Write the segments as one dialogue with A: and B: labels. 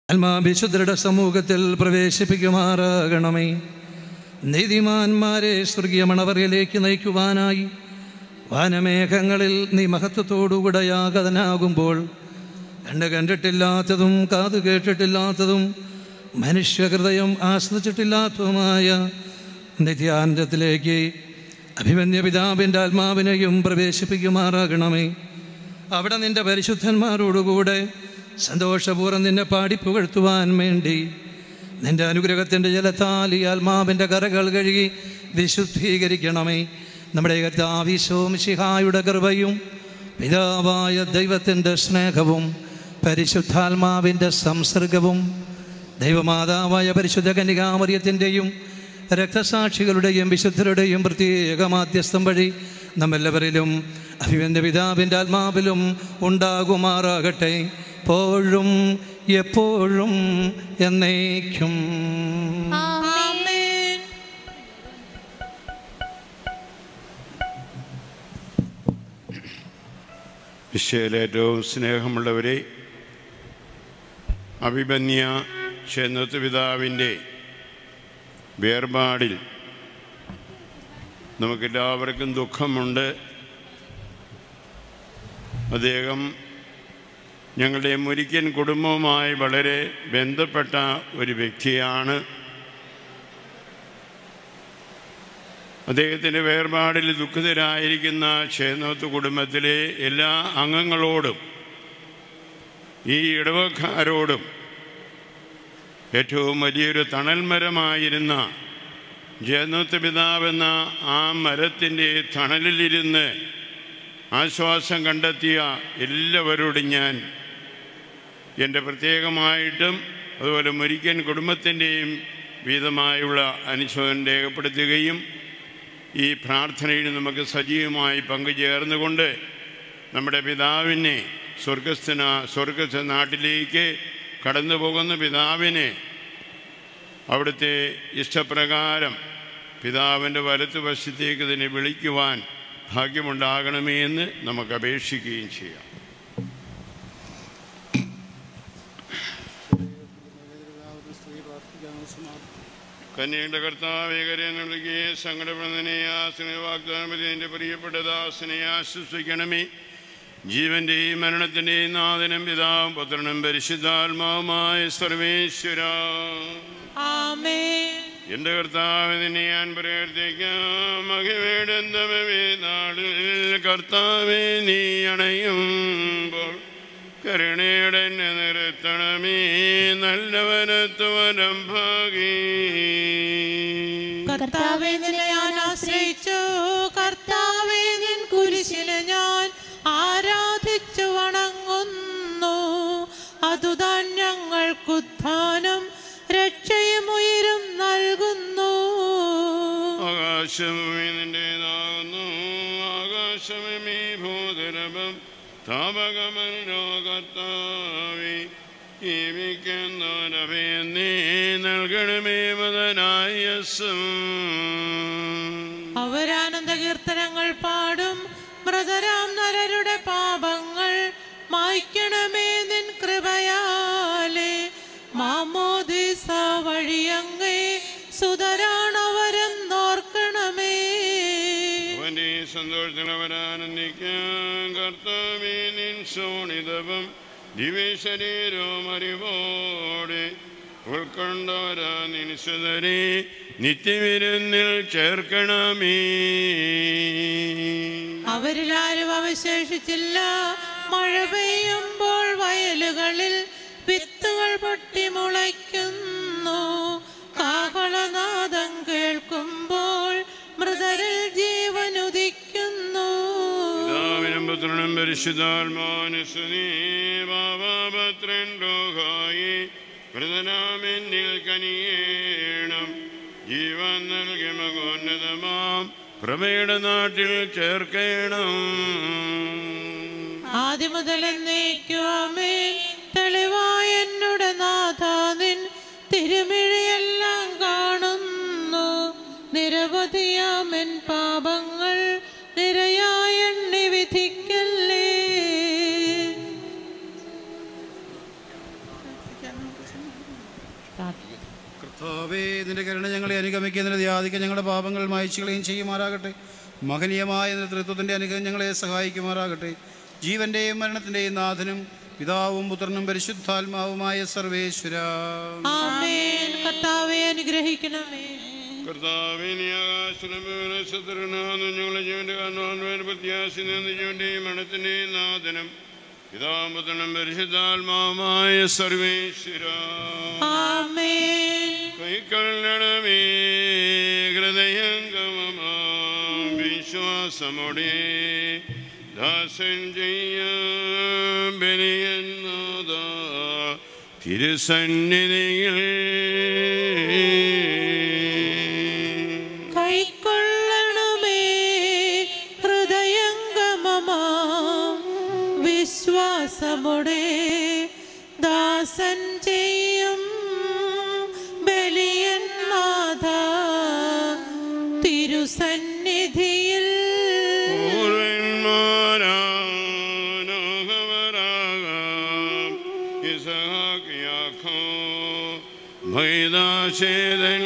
A: ആത്മാവിശുദ്ധരുടെ സമൂഹത്തിൽ പ്രവേശിപ്പിക്കുമാറാകണമേ നീതിമാന്മാരെ സ്വർഗീയ മണവറയിലേക്ക് നയിക്കുവാനായി വാനമേഘങ്ങളിൽ നീ മഹത്വത്തോടുകൂടെ യാഗതനാകുമ്പോൾ കണ്ട് കണ്ടിട്ടില്ലാത്തതും കാത് കേട്ടിട്ടില്ലാത്തതും മനുഷ്യഹൃദയം ആസ്വദിച്ചിട്ടില്ലാത്തതുമായ നിത്യാനന്ദത്തിലേക്ക് അഭിമന്യ പിതാവിൻ്റെ ആത്മാവിനെയും പ്രവേശിപ്പിക്കുമാറാകണമേ അവിടെ നിന്റെ പരിശുദ്ധന്മാരോടുകൂടെ സന്തോഷപൂർവ്വം നിന്നെ പാടിപ്പുകഴ്ത്തുവാൻ വേണ്ടി നിന്റെ അനുഗ്രഹത്തിൻ്റെ ജലത്താൽ ഈ ആത്മാവിൻ്റെ കരകൾ കഴുകി വിശുദ്ധീകരിക്കണമേ നമ്മുടെ കർത്താവിശോം ശിഹായുടെ കൃപയും പിതാവായ ദൈവത്തിൻ്റെ സ്നേഹവും പരിശുദ്ധാത്മാവിൻ്റെ സംസർഗവും ദൈവമാതാവായ പരിശുദ്ധ കന്യകാമര്യത്തിൻ്റെയും രക്തസാക്ഷികളുടെയും വിശുദ്ധരുടെയും പ്രത്യേക മാധ്യസ്ഥം വഴി നമ്മെല്ലാവരിലും അഭിമന്യ പിതാവിൻ്റെ ആത്മാവിലും ഉണ്ടാകുമാറാകട്ടെ എപ്പോഴും എപ്പോഴും എന്നേക്കും
B: ആമേൻ
C: വിശ്വയിൽ ഏറ്റവും സ്നേഹമുള്ളവരെ അഭിമന്യ ചെന്നത്ത് പിതാവിൻ്റെ വേർപാടിൽ നമുക്കെല്ലാവർക്കും ദുഃഖമുണ്ട് അദ്ദേഹം ഞങ്ങളുടെ മുരിക്കൻ കുടുംബവുമായി വളരെ ബന്ധപ്പെട്ട ഒരു വ്യക്തിയാണ് അദ്ദേഹത്തിൻ്റെ വേർപാടിൽ ദുഃഖിതരായിരിക്കുന്ന ചേന്നോത്ത് കുടുംബത്തിലെ എല്ലാ അംഗങ്ങളോടും ഈ ഇടവക്കാരോടും ഏറ്റവും വലിയൊരു തണൽമരമായിരുന്ന ജയനോത്ത് പിതാവെന്ന ആ മരത്തിൻ്റെ തണലിലിരുന്ന് ആശ്വാസം കണ്ടെത്തിയ എല്ലാവരോടും ഞാൻ എൻ്റെ പ്രത്യേകമായിട്ടും അതുപോലെ മുരിക്കൻ കുടുംബത്തിൻ്റെയും വീതമായുള്ള അനുശോചനം രേഖപ്പെടുത്തുകയും ഈ പ്രാർത്ഥനയിൽ നമുക്ക് സജീവമായി പങ്കുചേർന്നുകൊണ്ട് നമ്മുടെ പിതാവിനെ സ്വർഗസ്ഥന സ്വർഗസ്ഥ നാട്ടിലേക്ക് കടന്നു പോകുന്ന പിതാവിനെ അവിടുത്തെ ഇഷ്ടപ്രകാരം പിതാവിൻ്റെ വലത്തുവശത്തേക്ക് ഇതിനെ വിളിക്കുവാൻ ഭാഗ്യമുണ്ടാകണമേ എന്ന് നമുക്ക് അപേക്ഷിക്കുകയും ചെയ്യാം കന്യയുടെ കർത്താവേകരെ നൽകിയ സങ്കടപ്രദനെ ആസനെ വാഗ്ദാനപതി എൻ്റെ പ്രിയപ്പെട്ട ദാസനെ ആശ്വസിക്കണമേ ജീവന്റെയും മരണത്തിൻ്റെയും നാഥനും പിതാവും പുത്രനും പരിശുദ്ധാത്മാവുമായ സർവേശ്വര
B: ആമേൻ
C: എൻ്റെ കർത്താവ് നിന്നെ ഞാൻ പ്രവർത്തിക്കാം മഹിമേടെന്തമേ നാളിൽ കർത്താവെ നീ അണയുമ്പോൾ കരുണയുടെ എന്നെ നിർത്തണമേ നല്ലവനത്വരം ഭാഗീ
B: കർത്താവെ നിന്നെ ഞാൻ ആശ്രയിച്ചു കർത്താവെ നിൻ കുരിശിന് ഞാൻ ആരാധിച്ചു വണങ്ങുന്നു അതുതാൻ ഞങ്ങൾക്കുത്ഥാനം രക്ഷയും ഉയരും നൽകുന്നു
C: ആകാശമേ നിന്റേതാകുന്നു ആകാശമേ ഭൂതരഭം താപകമനോ കർത്താവേ ജീവിക്കുന്നവനവേ നീ നൽകണമേ മതനായസം
B: അവരാനന്ദ കീർത്തനങ്ങൾ പാടും മൃതരാം നരരുടെ പാപങ്ങൾ മായ്ക്കണമേ നിൻ കൃപയാലേ മാമോദിസ വഴിയങ്ങേ സുതരാണവരെന്നോർക്കണമേ
C: അവന്റെ സന്തോഷത്തിലവരാനന്ദിക്കാൻ കർത്താവേ നിൻ ശോണിതവും ദിവ്യശരീരവും അറിവോടെ ഉൾക്കൊണ്ടവരാ നിൻസുതരെ നിത്യവിരുന്നിൽ ചേർക്കണമേ
B: അവരിലാരും അവശേഷിച്ചില്ല മഴ പെയ്യുമ്പോൾ വയലുകളിൽ വിത്തുകൾ പൊട്ടി മുളയ്ക്കുന്നു കാഹളനാദം കേൾക്കുമ്പോൾ മൃതരിൽ ജീവൻ ഉദിക്കുന്നു
C: പിതാവിനും പുത്രനും പരിശുദ്ധാത്മാനുസ്തുതി പാപപത്രൻ ലോകായി മൃതനാമെന്നിൽ കനിയേണം ജീവൻ നൽകി മകോന്നതമാം പ്രഭയുടെ നാട്ടിൽ ചേർക്കണം
B: ആദ്യം മുതൽ എന്നേക്കുവാമേ തെളിവായ എന്നുടെ നാഥ നിൻ തിരുമിഴിയെല്ലാം കാണുന്നു നിരവധിയാമെൻ പാപങ്ങൾ നിരയായ എണ്ണി വിധിക്കല്ലേ പ്രാർത്ഥിക്കുന്നു
D: കർത്താവേ നിന്റെ കരുണ ഞങ്ങളെ അനുഗമിക്കുന്നതിന് യാതിക്ക് ഞങ്ങളുടെ പാപങ്ങൾ മായച്ചുകളെയും ചെയ്യുമാറാകട്ടെ മഹനീയമായ നേതൃത്വത്തിൻ്റെ അനുഗ്രഹം ഞങ്ങളെ സഹായിക്കുമാറാകട്ടെ ജീവന്റെയും മരണത്തിൻ്റെയും നാഥനും പിതാവും പുത്രനും പരിശുദ്ധാത്മാവുമായ സർവേശ്വര
B: ആമേൻ കർത്താവെ അനുഗ്രഹിക്കണമേ
C: കർത്താവിനെ ആകാശത്തിനാകുന്നു ഞങ്ങളെ ജീവന്റെ കാരണം പ്രത്യാശി ജീവന്റെയും മരണത്തിന്റെയും നാഥനം പിതാമ്പത്തനും പരിശുദ്ധാത്മാവുമായ സർവേശ്വര
B: ആമേൻ
C: കൈക്കൊള്ളണമേ ഹൃദയംഗമമാം വിശ്വാസമോടെ ദാസൻ ചെയ്യ ബലിയെന്നാഥ തിരുസന്നിധിയിൽ
B: കൈക്കൊള്ളണമേ ഹൃദയംഗമമാ വിശ്വാസമുടെ ദാസൻ ചെയ്യും ബലിയൻ നാഥ തിരുസന്നിധിയിൽ
C: പൂർവന്മാരാനോഹവരാകാം ഇസഹാക്ക് യാക്കോ ഭൈദാശേതൻ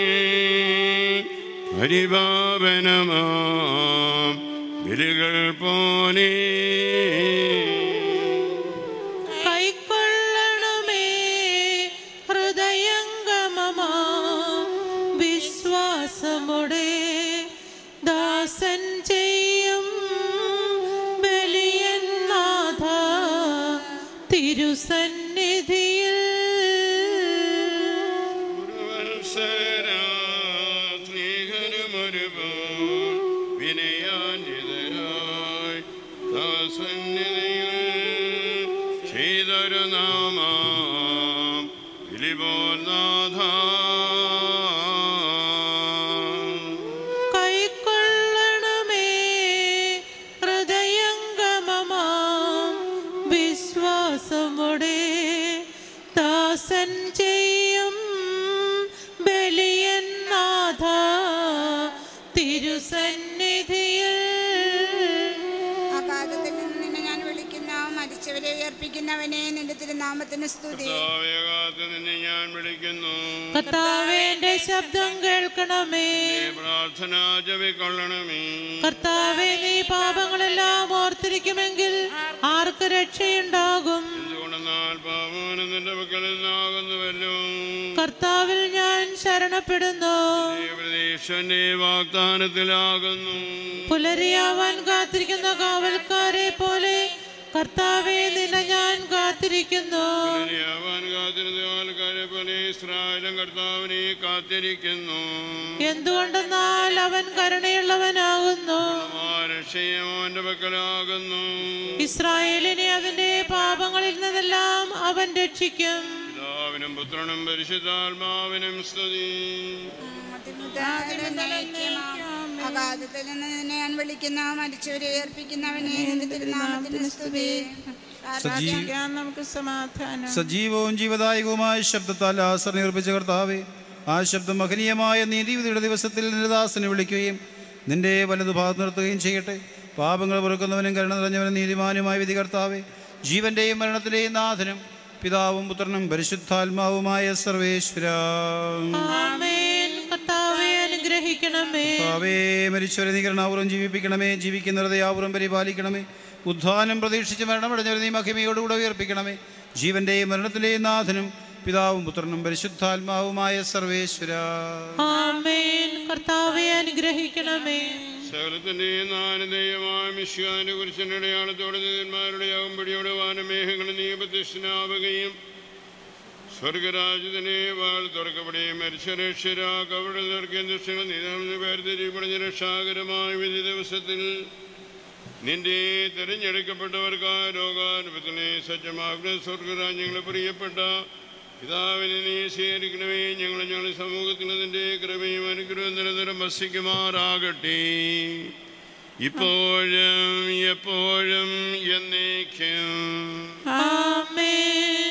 C: പരിപാവനമാം ബലികൾ പോലെ
B: കൈക്കൊള്ളണമേ ഹൃദയംഗമമാ വിശ്വാസമുടെ ദാസൻ ചെയ്യും ബലിയൻ നാഥ തിരുസന്നിധിയിൽ
C: സ്നേഹനുമൊരുപോൽ വിനയാന്യതരായി ദാസന്നിധിയിൽ ചെയ്തൊരു നാമാം വിളിപോനാഥ
B: കൈക്കൊള്ളണമേ ഹൃദയംഗമമാ വിശ്വാസമുടെ ദാസൻ ചെയ്യും ബലിയൻ നാഥ തിരുസന്നിധിയിൽ
E: അകാലത്തിൽ നിന്ന് നിന്നെ ഞാൻ വിളിക്കുന്ന മരിച്ചവരെ ഉയർപ്പിക്കുന്നവനെ നിന്റെ തിരുനാമത്തിന് സ്തുതി
C: കർത്താവേകാത്ത് നിന്നെ ഞാൻ വിളിക്കുന്നു
B: കർത്താവേ എന്റെ ശബ്ദം കേൾക്കണമേ
C: നീ പ്രാർത്ഥന ജപിക്കൊള്ളണമേ
B: കർത്താവേ നീ പാപങ്ങളെല്ലാം ഓർത്തിരിക്കുമെങ്കിൽ ആർക്ക് രക്ഷയുണ്ടാകും
C: എന്തുകൊണ്ടെന്നാൽ പാവനും നിന്റെ പക്കൽ നിന്നാകുന്നുവല്ലോ
B: കർത്താവിൽ ഞാൻ ശരണപ്പെടുന്നു
C: നീ പ്രതീക്ഷന്റെ വാഗ്ദാനത്തിലാകുന്നു
B: പുലരിയാവാൻ കാത്തിരിക്കുന്ന കാവൽക്കാരെ പോലെ കർത്താവെ നിന്നെ ഞാൻ കാത്തിരിക്കുന്നു
C: അവൻ കാത്തിരുന്ന ആൾക്കാരെ പോലെ ഇസ്രായേലും കർത്താവിനെ കാത്തിരിക്കുന്നു
B: എന്തുകൊണ്ടെന്നാൽ അവൻ കരുണയുള്ളവനാകുന്നു
C: രക്ഷയും അവന്റെ പക്കലാകുന്നു
B: ഇസ്രായേലിനെ അവന്റെ പാപങ്ങളിൽ നിന്നെല്ലാം അവൻ രക്ഷിക്കും
C: പിതാവിനും പുത്രനും പരിശുദ്ധാത്മാവിനും സ്തുതി
E: അകാലത്തിൽ നിന്ന് നിന്നെ ഞാൻ വിളിക്കുന്ന മരിച്ചവരെ ഉയർപ്പിക്കുന്നവനെ നിന്റെ തിരുനാമത്തിന് സ്തുതി
B: പ്രാർത്ഥിക്കാം നമുക്ക് സമാധാനം
D: സജീവവും ജീവദായകവുമായ ശബ്ദത്താൽ ആസർ നിർമ്മിച്ച കർത്താവേ ആ ശബ്ദം മഹനീയമായ നീതിവിധിയുടെ ദിവസത്തിൽ നിന്റെ ദാസനെ വിളിക്കുകയും നിന്റെ വലതു ഭാഗത്ത് നിർത്തുകയും ചെയ്യട്ടെ പാപങ്ങൾ പൊറുക്കുന്നവനും കരുണ നിറഞ്ഞവനും നീതിമാനുമായ വിധി കർത്താവേ ജീവന്റെയും മരണത്തിന്റെയും നാഥനും പിതാവും പുത്രനും പരിശുദ്ധാത്മാവുമായ സർവേശ്വര
B: ആമേൻ കർത്താവെ അനുഗ്രഹിക്കണമേ
D: കർത്താവേ മരിച്ചവരെ നീ കരുണാപൂർവ്വം ജീവിപ്പിക്കണമേ ജീവിക്കുന്നവരെ യാപൂർവ്വം പരിപാലിക്കണമേ ഉദ്ധാനം പ്രതീക്ഷിച്ച് മരണമടഞ്ഞവരെ നീ മഹിമയോടുകൂടെ ഉയർപ്പിക്കണമേ ജീവന്റെയും മരണത്തിന്റെയും നാഥനും പിതാവും പുത്രനും പരിശുദ്ധാത്മാവുമായ സർവേശ്വര
B: ആമേൻ കർത്താവെ അനുഗ്രഹിക്കണമേ
C: സകലത്തിന്റെയും നാനദേയമായ മിശ്യാന്റെ കുരിശന്റെ അടയാളത്തോടെ നീന്മാരുടെ യാകുമ്പടിയോടെ വാനമേഘങ്ങൾ നീ പ്രത്യക്ഷനാവുകയും സ്വർഗരാജ്യത്തിനെ വാൾ തുറക്കപ്പെടുകയും മരിച്ചരക്ഷരാക്ക് അവിടെ നിൽക്കുന്ന ദൃശ്യങ്ങൾ നീതാമെന്ന് വേർതിരിപ്പടഞ്ഞ രക്ഷാകരമായ വിധി ദിവസത്തിൽ നിന്റെ തിരഞ്ഞെടുക്കപ്പെട്ടവർക്കായ രോഗാനുഭവത്തിനെ സജ്ജമാക്കുന്ന സ്വർഗരാജ്യങ്ങളെ പ്രിയപ്പെട്ട പിതാവിനെ നീ സ്വീകരിക്കണമേ ഞങ്ങളെ ഞങ്ങളുടെ സമൂഹത്തിൽ നിന്റെ കൃപയും അനുഗ്രഹവും നിരന്തരം വസിക്കുമാറാകട്ടെ ഇപ്പോഴും എപ്പോഴും എന്നേക്കും
B: ആമേൻ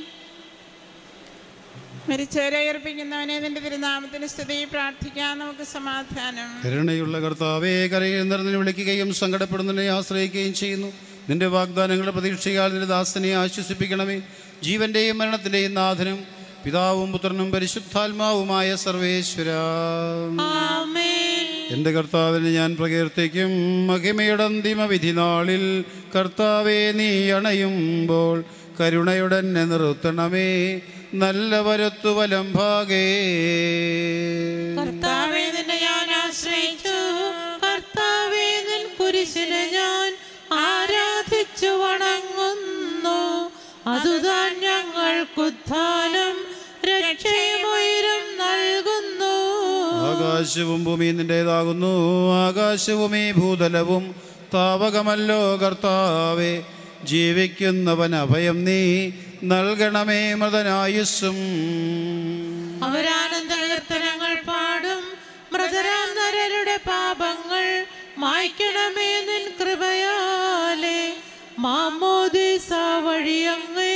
F: മരിച്ചവരെ ഉയർപ്പിക്കുന്നവനെ നിന്റെ തിരുനാമത്തിന് സ്തുതി പ്രാർത്ഥിക്കാൻ നമുക്ക് സമാധാനം
D: കരുണയുള്ള കർത്താവേ കരയിൽ നിറഞ്ഞു വിളിക്കുകയും സങ്കടപ്പെടുന്നതിനെ ആശ്രയിക്കുകയും ചെയ്യുന്നു നിന്റെ വാഗ്ദാനങ്ങളുടെ പ്രതീക്ഷയാൽ നിന്റെ ദാസനെ ആശ്വസിപ്പിക്കണമേ ജീവന്റെയും മരണത്തിന്റെയും നാഥനും പിതാവും പുത്രനും പരിശുദ്ധാത്മാവുമായ സർവേശ്വര
B: ആമേൻ
D: എൻ്റെ കർത്താവിന് ഞാൻ പ്രകീർത്തിക്കും മഹിമയുടെ അന്തിമ വിധി നാളിൽ കർത്താവെ നീ അണയുമ്പോൾ കരുണയുടനെ നിർത്തണമേ നല്ല വരത്തു വലം ഭാഗേ
B: കർത്താവേ നിന്നെ ഞാൻ ആശ്രയിച്ചു കർത്താവേ നിൻ കുരിശിനെ ഞാൻ ആരാധിച്ചു വണങ്ങുന്നു അതുതാൻ ഞങ്ങൾക്കുത്ഥാനം രക്ഷയുമൊയരും നൽകുന്നു
D: ആകാശവും ഭൂമിയും നിൻ്റേതാകുന്നു ആകാശവും ഈ ഭൂതലവും താവകമല്ലോ കർത്താവെ ജീവിക്കുന്നവൻ അഭയം നീ നൽകണമേ മൃതനായുസ്സും
B: അവരാനന്ദ കീർത്തനങ്ങൾ പാടും മൃതരാം നരരുടെ പാപങ്ങൾ മായ്ക്കണമേ നിൻ കൃപയാലെ മാമോദീസ വഴിയങ്ങേ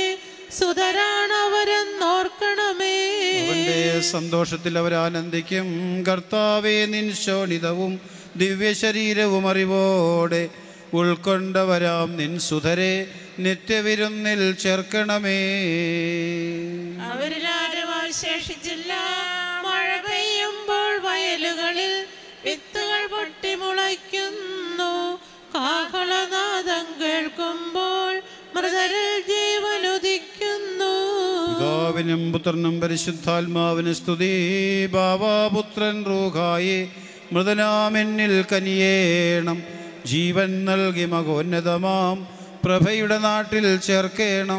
B: സുതരാണവരെന്നോർക്കണമേ
D: അവന്റെ സന്തോഷത്തിൽ അവരാനന്ദിക്കും കർത്താവെ നിൻ ശോണിതവും ദിവ്യശരീരവും അറിവോടെ ഉൾക്കൊണ്ടവരാം നിൻ സുധരെ നിത്യവിരുന്നിൽ ചേർക്കണമേ
B: അവരിലാരും അവശേഷിച്ചില്ല മഴ പെയ്യുമ്പോൾ വയലുകളിൽ വിത്തുകൾ പൊട്ടി മുളയ്ക്കുന്നു കാഹളനാദം കേൾക്കുമ്പോൾ മൃതരിൽ ജീവനുദിക്കുന്നു
D: പിതാവിനും പുത്രനും പരിശുദ്ധാത്മാവിന് സ്തുതി ബാബാപുത്രൻ റൂഹായി മൃതനാമെന്നിൽ കനിയേണം ജീവൻ നൽകി മകോന്നതമാം പ്രഭയുടെ നാട്ടിൽ ചേർക്കേണം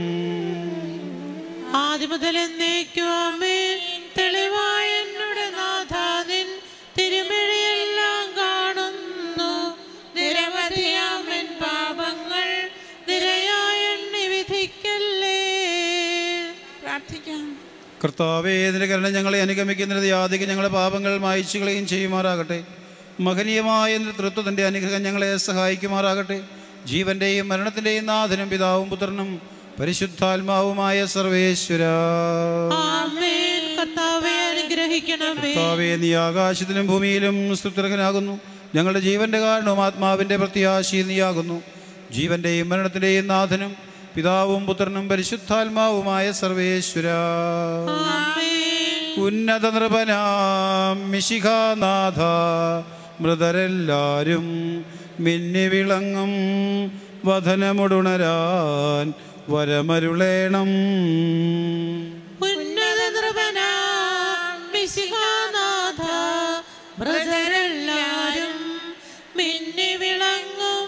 B: ആദ്യമുതൽ എന്നേക്കുമേ തെളിവായ എന്നുടെ നാഥാനിൻ തിരുമിഴിയെല്ലാം കാണുന്നു നിരവധിയാമൻ പാപങ്ങൾ നിരയായ എണ്ണി വിധിക്കല്ലേ
F: പ്രാർത്ഥിക്കാം
D: കർത്താവേ ഇതിൻ്റെ കരുണ ഞങ്ങളെ അനുഗമിക്കുന്നതിന് യാതിക്ക് ഞങ്ങളെ പാപങ്ങൾ മായച്ചു കളയും ചെയ്യുമാറാകട്ടെ മഹനീയമായ തൃത്വത്തിൻ്റെ അനുഗ്രഹം ഞങ്ങളെ സഹായിക്കുമാറാകട്ടെ ജീവന്റെയും മരണത്തിൻ്റെയും നാഥനും പിതാവും പുത്രനും പരിശുദ്ധാത്മാവുമായ സർവേശ്വര
B: ആമേൻ കർത്താവെ അനുഗ്രഹിക്കണമേ
D: കർത്താവേ നീ ആകാശത്തിലും ഭൂമിയിലും സ്തുത്യർഹനാകുന്നു ഞങ്ങളുടെ ജീവന്റെ കാരണവും ആത്മാവിൻ്റെ പ്രത്യാശയും നീയാകുന്നു ജീവന്റെയും മരണത്തിൻ്റെയും നാഥനും പിതാവും പുത്രനും പരിശുദ്ധാത്മാവുമായ സർവേശ്വര
B: ആമേൻ
D: ഉന്നത നൃപനാം മിശിഖാനാഥ മൃതരെല്ലാരും മിന്നി വിളങ്ങും വധനമുടുണരാൻ വരമരുളേണം
B: ഉന്നത നൃപനാ മിശിഹാനാഥ ബ്രദരെല്ലാരും മിന്നി വിളങ്ങും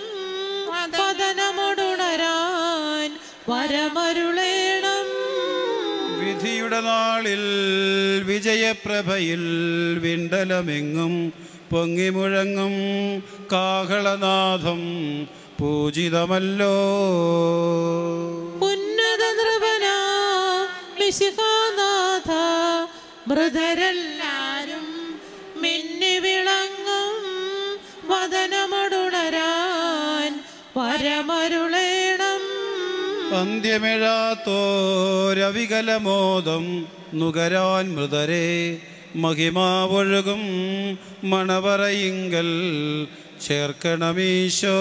B: പതനമുടുണരാൻ വരമരുളേണം
D: വിധിയുടെ നാളിൽ വിജയപ്രഭയിൽ വിണ്ടലമെങ്ങും പൊങ്ങിമുഴങ്ങും കാഹളനാഥം പൂജിതമല്ലോ
B: ഉന്നത നൃപനാ മിശിഹാനാഥ ബ്രദരെല്ലാരും മിന്നി വിളങ്ങും വദനമുടുണരാൻ വരമരുളേണം
D: അന്ത്യമിഴാത്തോരവികലമോദം നുകരാൻ മൃതരെ മഹിമാവൊഴുകും മണവറയിങ്കൽ ചേർക്കണമീശോ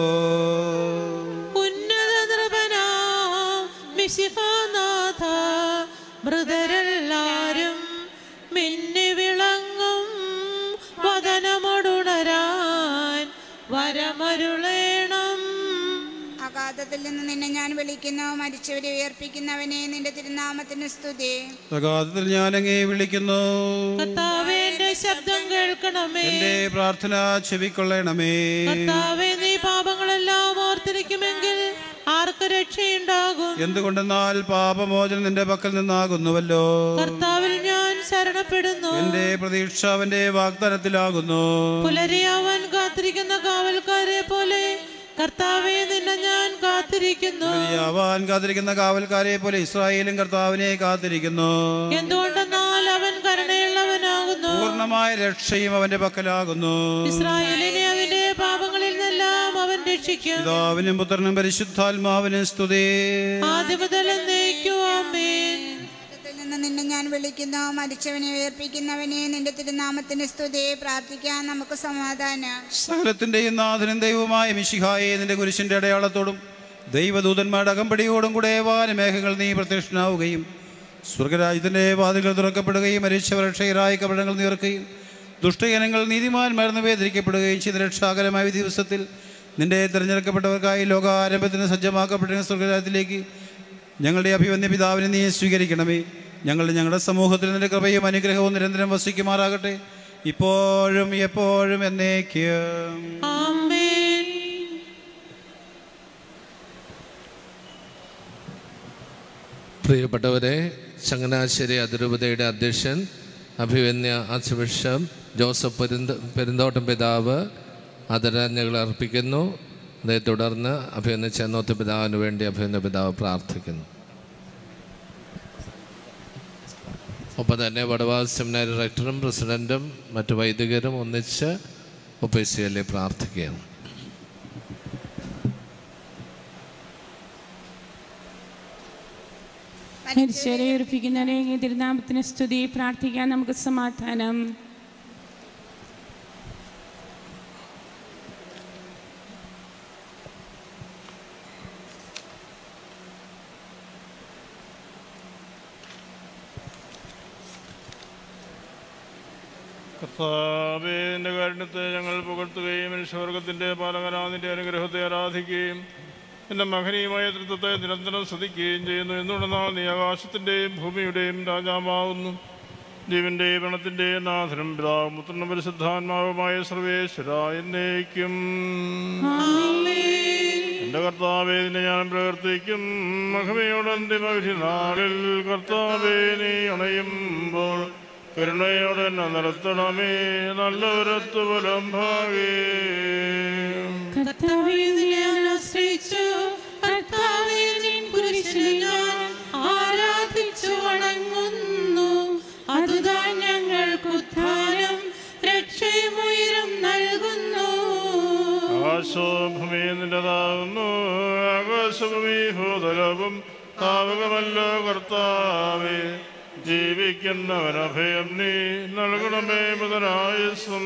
B: ഉന്നത നൃപനാ മിശിഹാനാഥ മൃതരെല്ലാരും മിന്നി വിളങ്ങും വദനമുടുണരാൻ വരമരുളേണം
E: അഗാധത്തിൽ നിന്ന് നിന്നെ ഞാൻ വിളിക്കുന്നു മരിച്ചവരെ ഉയർപ്പിക്കുന്നവനെ നിന്റെ തിരുനാമത്തിന് സ്തുതി
D: പ്രകാശത്തിൽ ഞാനങ്ങേ വിളിക്കുന്നു
B: കർത്താവേ എന്റെ ശബ്ദം കേൾക്കണമേ
D: എൻ്റെ പ്രാർത്ഥന ചെവിക്കൊള്ളണമേ
B: കർത്താവേ നീ പാപങ്ങളെല്ലാം ഓർത്തിരിക്കുമെങ്കിൽ ആർക്ക് രക്ഷയുണ്ടാകും
D: എന്തുകൊണ്ടെന്നാൽ പാപമോചനം നിന്റെ പക്കൽ നിന്നാകുന്നുവല്ലോ
B: കർത്താവിൽ ഞാൻ ശരണപ്പെടുന്നു
D: എൻ്റെ പ്രതീക്ഷ അവൻ്റെ വാഗ്ദാനത്തിലാകുന്നു
B: പുലരിയാവാൻ കാത്തിരിക്കുന്ന കാവൽക്കാരെ പോലെ കർത്താവെ നിന്നെ ഞാൻ കാത്തിരിക്കുന്നു
D: യാവാൻ കാത്തിരിക്കുന്ന കാവൽക്കാരെ പോലെ ഇസ്രായേലും കർത്താവിനെ കാത്തിരിക്കുന്നു
B: എന്തുകൊണ്ടെന്നാൽ അവൻ കരുണയുള്ളവനാകുന്നു
D: പൂർണ്ണമായ രക്ഷയും അവന്റെ പക്കലാകുന്നു
B: ഇസ്രായേലിനെ അവന്റെ പാപങ്ങളിൽ നിന്നെല്ലാം അവൻ രക്ഷിക്കും
D: പിതാവിനും പുത്രനും പരിശുദ്ധാത്മാവിനും സ്തുതി
B: ആദ്യം മുതൽ എന്നേക്കും ആമേൻ
E: അഗാധത്തിൽ നിന്ന് നിന്നെ ഞാൻ വിളിക്കുന്നു മരിച്ചവനെ ഉയർപ്പിക്കുന്നവനെ നിന്റെ തിരുനാമത്തിന് സ്തുതി പ്രാർത്ഥിക്കാൻ നമുക്ക് സമാധാനം
D: സകലത്തിന്റെയും നാഥനും ദൈവമായ മിശിഹായെ നിന്റെ കുരിശിന്റെ അടയാളത്തോടും ദൈവദൂതന്മാരുടെ അകമ്പടിയോടും കൂടെ വാനമേഘങ്ങൾ നീ പ്രത്യക്ഷനാവുകയും സ്വർഗരാജ്യത്തിൻ്റെ വാതിലുകൾ തുറക്കപ്പെടുകയും മരിച്ചവർ രക്ഷകരായ കപടങ്ങൾ നീർക്കുകയും ദുഷ്ടജനങ്ങൾ നീതിമാന്മാർ നിവേദിക്കപ്പെടുകയും ചെയ്ത രക്ഷാകരമായ വിധി ദിവസത്തിൽ നിന്റെ തിരഞ്ഞെടുക്കപ്പെട്ടവർക്കായി ലോകാരംഭത്തിന് സജ്ജമാക്കപ്പെട്ട സ്വർഗരാജ്യത്തിലേക്ക് ഞങ്ങളുടെ അഭിവന്യ പിതാവിനെ നീ സ്വീകരിക്കണമേ ഞങ്ങൾ ഞങ്ങളുടെ സമൂഹത്തിൽ നിന്റെ കൃപയും അനുഗ്രഹവും നിരന്തരം വസിക്കുമാറാകട്ടെ ഇപ്പോഴും എപ്പോഴും എന്നേക്കും
B: ആമേൻ
G: പ്രിയപ്പെട്ടവരെ ചങ്ങനാശ്ശേരി അതിരൂപതയുടെ അധ്യക്ഷൻ അഭിവന്യ ആർച്ച് ബിഷപ്പ് ജോസഫ് പെരുന്ത പെരുന്തോട്ടം പിതാവ് ആദരാഞ്ജലികൾ അർപ്പിക്കുന്നു അതേ തുടർന്ന് അഭിവന്യ ചെന്നോത്ത് പിതാവിന് വേണ്ടി അഭിവന്യ പിതാവ് പ്രാർത്ഥിക്കുന്നു ഒപ്പം തന്നെ വടവാ സെമിനാരി റെക്ടറും പ്രസിഡന്റും മറ്റു വൈദികരും ഒന്നിച്ച് ഒപ്പേസിയല്ലേ പ്രാർത്ഥിക്കുകയാണ്
H: മരിച്ചവരെ ഉറപ്പിക്കുന്നവരെ തിരുനാമത്തിന് സ്തുതി പ്രാർത്ഥിക്കാൻ നമുക്ക് സമാധാനം
C: കർത്താവേ നിന്റെ കാരുണ്യത്തെ ഞങ്ങൾ പുകഴ്ത്തുകയും മനുഷ്യവർഗത്തിൻ്റെ പാലകനാഥിൻ്റെ അനുഗ്രഹത്തെ ആരാധിക്കുകയും എൻ്റെ മഹനീയമായ തൃത്വത്തെ നിരന്തരം സ്തുതിക്കുകയും ചെയ്യുന്നു എന്നുണ്ടെന്നാൽ നീ ആകാശത്തിൻ്റെയും ഭൂമിയുടെയും രാജാവാകുന്നു ജീവന്റെ ഭരണത്തിൻ്റെ നാഥനും പിതാവും പുത്രനും പരിശുദ്ധാത്മാവുമായ സർവേശ്വര എന്നേക്കും എൻ്റെ കർത്താവേ നിന്നെ ഞാൻ പ്രവർത്തിക്കും മഹമയോടെ നാളിൽ കർത്താവേ നീ അണയുമ്പോൾ കരുണയോടെ എന്നെ നിർത്തണമേ നല്ലൊരത്ത് ഫലം ഭാഗേ
B: കർത്താവേ നിന്നെ ഞാൻ ആശ്രയിച്ചു കർത്താവേ നിൻ കുരിശിൽ ഞാൻ ആരാധിച്ചു വണങ്ങുന്നു അതുതാൻ ഞങ്ങൾക്ക് ഉദ്ധാരം രക്ഷയും ഉയരും നൽകുന്നു
C: ആകാശവും ഭൂമിയും നിന്റേതാകുന്നു ആകാശഭൂമി ഭൂതലവും താവകമല്ലോ കർത്താവേ ജീവിക്കുന്നവനഭയം നീ നൽകണമേ മുതലായുസം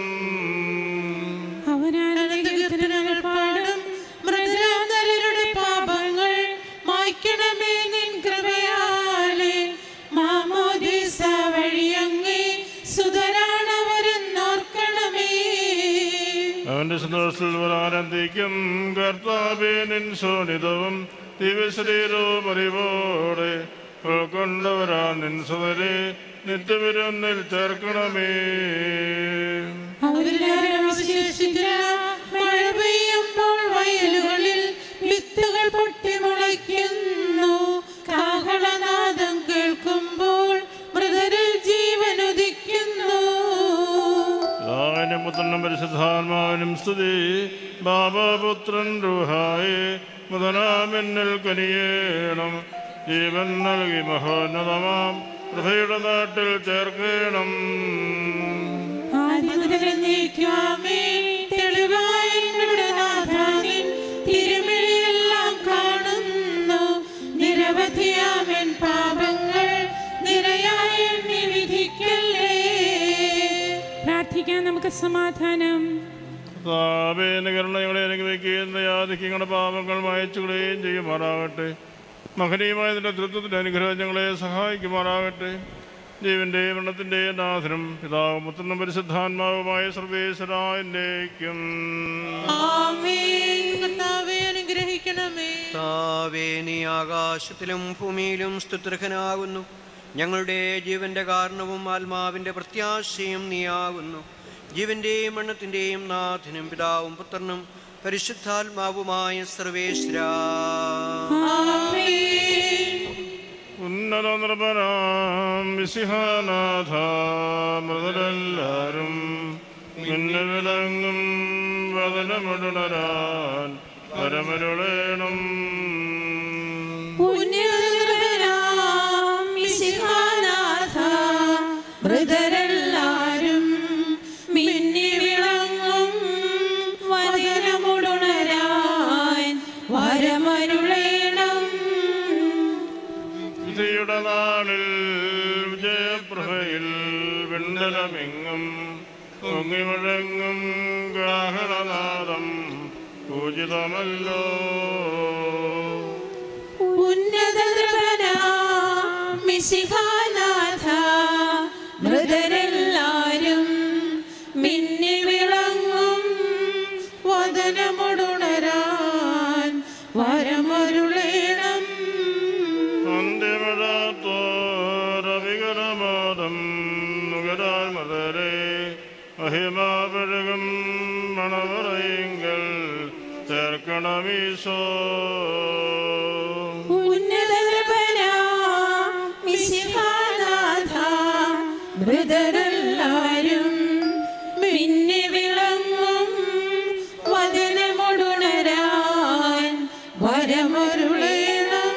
B: അവനാനന്ദകീർത്തനങ്ങൾ പാടും മൃദുരാന്തരരുടെ പാപങ്ങൾ മായ്ക്കണമേ നിൻ കൃപയാലെ മാമോദീസ വഴിയങ്ങേ സുതരാണവരെന്നോർക്കണമേ
C: അവന്റെ സന്തോഷത്തിൽ ആനന്ദിക്കും കർത്താവേ നിൻ ശോണിതവും ദിവശരീരവും അറിവോടെ ഉൾക്കൊണ്ടവരാ നിൻ സുതരെ നിത്യവിരുന്നിൽ ചേർക്കണമേ
B: അവരിലാരും അവശേഷിച്ചില്ല മഴ പെയ്യുമ്പോൾ വയലുകളിൽ വിത്തുകൾ പൊട്ടി മുളയ്ക്കുന്നു കാഹളനാദം കേൾക്കുമ്പോൾ മൃതരിൽ ജീവൻ ഉദിക്കുന്നു
C: പിതാവിനും പുത്രനും പരിശുദ്ധാത്മാവിനും സ്തുതി ബാബപുത്രൻ റുഹായി മുതലാമെന്നിൽ കനിയേണം ജീവൻ നൽകി മഹോന്നതമാം കൃപയുടെ നാട്ടിൽ ചേർക്കണം
B: ആദിമുതലെന്നേക്കുമാമേ തെളിവായ എന്നോട് നാഥാനിൻ തിരുമിഴിയെല്ലാം കാണുന്നു നിരവധിയാമൻ പാപങ്ങൾ നിരയായി എണ്ണി വിധിക്കല്ലേ
H: പ്രാർത്ഥിക്കാൻ നമുക്ക് സമാധാനം
C: താപേന കരുണ ഞങ്ങളെ അനുഗ്രഹിക്കുകയും യാതിക്കങ്ങളുടെ പാപങ്ങൾ മായച്ചുകളയും ചെയ്യുമാറാകട്ടെ മഹനീയമായ നിന്റെ തൃത്വത്തിൻ്റെ അനുഗ്രഹം ഞങ്ങളെ സഹായിക്കുമാറാകട്ടെ ജീവന്റെ മരണത്തിന്റെ നാഥനും പിതാവും പുത്രനും പരിശുദ്ധാത്മാവുമായ സർവേശ്വരായൻ്റെക്കും
B: ആമേൻ കർത്താവേ അനുഗ്രഹിക്കണമേ
I: കർത്താവേ നീ ആകാശത്തിലും ഭൂമിയിലും സ്തുത്രഹനാകുന്നു ഞങ്ങളുടെ ജീവന്റെ കാരണവും ആത്മാവിന്റെ പ്രത്യാശയും നീയാകുന്നു ജീവന്റെയും മണ്ണത്തിന്റെയും നാഥനും പിതാവും പുത്രനും പരിശുദ്ധാത്മാവുമായ സർവേശ്വര
C: ഉന്നത നിർഭനാം വിസിഹാനാഥ മൃതരെല്ലാരും മിന്നു വിളങ്ങും വദനമുടരാൻ പരമരുളേണം
B: പുണ്യനിർഭരാം മിശിഹാനാഥ, മൃതരെല്ലാരും മിന്നി വിളങ്ങും വചനമുടുണരാൻ വരമരുളേണം
C: വിധിയുടെ നാളിൽ വിജയപ്രഭയിൽ വിണ്ടലമെങ്ങും പൊങ്ങിമുഴങ്ങും കാഹളനാദം പൂജിതമല്ലോ
B: ഉന്നതദ്രവനാം മിശിഹാനാഥ മൃതരെല്ലാരും മിന്നി വിളങ്ങും വദനമുടുണരാൻ വരമരുളേണം
C: അന്തിമഴത്തോരവികരമോദം നുകരാൽ മതരെ മഹിമാപഴകം മണവറയെങ്കിൽ ചേർക്കണമീശോ
B: ഉന്നതരപനാം മിശിഹാനാഥ മൃതരെല്ലാരും മിന്നി വിളങ്ങും വദനമുടുണരാൻ വരമരുളേണം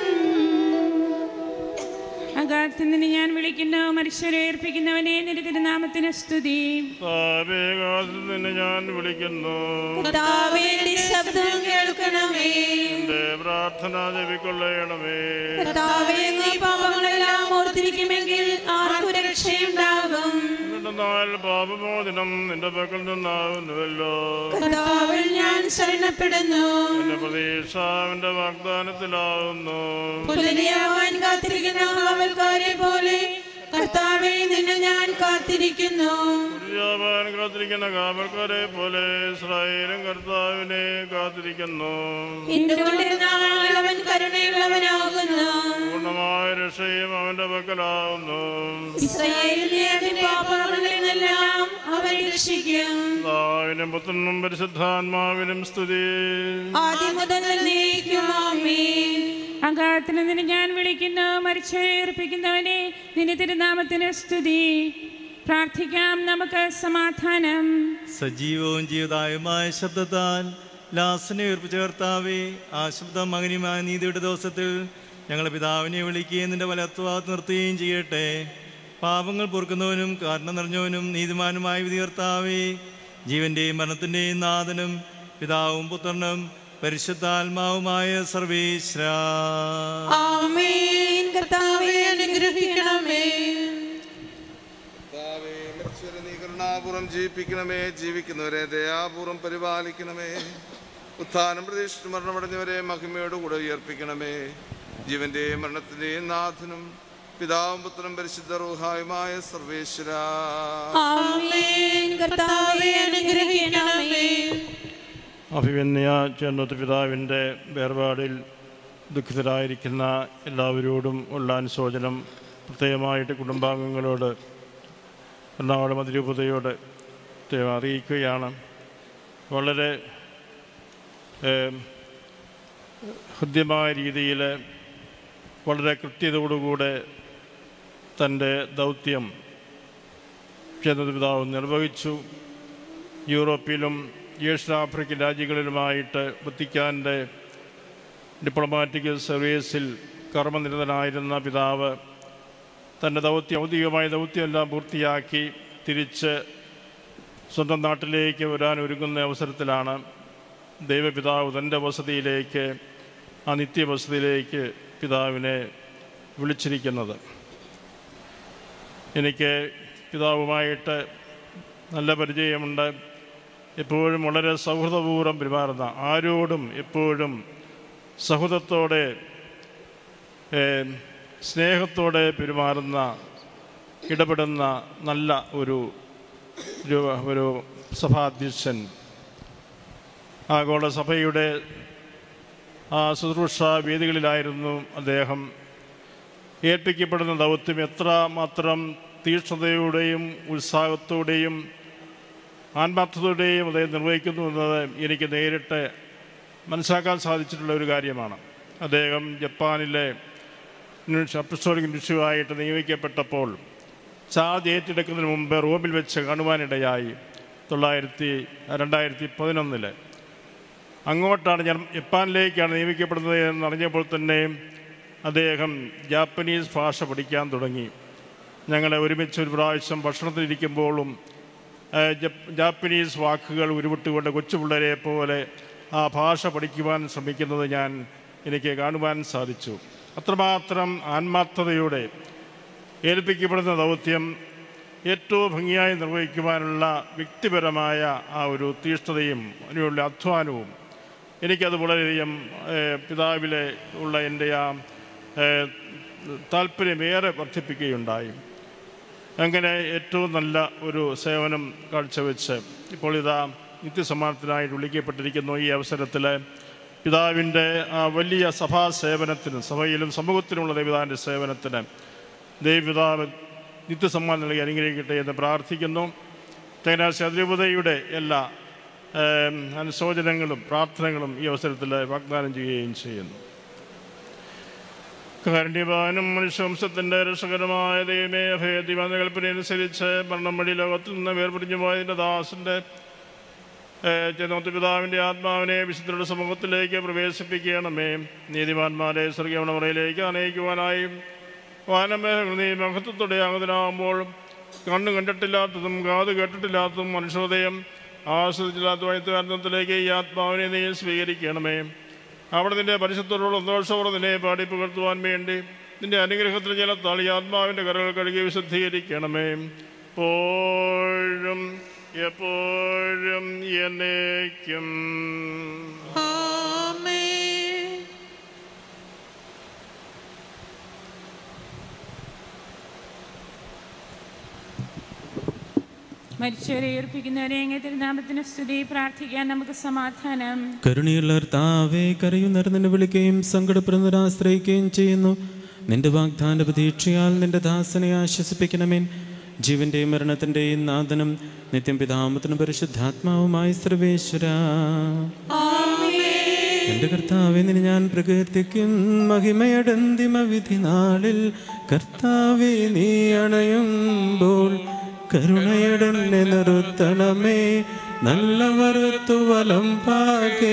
H: അകാലത്ത് നിന്ന് ഞാൻ വിളിക്കുന്നു മനുഷ്യരെ ഏർപ്പിക്കുന്നവനെ നിന്റെ തിരുനാമത്തിന് സ്തുതി
C: താപേകാലത്ത് നിന്നെ ഞാൻ വിളിക്കുന്നു
B: കർത്താവേ, നിന്റെ ശബ്ദം കേൾക്കണമേ
C: എന്റെ പ്രാർത്ഥന ജപിക്കൊള്ളണമേ
B: കർത്താവേ നീ പാപങ്ങളെല്ലാം ഓർത്തിരിക്കുമെങ്കിൽ ആർക്കു രക്ഷയുണ്ടാകും
C: എന്നാൽ പാപമോചനം നിന്റെ പക്കൽ നിന്നാവുന്നുവല്ലോ
B: കർത്താവിൽ ഞാൻ ശരണപ്പെടുന്നു
C: എന്റെ പ്രതീക്ഷ അവന്റെ വാഗ്ദാനത്തിലാവുന്നു
B: പുലരിയാവാൻ കാത്തിരിക്കുന്ന കാവൽക്കാരെ പോലെ കർത്താവെ നിന്നെ ഞാൻ കാത്തിരിക്കുന്നു
C: ഉദ്യാപൻ കാത്തിരിക്കുന്ന കാവൽക്കാരെ പോലെ ഇസ്രായേലും കർത്താവിനെ കാത്തിരിക്കുന്നു
B: എന്തുകൊണ്ടിരുന്നാൽ അവൻ കരുണയുള്ളവനാകുന്നു
C: പൂർണ്ണമായ രക്ഷയും അവന്റെ പക്കലാവുന്നു
B: ഇസ്രായേലിനെ അതിന്റെ പാപങ്ങളിൽ നിന്നെല്ലാം അവൻ രക്ഷിക്കും
C: പിതാവിനും പുത്രനും പരിശുദ്ധാത്മാവിനും സ്തുതി
B: ആദ്യം മുതൽ നീക്കും ആമേൻ
H: അകാലത്ത് നിന്ന് ഞാൻ വിളിക്കുന്നു മരിച്ചവരെ ഏർപ്പിക്കുന്നവനെ നിന്റെ തിരുനാമത്തിന് സ്തുതി പ്രാർത്ഥിക്കാം നമുക്ക് സമാധാനം
J: സജീവവും ജീവദായമായ ശബ്ദത്താൽ ലാസനെ ഉയർപ്പിച്ച കർത്താവേ ആ ശബ്ദം മകനിമായ നീതിയുടെ ദിവസത്തിൽ ഞങ്ങളെ പിതാവിനെ വിളിക്കുകയും നിന്റെ വലത്തുഭാഗത്ത് നിർത്തുകയും ചെയ്യട്ടെ പാപങ്ങൾ പൊറുക്കുന്നവനും കാരണം നിറഞ്ഞവനും നീതിമാനുമായ വിധി കർത്താവേ ജീവന്റെയും മരണത്തിൻ്റെയും നാഥനും പിതാവും പുത്രനും പരിശുദ്ധാത്മാവുമായ സർവേശ്വര
B: ആമേൻ കർത്താവെ അനുഗ്രഹിക്കണമേ
K: കർത്താവേ, മരിച്ചവരെ നീ കരുണാപൂർവം ജീവിപ്പിക്കണമേ ജീവിക്കുന്നവരെ ദയാപൂർവം പരിപാലിക്കണമേ ഉത്ഥാനം പ്രതീക്ഷിച്ച് മരണമടഞ്ഞവരെ മഹിമയോടുകൂടെ ഉയർപ്പിക്കണമേ ജീവന്റെയും മരണത്തിന്റെയും നാഥനും പിതാവും പുത്രനും പരിശുദ്ധ റൂഹായുമായ സർവേശ്വര
B: ആമേൻ കർത്താവെ അനുഗ്രഹിക്കണമേ
C: അഭിമന്യ ചെന്നത്ത് പിതാവിൻ്റെ വേർപാടിൽ ദുഃഖിതരായിരിക്കുന്ന എല്ലാവരോടും ഉള്ള അനുശോചനം പ്രത്യേകമായിട്ട് കുടുംബാംഗങ്ങളോട് എറണാകുളം അതിരൂപതയോട് പ്രത്യേകം അറിയിക്കുകയാണ് വളരെ ഏം, ഹൃദ്യമായ രീതിയിൽ വളരെ കൃത്യതയോടുകൂടെ തൻ്റെ ദൗത്യം ചെന്നത് പിതാവ് നിർവഹിച്ചു യൂറോപ്പിലും ഏഷ്യാഫ്രിക്കൻ രാജ്യങ്ങളിലുമായിട്ട് വത്തിക്കാൻ്റെ ഡിപ്ലോമാറ്റിക് സർവീസിൽ കർമ്മനിരതനായിരുന്ന പിതാവ് തൻ്റെ ദൗത്യം ഔദ്യോഗികമായ ദൗത്യമെല്ലാം പൂർത്തിയാക്കി തിരിച്ച് സ്വന്തം നാട്ടിലേക്ക് വരാൻ ഒരുങ്ങുന്ന അവസരത്തിലാണ് ദൈവപിതാവ് തൻ്റെ വസതിയിലേക്ക് ആ നിത്യവസതിയിലേക്ക് പിതാവിനെ വിളിച്ചിരിക്കുന്നത് എനിക്ക് പിതാവുമായിട്ട് നല്ല പരിചയമുണ്ട് എപ്പോഴും വളരെ സൗഹൃദപൂർവ്വം പെരുമാറുന്ന ആരോടും എപ്പോഴും സൗഹൃദത്തോടെ ഏം, സ്നേഹത്തോടെ പെരുമാറുന്ന ഇടപെടുന്ന നല്ല ഒരു ഒരു ഒരു സഭാധ്യക്ഷൻ ആഗോള സഭയുടെ ആ ശുശ്രൂഷ വേദികളിലായിരുന്നു അദ്ദേഹം ഏൽപ്പിക്കപ്പെടുന്ന ദൗത്യം എത്ര മാത്രം തീക്ഷ്ണതയോടെയും ഉത്സാഹത്തോടെയും ആത്മാർത്ഥതയോടെയും അദ്ദേഹം നിർവഹിക്കുന്നു എന്നത് എനിക്ക് നേരിട്ട് മനസ്സിലാക്കാൻ സാധിച്ചിട്ടുള്ള ഒരു കാര്യമാണ് അദ്ദേഹം ജപ്പാനിലെ അപ്പസ്റ്റോളിക് മിഷുവായിട്ട് നിയമിക്കപ്പെട്ടപ്പോൾ ചാർജ് ഏറ്റെടുക്കുന്നതിന് മുമ്പ് റോമിൽ വെച്ച് കാണുവാനിടയായി തൊള്ളായിരത്തി രണ്ടായിരത്തി പതിനൊന്നില് അങ്ങോട്ടാണ് ഞാൻ ജപ്പാനിലേക്കാണ് നിയമിക്കപ്പെടുന്നത് എന്നറിഞ്ഞപ്പോൾ തന്നെ അദ്ദേഹം ജാപ്പനീസ് ഭാഷ പഠിക്കാൻ തുടങ്ങി ഞങ്ങളെ ഒരുമിച്ച് ഒരു പ്രാവശ്യം ഭക്ഷണത്തിലിരിക്കുമ്പോഴും ആ, ജപ്- ജാപ്പനീസ് വാക്കുകൾ ഉരുവിട്ടുകൊണ്ട് കൊച്ചു പിള്ളേരെ പോലെ ആ ഭാഷ പഠിക്കുവാൻ ശ്രമിക്കുന്നത് ഞാൻ എനിക്ക് കാണുവാൻ സാധിച്ചു അത്രമാത്രം ആത്മാർത്ഥതയോടെ ഏൽപ്പിക്കപ്പെടുന്ന ദൗത്യം ഏറ്റവും ഭംഗിയായി നിർവഹിക്കുവാനുള്ള വ്യക്തിപരമായ ആ ഒരു തീഷ്ണതയും അതിനുള്ള അധ്വാനവും എനിക്കത് വളരെയധികം ഏഹ്, പിതാവിലെ ഉള്ള എൻ്റെ ആ ഏഹ്, താല്പര്യമേറെ വർദ്ധിപ്പിക്കുകയുണ്ടായി അങ്ങനെ ഏറ്റവും നല്ല ഒരു സേവനം കാഴ്ചവെച്ച് ഇപ്പോൾ ഇതാ നിത്യസമ്മാനത്തിനായിട്ട് വിളിക്കപ്പെട്ടിരിക്കുന്നു ഈ അവസരത്തിൽ പിതാവിൻ്റെ ആ വലിയ സഭാ സേവനത്തിന് സഭയിലും സമൂഹത്തിലുമുള്ള ദൈവതാവിൻ്റെ സേവനത്തിന് ദൈവപിതാവ് നിത്യസമ്മാനം നൽകി അനുഗ്രഹിക്കട്ടെ എന്ന് പ്രാർത്ഥിക്കുന്നു ചങ്ങനാശ്ശേരി അതിരൂപതയുടെ എല്ലാ ഏം, അനുശോചനങ്ങളും പ്രാർത്ഥനകളും ഈ അവസരത്തിൽ വാഗ്ദാനം ചെയ്യുകയും ചെയ്യുന്നു കാരുണ്യവാനും മനുഷ്യവംശത്തിൻ്റെ രക്ഷകരമായ ദൈവമേ അഭയദിവാന കൽപ്പനയനുസരിച്ച് മരണം വഴി ലോകത്തിൽ നിന്ന് വേർപിരിഞ്ഞു പോയതിൻ്റെ ദാസൻ്റെ ചെന്നോത്ത് പിതാവിൻ്റെ ആത്മാവിനെ വിശുദ്ധരുടെ സമൂഹത്തിലേക്ക് പ്രവേശിപ്പിക്കണമേ നീതിമാന്മാരെ സ്വർഗീയമണമുറയിലേക്ക് അനയിക്കുവാനായി വാനമേഘങ്ങൾ നീ മഹത്വത്തോടെ ആകുതനാകുമ്പോൾ കണ്ണു കണ്ടിട്ടില്ലാത്തതും കാത് കേട്ടിട്ടില്ലാത്തതും മനുഷ്യോദയം ആസ്വദിച്ചില്ലാത്ത വൈദ്യുതാനന്ദത്തിലേക്ക് ഈ ആത്മാവിനെ നീ സ്വീകരിക്കണമേ അവിടെ നിന്റെ പരിശുദ്ധത്തോടുള്ള സന്തോഷത്തോടെ നിന്നെ പാടി പുകഴ്ത്തുവാൻ വേണ്ടി നിന്റെ അനുഗ്രഹത്തിന് ജലത്താൽ ഈ ആത്മാവിൻ്റെ കരകൾ കഴുകി വിശുദ്ധീകരിക്കണമേ എപ്പോഴും എപ്പോഴും എന്നേക്കും
H: മരിച്ചവരെ ഉയർപ്പിക്കുന്നവരെ എങ്ങനെ തിരുനാമത്തിന് സ്തുതി പ്രാർത്ഥിക്കാൻ നമുക്ക് സമാധാനം
L: കരുണയുള്ള കർത്താവേ കരയുന്നവർ നിന്നെ വിളിക്കുകയും സങ്കടപ്പെടുന്നവർ ആശ്രയിക്കുകയും ചെയ്യുന്നു നിന്റെ വാഗ്ദാന പ്രതീക്ഷയാൽ നിന്റെ ദാസനെ ആശ്വസിപ്പിക്കണമേ ജീവന്റെയും മരണത്തിന്റെയും നാഥനും നിത്യം പിതാമത്തിനും പരിശുദ്ധാത്മാവുമായി സർവേശ്വര എന്റെ കർത്താവെ നിന്നെ ഞാൻ പ്രകീർത്തിക്കും മഹിമയടന്തിമ വിധി നാളിൽ കർത്താവെ നീ അണയുമ്പോൾ കരുണയടന്നെ നിർത്തണമേ നല്ല വറുത്തു വലം പാകേ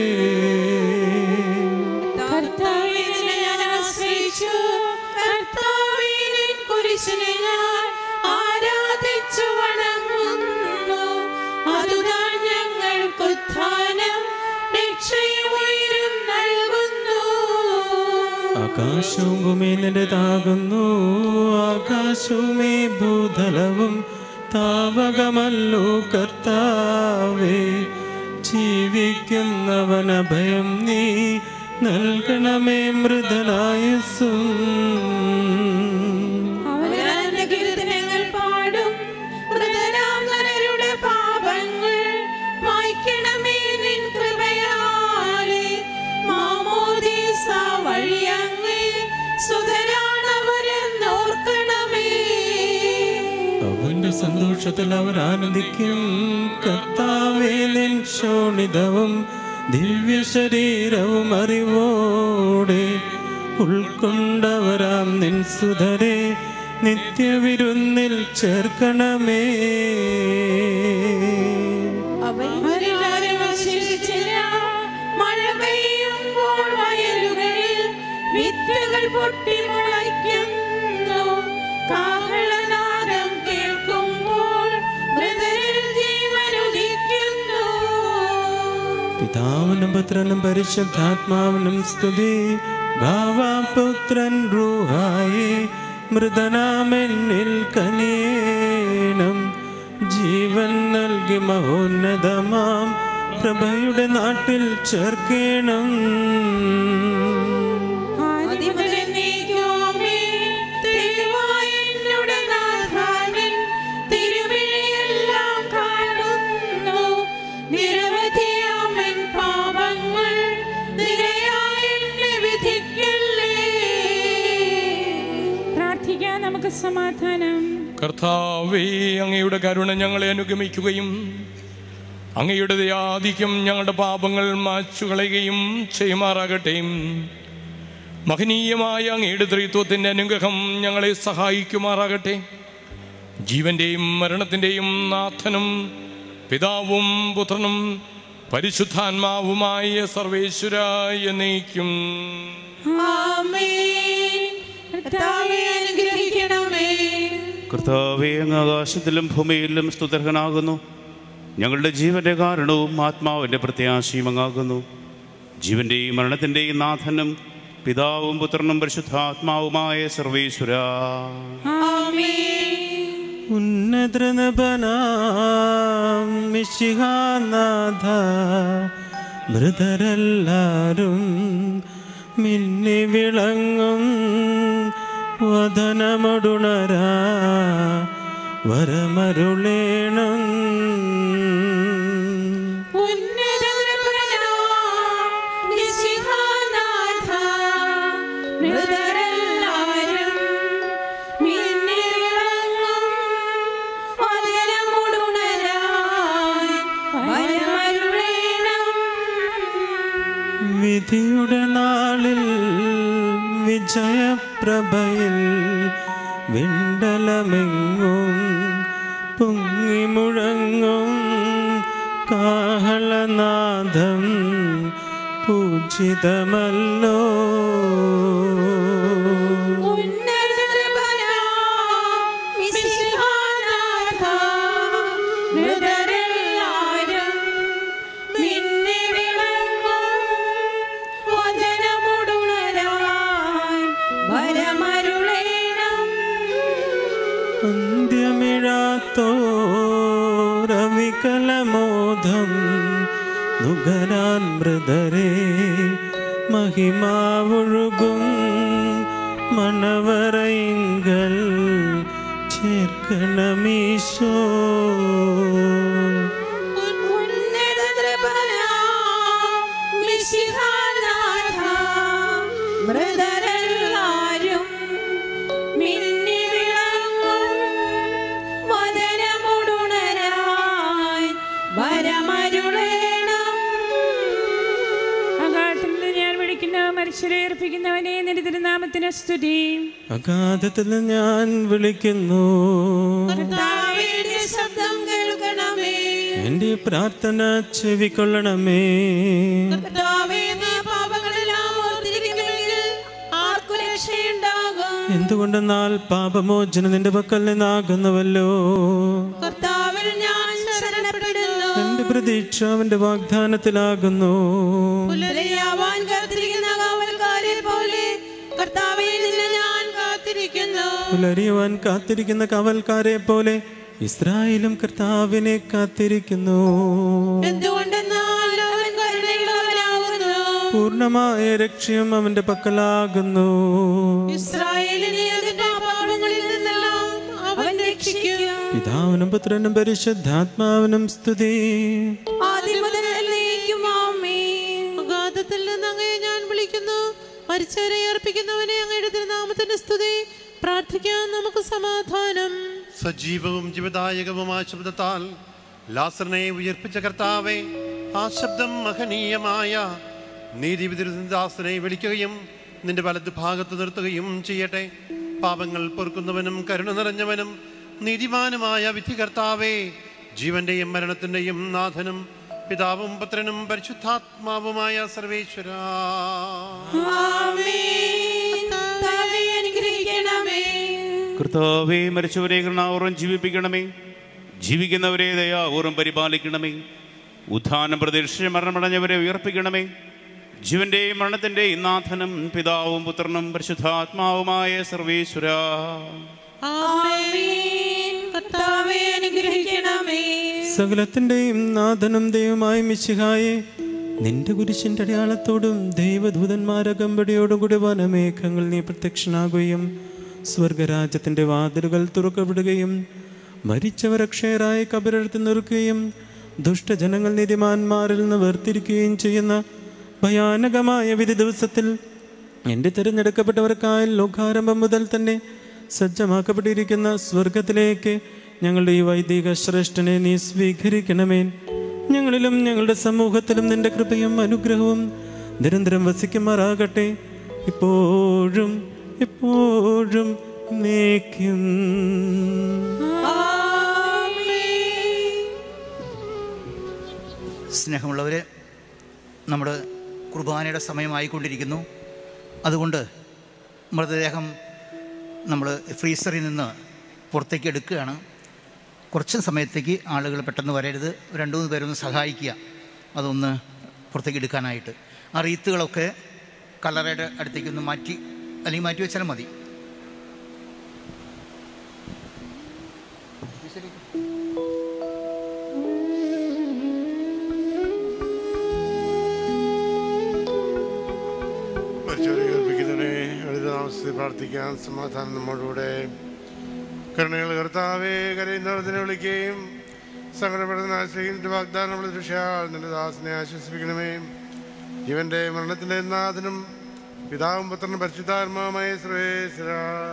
B: കർത്താവേ, നിന്നെ ഞാൻ ആശ്രയിച്ചു. കർത്താവേ, നിൻ കുരിശിനെ ഞാൻ ആരാധിച്ചു വണങ്ങുന്നു. അതുതാൻ ഞങ്ങൾക്കുത്ഥാനം രക്ഷയും ഉയരും നൽകുന്നു
L: ആകാശവും ഭൂമി നിന്റേതാകുന്നു ആകാശവുമേ ഭൂതലവും താവകമല്ലോ കർത്താവേ ജീവിക്കുന്നവന ഭയം നീ നൽകണമേ മൃദനായസും
B: അവരാന്റെ കീർത്തനങ്ങൾ പാടും മൃതരാം നരരുടെ പാപങ്ങൾ മായ്ക്കണമേ നിൻ കൃപയാലെ മാമോദീസ വഴിയങ്ങേ സുതരാണവരെന്നോർക്കണമേ
L: അവന്റെ സന്തോഷത്തിൽ അവർ ആനന്ദിക്കും കർത്താവേ നിൻ ശോണിതവും ദിവ്യ ശരീരവും അറിവോടെ ഉൾക്കൊണ്ടവരാം നിൻ സുധരെ നിത്യവിരുന്നിൽ ചേർക്കണമേ
B: അവരെല്ലാരും അവശേഷിച്ചില്ല മഴ പെയ്യുമ്പോൾ വയലുകളിൽ വിത്തുകൾ പൊട്ടി മുളയ്ക്കുന്നു കാഹളനാദം കേൾക്കുമ്പോൾ മൃതരിൽ ജീവനുദിക്കുന്നു
L: പിതാവിനും പുത്രനും പരിശുദ്ധാത്മാവിനും സ്തുതി ഭാവാപുത്രൻ റൂഹായി മൃതനാമെന്നിൽ കനിയേണം ജീവൻ നൽകി മഹോന്നതമാം പ്രഭയുടെ നാട്ടിൽ ചേർക്കേണം
B: ആദിമുതലെന്നേക്കുമേ ദൈവമായ എന്നുടെ നാഥാനിൻ തിരുമിഴിയെല്ലാം കാണുന്നു. നിരവധിയാമൻ പാപങ്ങൾ നിരയായി എന്നെ വിധിക്കല്ലേ
H: പ്രാർത്ഥിക്കാൻ നമുക്ക് സമാധാനം
M: കർത്താവേ അങ്ങയുടെ കരുണ ഞങ്ങളെ അനുഗമിക്കുകയും അങ്ങയുടെ ദയാധിക്യം ഞങ്ങളുടെ പാപങ്ങൾ മാച്ചുകളയുകയും ചെയ്യുമാറാകട്ടെ മഹനീയമായ അങ്ങയുടെ ത്രിത്വത്തിൻ്റെ അനുഗ്രഹം ഞങ്ങളെ സഹായിക്കുമാറാകട്ടെ ജീവന്റെയും മരണത്തിൻ്റെയും നാഥനും പിതാവും പുത്രനും പരിശുദ്ധാത്മാവുമായ സർവേശ്വരായ എന്നേക്കും
B: ആമേൻ കർത്താവേ അനുഗ്രഹിക്കണമേ
D: കർത്താവേ അങ്ങ് ആകാശത്തിലും ഭൂമിയിലും സ്തുതർഹനാകുന്നു ഞങ്ങളുടെ ജീവന്റെ കാരണവും ആത്മാവിൻ്റെ പ്രത്യാശയും അങ്ങാകുന്നു ജീവന്റെയും മരണത്തിൻ്റെയും നാഥനും പിതാവും പുത്രനും പരിശുദ്ധാത്മാവുമായ സർവേശ്വര
L: ഉന്നതനബനാം മിശിഹാനാഥ മൃതരെല്ലാരും മിന്നി വിളങ്ങും വദനമൊടുണരാ വരമരുളേണം വിധിയുടെ നാളിൽ വിജയപ്രഭയിൽ വിണ്ടലമെങ്ങും പൊങ്ങി മുഴങ്ങും കാഹളനാദം പൂജിതമല്ലോ അന്ത്യമിഴാത്തോരവികലമോധം നുകരാൻ മൃതരെ മഹിമാവൊഴുകും മണവറയിങ്കൽ ചേർക്കണമീശോ
B: മൃതരെല്ലാരും മിന്നി വിളങ്ങും വദനമുടുണരായി വരമരുളേണം
H: അകാലത്തിൽ നിന്ന് ഞാൻ വിളിക്കുന്ന മനുഷ്യരെ ഏർപ്പിക്കുന്നവനെ നിന്റെ തിരുനാമത്തിന് സ്തുതി
L: അഗാധത്തിൽ ഞാൻ വിളിക്കുന്നു
B: കർത്താവിന്റെ ശബ്ദം കേൾക്കണമേ
L: എൻ്റെ പ്രാർത്ഥന ചെവിക്കൊള്ളണമേ
B: കർത്താവേ നീ പാപങ്ങളെല്ലാം ഓർത്തിരിക്കുമെങ്കിൽ ആർക്കു രക്ഷയുണ്ടാകും
L: എന്തുകൊണ്ടെന്നാൽ പാപമോചനം നിന്റെ പക്കൽ നിന്നാകുന്നുവല്ലോ
B: കർത്താവിൽ ഞാൻ ശരണപ്പെടുന്നു
L: എന്റെ പ്രതീക്ഷ അവന്റെ വാഗ്ദാനത്തിലാകുന്നു
B: പുലരിയാവാൻ കാത്തിരിക്കുന്ന കാവൽക്കാരെ പോലെ കർത്താവെ നിന്നെ ഞാൻ കാത്തിരിക്കുന്നു
L: പുലരിയുവാൻ കാത്തിരിക്കുന്ന കവൽക്കാരെ പോലെ ഇസ്രായേലും കർത്താവിനെ കാത്തിരിക്കുന്നു
B: എന്തുകൊണ്ടെന്നാൽ അവൻ കരുണയുള്ളവനാകുന്നു
L: പൂർണ്ണമായ രക്ഷയും അവന്റെ പക്കലാകുന്നു
B: ഇസ്രായേലിനെ അതിന്റെ പാപങ്ങളിൽ നിന്നെല്ലാം അവൻ രക്ഷിക്കും
L: പിതാവിനും പുത്രനും പരിശുദ്ധാത്മാവിനും സ്തുതി
B: ആദ്യം മുതൽ എന്നേക്കും ആമേൻ.
F: അഗാധത്തിൽ നിന്ന് അങ്ങയെ ഞാൻ വിളിക്കുന്നു മരിച്ചവരെ അർപ്പിക്കുന്നവനെ അങ്ങയുടെ തിരുനാമത്തിന്റെ സ്തുതി പ്രാർത്ഥിക്കാൻ നമുക്ക് സമാധാനം
N: സജീവവും ജീവദായകവുമായ ശബ്ദത്താൽ ലാസറിനെ ഉയർപ്പിച്ച കർത്താവെ ആ ശബ്ദം മഹനീയമായ നീതിവിദാസനെ വിളിക്കുകയും നിന്റെ വലത് ഭാഗത്ത് നിർത്തുകയും ചെയ്യട്ടെ പാപങ്ങൾ പൊറുക്കുന്നവനും കരുണ നിറഞ്ഞവനും നീതിമാനുമായ വിധികർത്താവേ ജീവന്റെയും മരണത്തിന്റെയും നാഥനും പിതാവും പുത്രനും പരിശുദ്ധാത്മാവുമായ സർവേശ്വര
B: ആമേൻ. കർത്താവേ, അനുഗ്രഹിക്കണമേ
O: കർത്താവെ മരിച്ചവരെ കരുണാവൂർവം ജീവിപ്പിക്കണമേ ജീവിക്കുന്നവരെ ദയാവൂർവം പരിപാലിക്കണമേ ഉത്ഥാനം പ്രതീക്ഷിച്ച് മരണമടഞ്ഞവരെ ഉയർപ്പിക്കണമേ ജീവന്റെയും മരണത്തിന്റെയും നാഥനും പിതാവും പുത്രനും പരിശുദ്ധാത്മാവുമായ സർവേശ്വര
B: ആമേൻ. കർത്താവേ, അനുഗ്രഹിക്കണമേ
L: സകലത്തിന്റെയും നാഥനും ദൈവമായ മിശിഹായെ നിന്റെ കുരിശിന്റെ അടയാളത്തോടും ദൈവദൂതന്മാരകമ്പടിയോടും കൂടി വനമേഘങ്ങൾ നീ പ്രത്യക്ഷനാകുകയും സ്വർഗരാജ്യത്തിന്റെ വാതിലുകൾ തുറക്കപ്പെടുകയും മരിച്ചവർ അക്ഷയരായി കബരെടുത്ത് നിൽക്കുകയും ദുഷ്ടജനങ്ങൾ നീതിമാന്മാരിൽ നിന്ന് വേർതിരിക്കുകയും ചെയ്യുന്ന ഭയാനകമായ വിധി ദിവസത്തിൽ എൻ്റെ തിരഞ്ഞെടുക്കപ്പെട്ടവർക്കായി ലോകാരംഭം മുതൽ തന്നെ സജ്ജമാക്കപ്പെട്ടിരിക്കുന്ന സ്വർഗത്തിലേക്ക് ഞങ്ങളുടെ ഈ വൈദിക ശ്രേഷ്ഠനെ നീ സ്വീകരിക്കണമേ ഞങ്ങളിലും ഞങ്ങളുടെ സമൂഹത്തിലും നിന്റെ കൃപയും അനുഗ്രഹവും നിരന്തരം വസിക്കുമാറാകട്ടെ ഇപ്പോഴും എപ്പോഴും നീക്കും
P: സ്നേഹമുള്ളവരെ നമ്മുടെ കുർബാനയുടെ സമയമായിക്കൊണ്ടിരിക്കുന്നു അതുകൊണ്ട് മൃതദേഹം നമ്മൾ ഫ്രീസറിൽ നിന്ന് പുറത്തേക്ക് എടുക്കുകയാണ് കുറച്ച് സമയത്തേക്ക് ആളുകൾ പെട്ടെന്ന് വരരുത് രണ്ട് മൂന്ന് പേരൊന്ന് സഹായിക്കുക അതൊന്ന് പുറത്തേക്ക് എടുക്കാനായിട്ട് ആ റീത്തുകളൊക്കെ കല്ലറയുടെ അടുത്തേക്ക് ഒന്ന് മാറ്റി അല്ലെങ്കിൽ മാറ്റി വെച്ചാലും മതി
N: മരിച്ചവരെ ഏൽപ്പിക്കുന്നതിനെ അടുത്ത താമസത്തിൽ പ്രാർത്ഥിക്കാൻ സമാധാനം നമ്മോടുകൂടെ കരുണകൾ കർത്താവെ കരയുന്നവത്തിനെ വിളിക്കുകയും സങ്കടപ്പെടുന്ന ആശ്രയിക്കുന്ന വാഗ്ദാനം ദൃശ്യാൽ നിന്റെ ദാസനെ ആശ്വസിപ്പിക്കണമേ ഇവന്റെ മരണത്തിന്റെ നാഥനും പിതാവും പുത്രനും പരിശുദ്ധാത്മാവുമായ സർവേശ്വര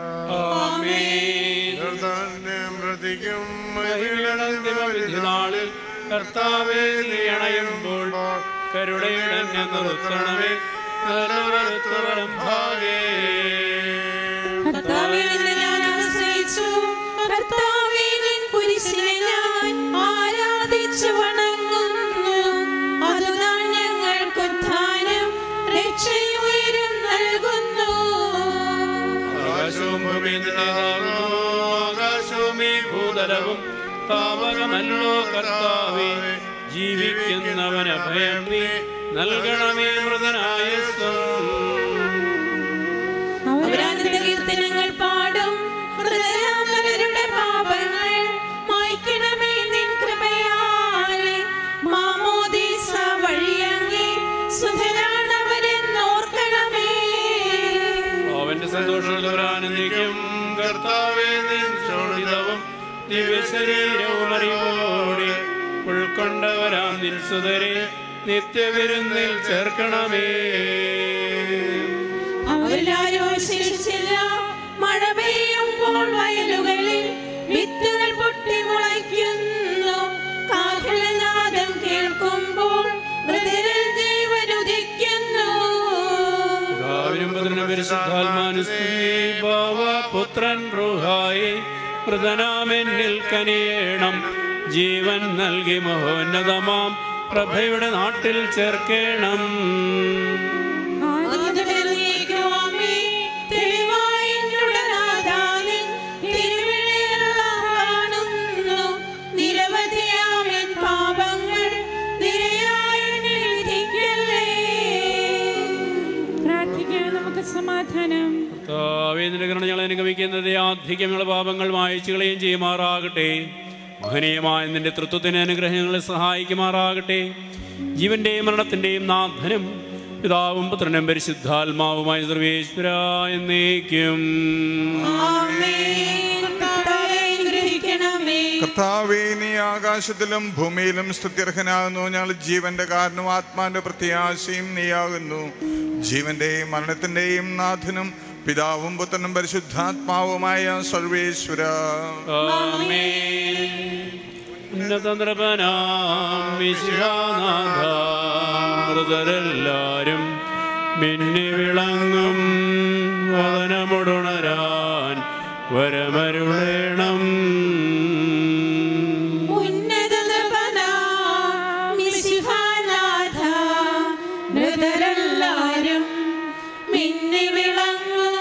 N: പ്രതിക്കും
Q: നാളിൽ കർത്താവെ നീ അണയുമ്പോൾ കരുണയുടെ നിർത്തണമേ നല്ലവരത്തവരം ഭാഗേ
B: കർത്താവേ, നിന്നെ ഞാൻ ആശ്രയിച്ചു. കർത്താവേ, നിൻ കുരിശിനെ ഞാൻ ആരാധിച്ചു വണങ്ങുന്നു. അതുതാൻ ഞങ്ങൾക്ക് ഉദ്ധാനം, രക്ഷയും ഉയരും നൽകുന്നു.
Q: ആകാശവും ഭൂമിയും നിന്റേതാകുന്നു. ആകാശവും ഈ ഭൂതലവും താപകമല്ലോ കർത്താവേ ജീവിക്കുന്നവന് ഭയം നീ നൽകണമേ മൃതനായ
B: അവരാനന്ദ കീർത്തനങ്ങൾ പാടും ഹൃദയാന്തരരുടെ പാപങ്ങൾ മായ്ക്കണമേ നിൻ കൃപയാലെ മാമോദീസ വഴിയങ്ങി സുധരാണവരെന്നോർക്കണമേ
Q: അവന്റെ സന്തോഷമുള്ളവരാനന്ദിക്കും കർത്താവേ നിൻ ശോണിതവും ദിവശരീരവും അറിവോടെ ഉൾക്കൊണ്ടവരാം നിൻ സുതരെ നിത്യവിരുന്നിൽ ചേർക്കണമേ
B: അവരിലാരോ ശേഷിച്ചില്ല മഴ പെയ്യുമ്പോൾ വയലുകളിൽ വിത്തുകൾ പൊട്ടി മുളയ്ക്കുന്നു കാഹളനാദം കേൾക്കുമ്പോൾ മൃതരിൽ ജീവനുദിക്കുന്നു
Q: പിതാവിനും പുത്രനും പരിശുദ്ധാത്മാനുസ്തുതി ഭാവ പുത്രൻ റുഹായി മൃതനാമെന്നിൽ കനിയേണം ജീവൻ നൽകി മഹോന്നതമാം പ്രഭയുടെ നാട്ടിൽ ചേർക്കേണം
B: ആദിമുതലേക്കുവാമേ, തെളിവായി എന്നുടെ നാഥാനിൻ തിരുവിളിയെല്ലാം കാണുന്നു. നിരവധിയാമെൻ പാപങ്ങൾ നിരയായി എന്നിൽ വിധിക്കല്ലേ.
H: പ്രാർത്ഥിക്കാം നമുക്ക് സമാധാനം
Q: കർത്താവേ, നിന്റെ കരുണ ഞങ്ങളെ അനുഗമിക്കുന്നത് ആധിക്യം ഞങ്ങളുടെ പാപങ്ങൾ വായിച്ചു കളയും ചെയ്യുമാറാകട്ടെ മഹനീയമായ നിന്റെ തൃത്വത്തിന് അനുഗ്രഹങ്ങളെ സഹായിക്കുമാറാകട്ടെ ജീവന്റെയും മരണത്തിന്റെയും നാഥനും പിതാവും പുത്രനും പരിശുദ്ധാത്മാവുമായ സർവേശ്വര എന്നേക്കും
B: ആമേൻ. കർത്താവേ, അനുഗ്രഹിക്കണമേ.
K: കർത്താവേ നീ ആകാശത്തിലും ഭൂമിയിലും സ്തുത്യർഹനാകുന്നു ഞങ്ങൾ ജീവന്റെ കാരണവും ആത്മാന്റെ പ്രത്യാശയും നീയാകുന്നു ജീവന്റെയും മരണത്തിന്റെയും നാഥനും പിതാവും പുത്രനും പരിശുദ്ധാത്മാവുമായ സർവേശ്വര
Q: മൃതരെല്ലാരും മിന്നി വിളങ്ങും വദനമുടുണരാൻ വരമരുളേണം
B: ഉന്നത നൃപനാം മിശിഹാനാഥ, മൃതരെല്ലാരും മിന്നി വിളങ്ങും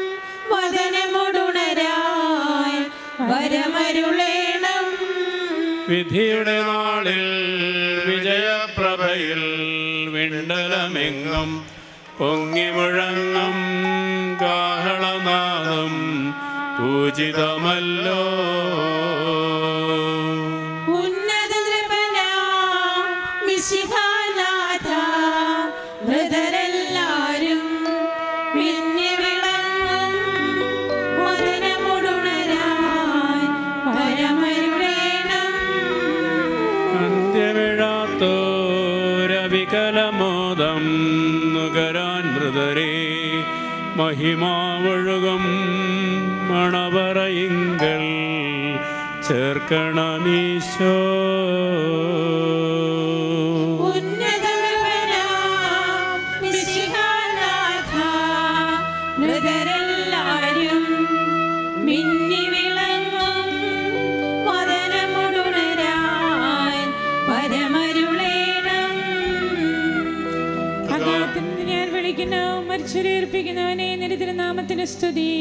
B: വദനമുടുണരാൻ വരമരുളേണം
Q: വിധിയുടെ നാളിൽ വിജയപ്രഭയിൽ വിണ്ടലമെങ്ങും പൊങ്ങി മുഴങ്ങും കാഹളനാദം പൂജിതമല്ലോ
B: ഉന്നത നൃപനാം മിശിഹാനാഥ, മൃതരെല്ലാരും മിന്നി വിളങ്ങും വദനമുടുണരാൻ വരമരുളേണം
Q: അന്ത്യമിഴാത്തോരവികലമോദം നുകരാൻ മൃതരെ മഹിമാവൊഴുകും മണവറയിങ്കൽ ചേർക്കണമീശോ
B: ഉന്നതനവനാം മിശിഹാനാഥ, മൃതരെല്ലാരും മിന്നി വിളങ്ങും വദനമുടുണരാൻ വരമരുളേണം
H: അദ്ദേഹത്തിന് ഞാൻ വിളിക്കുന്നു മരിച്ചവരെ ഏൽപ്പിക്കുന്നവനെ നിന്റെ തിരുനാമത്തിന് സ്തുതി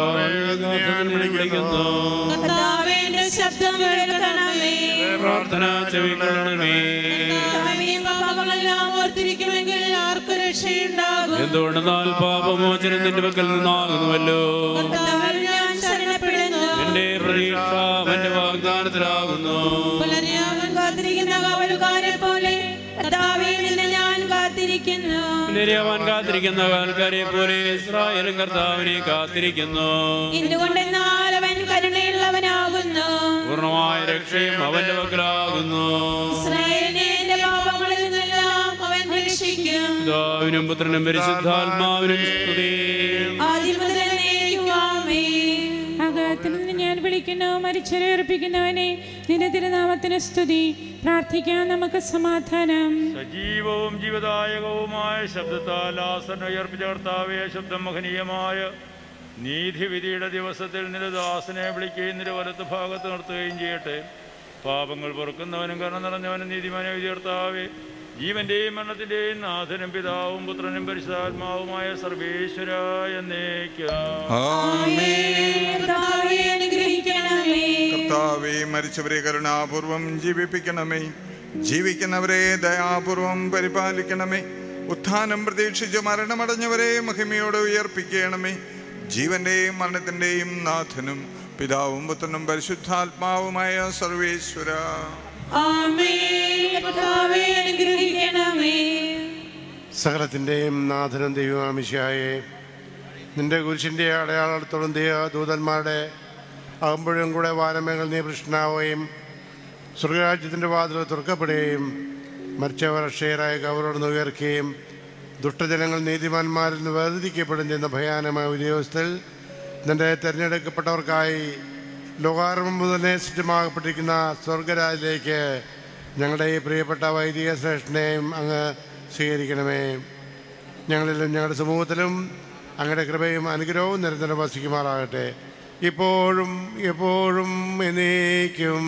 B: കർത്താവേ, എന്റെ ശബ്ദം കേൾക്കണമേ
Q: പ്രാർത്ഥന ചെവിക്കൊള്ളണമേ
B: കർത്താവേ, പാപങ്ങളെല്ലാം ഓർത്തിരിക്കുമെങ്കിൽ ആർക്കു രക്ഷയുണ്ടാകും
Q: എന്തുകൊണ്ടെന്നാൽ പാപമോചനം നിന്റെ പക്കൽ നിന്നാകുന്നുവല്ലോ
B: കർത്താവിൽ ഞാൻ ശരണപ്പെടുന്നു
Q: എന്റെ പ്രതീക്ഷ അവന്റെ വാഗ്ദാനത്തിലാകുന്നു
B: പുലരിയാവൻ കാത്തിരിക്കുന്ന കാവലുകാരെ പോലെ കർത്താവേ, നിന്നെ ഞാൻ കാത്തിരിക്കുന്നു
Q: തിരിയവാൻ കാത്തിരിക്കുന്ന ആൾക്കാരെ പോലെ ഇസ്രായേലും കർത്താവിനെ കാത്തിരിക്കുന്നു
B: എന്തുകൊണ്ടെന്നാൽ അവൻ കരുണയുള്ളവനാകുന്നു
Q: പൂർണ്ണമായ രക്ഷയും അവന്റെ പക്കലാകുന്നു
B: ഇസ്രായേലിനെ എന്റെ പാപങ്ങളിൽ നിന്നെല്ലാം അവൻ രക്ഷിക്കും
Q: പിതാവിനും പുത്രനും പരിശുദ്ധാത്മാവിനും സ്തുതി
B: ആദ്യം മുതൽ എന്നേക്കും ആമേൻ.
H: അകത്തിൽ നിന്ന് ഞാൻ വിളിക്കുന്നു മരിച്ചവരെ അർപ്പിക്കുന്നവനെ നിന്റെ തിരുനാമത്തിന് സ്തുതി പ്രാർത്ഥിക്കാൻ നമുക്ക് സമാധാനം
R: സജീവവും ജീവദായകവുമായ ശബ്ദത്താൽ ആസന ഉയർപ്പിച്ച കർത്താവേ ശബ്ദം മഹനീയമായ നീതിവിധിയുടെ ദിവസത്തിൽ നിരദാസനെ വിളിക്കുകയും നിര വലത്ത് ഭാഗത്ത് നിർത്തുകയും ചെയ്യട്ടെ പാപങ്ങൾ പൊറുക്കുന്നവനും കരുണ നിറഞ്ഞവനും നീതിമാനെ വിധികർത്താവേ ജീവന്റെയും മരണത്തിന്റെയും നാഥനും പിതാവും പുത്രനും പരിശുദ്ധാത്മാവുമായ സർവേശ്വരായ
B: കർത്താവേ, അനുഗ്രഹിക്കണമേ
K: കർത്താവേ മരിച്ചവരെ കരുണാപൂർവം ജീവിപ്പിക്കണമേ ജീവിക്കുന്നവരെ ദയാപൂർവം പരിപാലിക്കണമേ ഉത്ഥാനം പ്രതീക്ഷിച്ച് മരണമടഞ്ഞവരെ മഹിമയോടെ ഉയർപ്പിക്കണമേ ജീവന്റെയും മരണത്തിന്റെയും നാഥനും പിതാവും പുത്രനും പരിശുദ്ധാത്മാവുമായ സർവേശ്വര
B: ആമേൻ. കർത്താവേ, അനുഗ്രഹിക്കണമേ
N: സകലത്തിൻ്റെയും നാഥനും ദൈവമാമിശായെ നിന്റെ കുരിശിൻ്റെ അടയാളത്തോടും ദൈവ ദൂതന്മാരുടെ അകമ്പഴും കൂടെ വാനമേകൾ നീ പ്രശ്നാവുകയും സ്വർഗരാജ്യത്തിൻ്റെ വാതിൽ തുറക്കപ്പെടുകയും മരിച്ചവർ അക്ഷയരായ കവറോട് ഉയർക്കുകയും ദുഷ്ടജനങ്ങൾ നീതിമാന്മാരിൽ നിന്ന് വേർതിരിക്കപ്പെടും ചെയ്യുന്ന ഭയാനമായ ഉദ്യോഗസ്ഥൽ നിന്റെ തിരഞ്ഞെടുക്കപ്പെട്ടവർക്കായി ലോകാരംഭം മുതലേ സൃഷ്ടമാകപ്പെട്ടിരിക്കുന്ന സ്വർഗരാജിലേക്ക് ഞങ്ങളുടെ ഈ പ്രിയപ്പെട്ട വൈദിക ശ്രേഷ്ഠനെയും അങ്ങ് സ്വീകരിക്കണമേ ഞങ്ങളിലും ഞങ്ങളുടെ സമൂഹത്തിലും അങ്ങയുടെ കൃപയും അനുഗ്രഹവും നിരന്തരം വസിക്കുമാറാകട്ടെ ഇപ്പോഴും എപ്പോഴും എന്നേക്കും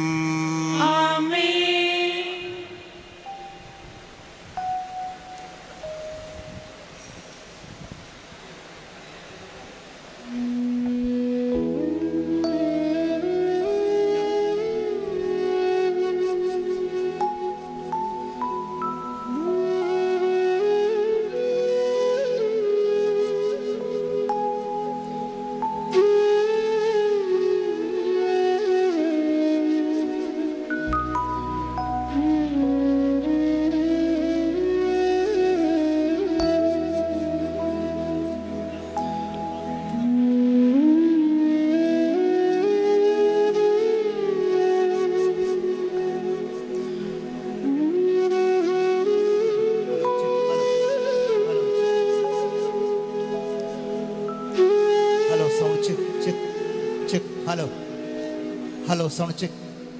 P: hello sound check check check hello hello sound check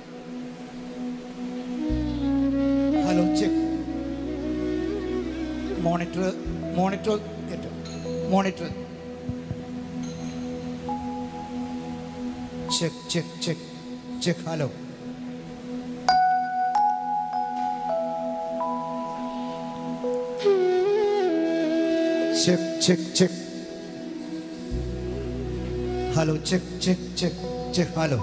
P: hello check monitor monitor monitor check check check check hello check check check hello check check check check hello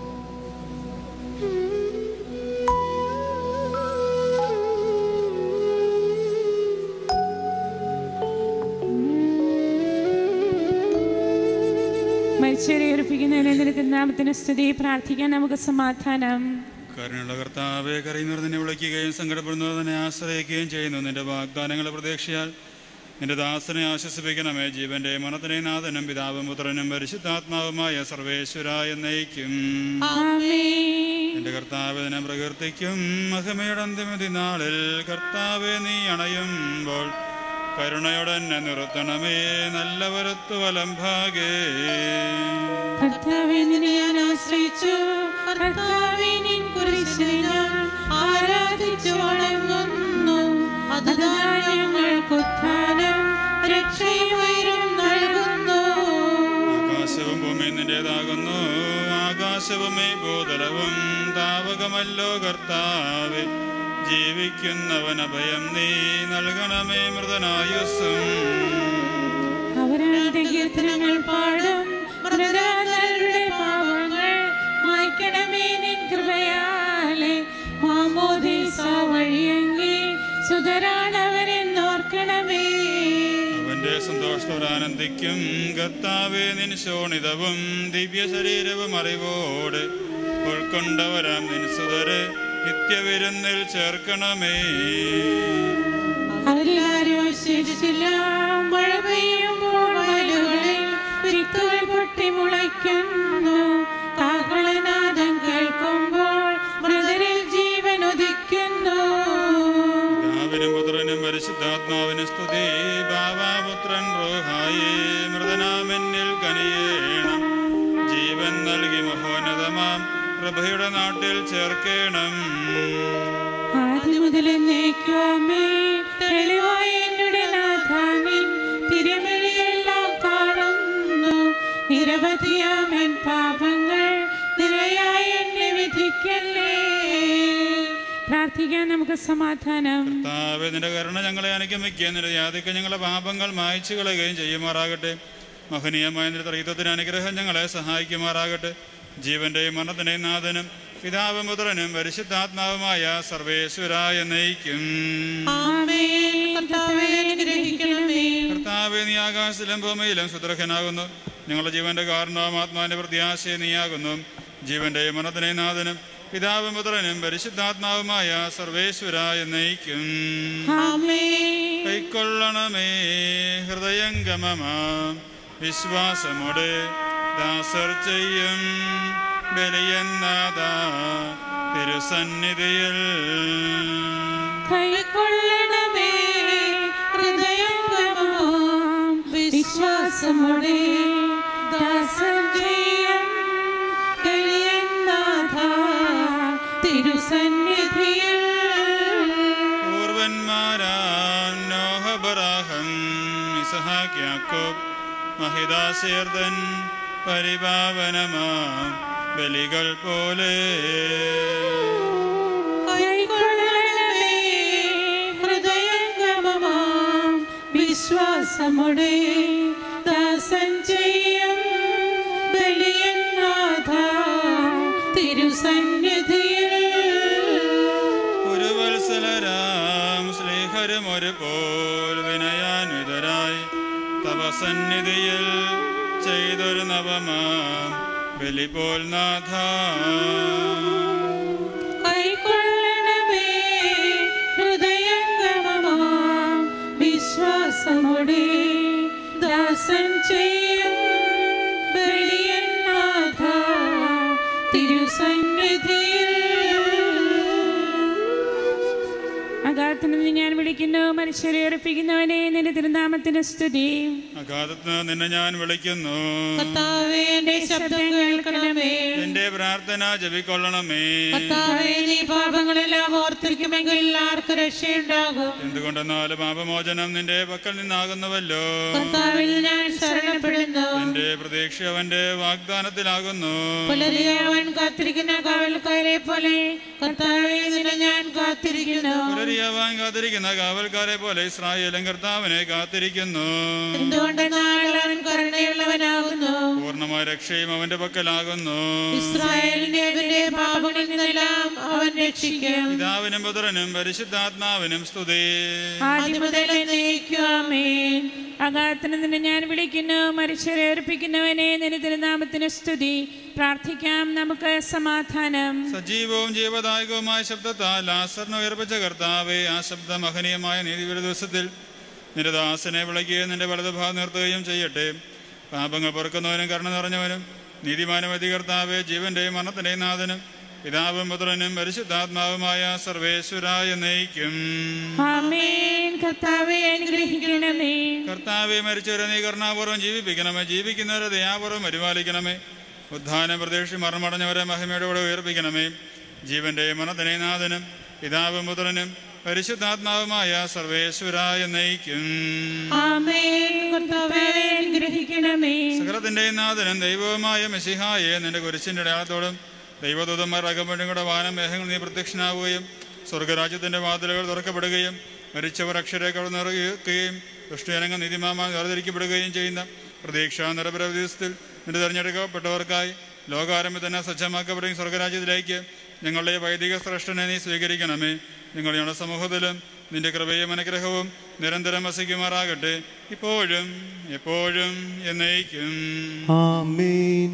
H: മരിച്ചവരെ ഉറപ്പിക്കുന്നതിന് നിന്റെ തിരുനാമത്തിന് സ്തുതി പ്രാർത്ഥിക്കാൻ നമുക്ക് സമാധാനം
D: കരുണയുള്ള കർത്താവെ കരയുന്നവർ നിന്നെ വിളിക്കുകയും സങ്കടപ്പെടുന്നവർ നിന്നെ ആശ്രയിക്കുകയും ചെയ്യുന്നു നിന്റെ വാഗ്ദാനങ്ങളെ പ്രതീക്ഷയാൽ നിന്റെ ദാസനെ ആശ്വസിപ്പിക്കണമേ ജീവന്റെ മരണത്തിനെ നാഥനും പിതാവും പുത്രനും പരിശുദ്ധാത്മാവുമായ സർവേശ്വരായ നയിക്കും എന്റെ കർത്താവ് ദിനം പ്രകീർത്തിക്കും മഹിമയുടെ അന്തിമതി നാളിൽ കർത്താവെ നീ അണയുമ്പോൾ കരുണയോടെ എന്നെ നിർത്തണമേ നല്ല വരത്തു വലം ഭാഗേ
F: കർത്താവേ നിന്നെ ഞാൻ ആശ്രയിച്ചു കർത്താവേ നിൻ കുരിശിനെ ഞാൻ ആരാധിച്ചു വണങ്ങുന്നു അതുതാൻ ഞങ്ങൾക്ക് ഉത്ഥാനം രക്ഷയും ഉയരും നൽകുന്നു
D: ആകാശവും ഭൂമിയും നിന്റേതാകുന്നു ആകാശവും ഈ ഭൂതലവും താവകമല്ലോ കർത്താവെ ജീവിക്കുന്നവൻ അഭയം നീ നൽകണമേ മൃതനായുസ്സും
F: അവരുടെ കീർത്തനങ്ങൾ പാടും മൃതരുടെ പാവങ്ങൾ മായ്ക്കണമേ നിൻ കൃപയാലെ മാമോദീസ വഴിയെങ്കിൽ സുതരാണവരെന്നോർക്കണമേ
D: അവന്റെ സന്തോഷത്തോടാനന്ദിക്കും കർത്താവെ നിൻ ശോണിതവും ദിവ്യ ശരീരവും അറിവോട് ഉൾക്കൊണ്ടവരാം നിൻ സുതരെ നിത്യവിരുന്നിൽ ചേർക്കണമേ
F: അതിലാരും അവശേഷിച്ചില്ല മഴ പെയ്യുമ്പോൾ വയലുകളിൽ വിത്തുകൾ പൊട്ടി മുളയ്ക്കുന്നു കാഹളനാദം കേൾക്കുമ്പോൾ മൃതരിൽ ജീവൻ ഉദിക്കുന്നു
S: പിതാവിനും പുത്രനും പരിശുദ്ധാത്മാവിന് സ്തുതി ബാബാപുത്രൻ റോഹായി മൃതനാമെന്നിൽ കനിയേണം ജീവൻ നൽകി മഹോന്നതമാം പ്രഭയുടെ നാട്ടിൽ ചേർക്കേണം
F: ആദ്യം മുതൽ എന്നേക്കുമേ തെളിവായി എന്നുടെ നാഥാനിൻ തിരുമഴിയെല്ലാം കാണുന്നു നിരവധിയാമൻ പാപങ്ങൾ നിരയായി എന്നെ വിധിക്കല്ലേ
H: പ്രാർത്ഥിക്കാൻ നമുക്ക് സമാധാനം
S: കർത്താവേ നിന്റെ കരുണ ഞങ്ങളെ അനുഗമിക്കുകയും നിന്റെ യാതിക്ക് ഞങ്ങളെ പാപങ്ങൾ മായ്ച്ചു കളയുകയും ചെയ്യുമാറാകട്ടെ മഹനീയമായ നിന്റെ ത്രീത്വത്തിന് അനുഗ്രഹം ഞങ്ങളെ സഹായിക്കുമാറാകട്ടെ ജീവന്റെയും മരണത്തിന്റെയും നാഥനും പിതാവും പുത്രനും പരിശുദ്ധാത്മാവുമായ സർവേശ്വരായ നയിക്കും
F: ആമേൻ കർത്താവേ അനുഗ്രഹിക്കണമേ
S: കർത്താവേ നീ ആകാശത്തിലും ഭൂമിയിലും സുദ്രഹനാകുന്നു ഞങ്ങളുടെ ജീവന്റെ കാരണവും ആത്മാവിന്റെ പ്രത്യാശയെ നീയാകുന്നു ജീവന്റെയും മരണത്തിനെയും നാഥനും പിതാവും പുത്രനും പരിശുദ്ധാത്മാവുമായ സർവേശ്വരായ നയിക്കും
F: ആമേൻ
S: കൈക്കൊള്ളണമേ ഹൃദയംഗമമാം വിശ്വാസമോടെ ദാസർ ചെയ്യും ബലിയന്നാഥ തിരുസന്നിധിയിൽ
F: കൈക്കൊള്ളണമേ ഹൃദയംഗമമാം വിശ്വാസമുടെ ദാസൻ ചെയ്യും കലിയനാഥ തിരുസന്നിധിയിൽ
S: പൂർവന്മാരാം നോഹബറാഹം ഇസഹാക്ക് യാക്കോബ് മഹിദാസേർദൻ പരിപാവനമാം ബലികൾ പോലെ
F: കൈക്കൊള്ളണമേ ഹൃദയംഗമമാം വിശ്വാസമുടെ ദാസൻ ചെയ്യും ബലിയനാഥ തിരുസന്നിധിയിൽ
S: ഒരു വത്സലരാം സ്നേഹരും ഒരു പോൽ വിനയാൻവിതരായി തപസന്നിധിയിൽ ചെയ്തൊരു നവമാം ബലി പോൽ നാഥ
F: കൈക്കൊള്ളണമേ ഹൃദയംഗമമാം വിശ്വാസമുടെ ദാസൻ ചെയ്യും ബലിയനാഥ തിരുസന്നിധിയിൽ
H: അകാലത്തിൽ നിന്ന് ഞാൻ വിളിക്കുന്നു മനുഷ്യരെ ഏർപ്പിക്കുന്നവനെ നിന്റെ തിരുനാമത്തിന് സ്തുതി
S: അഗാധത്ത് നിന്നെ ഞാൻ വിളിക്കുന്നു
F: കർത്താവേ എന്റെ ശബ്ദം കേൾക്കണമേ
S: എന്റെ പ്രാർത്ഥന ജപിക്കൊള്ളണമേ
F: കർത്താവേ നീ പാപങ്ങളെല്ലാം ഓർത്തിരിക്കുമെങ്കിൽ ആർക്ക് രക്ഷയുണ്ടാകും
S: എന്തുകൊണ്ടെന്നാൽ പാപമോചനം നിന്റെ പക്കൽ നിന്നാകുന്നുവല്ലോ
F: കർത്താവിൽ ഞാൻ ശരണപ്പെടുന്നു
S: എന്റെ പ്രതീക്ഷ അവന്റെ വാഗ്ദാനത്തിലാകുന്നു
F: പുലരിയാവൻ കാത്തിരിക്കുന്ന കാവൽക്കാരെ പോലെ കർത്താവെ നിന്നെ ഞാൻ കാത്തിരിക്കുന്നു
S: പുലരിയാവാൻ കാത്തിരിക്കുന്ന കാവൽക്കാരെ പോലെ ഇസ്രായേലും കർത്താവിനെ കാത്തിരിക്കുന്നു
F: എന്തുകൊണ്ടെന്നാൽ അവൻ കരുണയുള്ളവനാകുന്നു
S: പൂർണ്ണമായ രക്ഷയും അവന്റെ പക്കലാകുന്നു
F: ഇസ്രായേലിനെ അവന്റെ പാപങ്ങളിൽ നിന്നെല്ലാം അവൻ രക്ഷിക്കും
S: പിതാവിനും പുത്രനും പരിശുദ്ധാത്മാവിനും സ്തുതി
F: ആദ്യം മുതൽ എന്നേക്കുമാമേൻ
H: അകാലത്തിന് നിന്നെ ഞാൻ വിളിക്കുന്നു മനുഷ്യരെ ഏർപ്പിക്കുന്നവനെ നിന്റെ തിരുനാമത്തിന് സ്തുതി പ്രാർത്ഥിക്കാം നമുക്ക് സമാധാനം
S: സജീവവും ജീവദായകവുമായ ശബ്ദത്താൽ ലാസറിനെ ഉയർപ്പിച്ച കർത്താവെ ആ ശബ്ദ മഹനീയമായ നീതിയുടെ ദിവസത്തിൽ നിന്റെ ദാസനെ വിളിക്കുകയും നിന്റെ വലതുഭാഗം നിർത്തുകയും ചെയ്യട്ടെ പാപങ്ങൾ പൊറുക്കുന്നവനും കരുണ നിറഞ്ഞവനും നീതിമാനമതി കർത്താവെ ജീവന്റെയും മരണത്തിന്റെയും നാഥനും പിതാവും പുത്രനും പരിശുദ്ധാത്മാവുമായ സർവേശ്വരായ നയിക്കും
H: ആമേൻ കർത്താവെ അനുഗ്രഹിക്കണമേ
S: കർത്താവെ മരിച്ചവരെ നീ കരുണാപൂർവ്വം ജീവിപ്പിക്കണമേ ജീവിക്കുന്നവരെ ദയാപൂർവ്വം പരിപാലിക്കണമേ ഉദ്ധാനം പ്രതീക്ഷ മരണമടഞ്ഞവരെ മഹിമയുടെ കൂടെ ഉയർപ്പിക്കണമേ ജീവന്റെയും മരണത്തിനെയും നാഥനും പിതാവും പുത്രനും പരിശുദ്ധാത്മാവുമായ സർവേശ്വരായ നയിക്കും
H: ആമേൻ കർത്താവെ അനുഗ്രഹിക്കണമേ
S: സകലത്തിന്റെയും നാഥനും ദൈവവുമായ മെസ്സിഹായെ നിന്റെ കുരിശിന്റെ അടയാളത്തോടും ദൈവദൂതന്മാർ അകമ്പഴും കൂടെ വാനം മേഘങ്ങൾ നീ പ്രത്യക്ഷനാവുകയും സ്വർഗരാജ്യത്തിന്റെ വാതിലുകൾ തുറക്കപ്പെടുകയും മരിച്ചവർ അക്ഷരേക്കൾ നിറയുകയും ദുഷ്ടജനങ്ങൾ നീതിമാമാൻ വേർതിരിക്കപ്പെടുകയും ചെയ്യുന്ന പ്രതീക്ഷാ നിരപരവസ്ഥയിൽ നിന്റെ തിരഞ്ഞെടുക്കപ്പെട്ടവർക്കായി ലോകാരംഭം തന്നെ സജ്ജമാക്കപ്പെടുകയും സ്വർഗരാജ്യത്തിലേക്ക് ഞങ്ങളുടെ വൈദിക ശ്രേഷ്ഠനെ നീ സ്വീകരിക്കണമേ നിങ്ങൾ ഞങ്ങളുടെ സമൂഹത്തിലും നിന്റെ കൃപയും അനുഗ്രഹവും നിരന്തരം വസിക്കുമാറാകട്ടെ ഇപ്പോഴും എപ്പോഴും എന്നേക്കും
T: ആമേൻ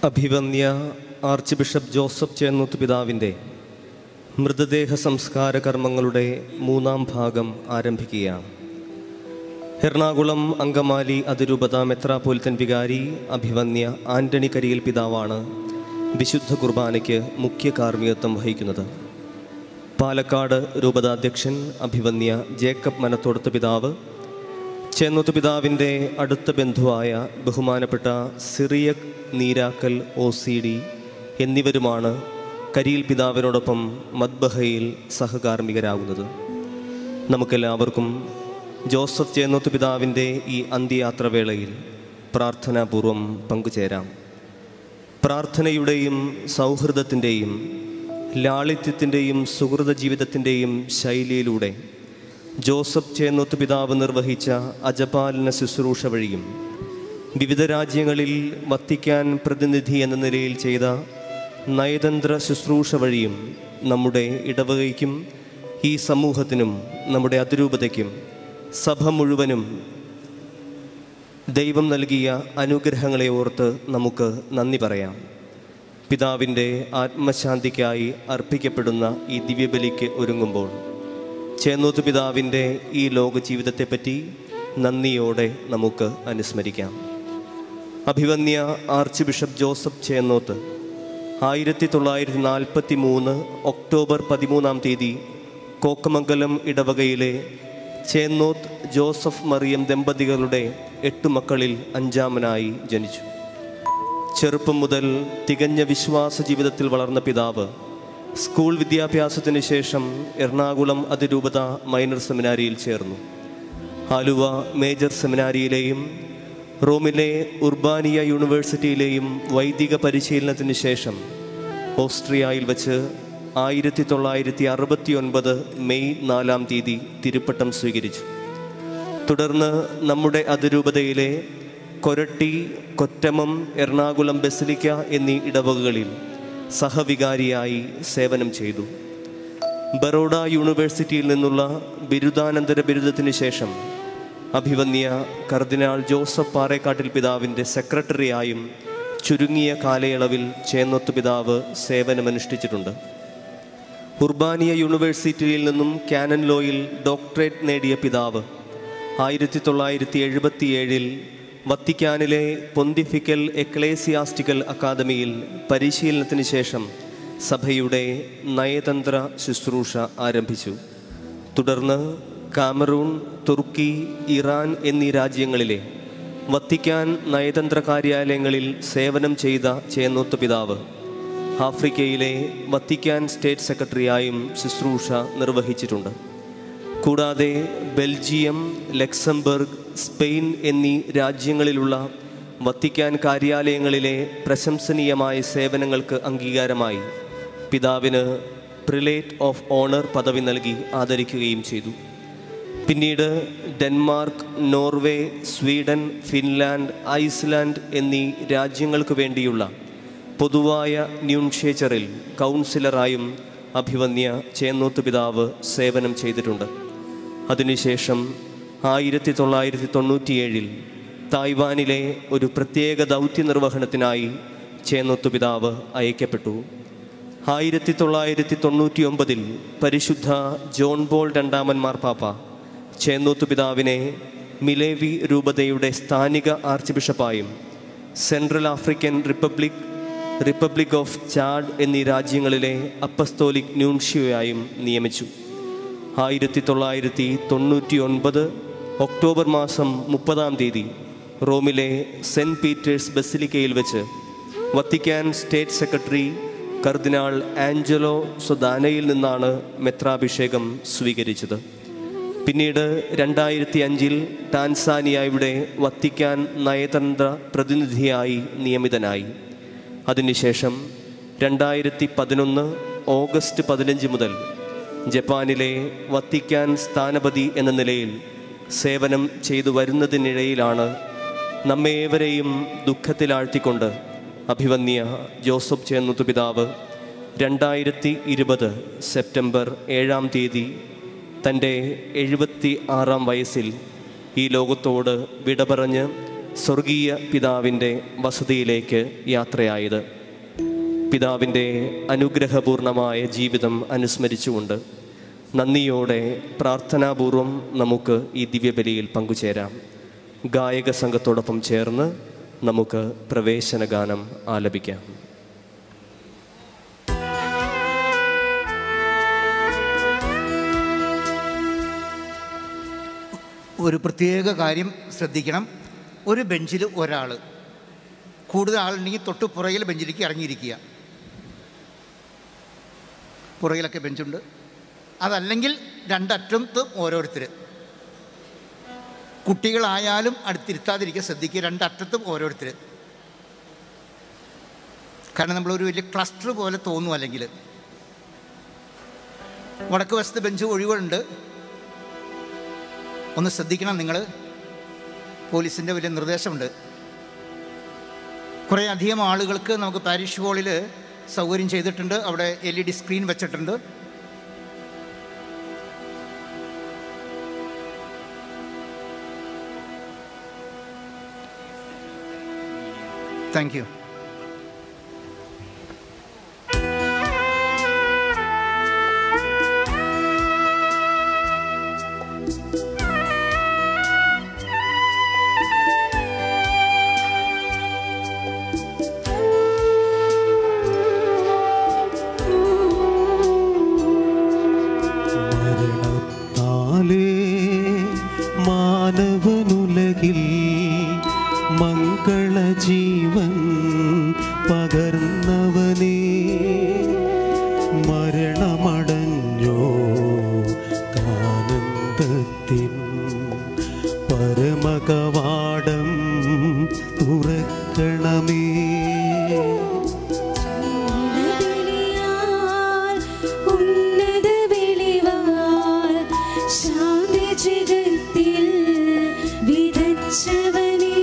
T: അഭിവന്യ ആർച്ച് ബിഷപ്പ് ജോസഫ് ചേന്നൂത്ത് പിതാവിൻ്റെ മൃതദേഹ സംസ്കാര കർമ്മങ്ങളുടെ മൂന്നാം ഭാഗം ആരംഭിക്കുകയാണ് എറണാകുളം അങ്കമാലി അതിരൂപത മെത്രാപോലിത്തൻ വികാരി അഭിവന്യ ആന്റണി കരിയിൽ പിതാവാണ് വിശുദ്ധ കുർബാനയ്ക്ക് മുഖ്യ കാർമ്മികത്വം വഹിക്കുന്നത് പാലക്കാട് രൂപതാധ്യക്ഷൻ അഭിവന്യ ജേക്കബ് മനത്തോടത്ത് പിതാവ് ചേന്നൂത്ത് പിതാവിൻ്റെ അടുത്ത ബന്ധുവായ ബഹുമാനപ്പെട്ട Cyriac Neerakal O C D എന്നിവരുമാണ് കരിയിൽ പിതാവിനോടൊപ്പം മദ്ബഹയിൽ സഹകാർമ്മികരാകുന്നത് നമുക്കെല്ലാവർക്കും ജോസഫ് ചേന്നൂത്ത് പിതാവിൻ്റെ ഈ അന്ത്യയാത്രവേളയിൽ പ്രാർത്ഥനാപൂർവം പങ്കുചേരാം പ്രാർത്ഥനയുടെയും സൗഹൃദത്തിൻ്റെയും ലാളിത്യത്തിൻ്റെയും സുഹൃത ജീവിതത്തിൻ്റെയും ശൈലിയിലൂടെ ജോസഫ് ചേന്നൂത്ത് പിതാവ് നിർവഹിച്ച അജപാലന ശുശ്രൂഷ വഴിയും വിവിധ രാജ്യങ്ങളിൽ വത്തിക്കാൻ പ്രതിനിധി എന്ന നിലയിൽ ചെയ്ത നയതന്ത്ര ശുശ്രൂഷ വഴിയും നമ്മുടെ ഇടവകയ്ക്കും ഈ സമൂഹത്തിനും നമ്മുടെ അതിരൂപതയ്ക്കും സഭ മുഴുവനും ദൈവം നൽകിയ അനുഗ്രഹങ്ങളെ ഓർത്ത് നമുക്ക് നന്ദി പറയാം പിതാവിൻ്റെ ആത്മശാന്തിക്കായി അർപ്പിക്കപ്പെടുന്ന ഈ ദിവ്യബലിക്ക് ഒരുങ്ങുമ്പോൾ ചേന്നൂത്ത് പിതാവിൻ്റെ ഈ ലോക ജീവിതത്തെപ്പറ്റി നന്ദിയോടെ നമുക്ക് അനുസ്മരിക്കാം അഭിവന്യ ആർച്ച് ബിഷപ്പ് ജോസഫ് ചേന്നോത്ത് ആയിരത്തി തൊള്ളായിരത്തി നാൽപ്പത്തി മൂന്ന് ഒക്ടോബർ പതിമൂന്നാം തീയതി കോക്കമംഗലം ഇടവകയിലെ ചേന്നോത്ത് ജോസഫ് മറിയം ദമ്പതികളുടെ എട്ട് മക്കളിൽ അഞ്ചാമനായി ജനിച്ചു ചെറുപ്പം മുതൽ തികഞ്ഞ വിശ്വാസ ജീവിതത്തിൽ വളർന്ന പിതാവ് സ്കൂൾ വിദ്യാഭ്യാസത്തിന് ശേഷം എറണാകുളം അതിരൂപത മൈനർ സെമിനാരിയിൽ ചേർന്നു ആലുവ മേജർ സെമിനാരിയിലെയും റോമിലെ ഉർബാനിയ യൂണിവേഴ്സിറ്റിയിലെയും വൈദിക പരിശീലനത്തിന് ശേഷം ഓസ്ട്രിയയിൽ വച്ച് ആയിരത്തി തൊള്ളായിരത്തി അറുപത്തി ഒൻപത് മെയ് നാലാം തീയതി തിരുപ്പട്ടം സ്വീകരിച്ചു തുടർന്ന് നമ്മുടെ അതിരൂപതയിലെ കൊരട്ടി കൊറ്റമം എറണാകുളം ബസിലിക്ക എന്നീ ഇടവകകളിൽ സഹവികാരിയായി സേവനം ചെയ്തു ബറോഡ യൂണിവേഴ്സിറ്റിയിൽ നിന്നുള്ള ബിരുദാനന്തര ബിരുദത്തിന് ശേഷം അഭിവന്യ കർദിനാൾ ജോസഫ് പാറേക്കാട്ടിൽ പിതാവിൻ്റെ സെക്രട്ടറിയായും ചുരുങ്ങിയ കാലയളവിൽ ചേന്നൊത്ത് പിതാവ് സേവനമനുഷ്ഠിച്ചിട്ടുണ്ട് ഉർബാനിയ യൂണിവേഴ്സിറ്റിയിൽ നിന്നും കാനൻ ലോയിൽ ഡോക്ടറേറ്റ് നേടിയ പിതാവ് ആയിരത്തി തൊള്ളായിരത്തി എഴുപത്തിയേഴിൽ വത്തിക്കാനിലെ പൊന്തിഫിക്കൽ എക്ലേസിയാസ്റ്റിക്കൽ അക്കാദമിയിൽ പരിശീലനത്തിന് ശേഷം സഭയുടെ നയതന്ത്ര ശുശ്രൂഷ ആരംഭിച്ചു തുടർന്ന് കാമറൂൺ തുർക്കി ഇറാൻ എന്നീ രാജ്യങ്ങളിലെ വത്തിക്കാൻ നയതന്ത്ര കാര്യാലയങ്ങളിൽ സേവനം ചെയ്ത ചേന്നോത്ത് പിതാവ് ആഫ്രിക്കയിലെ വത്തിക്കാൻ സ്റ്റേറ്റ് സെക്രട്ടറിയായും ശുശ്രൂഷ നിർവഹിച്ചിട്ടുണ്ട് കൂടാതെ ബെൽജിയം ലക്സംബർഗ് സ്പെയിൻ എന്നീ രാജ്യങ്ങളിലുള്ള വത്തിക്കാൻ കാര്യാലയങ്ങളിലെ പ്രശംസനീയമായ സേവനങ്ങൾക്ക് അംഗീകാരമായി പിതാവിന് പ്രിലേറ്റ് ഓഫ് ഓണർ പദവി നൽകി ആദരിക്കുകയും ചെയ്തു പിന്നീട് Denmark Norway Sweden Finland Iceland എന്നീ രാജ്യങ്ങൾക്ക് വേണ്ടിയുള്ള പൊതുവായ ന്യൂൺഷേച്ചറിൽ കൗൺസിലറായും അഭിവന്യ ചേന്നൂത്ത് പിതാവ് സേവനം ചെയ്തിട്ടുണ്ട് അതിനുശേഷം ആയിരത്തി തൊള്ളായിരത്തി തൊണ്ണൂറ്റിയേഴിൽ തായ്വാനിലെ ഒരു പ്രത്യേക ദൗത്യ നിർവഹണത്തിനായി ചേന്നൂത്ത് പിതാവ് അയക്കപ്പെട്ടു ആയിരത്തി തൊള്ളായിരത്തി തൊണ്ണൂറ്റി ഒമ്പതിൽ പരിശുദ്ധ ജോൺ ബോൾ രണ്ടാമൻ മാർപ്പാപ്പ ചേന്നൂത്ത് പിതാവിനെ മിലേവി രൂപതയുടെ സ്ഥാനിക ആർച്ച് ബിഷപ്പായും Central African Republic republic of Chad എന്നീ രാജ്യങ്ങളിലെ അപ്പസ്തോലിക് ന്യൂൻഷിയോയായും നിയമിച്ചു ആയിരത്തി തൊള്ളായിരത്തി തൊണ്ണൂറ്റി ഒൻപത് ഒക്ടോബർ മാസം മുപ്പതാം തീയതി റോമിലെ സെൻറ്റ് പീറ്റേഴ്സ് ബസിലിക്കയിൽ വെച്ച് വത്തിക്കാൻ സ്റ്റേറ്റ് സെക്രട്ടറി കർദിനാൾ ആഞ്ചലോ സൊദാനയിൽ നിന്നാണ് മെത്രാഭിഷേകം സ്വീകരിച്ചത് പിന്നീട് രണ്ടായിരത്തി അഞ്ചിൽ ടാൻസാനിയയുടെ വത്തിക്കാൻ നയതന്ത്ര പ്രതിനിധിയായി നിയമിതനായി അതിനുശേഷം രണ്ടായിരത്തി പതിനൊന്ന് ഓഗസ്റ്റ് പതിനഞ്ച് മുതൽ ജപ്പാനിലെ വത്തിക്കാൻ സ്ഥാനപതി എന്ന നിലയിൽ സേവനം ചെയ്തു വരുന്നതിനിടയിലാണ് നമ്മേവരെയും ദുഃഖത്തിലാഴ്ത്തിക്കൊണ്ട് അഭിവന്യ ജോസഫ് ചേന്നുത്തു പിതാവ് രണ്ടായിരത്തി ഇരുപത് സെപ്റ്റംബർ ഏഴാം തീയതി തൻ്റെ എഴുപത്തി ആറാം വയസ്സിൽ ഈ ലോകത്തോട് വിട പറഞ്ഞ് സ്വർഗീയ പിതാവിൻ്റെ വസതിയിലേക്ക് യാത്രയായത് പിതാവിൻ്റെ അനുഗ്രഹപൂർണമായ ജീവിതം അനുസ്മരിച്ചുകൊണ്ട് നന്ദിയോടെ പ്രാർത്ഥനാപൂർവം നമുക്ക് ഈ ദിവ്യബലിയിൽ പങ്കുചേരാം ഗായക സംഘത്തോടൊപ്പം ചേർന്ന് നമുക്ക് പ്രവേശന ഗാനം ആലപിക്കാം
P: ഒരു പ്രത്യേക കാര്യം ശ്രദ്ധിക്കണം ഒരു ബെഞ്ചിൽ ഒരാൾ കൂടുതൽ ആളുണ്ടെങ്കിൽ തൊട്ട് പുറകിൽ ബെഞ്ചിലേക്ക് ഇറങ്ങിയിരിക്കുക പുറകിലൊക്കെ ബെഞ്ചുണ്ട് അതല്ലെങ്കിൽ രണ്ടറ്റത്തും ഓരോരുത്തർ കുട്ടികളായാലും അടുത്തിരുത്താതിരിക്കുക ശ്രദ്ധിക്കുക രണ്ടറ്റത്തും ഓരോരുത്തർ കാരണം നമ്മളൊരു വലിയ ക്ലസ്റ്റർ പോലെ തോന്നും അല്ലെങ്കിൽ വടക്ക് വശത്ത് ബെഞ്ച് ഒഴിവുണ്ട് ഒന്ന് ശ്രദ്ധിക്കണം നിങ്ങൾ പോലീസിൻ്റെ വലിയ നിർദ്ദേശമുണ്ട് കുറേ അധികം ആളുകൾക്ക് നമുക്ക് പാരിഷ് ഹാളിൽ സൗകര്യം ചെയ്തിട്ടുണ്ട് അവിടെ എൽ ഇ ഡി സ്ക്രീൻ വെച്ചിട്ടുണ്ട് താങ്ക് യു
L: നാലേ മാനവനുലകിൽ മംഗളജീവൻ പകർന്നവനേ മരണമടഞ്ഞോ കാനന്ദത്തിൻ പരമകവാടം തുറക്കണമേ
U: ഉന്നത വെളിവാൽ ശാന്തി ജഗത്തിൽ വിതച്ചവനേ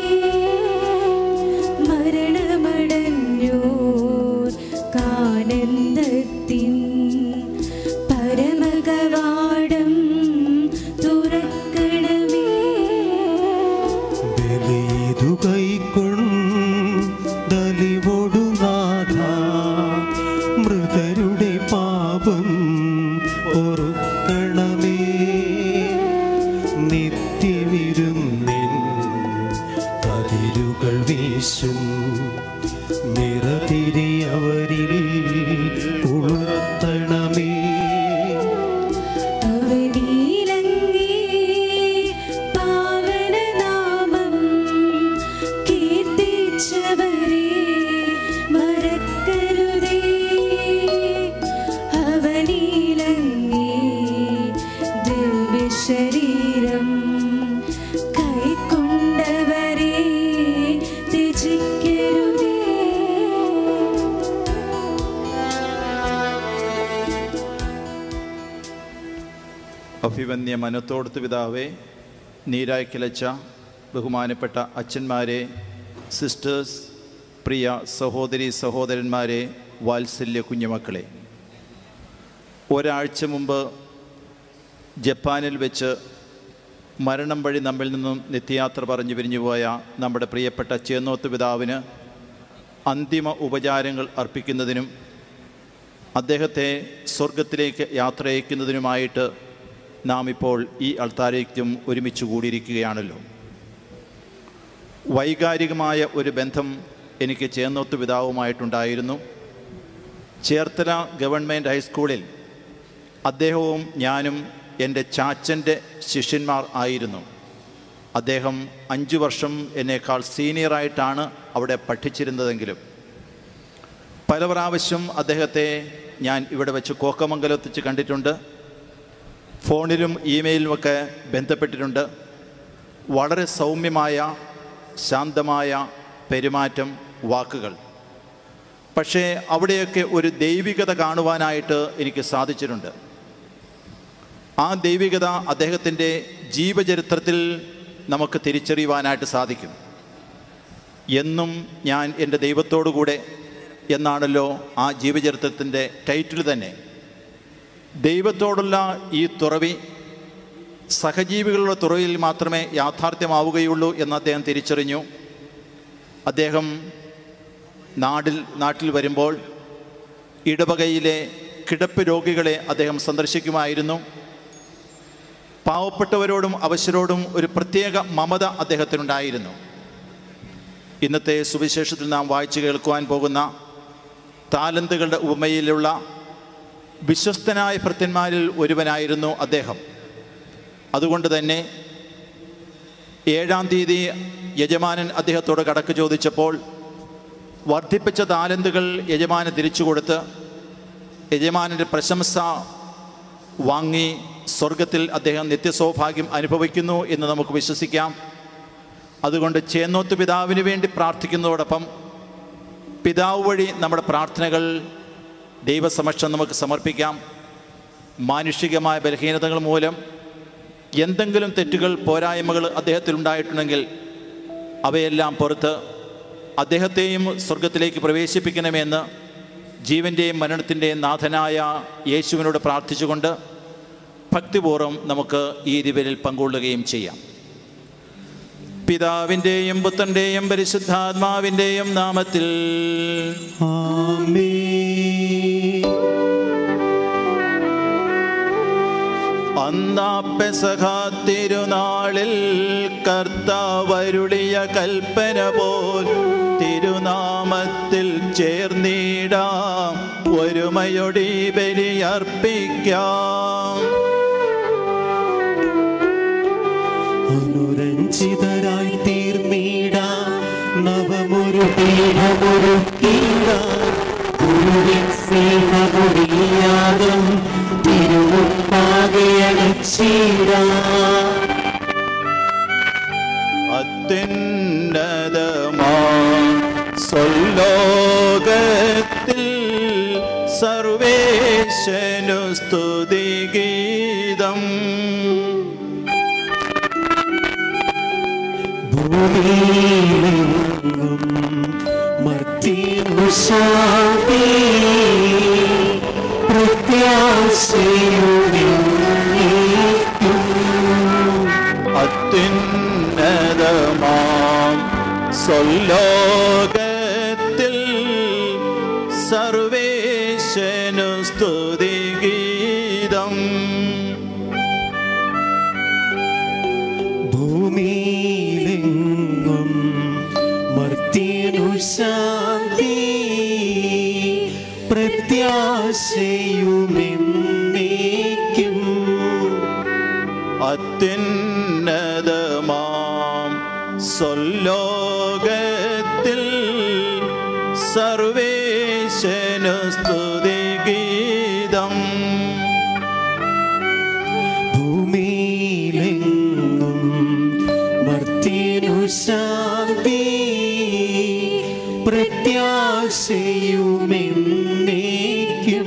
U: മരണമടഞ്ഞോർ കാനന്ദത്തിൻ പരമകവാടം തുറക്കണമേ
L: ബലിയിതു കൈക്കൊണ്ടലിവൊടു നാഥ മൃതരുടെ പാപം ഓർക്കണമേ നിത്യവിരുന്നിൻ അതിരുകൾ വീശും നിറതിരി അവരിൽ ഉണർത്തണമേ
U: അവനീലങ്ങേ പാവനനാമം കീർത്തിച്ചവരെ മറക്കരുതേ അവനീലങ്ങേ ദിവ്യശരീരം കൈക്കൊണ്ടവരെ ത്യജിക്കരുതേ
V: അഭിവന്യ മനത്തോടത്ത് പിതാവേ നീരായി കിളച്ച ബഹുമാനപ്പെട്ട അച്ഛന്മാരെ സിസ്റ്റേഴ്സ് പ്രിയ സഹോദരി സഹോദരന്മാരെ വാത്സല്യ കുഞ്ഞുമക്കളെ ഒരാഴ്ച മുമ്പ് ജപ്പാനിൽ വെച്ച് മരണം വഴി നമ്മിൽ നിന്നും നിത്യയാത്ര പറഞ്ഞു പിരിഞ്ഞുപോയ നമ്മുടെ പ്രിയപ്പെട്ട ചേന്നോത്ത് പിതാവിന് അന്തിമ ഉപചാരങ്ങൾ അർപ്പിക്കുന്നതിനും അദ്ദേഹത്തെ സ്വർഗത്തിലേക്ക് യാത്രയക്കുന്നതിനുമായിട്ട് നാം ഇപ്പോൾ ഈ അൾത്താരയ്ക്കും ഒരുമിച്ച് കൂടിയിരിക്കുകയാണല്ലോ വൈകാരികമായ ഒരു ബന്ധം എനിക്ക് ചേന്നോത്ത് പിതാവുമായിട്ടുണ്ടായിരുന്നു ചേർത്തല ഗവൺമെൻറ് ഹൈസ്കൂളിൽ അദ്ദേഹവും ഞാനും എൻ്റെ ചാച്ചൻ്റെ ശിഷ്യന്മാർ ആയിരുന്നു അദ്ദേഹം അഞ്ചു വർഷം എന്നേക്കാൾ സീനിയറായിട്ടാണ് അവിടെ പഠിച്ചിരുന്നതെങ്കിലും പല പ്രാവശ്യം അദ്ദേഹത്തെ ഞാൻ ഇവിടെ വെച്ച് കോക്കമംഗലത്ത് വെച്ച് കണ്ടിട്ടുണ്ട് ഫോണിലും ഇമെയിലുമൊക്കെ ബന്ധപ്പെട്ടിട്ടുണ്ട് വളരെ സൗമ്യമായ ശാന്തമായ പെരുമാറ്റം വാക്കുകൾ പക്ഷേ അവിടെയൊക്കെ ഒരു ദൈവികത കാണുവാനായിട്ട് എനിക്ക് സാധിച്ചിട്ടുണ്ട് ആ ദൈവികത അദ്ദേഹത്തിൻ്റെ ജീവചരിത്രത്തിൽ നമുക്ക് തിരിച്ചറിയുവാനായിട്ട് സാധിക്കും എന്നും ഞാൻ എൻ്റെ ദൈവത്തോടു കൂടെ എന്നാണല്ലോ ആ ജീവചരിത്രത്തിൻ്റെ ടൈറ്റിൽ തന്നെ ദൈവത്തോടുള്ള ഈ തുറവി സഹജീവികളുടെ തുറവിൽ മാത്രമേ യാഥാർത്ഥ്യമാവുകയുള്ളൂ എന്ന് അദ്ദേഹം തിരിച്ചറിഞ്ഞു അദ്ദേഹം നാടിൽ നാട്ടിൽ വരുമ്പോൾ ഇടവകയിലെ കിടപ്പ് രോഗികളെ അദ്ദേഹം സന്ദർശിക്കുമായിരുന്നു പാവപ്പെട്ടവരോടും അവശരോടും ഒരു പ്രത്യേക മമത അദ്ദേഹത്തിനുണ്ടായിരുന്നു ഇന്നത്തെ സുവിശേഷത്തിൽ നാം വായിച്ചു കേൾക്കുവാൻ പോകുന്ന താലന്തുകളുടെ ഉപമയിലുള്ള വിശ്വസ്തനായ ഭൃത്യന്മാരിൽ ഒരുവനായിരുന്നു അദ്ദേഹം അതുകൊണ്ട് തന്നെ ഏഴാം തീയതി യജമാനൻ അദ്ദേഹത്തോട് കടക്ക് ചോദിച്ചപ്പോൾ വർദ്ധിപ്പിച്ച താലന്തുകൾ യജമാനൻ തിരിച്ചു കൊടുത്ത് യജമാനൻ്റെ പ്രശംസ വാങ്ങി സ്വർഗത്തിൽ അദ്ദേഹം നിത്യസൗഭാഗ്യം അനുഭവിക്കുന്നു എന്ന് നമുക്ക് വിശ്വസിക്കാം അതുകൊണ്ട് ചേന്നോത്ത് പിതാവിന് വേണ്ടി പ്രാർത്ഥിക്കുന്നതോടൊപ്പം പിതാവ് വഴി നമ്മുടെ പ്രാർത്ഥനകൾ ദൈവസമക്ഷം നമുക്ക് സമർപ്പിക്കാം മാനുഷികമായ ബലഹീനതകൾ മൂലം എന്തെങ്കിലും തെറ്റുകൾ പോരായ്മകൾ അദ്ദേഹത്തിൽ ഉണ്ടായിട്ടുണ്ടെങ്കിൽ അവയെല്ലാം പുറത്ത് അദ്ദേഹത്തെയും സ്വർഗത്തിലേക്ക് പ്രവേശിപ്പിക്കണമെന്ന് ജീവൻ്റെയും മരണത്തിൻ്റെയും നാഥനായ യേശുവിനോട് പ്രാർത്ഥിച്ചുകൊണ്ട് ഭക്തിപൂർവ്വം നമുക്ക് ഈ ദിവലിൽ പങ്കുകൊള്ളുകയും ചെയ്യാം പിതാവിൻ്റെയും പുത്രൻ്റെയും പരിശുദ്ധാത്മാവിൻ്റെയും നാമത്തിൽ അന്നാപ്പെസഹ തിരുനാളിൽ കർത്താവരുളിയ കൽപ്പന പോൽ തിരുനാമത്തിൽ ചേർന്നിടാം ഒരുമയൊടി ബലിയർപ്പിക്കാം
A: അനുരഞ്ജിതരായി തീർന്നിടാം നവമൊരു പീഠമൊരുക്കിടാം ഗുരുവിൻ സ്നേഹമുടിയാകം തിരുമുമ്പാകെ അടച്ചിടാം
V: അത്യുന്നതമാ സ്വലോകത്തിൽ സർവേശനു സ്തുതിഗീതം
A: ഭൂമിയിലെങ്ങും മർത്തിനു ശാന്തി പ്രത്യാശയുന്നേക്കും
V: അത്യുന്നതമാം സ്വലോകത്തിൽ സർവേശനു സ്തുതിഗീതം
A: ഭൂമിയിലെങ്ങും മർത്തിനു ശാന്തി പ്രത്യാശയുമെന്നേക്കും
V: അത്യുന്നതമാം സ്വലോകത്തിൽ സർവേശനു സ്തുതിഗീതം
A: ഭൂമിയിലെങ്ങും മർത്തിനു ശാന്തി പ്രത്യാശയുമെന്നേക്കും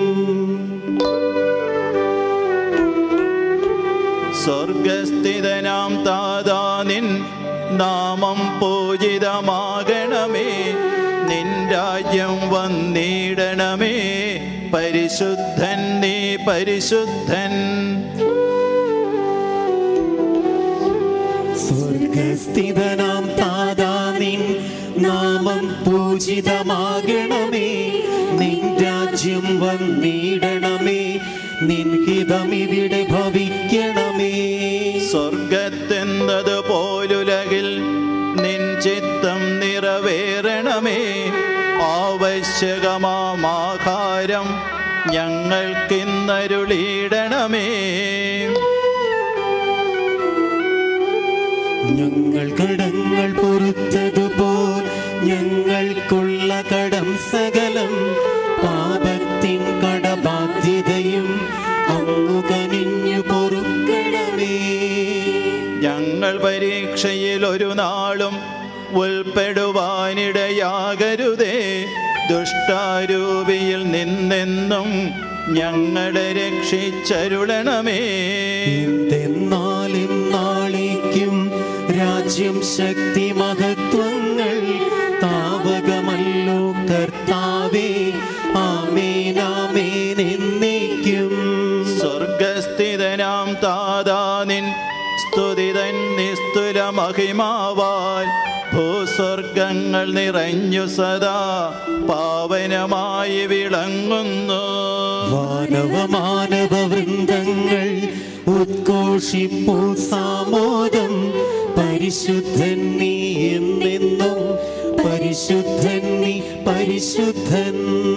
V: സ്വർഗസ്ഥിതനാം താതാ നിൻ നാമം പൂജിതമാകണമേ നിൻ രാജ്യം വന്നിടണമേ പരിശുദ്ധൻ നീ പരിശുദ്ധൻ
A: സ്വർഗസ്ഥിതനാം താതാ നിൻ നാമം പൂജിതമാകണമേ നിൻ രാജ്യം വന്നിടണമേ നിൻ ഹിതമിവിടെ ഭവിക്കണമേ
V: സ്വർഗത്തെന്നത് പോലുലകിൽ നിൻ ചിത്തം നിറവേറണമേ ആവശ്യകമാം ആഹാരം ഞങ്ങൾക്കിന്നരുളിയിടണമേ
A: ഞങ്ങൾ കടങ്ങൾ പൊറുത്തതുപോൽ ഞങ്ങൾക്കുള്ള കടം സകലം പാപത്തിൻ കടബാധ്യതയും അങ്ങു കനിഞ്ഞു പൊറുക്കണമേ
V: ഞങ്ങൾ പരീക്ഷയിൽ ഒരു നാളും ഉൾപ്പെടുവാനിടയാകരുതേ ദുഷ്ടാരൂപിയിൽ നിന്നെന്നും ഞങ്ങളെ രക്ഷിച്ചരുളണമേ
A: എന്തെന്നാൽ ഇന്നാളേക്കും രാജ്യം ശക്തി മഹത്വങ്ങൾ താവകമല്ലോ കർത്താവേ ആമേൻ ആമേൻ എന്നേക്കും
V: സ്വർഗസ്ഥിതനാം താതാനിൻ സ്തുതിതൻ നിസ്തുല മഹിമാവാൽ ഭൂസ്വർഗ സ്വർഗങ്ങൾ നിറഞ്ഞു സദാ പാവനമായി വിളങ്ങുന്നു
A: വാനവ മാനവ വൃന്ദങ്ങൾ ഉദ്ഘോഷിപ്പൂ സാമോദം പരിശുദ്ധൻ നീ എന്നെന്നും പരിശുദ്ധൻ നീ പരിശുദ്ധൻ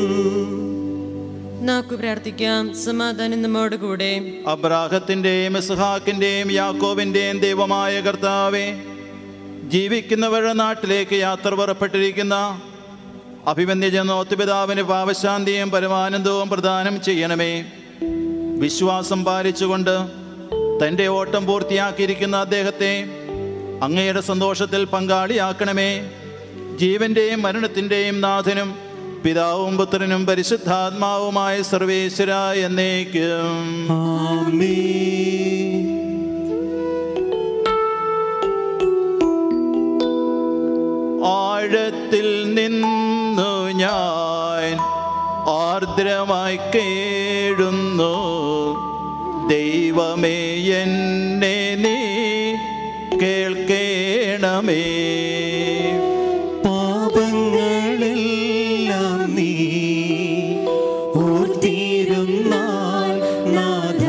E: നാക്കു പ്രാർത്ഥിക്കാം സമാധാനം നമ്മോട് കൂടെ
V: അബ്രാഹത്തിൻ്റെയും ഇസ്ഹാക്കിൻ്റെയും യാക്കോബിൻ്റെയും ദൈവമായ കർത്താവെ ജീവിക്കുന്നവരുടെ നാട്ടിലേക്ക് യാത്ര പുറപ്പെട്ടിരിക്കുന്ന അഭിമന്യജനോത്തുപിതാവിന് പാവശാന്തിയും പരമാനന്ദവും പ്രദാനം ചെയ്യണമേ വിശ്വാസം പാലിച്ചുകൊണ്ട് തൻ്റെ ഓട്ടം പൂർത്തിയാക്കിയിരിക്കുന്ന അദ്ദേഹത്തെ അങ്ങയുടെ സന്തോഷത്തിൽ പങ്കാളിയാക്കണമേ ജീവന്റെയും മരണത്തിൻ്റെയും നാഥനും പിതാവും പുത്രനും പരിശുദ്ധാത്മാവുമായ സർവേശ്വര എന്നേക്കും ആഴത്തിൽ നിന്നു ഞാൻ ആർദ്രമായി കേഴുന്നു ദൈവമേ എന്നെ നീ കേൾക്കേണമേ
A: പാപങ്ങളെല്ലാം നീ ഓർത്തിരുന്നാൽ നാഥ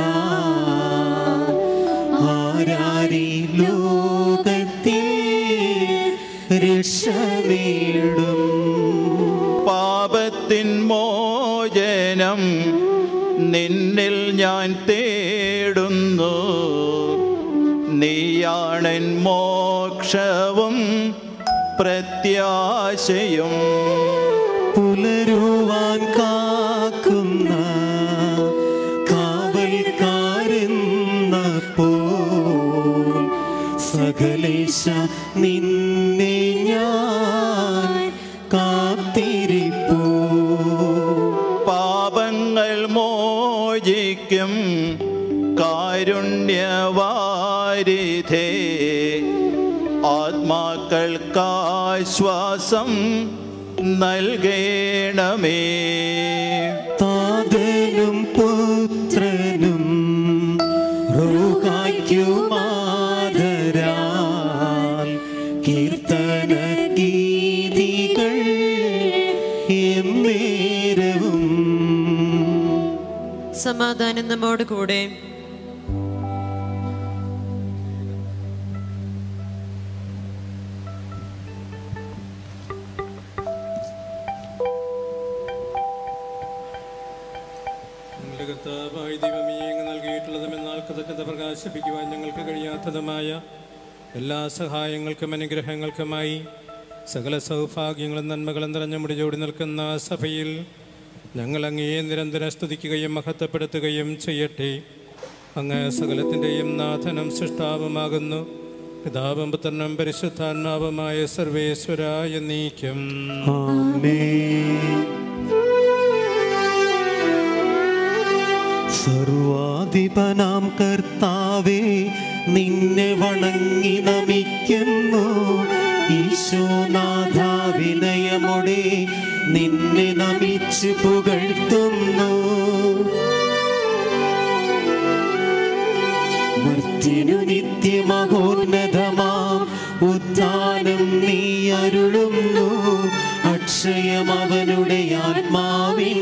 A: ആരാരി ലോകത്തിൽ രക്ഷനേടും
V: പാപത്തിൻ മോചനം നിന്നിൽ ഞാൻ തേടുന്നു നീയാണെൻ മോക്ഷവും പ്രത്യാശയും
A: പുലരുവാൻ കാക്കുന്ന കാവൽക്കാരെന്ന പോൽ സകലേശ നിന്നെ ഞാൻ കാത്തിരിപ്പൂ
V: പാപങ്ങൾ മോചിക്കും കാരുണ്യവാരിധേ ആത്മാക്കൾക്കാശ്വാസം നൽകേണമേ
A: താതനും പുത്രനും റൂഹായ്ക്കുമാതരാൽ കീർത്തന ഗീതികൾ എന്നേരവും
E: സമാധാനം നമ്മോട് കൂടെ
L: ഞങ്ങളുടെ കർത്താവായ ദൈവമേ അങ്ങ് നൽകിയിട്ടുള്ളതും എന്നാൽ കൃതജ്ഞത പ്രകാശിപ്പിക്കുവാൻ ഞങ്ങൾക്ക് കഴിയാത്തതുമായ എല്ലാ സഹായങ്ങൾക്കും അനുഗ്രഹങ്ങൾക്കുമായി സകല സൗഭാഗ്യങ്ങളും നന്മകളും നിറഞ്ഞ മുടിചോടി നിൽക്കുന്ന സഭയിൽ ഞങ്ങൾ അങ്ങയെ നിരന്തരം സ്തുതിക്കുകയും മഹത്വപ്പെടുത്തുകയും ചെയ്യട്ടെ അങ്ങ് സകലത്തിൻ്റെയും നാഥനും സൃഷ്ടാവുമാകുന്നു പിതാവും പുത്രനും പരിശുദ്ധാത്മാവുമായ സർവേശ്വര എന്നീക്കും
A: സർവാധിപനാം കർത്താവേ നിന്നെ വണങ്ങി നമിക്കുന്നു ഈശോനാഥ വിനയമോടെ നിന്നെ നമിച്ച് പുകഴ്ത്തുന്നു മർത്തിനു നിത്യമഹോന്നതമാം ഉദ്ധാനം നീ അരുളുന്നു അക്ഷയം അവനുടെ ആത്മാവിൻ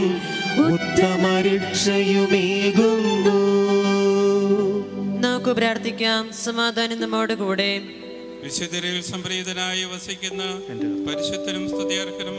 A: ഉത്തമരക്ഷയുമേകുന്നു
E: നമുക്ക് പ്രാർത്ഥിക്കാം സമാധാനം നമ്മോട് കൂടെ
G: വിശുദ്ധരിൽ സംപ്രീതനായി വസിക്കുന്ന പരിശുദ്ധനും സ്തുതിയർഹനും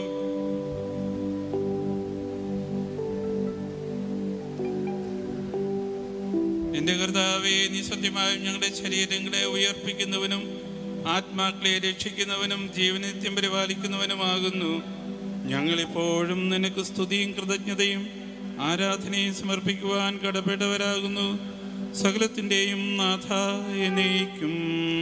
G: എന്റെ കർത്താവെ നീ സത്യമായും ഞങ്ങളുടെ ശരീരങ്ങളെ ഉയർപ്പിക്കുന്നവനും ആത്മാക്കളെ രക്ഷിക്കുന്നവനും ജീവനിത്യം പരിപാലിക്കുന്നവനുമാകുന്നു ഞങ്ങളിപ്പോഴും നിനക്ക് സ്തുതിയും കൃതജ്ഞതയും ആരാധനയും സമർപ്പിക്കുവാൻ കടപ്പെട്ടവരാകുന്നു സകലത്തിൻ്റെയും നാഥ എന്നേക്കും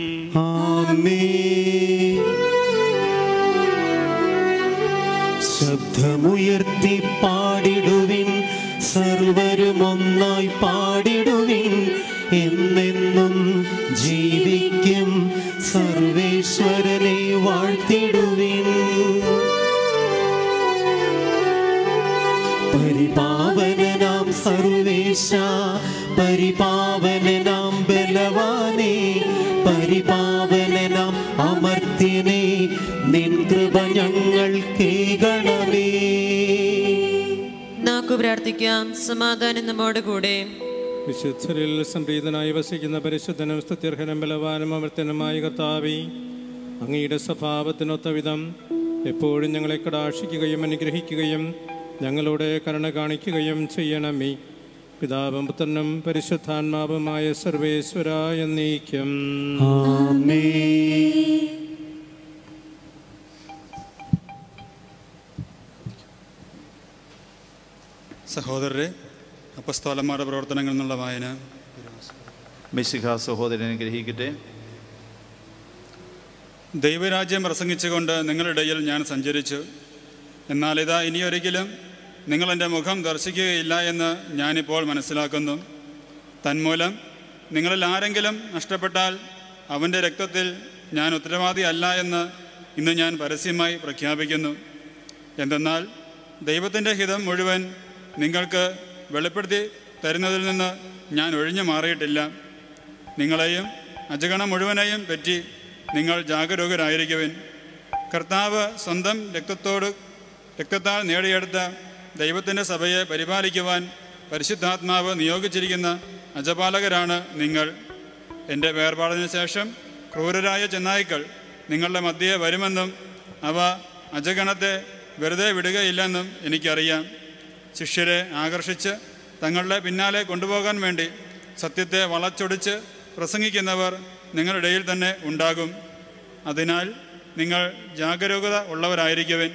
A: ശബ്ദമുയർത്തി പാടിടുവിൻ സർവരും ഒന്നായി പാടിടുവിൻ എന്നെന്നും ജീവിക്കും സർവേശ്വരനെ വാഴ്ത്തിടുവിൻ പരിപാവനാം സർവേശ പരിപാവനാം ബലവാനേ പരിപാവനാം അമർത്യനേ നിൻ കൃപ കൃപ ഞങ്ങൾ കേൾക്കണമേ
E: നാക്കു പ്രാർത്ഥിക്കാം സമാധാനം നമ്മോട് കൂടെ
I: വിശുദ്ധരിൽ സംപ്രീതനായി വസിക്കുന്ന പരിശുദ്ധനും സ്തുത്യർഹനും ബലവാനും അമർത്തനുമായ കർത്താവി അങ്ങയുടെ സ്വഭാവത്തിനൊത്ത വിധം എപ്പോഴും ഞങ്ങളെ കടാക്ഷിക്കുകയും അനുഗ്രഹിക്കുകയും ഞങ്ങളോട് കരുണ കാണിക്കുകയും ചെയ്യണമേ പിതാവും പുത്രനും പരിശുദ്ധാത്മാവുമായ സർവേശ്വര എന്നീക്കും
S: സഹോദരരെ അപ്പസ്തോലന്മാരുടെ പ്രവർത്തനങ്ങളിൽ നിന്നുള്ള വായന
N: മെസ്സിഹ സഹോദരനെ ഗ്രഹിക്കട്ടെ
S: ദൈവരാജ്യം പ്രസംഗിച്ചുകൊണ്ട് നിങ്ങളുടെ ഇടയിൽ ഞാൻ സഞ്ചരിച്ചു എന്നാൽ ഇതാ ഇനിയൊരിക്കലും നിങ്ങൾ എൻ്റെ മുഖം ദർശിക്കുകയില്ല എന്ന് ഞാനിപ്പോൾ മനസ്സിലാക്കുന്നു തന്മൂലം നിങ്ങളിൽ ആരെങ്കിലും നഷ്ടപ്പെട്ടാൽ അവൻ്റെ രക്തത്തിൽ ഞാൻ ഉത്തരവാദിയല്ല എന്ന് ഇന്ന് ഞാൻ പരസ്യമായി പ്രഖ്യാപിക്കുന്നു എന്തെന്നാൽ ദൈവത്തിൻ്റെ ഹിതം മുഴുവൻ നിങ്ങൾക്ക് വെളിപ്പെടുത്തി തരുന്നതിൽ നിന്ന് ഞാൻ ഒഴിഞ്ഞു മാറിയിട്ടില്ല നിങ്ങളെയും അജഗണം മുഴുവനെയും പറ്റി നിങ്ങൾ ജാഗരൂകരായിരിക്കുവിൻ കർത്താവ് സ്വന്തം രക്തത്തോട് രക്തത്താൽ നേടിയെടുത്ത ദൈവത്തിൻ്റെ സഭയെ പരിപാലിക്കുവാൻ പരിശുദ്ധാത്മാവ് നിയോഗിച്ചിരിക്കുന്ന അജപാലകരാണ് നിങ്ങൾ എൻ്റെ വേർപാടിന് ശേഷം ക്രൂരരായ ചെന്നായ്ക്കൾ നിങ്ങളുടെ മധ്യേ വരുമെന്നും അവ അജഗണത്തെ വെറുതെ വിടുകയില്ലെന്നും എനിക്കറിയാം ശിഷ്യരെ ആകർഷിച്ച് തങ്ങളുടെ പിന്നാലെ കൊണ്ടുപോകാൻ വേണ്ടി സത്യത്തെ വളച്ചൊടിച്ച് പ്രസംഗിക്കുന്നവർ നിങ്ങളുടെ ഇടയിൽ തന്നെ ഉണ്ടാകും അതിനാൽ നിങ്ങൾ ജാഗരൂകത ഉള്ളവരായിരിക്കുവിൻ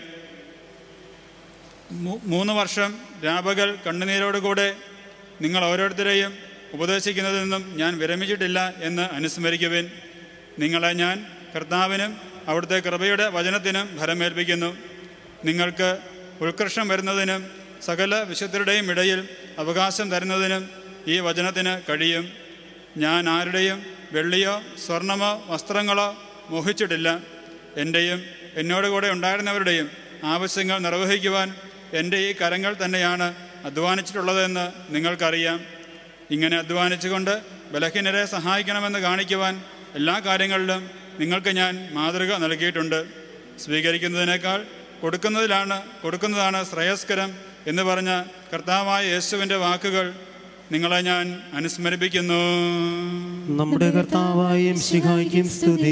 S: മൂ- മൂന്ന് വർഷം രാപകൽ കണ്ണുനീരോടുകൂടെ നിങ്ങൾ ഓരോരുത്തരെയും ഉപദേശിക്കുന്നതിൽ നിന്നും ഞാൻ വിരമിച്ചിട്ടില്ല എന്ന് അനുസ്മരിക്കുവിൻ നിങ്ങളെ ഞാൻ കർത്താവിനും അവിടുത്തെ കൃപയുടെ വചനത്തിനും ഭരമേൽപ്പിക്കുന്നു നിങ്ങൾക്ക് ഉത്കർഷം വരുന്നതിനും സകല വിശുദ്ധരുടെയും ഇടയിൽ അവകാശം തരുന്നതിനും ഈ വചനത്തിന് കഴിയും ഞാൻ ആരുടെയും വെള്ളിയോ സ്വർണമോ വസ്ത്രങ്ങളോ മോഹിച്ചിട്ടില്ല എൻ്റെയും എന്നോട് കൂടെ ഉണ്ടായിരുന്നവരുടെയും ആവശ്യങ്ങൾ നിർവഹിക്കുവാൻ എൻ്റെ ഈ കരങ്ങൾ തന്നെയാണ് അധ്വാനിച്ചിട്ടുള്ളതെന്ന് നിങ്ങൾക്കറിയാം ഇങ്ങനെ അധ്വാനിച്ചുകൊണ്ട് ബലഹീനരെ സഹായിക്കണമെന്ന് കാണിക്കുവാൻ എല്ലാ കാര്യങ്ങളിലും നിങ്ങൾക്ക് ഞാൻ മാതൃക നൽകിയിട്ടുണ്ട് സ്വീകരിക്കുന്നതിനേക്കാൾ കൊടുക്കുന്നതിലാണ് കൊടുക്കുന്നതാണ് ശ്രേയസ്കരം എന്ന് പറഞ്ഞ കർത്താവായ യേശുവിൻ്റെ വാക്കുകൾ നിങ്ങളെ ഞാൻ അനുസ്മരിപ്പിക്കുന്നു
A: നമ്മുടെ കർത്താവായ ശിഖായിക്കും സ്തുതി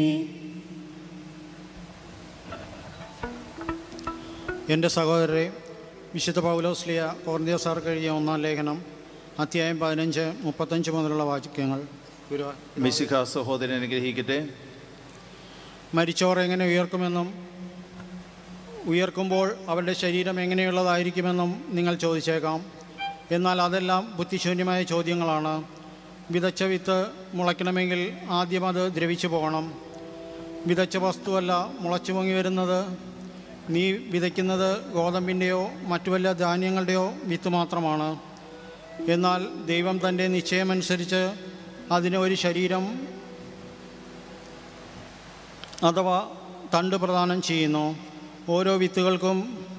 J: എൻ്റെ സഹോദരരെ വിശുദ്ധ പൗലോസ്ലിയ കോർന്തിയോസാർ കഴിയ ഒന്നാം ലേഖനം അധ്യായം പതിനഞ്ച് മുപ്പത്തഞ്ച് മുതലുള്ള വാക്യങ്ങൾ ഗുരു
N: മെസ്സിഹ സഹോദരനെ ഗ്രഹിക്കട്ടെ
J: മരിച്ചവർ എങ്ങനെ ഉയർക്കുമെന്നും ഉയർക്കുമ്പോൾ അവരുടെ ശരീരം എങ്ങനെയുള്ളതായിരിക്കുമെന്നും നിങ്ങൾ ചോദിച്ചേക്കാം എന്നാൽ അതെല്ലാം ബുദ്ധിശൂന്യമായ ചോദ്യങ്ങളാണ് വിതച്ച വിത്ത് മുളയ്ക്കണമെങ്കിൽ ആദ്യം അത് ദ്രവിച്ചു പോകണം വിതച്ച വസ്തുവല്ല മുളച്ചു പൊങ്ങി വരുന്നത് നീ വിതയ്ക്കുന്നത് ഗോതമ്പിൻ്റെയോ മറ്റു വല്ല ധാന്യങ്ങളുടെയോ വിത്ത് മാത്രമാണ് എന്നാൽ ദൈവം തൻ്റെ നിശ്ചയമനുസരിച്ച് അതിന് ഒരു ശരീരം അഥവാ തണ്ട് പ്രദാനം ചെയ്യുന്നു ഓരോ വിത്തുകൾക്കും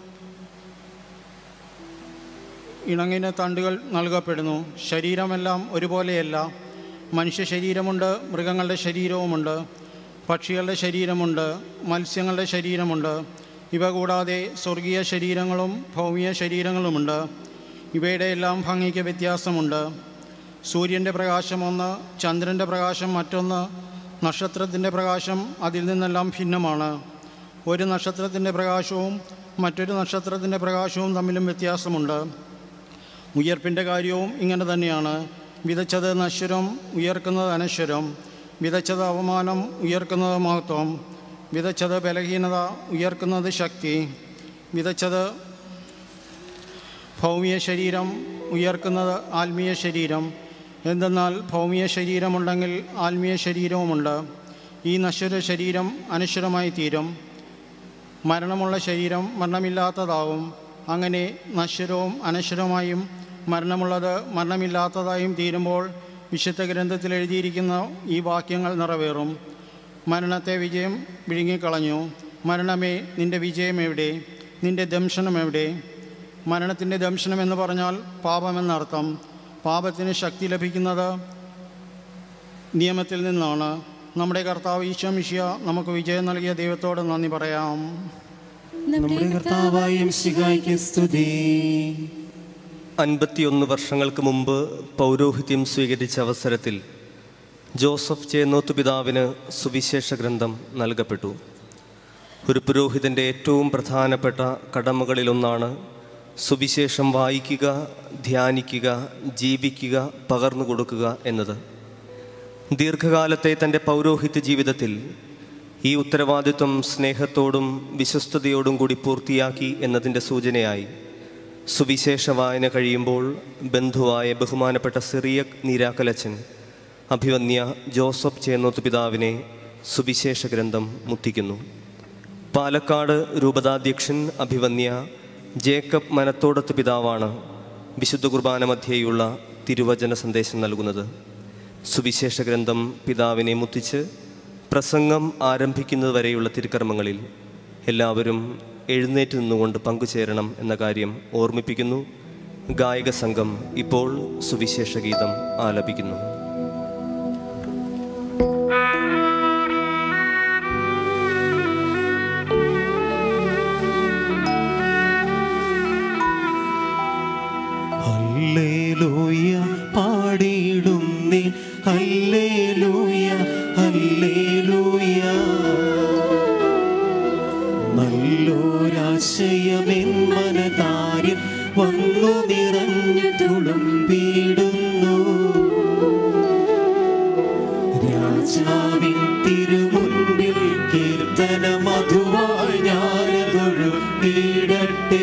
J: ഇണങ്ങിന് തണ്ടുകൾ നൽകപ്പെടുന്നു ശരീരമെല്ലാം ഒരുപോലെയല്ല മനുഷ്യ ശരീരമുണ്ട് മൃഗങ്ങളുടെ ശരീരവുമുണ്ട് പക്ഷികളുടെ ശരീരമുണ്ട് മത്സ്യങ്ങളുടെ ശരീരമുണ്ട് ഇവ കൂടാതെ സ്വർഗീയ ശരീരങ്ങളും ഭൗമിക ശരീരങ്ങളുമുണ്ട് ഇവയുടെ എല്ലാം ഭംഗിക്ക് വ്യത്യാസമുണ്ട് സൂര്യൻ്റെ പ്രകാശം ഒന്ന് ചന്ദ്രൻ്റെ പ്രകാശം മറ്റൊന്ന് നക്ഷത്രത്തിൻ്റെ പ്രകാശം അതിൽ നിന്നെല്ലാം ഭിന്നമാണ് ഒരു നക്ഷത്രത്തിൻ്റെ പ്രകാശവും മറ്റൊരു നക്ഷത്രത്തിൻ്റെ പ്രകാശവും തമ്മിലും വ്യത്യാസമുണ്ട് ഉയർപ്പിൻ്റെ കാര്യവും ഇങ്ങനെ തന്നെയാണ് വിതച്ചത് നശ്വരം ഉയർക്കുന്നത് അനശ്വരം വിതച്ചത് അവമാനം ഉയർക്കുന്നത് മഹത്വം വിതച്ചത് ബലഹീനത ഉയർക്കുന്നത് ശക്തി വിതച്ചത് ഭൗമിക ശരീരം ഉയർക്കുന്നത് ആത്മീയ ശരീരം എന്തെന്നാൽ ഭൗമിക ശരീരമുണ്ടെങ്കിൽ ആത്മീയ ശരീരവുമുണ്ട് ഈ നശ്വര ശരീരം അനശ്വരമായി തീരും മരണമുള്ള ശരീരം മരണമില്ലാത്തതാവും അങ്ങനെ നശ്വരവും അനശ്വരമായും മരണമുള്ളത് മരണമില്ലാത്തതായും തീരുമ്പോൾ വിശുദ്ധ ഗ്രന്ഥത്തിൽ എഴുതിയിരിക്കുന്ന ഈ വാക്യങ്ങൾ നിറവേറും മരണത്തെ വിജയം വിഴുങ്ങിക്കളഞ്ഞു മരണമേ നിന്റെ വിജയം എവിടെ നിന്റെ ദംശനം എവിടെ മരണത്തിൻ്റെ ദംശനം എന്ന് പറഞ്ഞാൽ പാപമെന്നർത്ഥം പാപത്തിന് ശക്തി ലഭിക്കുന്നത് നിയമത്തിൽ നിന്നാണ് നമ്മുടെ കർത്താവ് ഈശോമിഷ്യ നമുക്ക് വിജയം നൽകിയ ദൈവത്തോട് നന്ദി പറയാം
A: നമ്മുടെ കർത്താവായും ശിഖായിക്ക് സ്തുതി
T: അൻപത്തിയൊന്ന് വർഷങ്ങൾക്ക് മുമ്പ് പൗരോഹിത്യം സ്വീകരിച്ച അവസരത്തിൽ ജോസഫ് ചേന്നോത്ത് പിതാവിന് സുവിശേഷ ഗ്രന്ഥം നൽകപ്പെട്ടു ഒരു പുരോഹിതൻ്റെ ഏറ്റവും പ്രധാനപ്പെട്ട കടമകളിലൊന്നാണ് സുവിശേഷം വായിക്കുക ധ്യാനിക്കുക ജീവിക്കുക പകർന്നു കൊടുക്കുക എന്നത് ദീർഘകാലത്തെ തൻ്റെ പൗരോഹിത്യ ജീവിതത്തിൽ ഈ ഉത്തരവാദിത്വം സ്നേഹത്തോടും വിശ്വസ്തയോടും കൂടി പൂർത്തിയാക്കി എന്നതിൻ്റെ സൂചനയായി സുവിശേഷ വായന കഴിയുമ്പോൾ ബന്ധുവായ ബഹുമാനപ്പെട്ട സിറിയക് നീരാക്കലച്ചൻ അഭിവന്യ ജോസഫ് ചേന്നോത്ത് പിതാവിനെ സുവിശേഷ ഗ്രന്ഥം മുത്തിക്കുന്നു പാലക്കാട് രൂപതാധ്യക്ഷൻ അഭിവന്യ ജേക്കബ് മനത്തോടത്ത് പിതാവാണ് വിശുദ്ധ കുർബാന മധ്യേയുള്ള തിരുവചന സന്ദേശം നൽകുന്നത് സുവിശേഷ ഗ്രന്ഥം പിതാവിനെ മുത്തിച്ച് പ്രസംഗം ആരംഭിക്കുന്നതുവരെയുള്ള തിരുക്കർമ്മങ്ങളിൽ എല്ലാവരും എഴുന്നേറ്റ് നിന്നുകൊണ്ട് പങ്കുചേരണം എന്ന കാര്യം ഓർമ്മിപ്പിക്കുന്നു ഗായക സംഘം ഇപ്പോൾ സുവിശേഷ ഗീതം ആലപിക്കുന്നു
A: ഹല്ലേലൂയ പാടിയിടും നീ ഹല്ലേലൂയ ഹല്ലേലൂയ നല്ലൊരാശയമെൻ മനതാരിൽ വന്നു നിറഞ്ഞു തുളുമ്പിടുന്നു രാജാവിൻ തിരുമുൻപിൽ കീർത്തന മധുവായി ഞാനതൊഴുകിടട്ടെ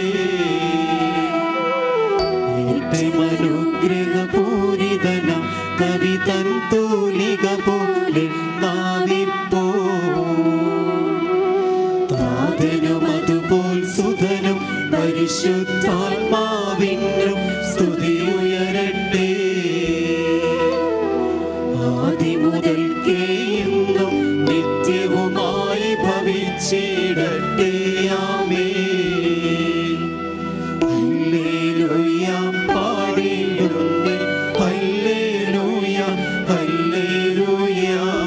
A: അനുഗ്രഹപൂരിതനം കവി തൻ തൂലിക പോലെ നാവിപ്പോ താതനും അതുപോൽ സുധനും പരിശുദ്ധാത്മാവിനും സ്തുതിയുയരട്ടെ ആദിമുതൽക്കേ ഇന്നും നിത്യവുമായി ഭവിച്ചിടട്ടെ ആമേ ഹല്ലേലൂയ പാടിയിടുന്നേ ഹല്ലേലൂയ ഹല്ലേലൂയ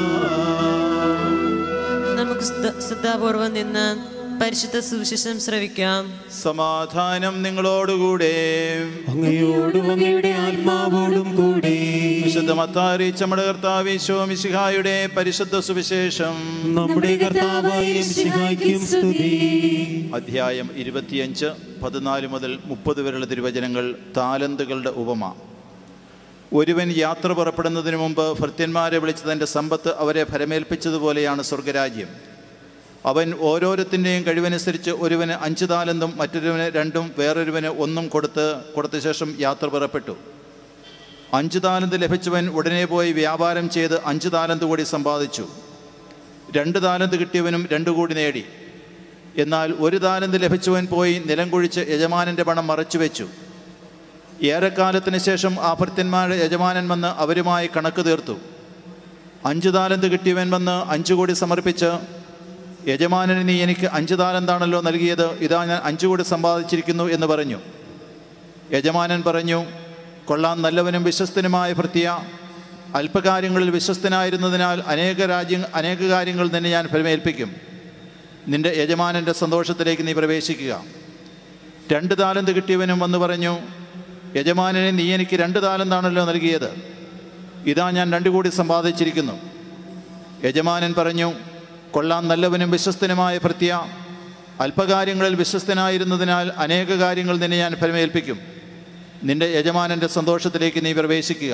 E: നമുക്ക് ശ്രദ്ധ- ശ്രദ്ധാപൂർവം നിന്ന് പരിശുദ്ധ സുവിശേഷം ശ്രവിക്കാം
V: സമാധാനം നിങ്ങളോടുകൂടെ
A: അങ്ങയോടും അങ്ങയുടെ ആത്മാവോടും കൂടെ
V: വിശുദ്ധ മത്താരി നമ്മുടെ കർത്താവ് ശോമിശിഹായുടെ പരിശുദ്ധ സുവിശേഷം
A: നമ്മുടെ കർത്താവായ മിശിഹായ്ക്കും സ്തുതി
V: അധ്യായം ഇരുപത്തിയഞ്ച് പതിനാല് മുതൽ മുപ്പത് വരെയുള്ള തിരുവചനങ്ങൾ താലന്തുകളുടെ ഉപമ ഒരുവൻ യാത്ര പുറപ്പെടുന്നതിന് മുമ്പ് ഭൃത്യന്മാരെ വിളിച്ച് തൻ്റെ സമ്പത്ത് അവരെ ഫലമേൽപ്പിച്ചതുപോലെയാണ് സ്വർഗരാജ്യം അവൻ ഓരോരുത്തിൻ്റെയും കഴിവനുസരിച്ച് ഒരുവന് അഞ്ച് താലന്തും മറ്റൊരുവന് രണ്ടും വേറൊരുവന് ഒന്നും കൊടുത്ത് കൊടുത്ത ശേഷം യാത്ര പുറപ്പെട്ടു അഞ്ച് താലന്ത് ലഭിച്ചവൻ ഉടനെ പോയി വ്യാപാരം ചെയ്ത് അഞ്ച് താലന്ത് കൂടി സമ്പാദിച്ചു രണ്ട് താലന്ത് കിട്ടിയവനും രണ്ടു കൂടി നേടി എന്നാൽ ഒരു താലന്ത് ലഭിച്ചവൻ പോയി നിലം കുഴിച്ച് യജമാനൻ്റെ പണം മറച്ചു വെച്ചു ഏറെക്കാലത്തിന് ശേഷം ആ ഭൃത്യന്മാരുടെ യജമാനൻ വന്ന് അവരുമായി കണക്ക് തീർത്തു അഞ്ച് താലന്ത് കിട്ടിയവൻ വന്ന് അഞ്ചു കോടി സമർപ്പിച്ച് യജമാനന് നീ എനിക്ക് അഞ്ച് താലന്താണല്ലോ നൽകിയത് ഇതാ ഞാൻ അഞ്ചു കോടി സമ്പാദിച്ചിരിക്കുന്നു എന്ന് പറഞ്ഞു യജമാനൻ പറഞ്ഞു കൊള്ളാൻ നല്ലവനും വിശ്വസ്തനുമായ ഭൃത്യ അല്പകാര്യങ്ങളിൽ വിശ്വസ്തനായിരുന്നതിനാൽ അനേക രാജ്യ അനേക കാര്യങ്ങൾ നിന്നെ ഞാൻ ഫലമേൽപ്പിക്കും നിന്റെ യജമാനൻ്റെ സന്തോഷത്തിലേക്ക് നീ പ്രവേശിക്കുക രണ്ട് താലന്ത് കിട്ടിയവനും വന്ന് പറഞ്ഞു യജമാനനെ നീ എനിക്ക് രണ്ട് താലന്താണല്ലോ നൽകിയത് ഇതാ ഞാൻ രണ്ടു കൂടി സമ്പാദിച്ചിരിക്കുന്നു യജമാനൻ പറഞ്ഞു കൊള്ളാൻ നല്ലവനും വിശ്വസ്തനുമായ ഭൃത്യ അല്പകാര്യങ്ങളിൽ വിശ്വസ്തനായിരുന്നതിനാൽ അനേക കാര്യങ്ങൾ നിന്നെ ഞാൻ ഫലമേൽപ്പിക്കും നിന്റെ യജമാനൻ്റെ സന്തോഷത്തിലേക്ക് നീ പ്രവേശിക്കുക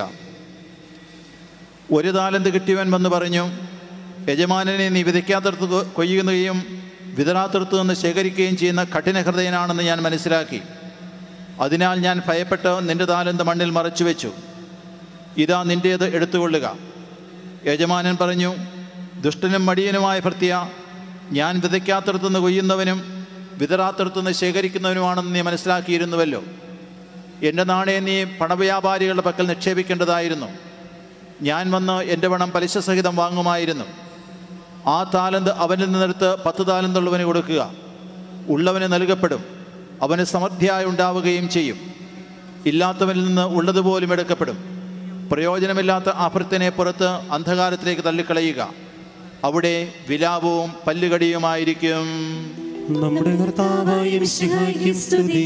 V: ഒരു താലന്ത് കിട്ടിയവൻ വന്ന് പറഞ്ഞു യജമാനനെ നീ വിതയ്ക്കാത്തടത്ത് കൊ- കൊയ്യുകയും വിതറാത്തടത്ത് നിന്ന് ശേഖരിക്കുകയും ചെയ്യുന്ന കഠിന ഹൃദയനാണെന്ന് ഞാൻ മനസ്സിലാക്കി അതിനാൽ ഞാൻ ഭയപ്പെട്ട് നിന്റെ താലന്ത് മണ്ണിൽ മറച്ചു വെച്ചു ഇതാ നിൻ്റേത് എടുത്തുകൊള്ളുക യജമാനൻ പറഞ്ഞു ദുഷ്ടനും മടിയനുമായ ഭർത്തിയ ഞാൻ വിതയ്ക്കാത്തടത്തുനിന്ന് കൊയ്യുന്നവനും വിതറാത്തടത്തുനിന്ന് ശേഖരിക്കുന്നവനുമാണെന്ന് നീ മനസ്സിലാക്കിയിരുന്നുവല്ലോ എൻ്റെ നാണയം നീ പണവ്യാപാരികളുടെ പക്കൽ നിക്ഷേപിക്കേണ്ടതായിരുന്നു ഞാൻ വന്ന് എൻ്റെ പണം പലിശ സഹിതം വാങ്ങുമായിരുന്നു ആ താലന്ത് അവനിൽ നിന്നെടുത്ത് പത്ത് താലന്തുള്ളവന് കൊടുക്കുക ഉള്ളവന് നൽകപ്പെടും അവന് സമൃദ്ധിയായി ഉണ്ടാവുകയും ചെയ്യും ഇല്ലാത്തവനിൽ നിന്ന് ഉള്ളതുപോലും എടുക്കപ്പെടും പ്രയോജനമില്ലാത്ത അഭൃത്തിനെ പുറത്ത് അന്ധകാരത്തിലേക്ക് തള്ളിക്കളയുക അവിടെ വിലാപവും പല്ലുകടിയുമായിരിക്കും
A: നമ്മുടെ കർത്താവായ മിശിഹായ്ക്ക് സ്തുതി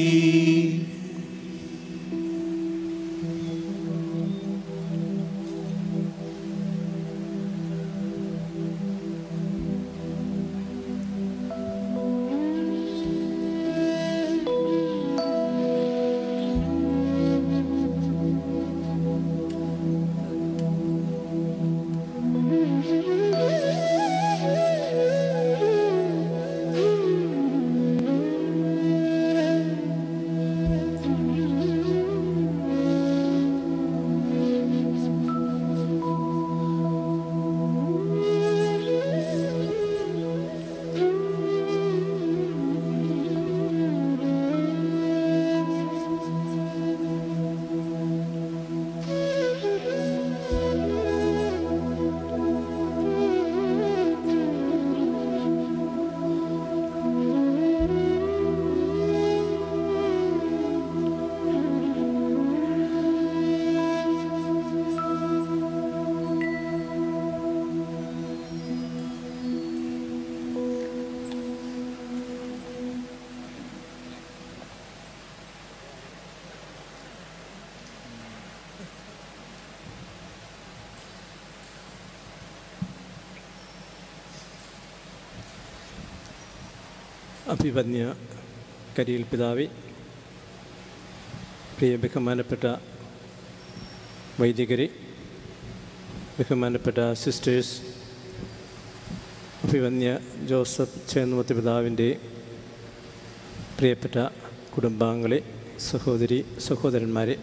I: അഭിപന്യ കരിയിൽ പിതാവി പ്രിയ ബഹുമാനപ്പെട്ട വൈദികരെ ബഹുമാനപ്പെട്ട സിസ്റ്റേഴ്സ് അഭിപന്യ ജോസഫ് ചേന്നുമത്തി പിതാവിൻ്റെ പ്രിയപ്പെട്ട കുടുംബാംഗങ്ങളെ സഹോദരി സഹോദരന്മാരെ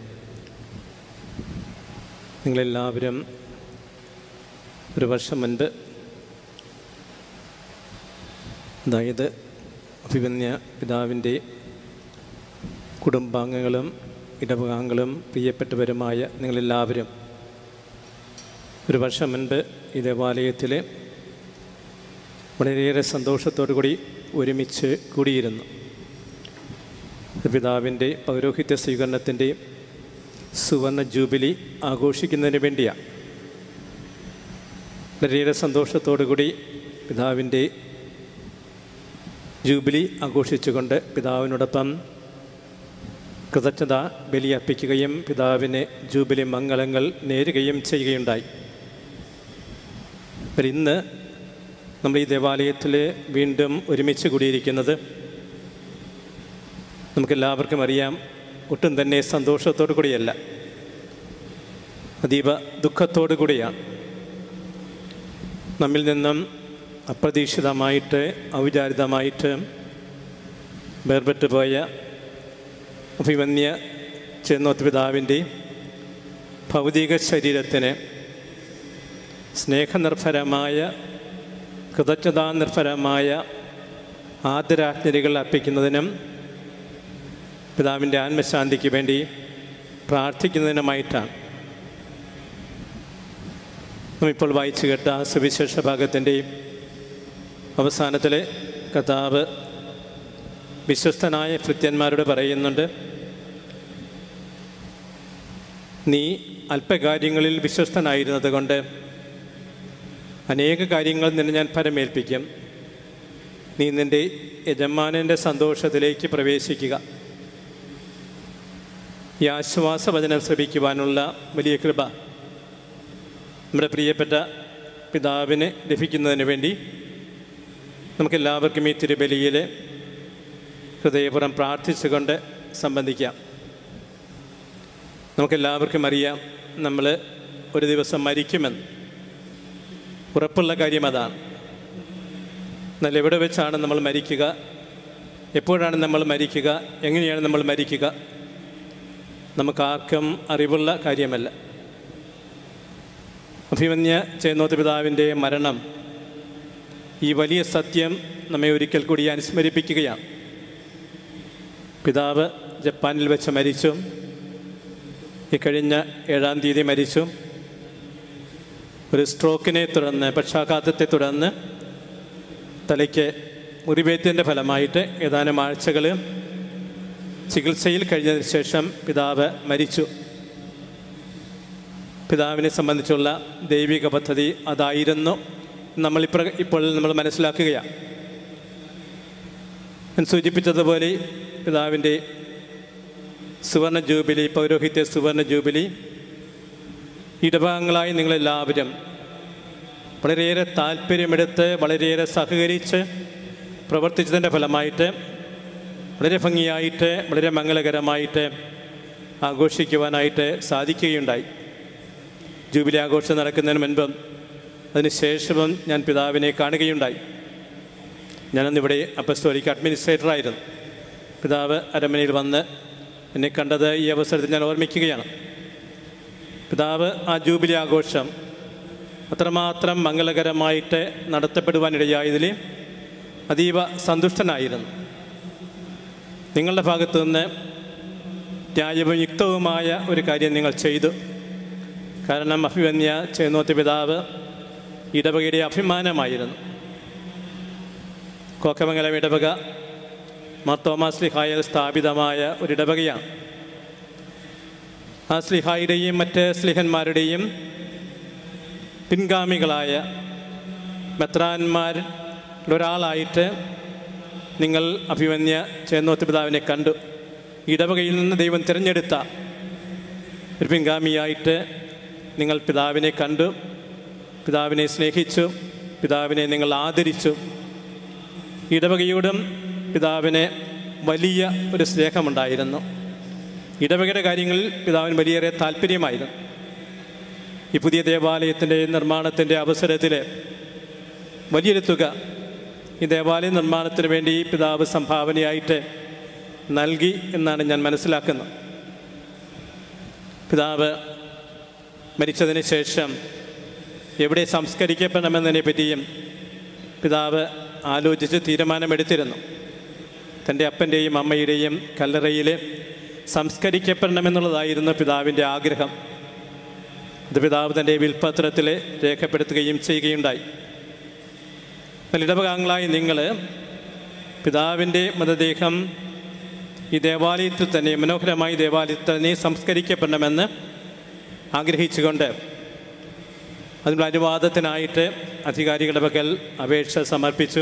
I: നിങ്ങളെല്ലാവരും ഒരു വർഷം മുൻപ് അതായത് അഭിമന്യ പിതാവിൻ്റെ കുടുംബാംഗങ്ങളും ഇടവകാംഗങ്ങളും പ്രിയപ്പെട്ടവരുമായ നിങ്ങളെല്ലാവരും ഒരു വർഷം മുൻപ് ഈ ദേവാലയത്തിൽ വളരെയേറെ സന്തോഷത്തോടു കൂടി ഒരുമിച്ച് കൂടിയിരുന്നു പിതാവിൻ്റെ പൗരോഹിത്യ സ്വീകരണത്തിൻ്റെ സുവർണ ജൂബിലി ആഘോഷിക്കുന്നതിന് വേണ്ടിയാണ് വളരെയേറെ സന്തോഷത്തോടു കൂടി പിതാവിൻ്റെ ജൂബിലി ആഘോഷിച്ചുകൊണ്ട് പിതാവിനോടൊപ്പം കൃതജ്ഞത ബലിയർപ്പിക്കുകയും പിതാവിന് ജൂബിലി മംഗളങ്ങൾ നേരുകയും ചെയ്യുകയുണ്ടായി അപ്പോൾ ഇന്ന് നമ്മൾ ഈ ദേവാലയത്തിൽ വീണ്ടും ഒരുമിച്ച് കൂടിയിരിക്കുന്നത് നമുക്കെല്ലാവർക്കും അറിയാം ഒട്ടും തന്നെ സന്തോഷത്തോടു കൂടിയല്ല അതീവ ദുഃഖത്തോടു കൂടിയാണ് നമ്മിൽ നിന്നും അപ്രതീക്ഷിതമായിട്ട് ഔചാരിതമായിട്ട് വേർപെട്ടു പോയ അഭിമന്യ ചെന്നോത്ത് പിതാവിൻ്റെ ഭൗതിക ശരീരത്തിന് സ്നേഹനിർഭരമായ കൃതജ്ഞതാനിർഭരമായ ആദരാജ്ഞലികൾ അർപ്പിക്കുന്നതിനും പിതാവിൻ്റെ ആത്മശാന്തിക്ക് വേണ്ടി പ്രാർത്ഥിക്കുന്നതിനുമായിട്ടാണ് നമ്മിപ്പോൾ വായിച്ചു കേട്ട സുവിശേഷ ഭാഗത്തിൻ്റെയും അവസാനത്തിൽ കഥാവ് വിശ്വസ്തനായ ഭൃത്യന്മാരോട് പറയുന്നുണ്ട് നീ അല്പകാര്യങ്ങളിൽ വിശ്വസ്തനായിരുന്നത് കൊണ്ട് അനേക കാര്യങ്ങൾ നിന്നെ ഞാൻ ഫലമേൽപ്പിക്കും നീ നിൻ്റെ യജമാനൻ്റെ സന്തോഷത്തിലേക്ക് പ്രവേശിക്കുക ഈ ആശ്വാസവചനം ശ്രമിക്കുവാനുള്ള വലിയ കൃപ നമ്മുടെ പ്രിയപ്പെട്ട പിതാവിന് ലഭിക്കുന്നതിന് വേണ്ടി നമുക്കെല്ലാവർക്കും ഈ തിരുബലിയിൽ ഹൃദയപുറം പ്രാർത്ഥിച്ചുകൊണ്ട് സംബന്ധിക്കാം നമുക്കെല്ലാവർക്കും അറിയാം നമ്മൾ ഒരു ദിവസം മരിക്കുമെന്ന് ഉറപ്പുള്ള കാര്യം അതാണ് എന്നാൽ എവിടെ വെച്ചാണ് നമ്മൾ മരിക്കുക എപ്പോഴാണ് നമ്മൾ മരിക്കുക എങ്ങനെയാണ് നമ്മൾ മരിക്കുക നമുക്കാർക്കും അറിവുള്ള കാര്യമല്ല അഭിമന്യ ചേന്നോത്ത് പിതാവിൻ്റെ മരണം ഈ വലിയ സത്യം നമ്മെ ഒരിക്കൽ കൂടി അനുസ്മരിപ്പിക്കുകയാണ് പിതാവ് ജപ്പാനിൽ വെച്ച് മരിച്ചു ഈ കഴിഞ്ഞ ഏഴാം തീയതി മരിച്ചു ഒരു സ്ട്രോക്കിനെ തുടർന്ന് പക്ഷാഘാതത്തെ തുടർന്ന് തലയ്ക്ക് മുറിവേറ്റതിൻ്റെ ഫലമായിട്ട് ഏതാനും ആഴ്ചകൾ ചികിത്സയിൽ കഴിഞ്ഞതിന് ശേഷം പിതാവ് മരിച്ചു പിതാവിനെ സംബന്ധിച്ചുള്ള ദൈവിക പദ്ധതി അതായിരുന്നു നമ്മളിപ്ര ഇപ്പോൾ നമ്മൾ മനസ്സിലാക്കുകയാണ് ഞാൻ സൂചിപ്പിച്ചതുപോലെ പിതാവിൻ്റെ സുവർണ ജൂബിലി പൗരോഹിത്യ സുവർണ ജൂബിലി ഇടഭാഗങ്ങളായി നിങ്ങളെല്ലാവരും വളരെയേറെ താല്പര്യമെടുത്ത് വളരെയേറെ സഹകരിച്ച് പ്രവർത്തിച്ചതിൻ്റെ ഫലമായിട്ട് വളരെ ഭംഗിയായിട്ട് വളരെ മംഗളകരമായിട്ട് ആഘോഷിക്കുവാനായിട്ട് സാധിക്കുകയുണ്ടായി ജൂബിലി ആഘോഷം നടക്കുന്നതിന് മുൻപും അതിനുശേഷവും ഞാൻ പിതാവിനെ കാണുകയുണ്ടായി ഞാനന്നിവിടെ അപ്പസ്റ്റോലിക്ക് അഡ്മിനിസ്ട്രേറ്ററായിരുന്നു പിതാവ് അരമനയിൽ വന്ന് എന്നെ കണ്ടത് ഈ അവസരത്തിൽ ഞാൻ ഓർമ്മിക്കുകയാണ് പിതാവ് ആ ജൂബിലി ആഘോഷം അത്രമാത്രം മംഗളകരമായിട്ട് നടത്തപ്പെടുവാനിടയായതിൽ അതീവ സന്തുഷ്ടനായിരുന്നു നിങ്ങളുടെ ഭാഗത്തു നിന്ന് ന്യായവും യുക്തവുമായ ഒരു കാര്യം നിങ്ങൾ ചെയ്തു കാരണം അഭിമന്യ ചേന്നോത്ത് പിതാവ് ഇടവകയുടെ അഭിമാനമായിരുന്നു കോക്കമംഗലം ഇടവക മാർ തോമസ് ലിഹായിൽ സ്ഥാപിതമായ ഒരു ഇടവകയാണ് ആ സ്ലിഹായുടെയും മറ്റ് സ്ലിഹന്മാരുടെയും പിൻഗാമികളായ മെത്രാന്മാരിൽ ഒരാളായിട്ട് നിങ്ങൾ അഭിമന്യ ചേന്നോത്ത് പിതാവിനെ കണ്ടു ഇടവകയിൽ നിന്ന് ദൈവം തിരഞ്ഞെടുത്ത ഒരു പിൻഗാമിയായിട്ട് നിങ്ങൾ പിതാവിനെ കണ്ടു പിതാവിനെ സ്നേഹിച്ചു പിതാവിനെ നിങ്ങൾ ആദരിച്ചു ഇടവകയോടും പിതാവിന് വലിയ ഒരു സ്നേഹമുണ്ടായിരുന്നു ഇടവകയുടെ കാര്യങ്ങളിൽ പിതാവിന് വലിയേറെ താല്പര്യമായിരുന്നു ഈ പുതിയ ദേവാലയത്തിൻ്റെ നിർമ്മാണത്തിൻ്റെ അവസരത്തിൽ വലിയൊരു തുക ഈ ദേവാലയ നിർമ്മാണത്തിന് വേണ്ടി പിതാവ് സംഭാവനയായിട്ട് നൽകി എന്നാണ് ഞാൻ മനസ്സിലാക്കുന്നത് പിതാവ് മരിച്ചതിന് ശേഷം എവിടെ സംസ്കരിക്കപ്പെടണമെന്നതിനെ പറ്റിയും പിതാവ് ആലോചിച്ച് തീരുമാനമെടുത്തിരുന്നു തൻ്റെ അപ്പൻ്റെയും അമ്മയുടെയും കല്ലറയിൽ സംസ്കരിക്കപ്പെടണമെന്നുള്ളതായിരുന്നു പിതാവിൻ്റെ ആഗ്രഹം അത് പിതാവ് തൻ്റെ വിൽപത്രത്തിൽ രേഖപ്പെടുത്തുകയും ചെയ്യുകയുണ്ടായി എന്നാൽ ഇടവകാംഗങ്ങളായി നിങ്ങൾ പിതാവിൻ്റെ മൃതദേഹം ഈ ദേവാലയത്തിൽ തന്നെ മനോഹരമായി ദേവാലയത്തിൽ തന്നെ സംസ്കരിക്കപ്പെടണമെന്ന് ആഗ്രഹിച്ചുകൊണ്ട് അതിനുള്ള അനുവാദത്തിനായിട്ട് അധികാരികളുടെ പക്കൽ അപേക്ഷ സമർപ്പിച്ചു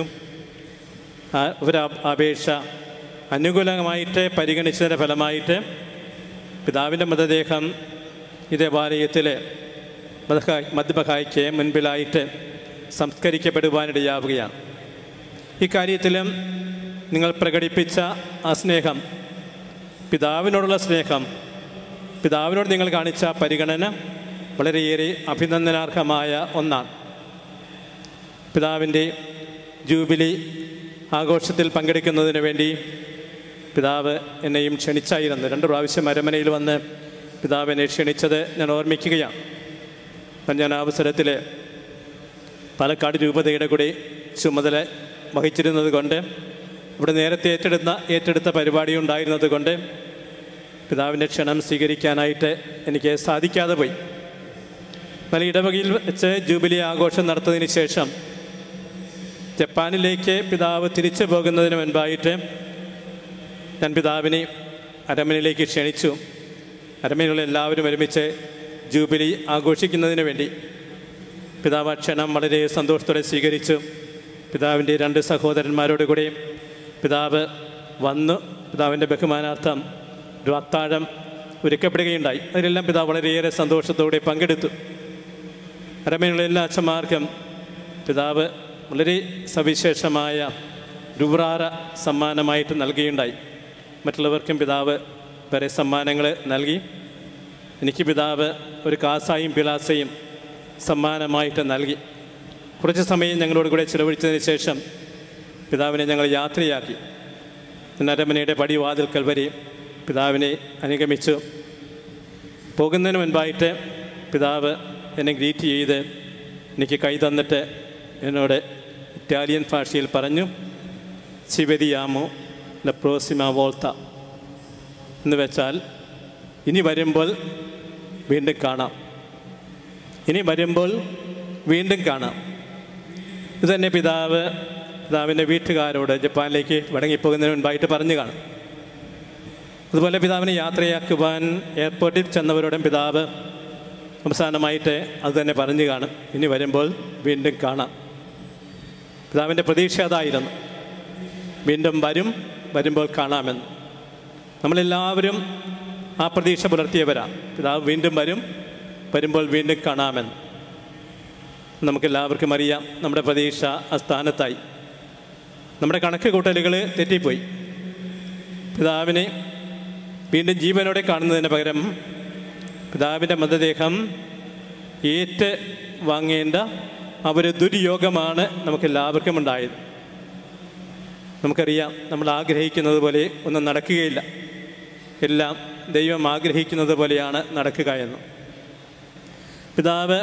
I: ആ ഒരു അപേക്ഷ അനുകൂലമായിട്ട് പരിഗണിച്ചതിൻ്റെ ഫലമായിട്ട് പിതാവിൻ്റെ മൃതദേഹം ഈ ദേവാലയത്തിൽ മധുഹായ് മധ്യമഹായ്ക്ക് മുൻപിലായിട്ട് സംസ്കരിക്കപ്പെടുവാനിടയാവുകയാണ് ഇക്കാര്യത്തിലും നിങ്ങൾ പ്രകടിപ്പിച്ച ആ സ്നേഹം പിതാവിനോടുള്ള സ്നേഹം പിതാവിനോട് നിങ്ങൾ കാണിച്ച പരിഗണന വളരെയേറെ അഭിനന്ദനാർഹമായ ഒന്നാണ് പിതാവിൻ്റെ ജൂബിലി ആഘോഷത്തിൽ പങ്കെടുക്കുന്നതിന് വേണ്ടി പിതാവ് എന്നെയും ക്ഷണിച്ചായിരുന്നു രണ്ട് പ്രാവശ്യം അരമനയിൽ വന്ന് പിതാവ് എന്നെ ക്ഷണിച്ചത് ഞാൻ ഓർമ്മിക്കുകയാണ് അപ്പം ഞാൻ ആ അവസരത്തിൽ പാലക്കാട് രൂപതയുടെ കൂടി ചുമതല വഹിച്ചിരുന്നത് കൊണ്ട് ഇവിടെ നേരത്തെ ഏറ്റെടുത്ത ഏറ്റെടുത്ത പരിപാടി ഉണ്ടായിരുന്നത് കൊണ്ട് പിതാവിൻ്റെ ക്ഷണം സ്വീകരിക്കാനായിട്ട് എനിക്ക് സാധിക്കാതെ പോയി എന്നാൽ ഇടവകയിൽ വെച്ച് ജൂബിലി ആഘോഷം നടത്തതിന് ശേഷം ജപ്പാനിലേക്ക് പിതാവ് തിരിച്ചു പോകുന്നതിന് മുൻപായിട്ട് ഞാൻ പിതാവിനെ അരമനയിലേക്ക് ക്ഷണിച്ചു അരമനയിലുള്ള എല്ലാവരും ഒരുമിച്ച് ജൂബിലി ആഘോഷിക്കുന്നതിന് വേണ്ടി പിതാവ് ആ ക്ഷണം വളരെ സന്തോഷത്തോടെ സ്വീകരിച്ചു പിതാവിൻ്റെ രണ്ട് സഹോദരന്മാരോട് കൂടി പിതാവ് വന്നു പിതാവിൻ്റെ ബഹുമാനാർത്ഥം ഒരു അത്താഴം ഒരുക്കപ്പെടുകയുണ്ടായി അതിലെല്ലാം പിതാവ് വളരെയേറെ സന്തോഷത്തോടെ പങ്കെടുത്തു അരമനയുള്ള എല്ലാ അച്ഛന്മാർക്കും പിതാവ് വളരെ സവിശേഷമായ രൂറാറ സമ്മാനമായിട്ട് നൽകുകയുണ്ടായി മറ്റുള്ളവർക്കും പിതാവ് വേറെ സമ്മാനങ്ങൾ നൽകി എനിക്ക് പിതാവ് ഒരു കാസായും പിലാസയും സമ്മാനമായിട്ട് നൽകി കുറച്ച് സമയം ഞങ്ങളോട് കൂടെ ചിലവഴിച്ചതിന് ശേഷം പിതാവിനെ ഞങ്ങൾ യാത്രയാക്കി നരമനയുടെ പടിവാതിൽക്കൽ വരെ പിതാവിനെ അനുഗമിച്ചു പോകുന്നതിന് മുൻപായിട്ട് പിതാവ് എന്നെ ഗ്രീറ്റ് ചെയ്ത് എനിക്ക് കൈ തന്നിട്ട് എന്നോട് ഇറ്റാലിയൻ ഭാഷയിൽ പറഞ്ഞു ചിവരിയാമോ ല പ്രോസിമ വോൾത്ത എന്ന് വെച്ചാൽ ഇനി വരുമ്പോൾ വീണ്ടും കാണാം ഇനി വരുമ്പോൾ വീണ്ടും കാണാം ഇതുതന്നെ പിതാവ് പിതാവിൻ്റെ വീട്ടുകാരോട് ജപ്പാനിലേക്ക് മടങ്ങിപ്പോകുന്നതിന് മുൻപായിട്ട് പറഞ്ഞു കാണും അതുപോലെ പിതാവിനെ യാത്രയാക്കുവാൻ എയർപോർട്ടിൽ ചെന്നവരോടും പിതാവ് അവസാനമായിട്ട് അത് തന്നെ പറഞ്ഞു കാണും ഇനി വരുമ്പോൾ വീണ്ടും കാണാം പിതാവിൻ്റെ പ്രതീക്ഷ അതായിരുന്നു വീണ്ടും വരും വരുമ്പോൾ കാണാമെന്ന് നമ്മളെല്ലാവരും ആ പ്രതീക്ഷ പുലർത്തിയവരാണ് പിതാവ് വീണ്ടും വരും വരുമ്പോൾ വീണ്ടും കാണാമെന്ന് നമുക്കെല്ലാവർക്കും അറിയാം നമ്മുടെ പ്രതീക്ഷ ആ സ്ഥാനത്തായി നമ്മുടെ കണക്ക് കൂട്ടലുകൾ തെറ്റിപ്പോയി പിതാവിനെ വീണ്ടും ജീവനോടെ കാണുന്നതിന് പകരം പിതാവിൻ്റെ മൃതദേഹം ഏറ്റ് വാങ്ങേണ്ട ആ ഒരു ദുര്യോഗമാണ് നമുക്കെല്ലാവർക്കും ഉണ്ടായത് നമുക്കറിയാം നമ്മൾ ആഗ്രഹിക്കുന്നത് പോലെ ഒന്നും നടക്കുകയില്ല എല്ലാം ദൈവം ആഗ്രഹിക്കുന്നത് പോലെയാണ് നടക്കുക എന്ന് പിതാവ്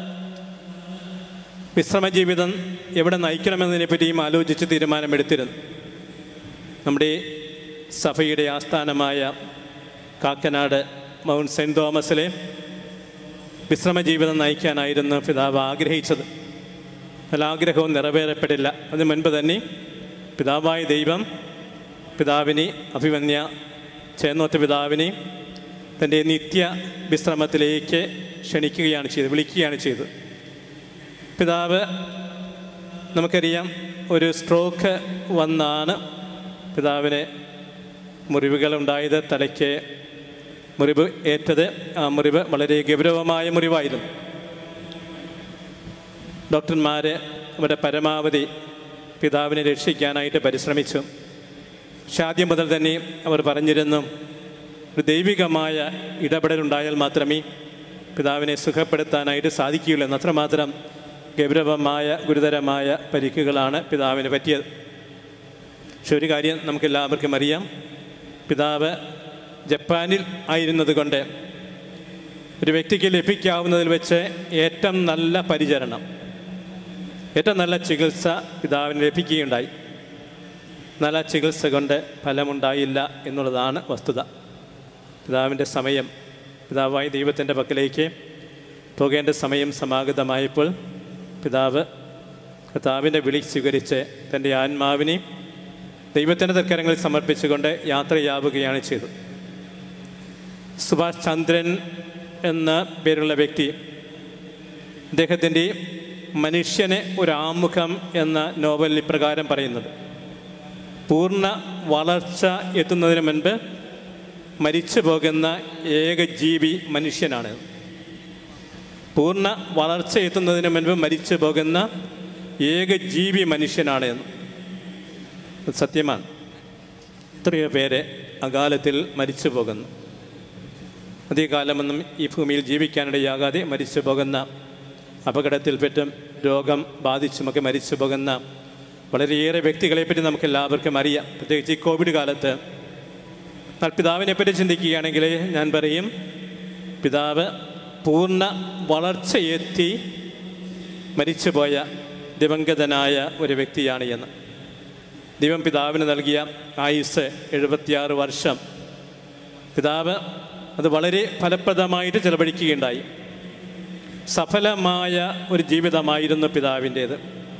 I: വിശ്രമ ജീവിതം എവിടെ നയിക്കണമെന്നതിനെ പറ്റിയും ആലോചിച്ച് തീരുമാനമെടുത്തിരുന്നു നമ്മുടെ സഭയുടെ ആസ്ഥാനമായ കാക്കനാട് മൗണ്ട് സെൻറ് തോമസിലെ വിശ്രമ ജീവിതം നയിക്കാനായിരുന്നു പിതാവ് ആഗ്രഹിച്ചത് എന്നാൽ ആഗ്രഹവും നിറവേറപ്പെടില്ല അതിന് മുൻപ് തന്നെ പിതാവായ ദൈവം പിതാവിനെ അഭിമന്യ ചേന്നോത്ത പിതാവിനെ തൻ്റെ നിത്യ വിശ്രമത്തിലേക്ക് ക്ഷണിക്കുകയാണ് ചെയ്തത് വിളിക്കുകയാണ് ചെയ്തത് പിതാവ് നമുക്കറിയാം ഒരു സ്ട്രോക്ക് വന്നാണ് പിതാവിന് മുറിവുകളുണ്ടായത് തലയ്ക്ക് മുറിവ് ഏറ്റത് ആ മുറിവ് വളരെ ഗൗരവമായ മുറിവായിരുന്നു ഡോക്ടർമാർ അവരുടെ പരമാവധി പിതാവിനെ രക്ഷിക്കാനായിട്ട് പരിശ്രമിച്ചു പക്ഷെ ആദ്യം മുതൽ തന്നെ അവർ പറഞ്ഞിരുന്നു ഒരു ദൈവികമായ ഇടപെടലുണ്ടായാൽ മാത്രമേ പിതാവിനെ സുഖപ്പെടുത്താനായിട്ട് സാധിക്കുകയുള്ളൂ എന്ന് അത്രമാത്രം ഗൗരവമായ ഗുരുതരമായ പരിക്കുകളാണ് പിതാവിന് പറ്റിയത് പക്ഷെ ഒരു കാര്യം നമുക്കെല്ലാവർക്കും അറിയാം പിതാവ് ജപ്പാനിൽ ആയിരുന്നത് കൊണ്ട് ഒരു വ്യക്തിക്ക് ലഭിക്കാവുന്നതിൽ വെച്ച് ഏറ്റവും നല്ല പരിചരണം ഏറ്റവും നല്ല ചികിത്സ പിതാവിന് ലഭിക്കുകയുണ്ടായി നല്ല ചികിത്സ കൊണ്ട് ഫലമുണ്ടായില്ല എന്നുള്ളതാണ് വസ്തുത പിതാവിൻ്റെ സമയം പിതാവായ ദൈവത്തിൻ്റെ പക്കലേക്ക് പോകേണ്ട സമയം സമാഗതമായപ്പോൾ പിതാവ് കർത്താവിൻ്റെ വിളി സ്വീകരിച്ച് തൻ്റെ ആത്മാവിനെ ദൈവത്തിൻ്റെ തർക്കരങ്ങളിൽ സമർപ്പിച്ചുകൊണ്ട് യാത്രയാവുകയാണ് ചെയ്തത് സുഭാഷ് ചന്ദ്രൻ എന്ന പേരുള്ള വ്യക്തി അദ്ദേഹത്തിൻ്റെ മനുഷ്യനെ ഒരു ആമുഖം എന്ന നോവലിൽ ഇപ്രകാരം പറയുന്നത് പൂർണ്ണ വളർച്ച എത്തുന്നതിന് മുൻപ് മരിച്ചു പോകുന്ന ഏക ജീവി മനുഷ്യനാണ് പൂർണ്ണ വളർച്ച എത്തുന്നതിന് മുൻപ് മരിച്ചു പോകുന്ന ഏക ജീവി മനുഷ്യനാണ് എന്ന് അത് സത്യമാണ് എത്രയോ പേര് അകാലത്തിൽ മരിച്ചു പോകുന്നു അധികകാലമൊന്നും ഈ ഭൂമിയിൽ ജീവിക്കാനിടയാകാതെ മരിച്ചു പോകുന്ന അപകടത്തിൽപ്പെട്ടും രോഗം ബാധിച്ചുമൊക്കെ മരിച്ചു പോകുന്ന വളരെയേറെ വ്യക്തികളെപ്പറ്റി നമുക്ക് എല്ലാവർക്കും അറിയാം പ്രത്യേകിച്ച് ഈ കോവിഡ് കാലത്ത് എന്നാൽ പിതാവിനെപ്പറ്റി ചിന്തിക്കുകയാണെങ്കിൽ ഞാൻ പറയും പിതാവ് പൂർണ്ണ വളർച്ചയെത്തി മരിച്ചുപോയ ദിവംഗതനായ ഒരു വ്യക്തിയാണ് എന്ന് ദൈവം പിതാവിന് നൽകിയ ആയുസ് എഴുപത്തിയാറ് വർഷം പിതാവ് അത് വളരെ ഫലപ്രദമായിട്ട് ചെലവഴിക്കുകയുണ്ടായി സഫലമായ ഒരു ജീവിതമായിരുന്നു പിതാവിൻ്റേത്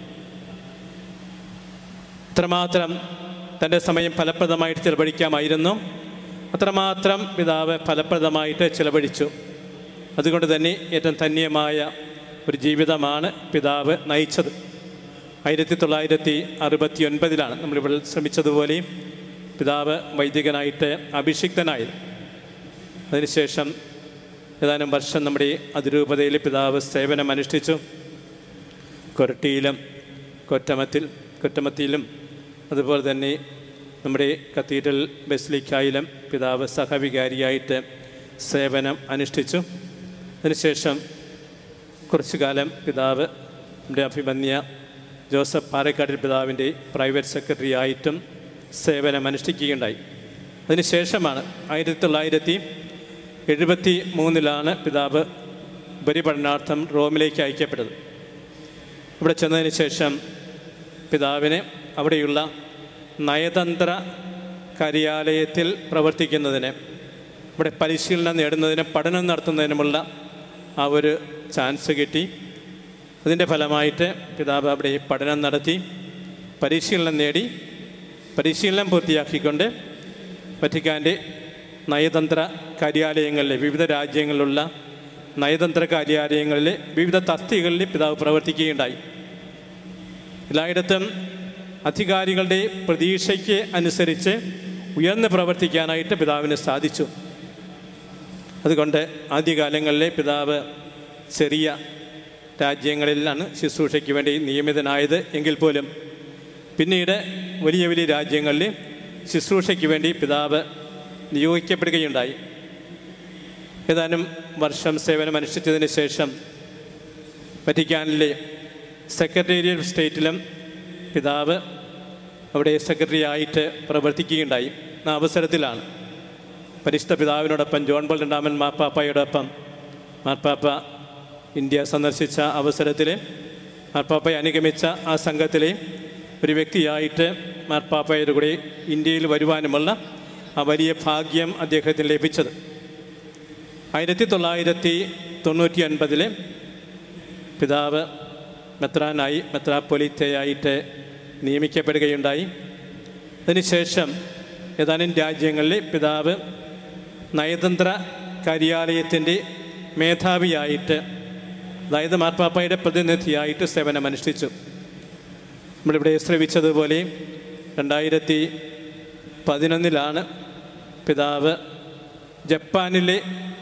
I: അത്രമാത്രം തൻ്റെ സമയം ഫലപ്രദമായിട്ട് ചെലവഴിക്കാമായിരുന്നു അത്രമാത്രം പിതാവ് ഫലപ്രദമായിട്ട് ചെലവഴിച്ചു അതുകൊണ്ട് തന്നെ ഏറ്റവും ധന്യമായ ഒരു ജീവിതമാണ് പിതാവ് നയിച്ചത് ആയിരത്തി തൊള്ളായിരത്തി അറുപത്തി ഒൻപതിലാണ് നമ്മളിവിടെ ശ്രമിച്ചതുപോലെ പിതാവ് വൈദികനായിട്ട് അഭിഷിക്തനായത് അതിനുശേഷം ഏതാനും വർഷം നമ്മുടെ അതിരൂപതയിൽ പിതാവ് സേവനം അനുഷ്ഠിച്ചു കൊരട്ടിയിലും കൊറ്റമത്തിൽ കൊറ്റമത്തിയിലും അതുപോലെ തന്നെ നമ്മുടെ കത്തീഡ്രൽ ബസ്ലിക്കായിലും പിതാവ് സഹവികാരിയായിട്ട് സേവനം അനുഷ്ഠിച്ചു അതിനുശേഷം കുറച്ചു കാലം പിതാവ് നമ്മുടെ അഭിമന്യ ജോസഫ് പാറക്കാട്ടിൽ പിതാവിൻ്റെ പ്രൈവറ്റ് സെക്രട്ടറി ആയിട്ടും സേവനം അനുഷ്ഠിക്കുകയുണ്ടായി അതിനുശേഷമാണ് ആയിരത്തി തൊള്ളായിരത്തി എഴുപത്തി മൂന്നിലാണ് പിതാവ് ഉപരിപഠനാർത്ഥം റോമിലേക്ക് അയക്കപ്പെട്ടത് ഇവിടെ ചെന്നതിന് ശേഷം പിതാവിനെ അവിടെയുള്ള നയതന്ത്ര കാര്യാലയത്തിൽ പ്രവർത്തിക്കുന്നതിന് ഇവിടെ പരിശീലനം നേടുന്നതിനും പഠനം നടത്തുന്നതിനുമുള്ള ആ ഒരു ചാൻസ് കിട്ടി അതിൻ്റെ ഫലമായിട്ട് പിതാവ് അവിടെ പഠനം നടത്തി പരിശീലനം നേടി പരിശീലനം പൂർത്തിയാക്കിക്കൊണ്ട് വറ്റിക്കാൻ്റെ നയതന്ത്ര കാര്യാലയങ്ങളിലെ വിവിധ രാജ്യങ്ങളിലുള്ള നയതന്ത്ര കാര്യാലയങ്ങളിലെ വിവിധ തസ്തികളിൽ പിതാവ് പ്രവർത്തിക്കുകയുണ്ടായി എല്ലായിടത്തും അധികാരികളുടെ പ്രതീക്ഷയ്ക്ക് അനുസരിച്ച് ഉയർന്ന് പ്രവർത്തിക്കാനായിട്ട് പിതാവിന് സാധിച്ചു അതുകൊണ്ട് ആദ്യകാലങ്ങളിലെ പിതാവ് ചെറിയ രാജ്യങ്ങളിലാണ് ശുശ്രൂഷയ്ക്ക് വേണ്ടി നിയമിതനായത് എങ്കിൽ പോലും പിന്നീട് വലിയ വലിയ രാജ്യങ്ങളിൽ ശുശ്രൂഷയ്ക്ക് വേണ്ടി പിതാവ് നിയോഗിക്കപ്പെടുകയുണ്ടായി ഏതാനും വർഷം സേവനമനുഷ്ഠിച്ചതിന് ശേഷം വറ്റിക്കാനിലെ സെക്രട്ടേറിയറ്റ് സ്റ്റേറ്റിലും പിതാവ് അവിടെ സെക്രട്ടറി ആയിട്ട് പ്രവർത്തിക്കുകയുണ്ടായി ആ അവസരത്തിലാണ് പരിശുദ്ധ പിതാവിനോടൊപ്പം ജോൺ പോൾ രണ്ടാമൻ മാർപ്പാപ്പയോടൊപ്പം മാർപ്പാപ്പ ഇന്ത്യ സന്ദർശിച്ച അവസരത്തിൽ മാർപ്പാപ്പയെ അനുഗമിച്ച ആ സംഘത്തിലെ ഒരു വ്യക്തിയായിട്ട് മാർപ്പാപ്പയുടെ കൂടെ ഇന്ത്യയിൽ വരുവാനുമുള്ള ആ വലിയ ഭാഗ്യം അദ്ദേഹത്തിന് ലഭിച്ചത് ആയിരത്തി തൊള്ളായിരത്തി തൊണ്ണൂറ്റി ഒൻപതിലെ പിതാവ് മെത്രാനായി മെത്രാപ്പൊലിത്തയായിട്ട് നിയമിക്കപ്പെടുകയുണ്ടായി അതിനുശേഷം ഏതാനും രാജ്യങ്ങളിൽ പിതാവ് നയതന്ത്ര കാര്യാലയത്തിൻ്റെ മേധാവിയായിട്ട് അതായത് മാർപ്പാപ്പയുടെ പ്രതിനിധിയായിട്ട് സേവനമനുഷ്ഠിച്ചു നമ്മളിവിടെ ശ്രവിച്ചതുപോലെ രണ്ടായിരത്തി പതിനൊന്നിലാണ് പിതാവ് ജപ്പാനിലെ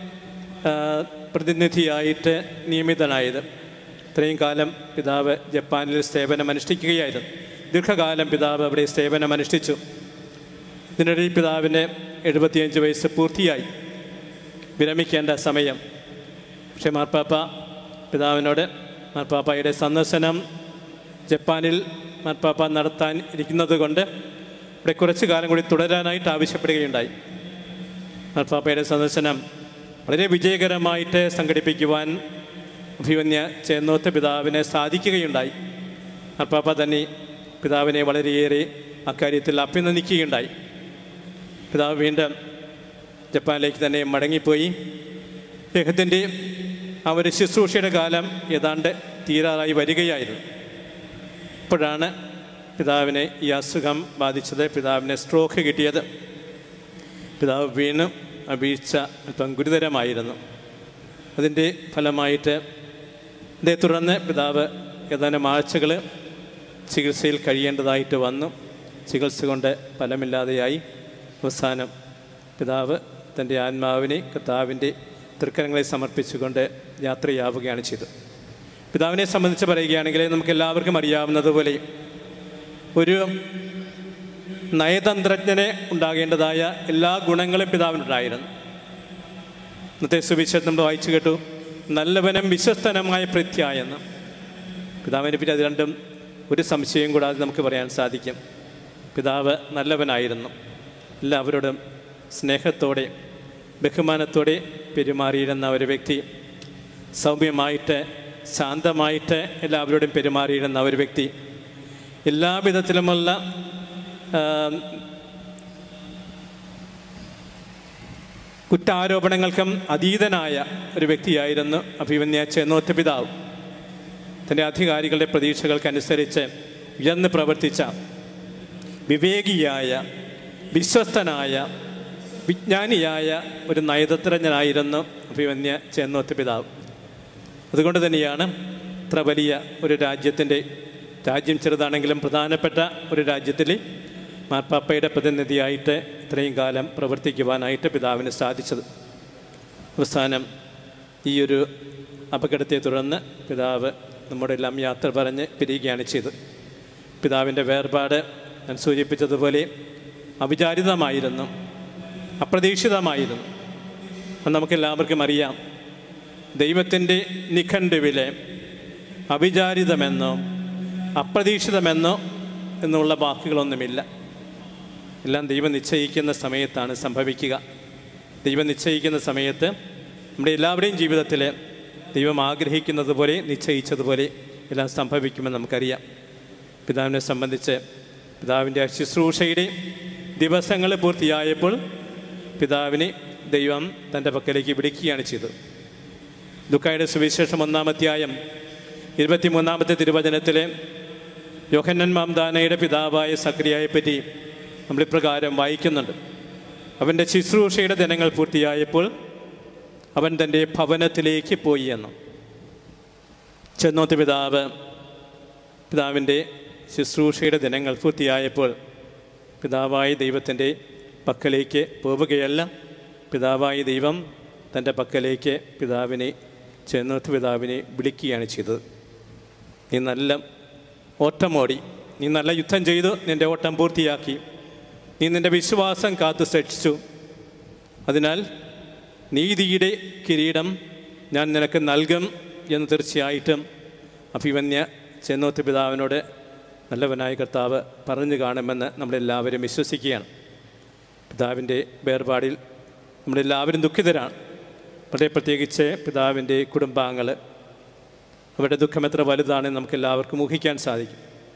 I: ആ, പ്രതിനിധിയായിട്ട് നിയമിതനായത് ഇത്രയും കാലം പിതാവ് ജപ്പാനിൽ സേവനമനുഷ്ഠിക്കുകയായിരുന്നു ദീർഘകാലം പിതാവ് അവിടെ സേവനമനുഷ്ഠിച്ചു ഇതിനിടയിൽ പിതാവിന് എഴുപത്തിയഞ്ച് വയസ്സ് പൂർത്തിയായി വിരമിക്കേണ്ട സമയം പക്ഷേ മാർപ്പാപ്പ പിതാവിനോട് മാർപ്പാപ്പയുടെ സന്ദർശനം ജപ്പാനിൽ മാർപ്പാപ്പ നടത്താൻ ഇരിക്കുന്നത് കൊണ്ട് ഇവിടെ കുറച്ച് കാലം കൂടി തുടരാനായിട്ട് ആവശ്യപ്പെടുകയുണ്ടായി മാർപ്പാപ്പയുടെ സന്ദർശനം വളരെ വിജയകരമായിട്ട് സംഘടിപ്പിക്കുവാൻ അഭിമന്യ ചേന്നോത്ത് പിതാവിന് സാധിക്കുകയുണ്ടായി മാർപ്പാപ്പ തന്നെ പിതാവിനെ വളരെയേറെ അക്കാര്യത്തിൽ അഭിനന്ദിക്കുകയുണ്ടായി പിതാവ് വീണ്ടും ജപ്പാനിലേക്ക് തന്നെ മടങ്ങിപ്പോയി അദ്ദേഹത്തിൻ്റെ ആ ഒരു ശുശ്രൂഷയുടെ കാലം ഏതാണ്ട് തീരാറായി വരികയായിരുന്നു അപ്പോഴാണ് പിതാവിനെ ഈ അസുഖം ബാധിച്ചത് പിതാവിന് സ്ട്രോക്ക് കിട്ടിയത് പിതാവ് വീണ് ആ വീഴ്ച അല്പം ഗുരുതരമായിരുന്നു അതിൻ്റെ ഫലമായിട്ട് ഇതേ തുടർന്ന് പിതാവ് ഏതാനും ആഴ്ചകൾ ചികിത്സയിൽ കഴിയേണ്ടതായിട്ട് വന്നു ചികിത്സ കൊണ്ട് ഫലമില്ലാതെയായി അവസാനം പിതാവ് തൻ്റെ ആത്മാവിനെ കർത്താവിൻ്റെ തൃക്കരങ്ങളെ സമർപ്പിച്ചുകൊണ്ട് യാത്രയാവുകയാണ് ചെയ്തത് പിതാവിനെ സംബന്ധിച്ച് പറയുകയാണെങ്കിൽ നമുക്ക് എല്ലാവർക്കും അറിയാവുന്നതുപോലെ ഒരു നയതന്ത്രജ്ഞനെ ഉണ്ടാകേണ്ടതായ എല്ലാ ഗുണങ്ങളും പിതാവിനുണ്ടായിരുന്നു ഇന്നത്തെ സുവിശേഷം നമ്മൾ വായിച്ചു കേട്ടു നല്ലവനും വിശ്വസ്തനുമായ പ്രത്യായെന്ന് പിതാവിനെ പറ്റി അത് രണ്ടും ഒരു സംശയം കൂടാതെ നമുക്ക് പറയാൻ സാധിക്കും പിതാവ് നല്ലവനായിരുന്നു എല്ലാവരോടും സ്നേഹത്തോടെ ബഹുമാനത്തോടെ പെരുമാറിയിരുന്ന ഒരു വ്യക്തി സൗമ്യമായിട്ട് ശാന്തമായിട്ട് എല്ലാവരോടും പെരുമാറിയിരുന്ന ഒരു വ്യക്തി എല്ലാവിധത്തിലുമുള്ള ആ, കുറ്റാരോപണങ്ങൾക്കും അതീതനായ ഒരു വ്യക്തിയായിരുന്നു അഭിമന്യ ചേന്നോത്ത് പിതാവ് തൻ്റെ അധികാരികളുടെ പ്രതീക്ഷകൾക്കനുസരിച്ച് ഉയർന്ന് പ്രവർത്തിച്ച വിവേകിയായ വിശ്വസ്തനായ വിജ്ഞാനിയായ ഒരു നയതന്ത്രജ്ഞനായിരുന്നു അഭിമന്യ ചേന്നോത്ത് പിതാവ് അതുകൊണ്ട് തന്നെയാണ് ഇത്ര വലിയ ഒരു രാജ്യത്തിൻ്റെ രാജ്യം ചെറുതാണെങ്കിലും പ്രധാനപ്പെട്ട ഒരു രാജ്യത്തിൽ മാർപ്പാപ്പയുടെ പ്രതിനിധിയായിട്ട് ഇത്രയും കാലം പ്രവർത്തിക്കുവാനായിട്ട് പിതാവിന് സാധിച്ചത് അവസാനം ഈ ഒരു അപകടത്തെ തുടർന്ന് പിതാവ് നമ്മുടെ എല്ലാം യാത്ര പറഞ്ഞ് പിരിയുകയാണ് ചെയ്തത് പിതാവിൻ്റെ വേർപാട് ഞാൻ സൂചിപ്പിച്ചതുപോലെ അവിചാരിതമായിരുന്നു അപ്രതീക്ഷിതമായിരുന്നു അത് നമുക്കെല്ലാവർക്കും അറിയാം ദൈവത്തിൻ്റെ നിഘണ്ടുവിലെ അവിചാരിതമെന്നോ അപ്രതീക്ഷിതമെന്നോ എന്നുള്ള വാക്കുകളൊന്നുമില്ല എല്ലാം ദൈവം നിശ്ചയിക്കുന്ന സമയത്താണ് സംഭവിക്കുക ദൈവം നിശ്ചയിക്കുന്ന സമയത്ത് നമ്മുടെ എല്ലാവരുടെയും ജീവിതത്തിൽ ദൈവം ആഗ്രഹിക്കുന്നത് പോലെ നിശ്ചയിച്ചതുപോലെ എല്ലാം സംഭവിക്കുമെന്ന് നമുക്കറിയാം പിതാവിനെ സംബന്ധിച്ച് പിതാവിൻ്റെ ആ ശുശ്രൂഷയുടെ ദിവസങ്ങൾ പൂർത്തിയായപ്പോൾ പിതാവിനെ ദൈവം തൻ്റെ പക്കലേക്ക് വിളിക്കുകയാണ് ചെയ്തത് ദുഃഖായുടെ സുവിശേഷം ഒന്നാമധ്യായം ഇരുപത്തിമൂന്നാമത്തെ തിരുവചനത്തിലെ യോഹന്നൻ മാംദാനയുടെ പിതാവായ സക്രിയയെ പറ്റി നമ്മളിപ്രകാരം വായിക്കുന്നുണ്ട് അവൻ്റെ ശുശ്രൂഷയുടെ ദിനങ്ങൾ പൂർത്തിയായപ്പോൾ അവൻ തൻ്റെ ഭവനത്തിലേക്ക് പോയി എന്ന് ചെന്നോത്ത് പിതാവ് പിതാവിൻ്റെ ശുശ്രൂഷയുടെ ദിനങ്ങൾ പൂർത്തിയായപ്പോൾ പിതാവായ ദൈവത്തിൻ്റെ പക്കലേക്ക് പോവുകയല്ല പിതാവായ ദൈവം തൻ്റെ പക്കലേക്ക് പിതാവിനെ ചെന്നോത്ത് പിതാവിനെ വിളിക്കുകയാണ് ചെയ്തത് നീ നല്ല ഓട്ടമോടി നീ നല്ല യുദ്ധം ചെയ്തു നിൻ്റെ ഓട്ടം പൂർത്തിയാക്കി നീ നിൻ്റെ വിശ്വാസം കാത്തു സൂക്ഷിച്ചു അതിനാൽ നീതിയുടെ കിരീടം ഞാൻ നിനക്ക് നൽകും എന്ന് തീർച്ചയായിട്ടും അഭിമന്യ ചെന്നോത്ത് പിതാവിനോട് നല്ലവനായ കർത്താവ് പറഞ്ഞു കാണുമെന്ന് നമ്മളെല്ലാവരും വിശ്വസിക്കുകയാണ് പിതാവിൻ്റെ വേർപാടിൽ നമ്മളെല്ലാവരും ദുഃഖിതരാണ് വളരെ പ്രത്യേകിച്ച് പിതാവിൻ്റെ കുടുംബാംഗങ്ങൾ അവരുടെ ദുഃഖം എത്ര വലുതാണെന്ന് നമുക്ക് എല്ലാവർക്കും ഊഹിക്കാൻ സാധിക്കും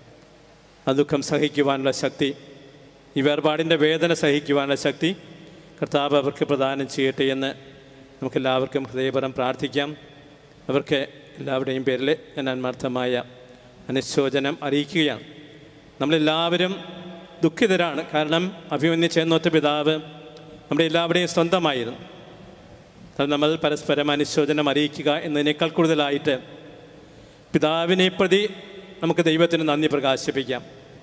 I: ആ ദുഃഖം സഹിക്കുവാനുള്ള ശക്തി ഈ വേർപാടിൻ്റെ വേദന സഹിക്കുവാനുള്ള ശക്തി കർത്താവ് അവർക്ക് പ്രദാനം ചെയ്യട്ടെ എന്ന് നമുക്കെല്ലാവർക്കും ഹൃദയപരം പ്രാർത്ഥിക്കാം അവർക്ക് എല്ലാവരുടെയും പേരിൽ ഞാൻ ആത്മാർത്ഥമായ അനുശോചനം അറിയിക്കുകയാണ് നമ്മളെല്ലാവരും ദുഃഖിതരാണ് കാരണം അഭിമന്യ ചേന്നോത്ത പിതാവ് നമ്മുടെ എല്ലാവരുടെയും സ്വന്തമായിരുന്നു അത് നമ്മൾ പരസ്പരം അനുശോചനം അറിയിക്കുക എന്നതിനേക്കാൾ കൂടുതലായിട്ട് പിതാവിനെ പ്രതി നമുക്ക് ദൈവത്തിന് നന്ദി പ്രകാശിപ്പിക്കാം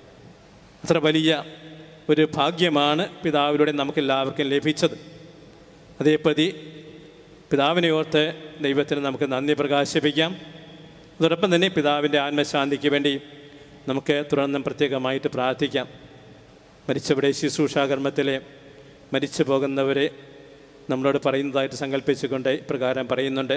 I: അത്ര വലിയ ഒരു ഭാഗ്യമാണ് പിതാവിലൂടെ നമുക്കെല്ലാവർക്കും ലഭിച്ചത് അതേപ്രതി പിതാവിനെ ഓർത്ത് ദൈവത്തിന് നമുക്ക് നന്ദി പ്രകാശിപ്പിക്കാം അതോടൊപ്പം തന്നെ പിതാവിൻ്റെ ആത്മശാന്തിക്ക് വേണ്ടി നമുക്ക് തുടർന്നും പ്രത്യേകമായിട്ട് പ്രാർത്ഥിക്കാം മരിച്ചവിടെ ശുശ്രൂഷാകർമ്മത്തിലെ മരിച്ചു പോകുന്നവരെ നമ്മളോട് പറയുന്നതായിട്ട് സങ്കല്പിച്ചുകൊണ്ട് ഇപ്രകാരം പറയുന്നുണ്ട്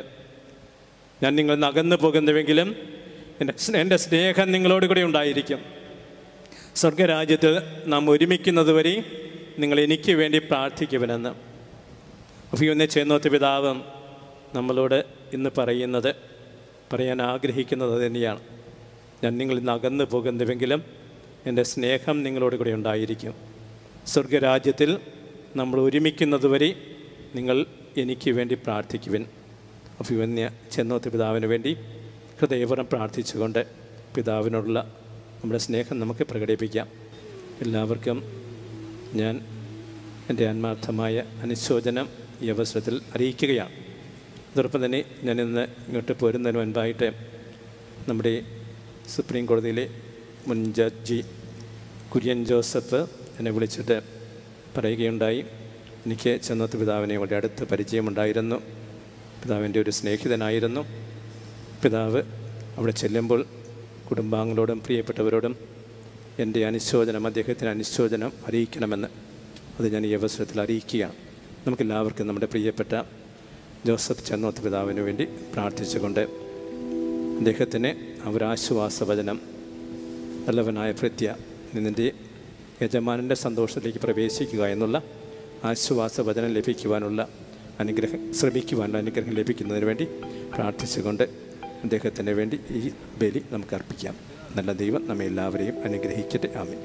I: ഞാൻ നിങ്ങൾ നകന്നു പോകുന്നുവെങ്കിലും എൻ്റെ സ്നേ- എൻ്റെ സ്നേഹം നിങ്ങളോട് കൂടെ ഉണ്ടായിരിക്കും സ്വർഗരാജ്യത്തിൽ നാം ഒരുമിക്കുന്നത് വരെ നിങ്ങൾ എനിക്ക് വേണ്ടി പ്രാർത്ഥിക്കുവനെന്ന് അഭിയൊന്നെ ചേന്നോത്ത് പിതാവും നമ്മളോട് ഇന്ന് പറയുന്നത് പറയാൻ ആഗ്രഹിക്കുന്നത് തന്നെയാണ് ഞാൻ നിങ്ങളിൽ നിന്ന് അകന്നു പോകുന്നുവെങ്കിലും എൻ്റെ സ്നേഹം നിങ്ങളോട് കൂടെ ഉണ്ടായിരിക്കും സ്വർഗരാജ്യത്തിൽ നമ്മൾ ഒരുമിക്കുന്നതുവരെ നിങ്ങൾ എനിക്ക് വേണ്ടി പ്രാർത്ഥിക്കുവിൻ അഭിവന്യ ചെന്നോത്ത് പിതാവിന് വേണ്ടി ഹൃദയപുരം പ്രാർത്ഥിച്ചുകൊണ്ട് പിതാവിനോടുള്ള നമ്മുടെ സ്നേഹം നമുക്ക് പ്രകടിപ്പിക്കാം എല്ലാവർക്കും ഞാൻ എൻ്റെ ആത്മാർത്ഥമായ അനുശോചനം ഈ അവസരത്തിൽ അറിയിക്കുകയാണ് അതോടൊപ്പം തന്നെ ഞാൻ ഇന്ന് ഇങ്ങോട്ട് പോരുന്നതിന് മുൻപായിട്ട് നമ്മുടെ സുപ്രീം കോടതിയിലെ മുൻ ജഡ്ജി കുര്യൻ ജോസഫ് എന്നെ വിളിച്ചിട്ട് പറയുകയുണ്ടായി എനിക്ക് ചെന്നത്ത് പിതാവിനെ വളരെ അടുത്ത് പരിചയമുണ്ടായിരുന്നു പിതാവിൻ്റെ ഒരു സ്നേഹിതനായിരുന്നു പിതാവ് അവിടെ ചെല്ലുമ്പോൾ കുടുംബാംഗങ്ങളോടും പ്രിയപ്പെട്ടവരോടും എൻ്റെ അനുശോചനം അദ്ദേഹത്തിന് അനുശോചനം അറിയിക്കണമെന്ന് അത് ഞാൻ ഈ അവസരത്തിൽ അറിയിക്കുകയാണ് നമുക്കെല്ലാവർക്കും നമ്മുടെ പ്രിയപ്പെട്ട ജോസഫ് ചെന്നോത്ത് പിതാവിന് വേണ്ടി പ്രാർത്ഥിച്ചുകൊണ്ട് അദ്ദേഹത്തിന് അവരാശ്വാസവചനം നല്ലവനായ ഭൃത്യ നിന്നിൻ്റെ യജമാനൻ്റെ സന്തോഷത്തിലേക്ക് പ്രവേശിക്കുക എന്നുള്ള ആശ്വാസവചനം ലഭിക്കുവാനുള്ള അനുഗ്രഹം ശ്രമിക്കുവാനുള്ള അനുഗ്രഹം ലഭിക്കുന്നതിന് വേണ്ടി പ്രാർത്ഥിച്ചുകൊണ്ട് അദ്ദേഹത്തിന് വേണ്ടി ഈ ബലി നമുക്ക് അർപ്പിക്കാം നല്ല ദൈവം നമ്മെ എല്ലാവരെയും അനുഗ്രഹിക്കട്ടെ ആമേ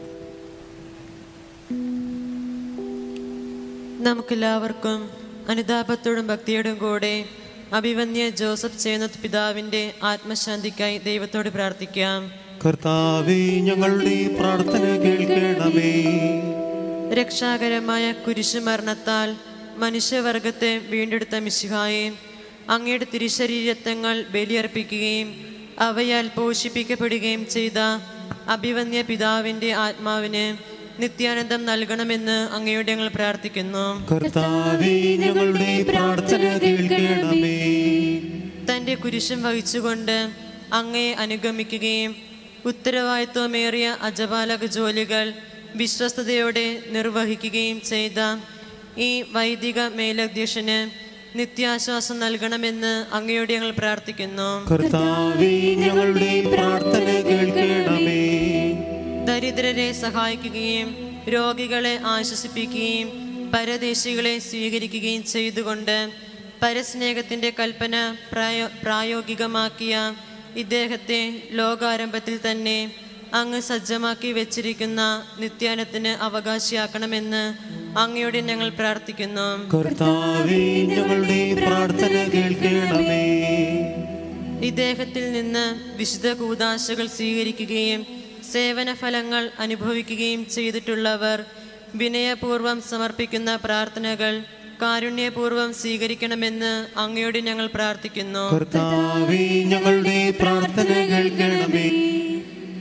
E: നമുക്കെല്ലാവർക്കും അനുതാപത്തോടും ഭക്തിയോടും കൂടെ അഭിവന്യ ജോസഫ് ചേന്നത്ത് പിതാവിൻ്റെ ആത്മശാന്തിക്കായി ദൈവത്തോട് പ്രാർത്ഥിക്കാം
A: കർത്താവേ ഞങ്ങളുടെ പ്രാർത്ഥന കേൾക്കണമേ
E: രക്ഷാകരമായ കുരിശുമരണത്താൽ മനുഷ്യവർഗത്തെ വീണ്ടെടുത്ത മിശിഹായെ അങ്ങയുടെ തിരുശരീരത്വങ്ങൾ ബലിയർപ്പിക്കുകയും അവയാൽ പോഷിപ്പിക്കപ്പെടുകയും ചെയ്ത അഭിവന്യ പിതാവിൻ്റെ ആത്മാവിന് നിത്യാനന്ദം നൽകണമെന്ന് അങ്ങയോട് ഞങ്ങൾ പ്രാർത്ഥിക്കുന്നു
A: കർത്താവേ ഞങ്ങളുടെ പ്രാർത്ഥന കേൾക്കണമേ
E: തൻ്റെ കുരിശും വഹിച്ചുകൊണ്ട് അങ്ങയെ അനുഗമിക്കുകയും ഉത്തരവാദിത്വമേറിയ അജപാലക ജോലികൾ വിശ്വസ്തയോടെ നിർവഹിക്കുകയും ചെയ്ത ഈ വൈദിക മേലധ്യക്ഷന് നിത്യാശ്വാസം നൽകണമെന്ന് അങ്ങയോട് ഞങ്ങൾ പ്രാർത്ഥിക്കുന്നു
A: കർത്താവേ ഞങ്ങളുടെ പ്രാർത്ഥന കേൾക്കണമേ
E: ദരിദ്രരെ സഹായിക്കുകയും രോഗികളെ ആശ്വസിപ്പിക്കുകയും പരദേശികളെ സ്വീകരിക്കുകയും ചെയ്തുകൊണ്ട് പരസ്നേഹത്തിൻ്റെ കൽപ്പന പ്രായോ പ്രായോഗികമാക്കിയ ഇദ്ദേഹത്തെ ലോകാരംഭത്തിൽ തന്നെ അങ്ങ് സജ്ജമാക്കി വെച്ചിരിക്കുന്ന നിത്യാനത്തിന് അവകാശിയാക്കണമെന്ന് അങ്ങയോട് ഞങ്ങൾ പ്രാർത്ഥിക്കുന്നു
A: കർത്താവേ ഞങ്ങളുടെ പ്രാർത്ഥന കേൾക്കണമേ
E: ഇദ്ദേഹത്തിൽ നിന്ന് വിശുദ്ധ കൂതാശകൾ സ്വീകരിക്കുകയും സേവന ഫലങ്ങൾ അനുഭവിക്കുകയും ചെയ്തിട്ടുള്ളവർ വിനയപൂർവം സമർപ്പിക്കുന്ന പ്രാർത്ഥനകൾ കാരുണ്യപൂർവം സ്വീകരിക്കണമെന്ന് അങ്ങയോട് ഞങ്ങൾ പ്രാർത്ഥിക്കുന്നു
A: കർത്താവേ ഞങ്ങളുടെ പ്രാർത്ഥന കേൾക്കണമേ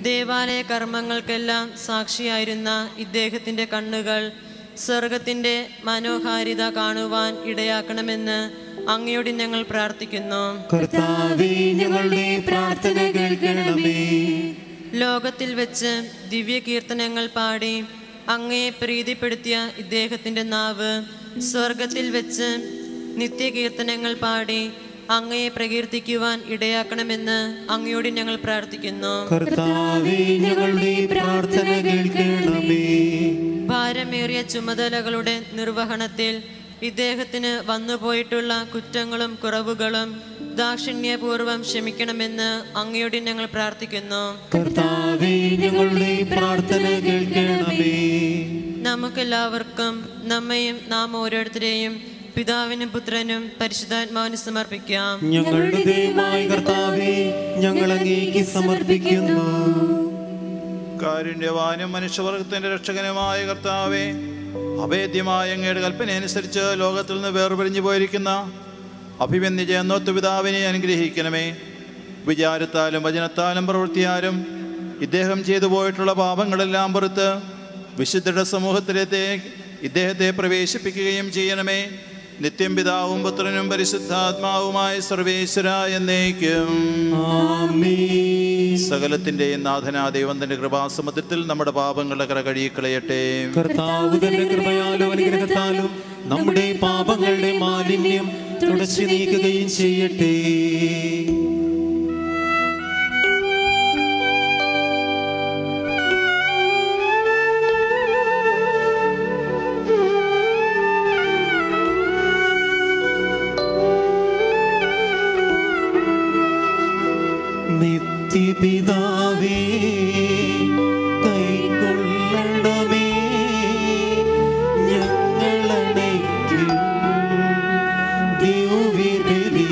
E: ദേവാലയ കർമ്മങ്ങൾക്കെല്ലാം സാക്ഷിയായിരുന്ന ഇദ്ദേഹത്തിൻ്റെ കണ്ണുകൾ സ്വർഗത്തിൻ്റെ മനോഹാരിത കാണുവാൻ ഇടയാക്കണമെന്ന് അങ്ങയോട് ഞങ്ങൾ പ്രാർത്ഥിക്കുന്നു
A: കർത്താവേ ഞങ്ങളുടെ പ്രാർത്ഥന കേൾക്കണമേ
E: ലോകത്തിൽ വെച്ച് ദിവ്യ കീർത്തനങ്ങൾ പാടി അങ്ങയെ പ്രീതിപ്പെടുത്തിയ ഇദ്ദേഹത്തിൻ്റെ നാവ് സ്വർഗത്തിൽ വെച്ച് നിത്യകീർത്തനങ്ങൾ പാടി അങ്ങയെ പ്രകീർത്തിക്കുവാൻ ഇടയാക്കണമെന്ന് അങ്ങയോട് ഞങ്ങൾ പ്രാർത്ഥിക്കുന്നു
A: കർത്താവേ ഞങ്ങളുടെ പ്രാർത്ഥന കേൾക്കണമേ
E: ഭാരമേറിയ ചുമതലകളുടെ നിർവഹണത്തിൽ ഇദ്ദേഹത്തിന് വന്നുപോയിട്ടുള്ള കുറ്റങ്ങളും കുറവുകളും ദാക്ഷിണ്യപൂർവം ക്ഷമിക്കണമെന്ന് അങ്ങയോട് ഞങ്ങൾ പ്രാർത്ഥിക്കുന്നു
A: കർത്താവേ ഞങ്ങളുടെ പ്രാർത്ഥന കേൾക്കണമേ
E: നമുക്കെല്ലാവർക്കും നമ്മയും നാം ഓരോരുത്തരെയും പിതാവിനും പുത്രനും പരിശുദ്ധാത്മാവിനും സമർപ്പിക്കാം
A: ഞങ്ങളുടെ ദൈവമായ കർത്താവേ ഞങ്ങൾ അങ്ങേക്ക് സമർപ്പിക്കുന്നു
V: കാരുണ്യവാനും മനുഷ്യവർഗത്തിന്റെ രക്ഷകനുമായ കർത്താവേ അഭേദ്യമായ അങ്ങയുടെ കൽപ്പന അനുസരിച്ച് ലോകത്തിൽ നിന്ന് വേർപിരിഞ്ഞു പോയിരിക്കുന്ന അഭിമന്യ ജയന്നോത്ത് പിതാവിനെ അനുഗ്രഹിക്കണമേ വിചാരത്താലും വചനത്താലും പ്രവൃത്തിയാലും ഇദ്ദേഹം ചെയ്തു പോയിട്ടുള്ള പാപങ്ങളെല്ലാം പുറത്ത് വിശുദ്ധരുടെ സമൂഹത്തിലേക്ക് ഇദ്ദേഹത്തെ പ്രവേശിപ്പിക്കുകയും ചെയ്യണമേ നിത്യം പിതാവും പുത്രനും പരിശുദ്ധാത്മാവുമായ സർവേശ്വര എന്നേക്കും സകലത്തിന്റെയും നാഥനാ ദൈവം തന്റെ കൃപാസമുദ്രത്തിൽ നമ്മുടെ പാപങ്ങളുടെ കറ കഴുകിക്കളയട്ടെ
A: കർത്താവ് തന്റെ കൃപയാലും അനുഗ്രഹത്താലും നമ്മുടെ പാപങ്ങളുടെ മാലിന്യം തുടച്ചു നീക്കുകയും ചെയ്യട്ടെ നിത്യപിതാവേ കൈക്കൊള്ളണമേ ഞങ്ങളണയ്ക്കും ദിവ്യബലി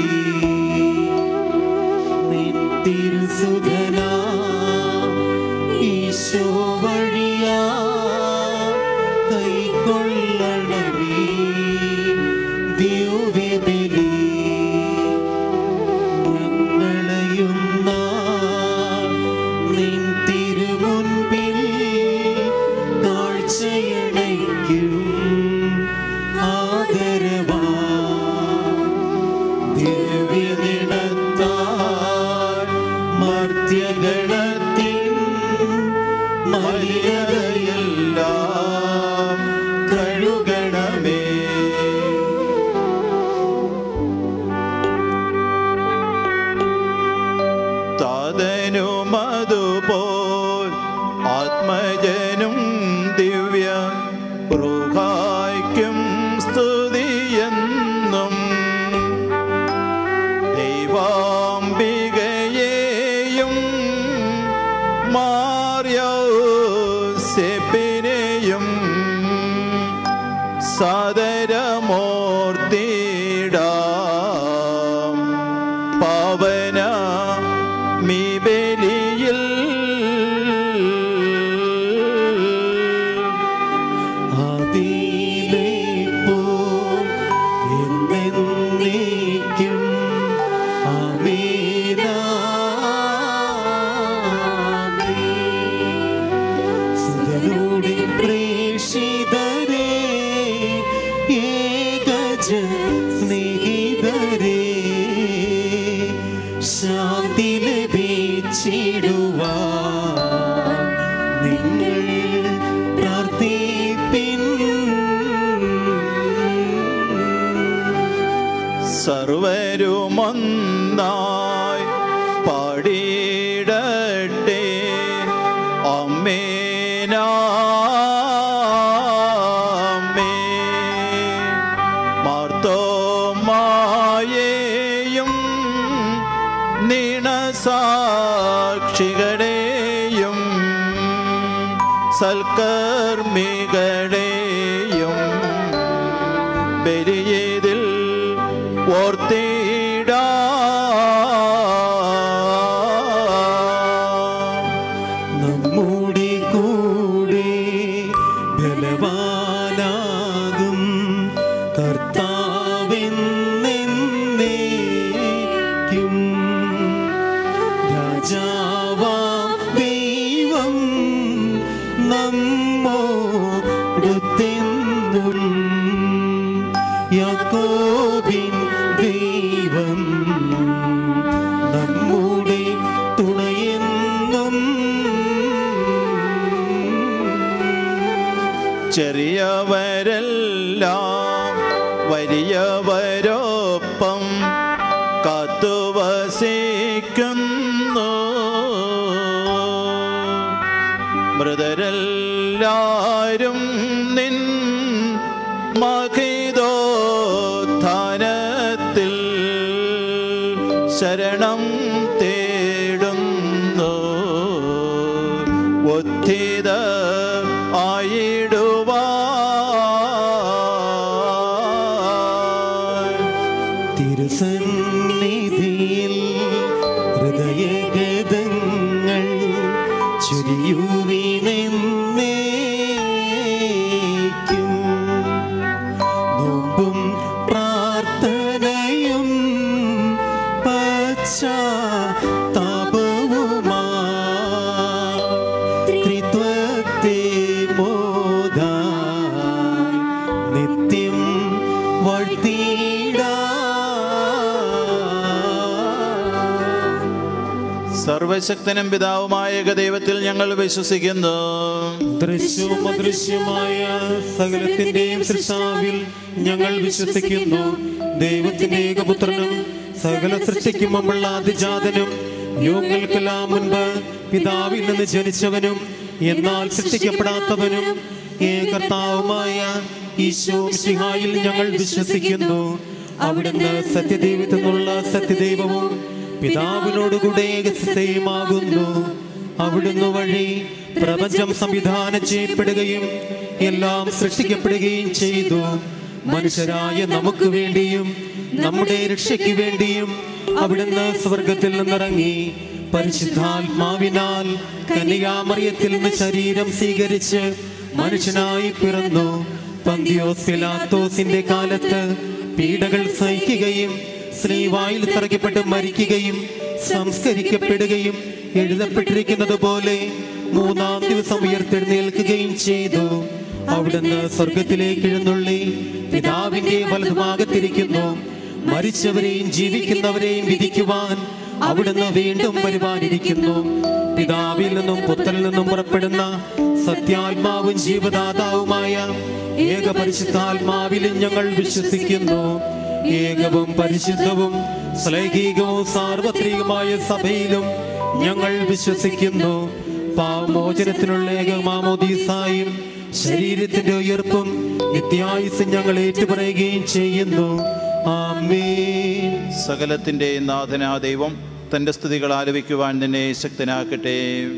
A: നിത്തിരുസുധനാ ഈശോ വഴിയാ കൈക്കൊള്ളണമേ ദിവ്യബലി ഞങ്ങളയുന്ന നിൻ തിരുമുൻപിൽ കാഴ്ചയണയ്ക്കും ആദരവാ ദിവ്യനിടത്താൽ മർത്യഗണത്തിൻ മര്യാദയെല്ലാം കഴുകണമേ
V: താതനുമതുപോൽ ആത്മജനും ദിവ്യ ൃഹായ്ക്കും സ്തുതിയെന്നും ദൈവാംബികയെയും മാറിയോസെപ്പിനെയും സദരമൂർത്തിടാം പാവന മീബലിയിൽ
A: അതിലേപ്പോ എന്നേക്കും സുതരുടെ പ്രേഷിതരേ ഏകജ സ്നേഹിതരേ ശാന്തി ലഭിച്ചിടുവാൻ നിങ്ങൾ പ്രാർത്ഥിപ്പിൻ
V: സർവരുമൊന്നായി പാടിയിടട്ടെ അമ്മേനാമേ മാർത്തോമായേയും നീണസാക്ഷികളെയും സൽക്കർമ്മികളെയും ബലിയതിൽ ഓർത്തിടാ
A: നമ്മുടെ കൂടെ ബലവാനാകും കർത്താവെന്നേക്കും രാജാവാം ദൈവമേ എന്നും യാക്കോബിൻ ദൈവം നമ്മുടെ തുണയെന്നും
V: ചെറിയവരെല്ലാം വലിയവരൊപ്പം കാത്തുവസിക്കുന്നു മൃതരെല്ലാരും നിൻ മഹിതോത്ഥാനത്തിൽ ശരണം തേടുന്നു ഒത്തിത ആയിടുവാൻ
A: തിരുസന്നിധിയിൽ ഹൃദയഗതങ്ങൾ ചുരിയുവിനെന്നേക്കും നോമ്പും പ്രാർത്ഥനയും പശ്ചാത്താപവുമാ ത്രിത്വത്തെ മോദാ നിത്യം
V: സർവശക്തനും പിതാവുമായ ഏകദൈവത്തിൽ ഞങ്ങൾ വിശ്വസിക്കുന്നു
L: ദൃശ്യവും അദൃശ്യമായ സകലത്തിന്റെയും സൃഷ്ടാവിൽ ഞങ്ങൾ വിശ്വസിക്കുന്നു ദൈവത്തിന്റെ ഏകപുത്രനും സകല സൃഷ്ടിക്കും മുമ്പുള്ള അതിജാതനും യുഗങ്ങൾക്കെല്ലാം മുൻപ് പിതാവിൽ നിന്ന് ജനിച്ചവനും എന്നാൽ സൃഷ്ടിക്കപ്പെടാത്തവനും ഏകർത്താവുമായ ഈശോ സിഹായിൽ ഞങ്ങൾ വിശ്വസിക്കുന്നു അവിടുന്ന് സത്യദൈവത്തിനുള്ള സത്യദൈവവും പിതാവിനോടുകൂടെ ഏകസ്ഥയുമാകുന്നു അവിടുന്ന് വഴി പ്രപഞ്ചം സംവിധാനം ചെയ്യപ്പെടുകയും എല്ലാം സൃഷ്ടിക്കപ്പെടുകയും ചെയ്തു മനുഷ്യരായ നമുക്ക് വേണ്ടിയും നമ്മുടെ രക്ഷയ്ക്ക് വേണ്ടിയും അവിടുന്ന് സ്വർഗത്തിൽ നിന്നിറങ്ങി പരിശുദ്ധാത്മാവിനാൽ കന്യാമറിയത്തിൽ നിന്ന് ശരീരം സ്വീകരിച്ച് മനുഷ്യനായി പിറന്നു പന്തിയോസ് പിലാത്തോസിന്റെ കാലത്ത് പീഡകൾ സഹിക്കുകയും സ്ത്രീവായിൽ തറയ്ക്കപ്പെട്ട് മരിക്കുകയും സംസ്കരിക്കപ്പെടുകയും എഴുതപ്പെട്ടിരിക്കുന്നത് പോലെ മൂന്നാം ദിവസം ഉയർത്തെഴുന്നേൽക്കുകയും ചെയ്തു അവിടുന്ന് സ്വർഗത്തിലേക്ക് എഴുന്നള്ളി പിതാവിന്റെ വലതുഭാഗത്തിരിക്കുന്നു മരിച്ചവരെയും ജീവിക്കുന്നവരെയും വിധിക്കുവാൻ അവിടുന്ന് വീണ്ടും വരുവാനിരിക്കുന്നു പിതാവിൽ നിന്നും പുത്രനിൽ നിന്നും പുറപ്പെടുന്ന സത്യാത്മാവും ജീവദാതാവുമായ ഏക പരിശുദ്ധാത്മാവിലും ഞങ്ങൾ വിശ്വസിക്കുന്നു ഏകവും പരിശുദ്ധവും ശ്ലൈഹികവും സാർവത്രികമായ സഭയിലും ഞങ്ങൾ വിശ്വസിക്കുന്നു പാവമോചനത്തിനുള്ള ഏകമാമോദീസായും ശരീരത്തിന്റെ ഉയർപ്പും നിത്യായുസ് ഞങ്ങൾ ഏറ്റുപറയുകയും ചെയ്യുന്നു ആമേൻ
V: സകലത്തിൻ്റെ നാഥനാ ദൈവം തൻ്റെ സ്തുതികൾ ആലപിക്കുവാൻ നിന്നെ ശക്തനാക്കട്ടെ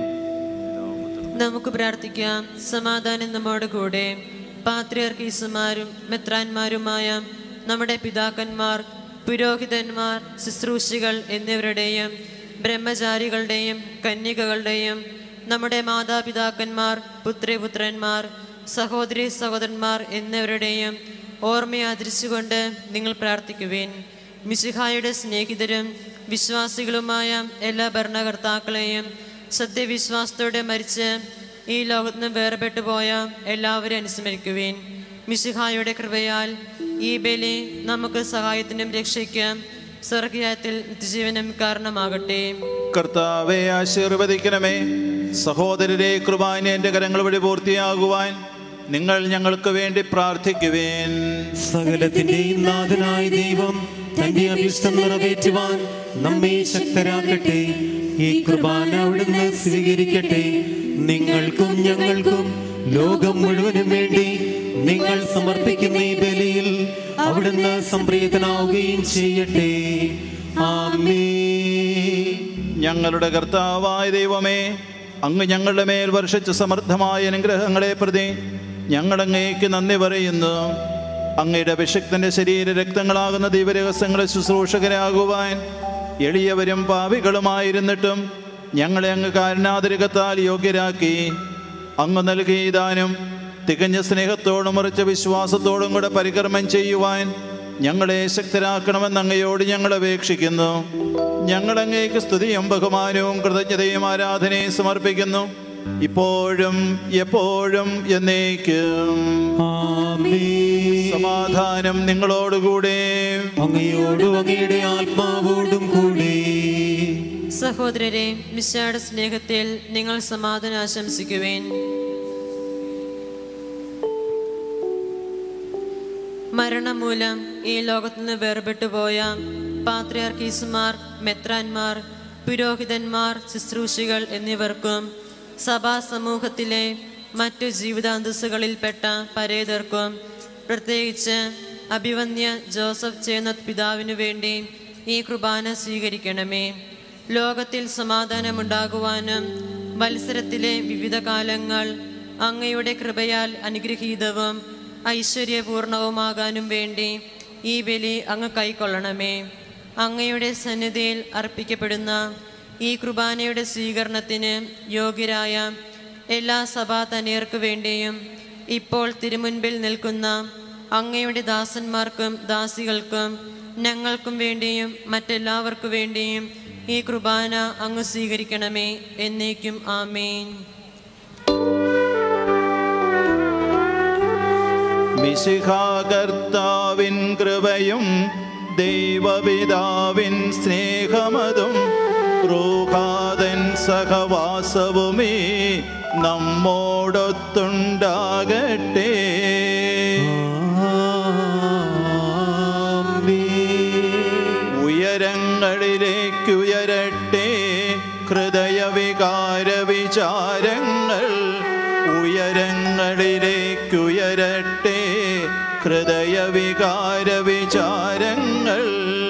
E: നമുക്ക് പ്രാർത്ഥിക്കാം സമാധാനം നമ്മോട് കൂടെ പാത്രിയർക്കീസുമാരും മെത്രാന്മാരുമായ നമ്മുടെ പിതാക്കന്മാർ പുരോഹിതന്മാർ ശുശ്രൂഷികൾ എന്നിവരുടെയും ബ്രഹ്മചാരികളുടെയും കന്യകകളുടെയും നമ്മുടെ മാതാപിതാക്കന്മാർ പുത്രിപുത്രന്മാർ സഹോദരി സഹോദരന്മാർ എന്നിവരുടെയും ഓർമ്മയാദരിച്ചുകൊണ്ട് നിങ്ങൾ പ്രാർത്ഥിക്കുവേൻ മിശിഹായുടെ സ്നേഹിതരും വിശ്വാസികളുമായ എല്ലാ ഭരണകർത്താക്കളെയും സത്യവിശ്വാസത്തോടെ മരിച്ച് ഈ ലോകത്ത് നിന്ന് വേർപെട്ടു പോയ എല്ലാവരും അനുസ്മരിക്കുവേൻ മിശിഹായുടെ കൃപയാൽ ഈ ബലി നമുക്ക് സഹായത്തിനും രക്ഷയ്ക്കും സ്വർഗീയത്തിൽ നിത്യജീവനം കാരണമാകട്ടെ
V: കർത്താവെ ആശീർവദിക്കണമേ സഹോദരരെ കുർബാന എൻ്റെ കരങ്ങൾ വഴി പൂർത്തിയാകുവാൻ നിങ്ങൾ ഞങ്ങൾക്ക് വേണ്ടി പ്രാർത്ഥിക്കുവേൻ
A: സകലത്തിന്റെയും നാഥനായ ദൈവം തന്റെ അഭിഷ്ടം നിറവേറ്റുവാൻ നമ്മെ ശക്തരാക്കട്ടെ ഈ കുർബാന അവിടുന്ന് സ്വീകരിക്കട്ടെ നിങ്ങൾക്കും ഞങ്ങൾക്കും ലോകം മുഴുവനും വേണ്ടി നിങ്ങൾ സമർപ്പിക്കുന്ന ഈ ബലിയിൽ അവിടുന്ന് സംപ്രീതനാവുകയും ചെയ്യട്ടെ ആമേ
V: ഞങ്ങളുടെ കർത്താവായ ദൈവമേ അങ്ങ് ഞങ്ങളുടെ മേൽ വർഷിച്ച സമൃദ്ധമായ അനുഗ്രഹങ്ങളെ പ്രതി ഞങ്ങളങ്ങേക്ക് നന്ദി പറയുന്നു അങ്ങയുടെ അഭിഷക്തന്റെ ശരീര രക്തങ്ങളാകുന്ന ദൈവരഹസ്യങ്ങളെ ശുശ്രൂഷകരാകുവാൻ എളിയവരും പാവികളുമായിരുന്നിട്ടും ഞങ്ങളെ അങ്ങ് കാരണാതിരകത്താൽ യോഗ്യരാക്കി അങ്ങ് നൽകിയ ദാനം തികഞ്ഞ സ്നേഹത്തോടും ഉറച്ച വിശ്വാസത്തോടും കൂടെ പരികർമ്മം ചെയ്യുവാൻ ഞങ്ങളെ ശക്തരാക്കണമെന്ന് അങ്ങയോട് ഞങ്ങൾ അപേക്ഷിക്കുന്നു ഞങ്ങൾ അങ്ങേക്ക് സ്തുതിയും ബഹുമാനവും കൃതജ്ഞതയും ആരാധനയും സമർപ്പിക്കുന്നു ഇപ്പോഴും എപ്പോഴും എന്നേക്കും സമാധാനം നിങ്ങളോടുകൂടെ
A: അങ്ങയോടും അങ്ങയുടെ ആത്മാവോടും കൂടെ
E: സഹോദരരെ മിശായുടെ സ്നേഹത്തിൽ നിങ്ങൾ സമാധാനം ആശംസിക്കുവേൻ മരണം മൂലം ഈ ലോകത്തു നിന്ന് വേർപെട്ടു പോയ പാത്രിയാർക്കീസുമാർ മെത്രാന്മാർ പുരോഹിതന്മാർ ശുശ്രൂഷികൾ എന്നിവർക്കും സഭാ സമൂഹത്തിലെ മറ്റു ജീവിതാന്തസ്സുകളിൽപ്പെട്ട പരേതർക്കും പ്രത്യേകിച്ച് അഭിവന്യ ജോസഫ് ചേന്നത്ത് പിതാവിനു വേണ്ടി ഈ കുർബാന സ്വീകരിക്കണമേ ലോകത്തിൽ സമാധാനമുണ്ടാകുവാനും മത്സരത്തിലെ വിവിധ കാലങ്ങൾ അങ്ങയുടെ കൃപയാൽ അനുഗ്രഹീതവും ഐശ്വര്യപൂർണവുമാകാനും വേണ്ടി ഈ ബലി അങ്ങ് കൈക്കൊള്ളണമേ അങ്ങയുടെ സന്നിധിയിൽ അർപ്പിക്കപ്പെടുന്ന ഈ കുർബാനയുടെ സ്വീകരണത്തിന് യോഗ്യരായ എല്ലാ സഭാതനിയർക്കു വേണ്ടിയും ഇപ്പോൾ തിരുമുൻപിൽ നിൽക്കുന്ന അങ്ങയുടെ ദാസന്മാർക്കും ദാസികൾക്കും ഞങ്ങൾക്കും വേണ്ടിയും മറ്റെല്ലാവർക്കു വേണ്ടിയും ഈ കുർബാന അങ്ങ് സ്വീകരിക്കണമേ എന്നേക്കും ആമേൻ
V: മിശിഹാകർത്താവിൻ കൃപയും ദൈവപിതാവിൻ സ്നേഹമതും റൂഹാതൻ സഹവാസവുമേ നമ്മോടൊത്തുണ്ടാകട്ടെ ഉയരങ്ങളിലേക്കുയരട്ടെ ഹൃദയവികാര വിചാരങ്ങൾ ഉയരങ്ങളിലേക്കുയരട്ടെ ഹൃദയവികാര വിചാരങ്ങൾ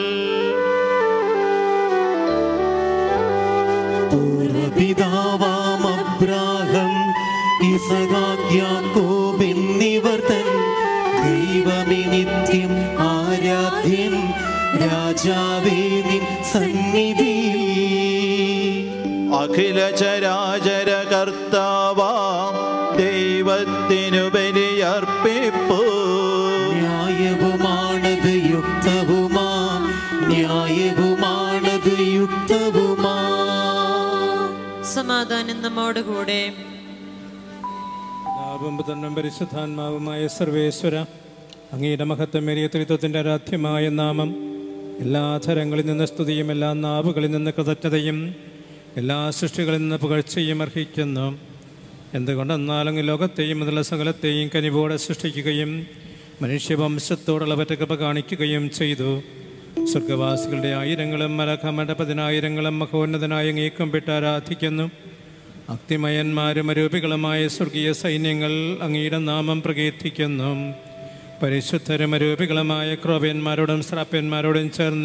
A: പൂർവപിതാവാം അബ്രാഹം ഇസഹാക്യാക്കോബ് എന്നിവർ തൻ ദൈവമേ നിത്യം ആരാധ്യൻ രാജാവേ നിൻ സന്നിധി
V: അഖില ചരാചര കർത്താവാം ദൈവത്തിനു ബലിയർപ്പിപ്പൂ
A: ന്യായവുമാണത് യുക്തവുമാ ന്യായവുമാണത് യുക്തവുമാ
E: സമാധാനം നമ്മോടുകൂടെ
L: പിതാവും പുത്രനും പരിശുദ്ധാത്മാവുമായ സർവേശ്വര അങ്ങയുടെ മഹത്വമേറിയ ത്രിത്വത്തിൻ്റെ ആരാധ്യമായ നാമം എല്ലാ തരങ്ങളിൽ നിന്ന് സ്തുതിയും എല്ലാ നാവുകളിൽ നിന്ന് കൃതജ്ഞതയും എല്ലാ സൃഷ്ടികളിൽ നിന്ന് പുകഴ്ചയും അർഹിക്കുന്നു എന്തുകൊണ്ടെന്നാലും ഈ ലോകത്തെയും മുതലുള്ള സകലത്തെയും കനിവോടെ സൃഷ്ടിക്കുകയും മനുഷ്യവംശത്തോടുള്ള പറ്റകൃപ കാണിക്കുകയും ചെയ്തു സ്വർഗവാസികളുടെ ആയിരങ്ങളും മലഖമയുടെ പതിനായിരങ്ങളും മഹോന്നതനായ അങ്ങേക്കും വിട്ട് ആരാധിക്കുന്നു അക്തിമയന്മാരും അരൂപികളുമായ സ്വർഗീയ സൈന്യങ്ങൾ അങ്ങയുടെ നാമം പ്രകീർത്തിക്കുന്നു പരിശുദ്ധരും അരൂപികളുമായ ക്രോപ്യന്മാരോടും ശ്രാപ്യന്മാരോടും ചേർന്ന്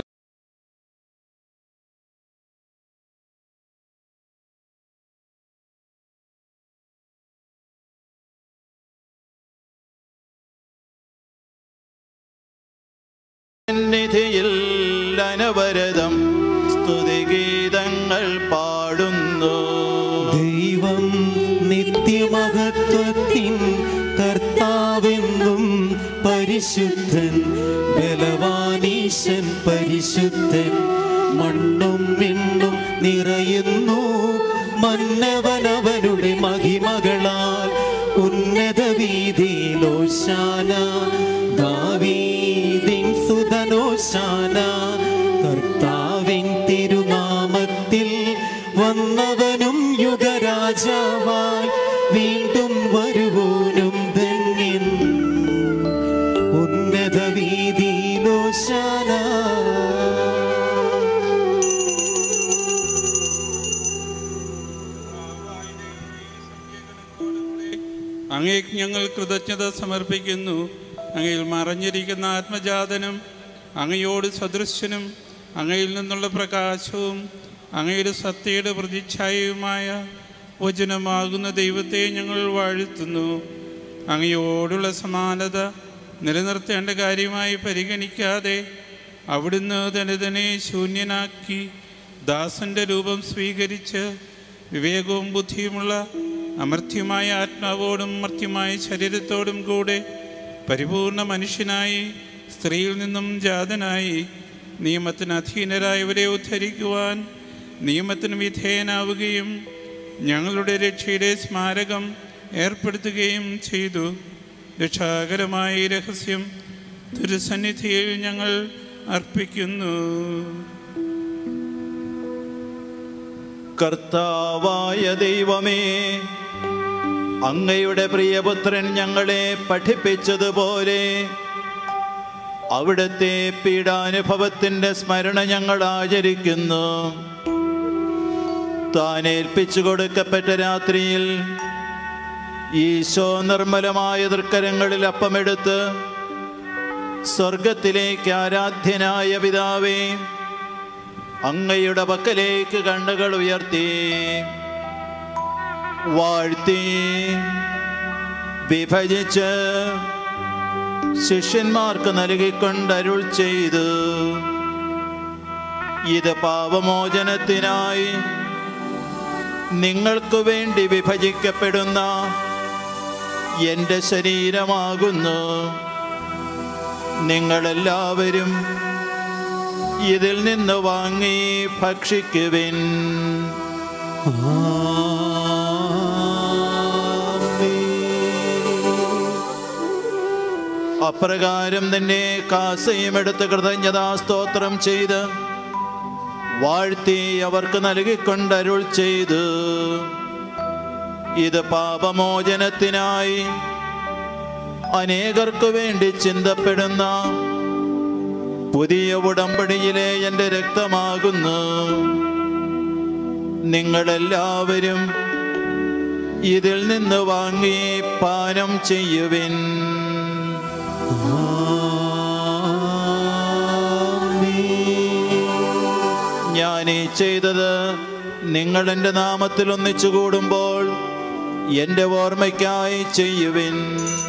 V: നിധിയിൽ അനവരതം സ്തുതിഗീതങ്ങൾ പാടുന്നു
A: ദൈവം നിത്യമഹത്വത്തിൻ കർത്താവെന്നും പരിശുദ്ധൻ ബലവാനീശൻ പരിശുദ്ധൻ മണ്ണും വിണ്ണും നിറയുന്നു മന്നവനവനുടെ മഹിമകളാൽ ഉന്നത വീതിയിലോശാന ദാവീദിൻ സുതനോശാന കർത്താവിൻ തിരുനാമത്തിൽ വന്നവനും യുഗരാജാവായി വീണ്ടും വരുവോനും ധന്യൻ ഉന്നത വീതിയിലോശാന
G: അങ്ങേക്ക് ഞങ്ങൾ കൃതജ്ഞത സമർപ്പിക്കുന്നു അങ്ങയിൽ മറഞ്ഞിരിക്കുന്ന ആത്മജാതനും അങ്ങയോട് സദൃശ്യനും അങ്ങയിൽ നിന്നുള്ള പ്രകാശവും അങ്ങയുടെ സത്യയുടെ പ്രതിച്ഛായയുമായ വചനമാകുന്ന ദൈവത്തെ ഞങ്ങൾ വാഴ്ത്തുന്നു അങ്ങയോടുള്ള സമാനത നിലനിർത്തേണ്ട കാര്യമായി പരിഗണിക്കാതെ അവിടുന്ന് തന്നെ തന്നെ ശൂന്യനാക്കി ദാസന്റെ രൂപം സ്വീകരിച്ച് വിവേകവും ബുദ്ധിയുമുള്ള അമർത്യമായ ആത്മാവോടും മർത്യമായ ശരീരത്തോടും കൂടെ പരിപൂർണ മനുഷ്യനായി സ്ത്രീയിൽ നിന്നും ജാതനായി നിയമത്തിന് അധീനരായവരെ ഉദ്ധരിക്കുവാൻ നിയമത്തിന് വിധേയനാവുകയും ഞങ്ങളുടെ രക്ഷയുടെ സ്മാരകം ഏർപ്പെടുത്തുകയും ചെയ്തു രക്ഷാകരമായ ഈ രഹസ്യം തിരുസന്നിധിയിൽ ഞങ്ങൾ അർപ്പിക്കുന്നു
V: കർത്താവായ ദൈവമേ അങ്ങയുടെ പ്രിയപുത്രൻ ഞങ്ങളെ പഠിപ്പിച്ചതുപോലെ അവിടുത്തെ പീഡാനുഭവത്തിൻ്റെ സ്മരണ ഞങ്ങൾ ആചരിക്കുന്നു താൻ ഏൽപ്പിച്ചു കൊടുക്കപ്പെട്ട രാത്രിയിൽ ഈശോ നിർമ്മലമായ തൃക്കരങ്ങളിൽ അപ്പമെടുത്ത് സ്വർഗത്തിലേക്ക് ആരാധ്യനായ പിതാവേ അങ്ങയുടെ പക്കലേക്ക് കണ്ണുകൾ ഉയർത്തി വാഴ്ത്തി വിഭജിച്ച് ശിഷ്യന്മാർക്ക് നൽകിക്കൊണ്ട് അരുൾ ചെയ്തു ഇത് പാപമോചനത്തിനായി നിങ്ങൾക്ക് വേണ്ടി വിഭജിക്കപ്പെടുന്ന എൻ്റെ ശരീരമാകുന്നു നിങ്ങളെല്ലാവരും ഇതിൽ നിന്ന് വാങ്ങി ഭക്ഷിക്കുവിൻ അപ്രകാരം തന്നെ കാസയും എടുത്ത് കൃതജ്ഞതാ സ്തോത്രം ചെയ്ത് വാഴ്ത്തി അവർക്ക് നൽകിക്കൊണ്ട് അരുൾ ചെയ്തു ഇത് പാപമോചനത്തിനായി അനേകർക്കു വേണ്ടി ചിന്തപ്പെടുന്ന പുതിയ ഉടമ്പടിയിലെ എൻ്റെ രക്തമാകുന്നു നിങ്ങളെല്ലാവരും ഇതിൽ നിന്ന് വാങ്ങി പാനം ചെയ്യുവിൻ ഞാൻ ഈ ചെയ്തത് നിങ്ങൾ എൻ്റെ നാമത്തിൽ ഒന്നിച്ചു കൂടുമ്പോൾ എൻ്റെ ഓർമ്മയ്ക്കായി ചെയ്യുവിൻ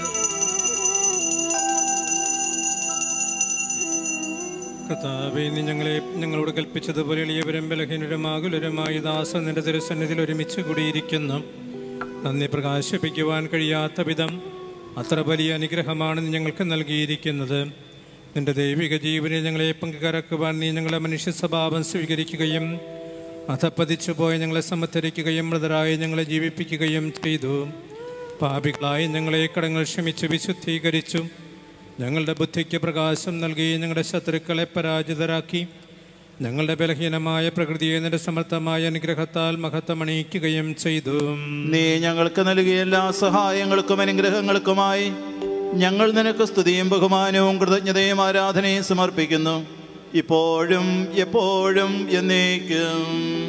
L: കർത്താവെ നീ ഞങ്ങളെ ഞങ്ങളോട് കൽപ്പിച്ചതുപോലെ എളിയവരും ബലഹീനരും ആകുലരുമായി ദാസ നിന്റെ തിരുസന്നിധിയിൽ ഒരുമിച്ച് കൂടിയിരിക്കുന്നു നന്ദി പ്രകാശിപ്പിക്കുവാൻ കഴിയാത്ത വിധം അത്ര വലിയ അനുഗ്രഹമാണ് നീ ഞങ്ങൾക്ക് നൽകിയിരിക്കുന്നത് നിന്റെ ദൈവിക ജീവനെ ഞങ്ങളെ പങ്കുകരക്കുവാൻ നീ ഞങ്ങളെ മനുഷ്യ സ്വഭാവം സ്വീകരിക്കുകയും അധപ്പതിച്ചു പോയ ഞങ്ങളെ സമത്തരിക്കുകയും മൃതരായി ഞങ്ങളെ ജീവിപ്പിക്കുകയും ചെയ്തു പാപികളായി ഞങ്ങളെ കടങ്ങൾ ക്ഷമിച്ച് വിശുദ്ധീകരിച്ചു ഞങ്ങളുടെ ബുദ്ധിക്ക് പ്രകാശം നൽകി ഞങ്ങളുടെ ശത്രുക്കളെ പരാജിതരാക്കി ഞങ്ങളുടെ ബലഹീനമായ പ്രകൃതിയെ നിന്റെ സമർത്ഥമായ അനുഗ്രഹത്താൽ മഹത്വമണിയിക്കുകയും ചെയ്തു
V: നീ ഞങ്ങൾക്ക് നൽകിയ എല്ലാ സഹായങ്ങൾക്കും അനുഗ്രഹങ്ങൾക്കുമായി ഞങ്ങൾ നിനക്ക് സ്തുതിയും ബഹുമാനവും കൃതജ്ഞതയും ആരാധനയും സമർപ്പിക്കുന്നു ഇപ്പോഴും എപ്പോഴും എന്നേക്കും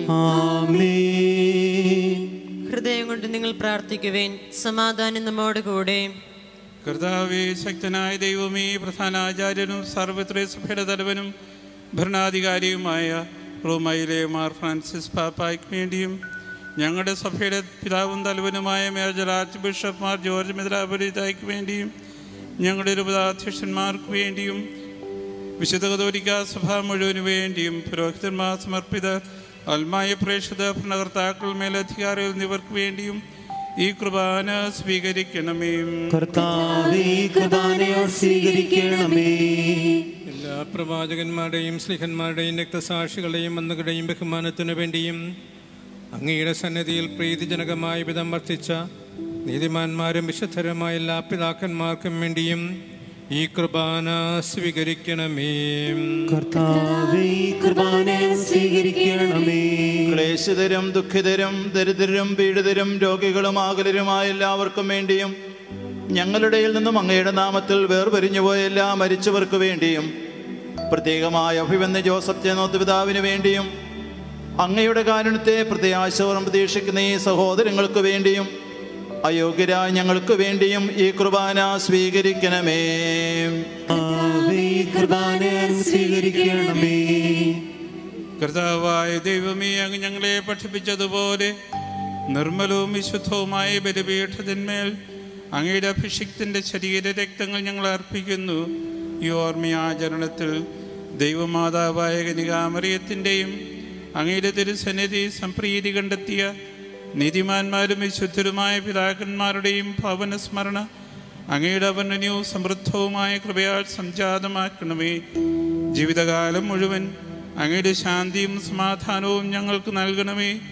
E: ഹൃദയം കൊണ്ട് നിങ്ങൾ പ്രാർത്ഥിക്കുവേൻ സമാധാനം നമ്മോട് കൂടെ
G: കർത്താവേ ശക്തനായ ദൈവമേ പ്രധാനാചാര്യനും സർവത്ര സഭയുടെ തലവനും ഭരണാധികാരിയുമായ റോമയിലെ മാർ ഫ്രാൻസിസ് പാപ്പായ്ക്ക് വേണ്ടിയും ഞങ്ങളുടെ സഭയുടെ പിതാവും തലവനുമായ major archbishop Mar George മിത്രാപുരിതായ്ക്ക് വേണ്ടിയും ഞങ്ങളുടെ രൂപതാധ്യക്ഷന്മാർക്ക് വേണ്ടിയും വിശുദ്ധ കത്തോലിക്ക സഭ മുഴുവനു വേണ്ടിയും പുരോഹിതന്മാർ സമർപ്പിത അൽമായ പ്രേക്ഷിത ഭരണകർത്താക്കൾ മേലധികാരികൾ എന്നിവർക്ക് വേണ്ടിയും ഈ കുർബാന സ്വീകരിക്കണമേ
A: കർത്താവേ കുർബാനയോ സ്വീകരിക്കണമേ
L: എല്ലാ പ്രവാചകന്മാരുടെയും സ്ലിഹന്മാരുടെയും രക്തസാക്ഷികളുടെയും മന്നുകളുടെയും ബഹുമാനത്തിനു വേണ്ടിയും അങ്ങയുടെ സന്നിധിയിൽ പ്രീതിജനകമായ വിധം വർത്തിച്ച നീതിമാന്മാരും വിശുദ്ധരുമായ എല്ലാ പിതാക്കന്മാർക്കും വേണ്ടിയും ഈ കുർബാന സ്വീകരിക്കണമേ
A: കർത്താവേ കുർബാനയോ സ്വീകരിക്കണമേ
V: ക്ലേശിതരും ദുഃഖിതരും ദരിദ്രരും പീഡിതരും രോഗികളും ആകുലരുമായ എല്ലാവർക്കും വേണ്ടിയും ഞങ്ങളുടെ നിന്നും അങ്ങയുടെ നാമത്തിൽ വേർപിരിഞ്ഞുപോയ എല്ലാ മരിച്ചവർക്ക് വേണ്ടിയും പ്രത്യേകമായ അഭിവന്യ ജോസഫ് ചേന്നോത്ത് പിതാവിന് വേണ്ടിയും അങ്ങയുടെ കാരുണ്യത്തെ പ്രത്യാശവരം പ്രതീക്ഷിക്കുന്ന ഈ സഹോദരങ്ങൾക്ക് വേണ്ടിയും അയോഗ്യരായ ഞങ്ങൾക്ക് വേണ്ടിയും ഈ കുർബാന സ്വീകരിക്കണമേ
A: കുർബാനയോ സ്വീകരിക്കണമേ
G: കർത്താവായ ദൈവമേ അങ്ങ് ഞങ്ങളെ പഠിപ്പിച്ചതുപോലെ നിർമ്മലവും വിശുദ്ധവുമായ ബലിപീഠത്തിന്മേൽ അങ്ങയുടെ അഭിഷിക്തന്റെ ശരീര രക്തങ്ങൾ ഞങ്ങൾ അർപ്പിക്കുന്നു ഈ ഓർമ്മയാചരണത്തിൽ ദൈവമാതാവായ കനികാമറിയത്തിൻ്റെയും അങ്ങയുടെ തിരുസന്നിധി സംപ്രീതി കണ്ടെത്തിയ നീതിമാന്മാരും വിശുദ്ധരുമായ പിതാക്കന്മാരുടെയും ഭവന സ്മരണ അങ്ങയുടെ അവർണ്ണനവും സമൃദ്ധവുമായ കൃപയാൽ സംജാതമാക്കണമേ ജീവിതകാലം മുഴുവൻ അങ്ങയുടെ ശാന്തിയും സമാധാനവും ഞങ്ങൾക്ക് നൽകണമേ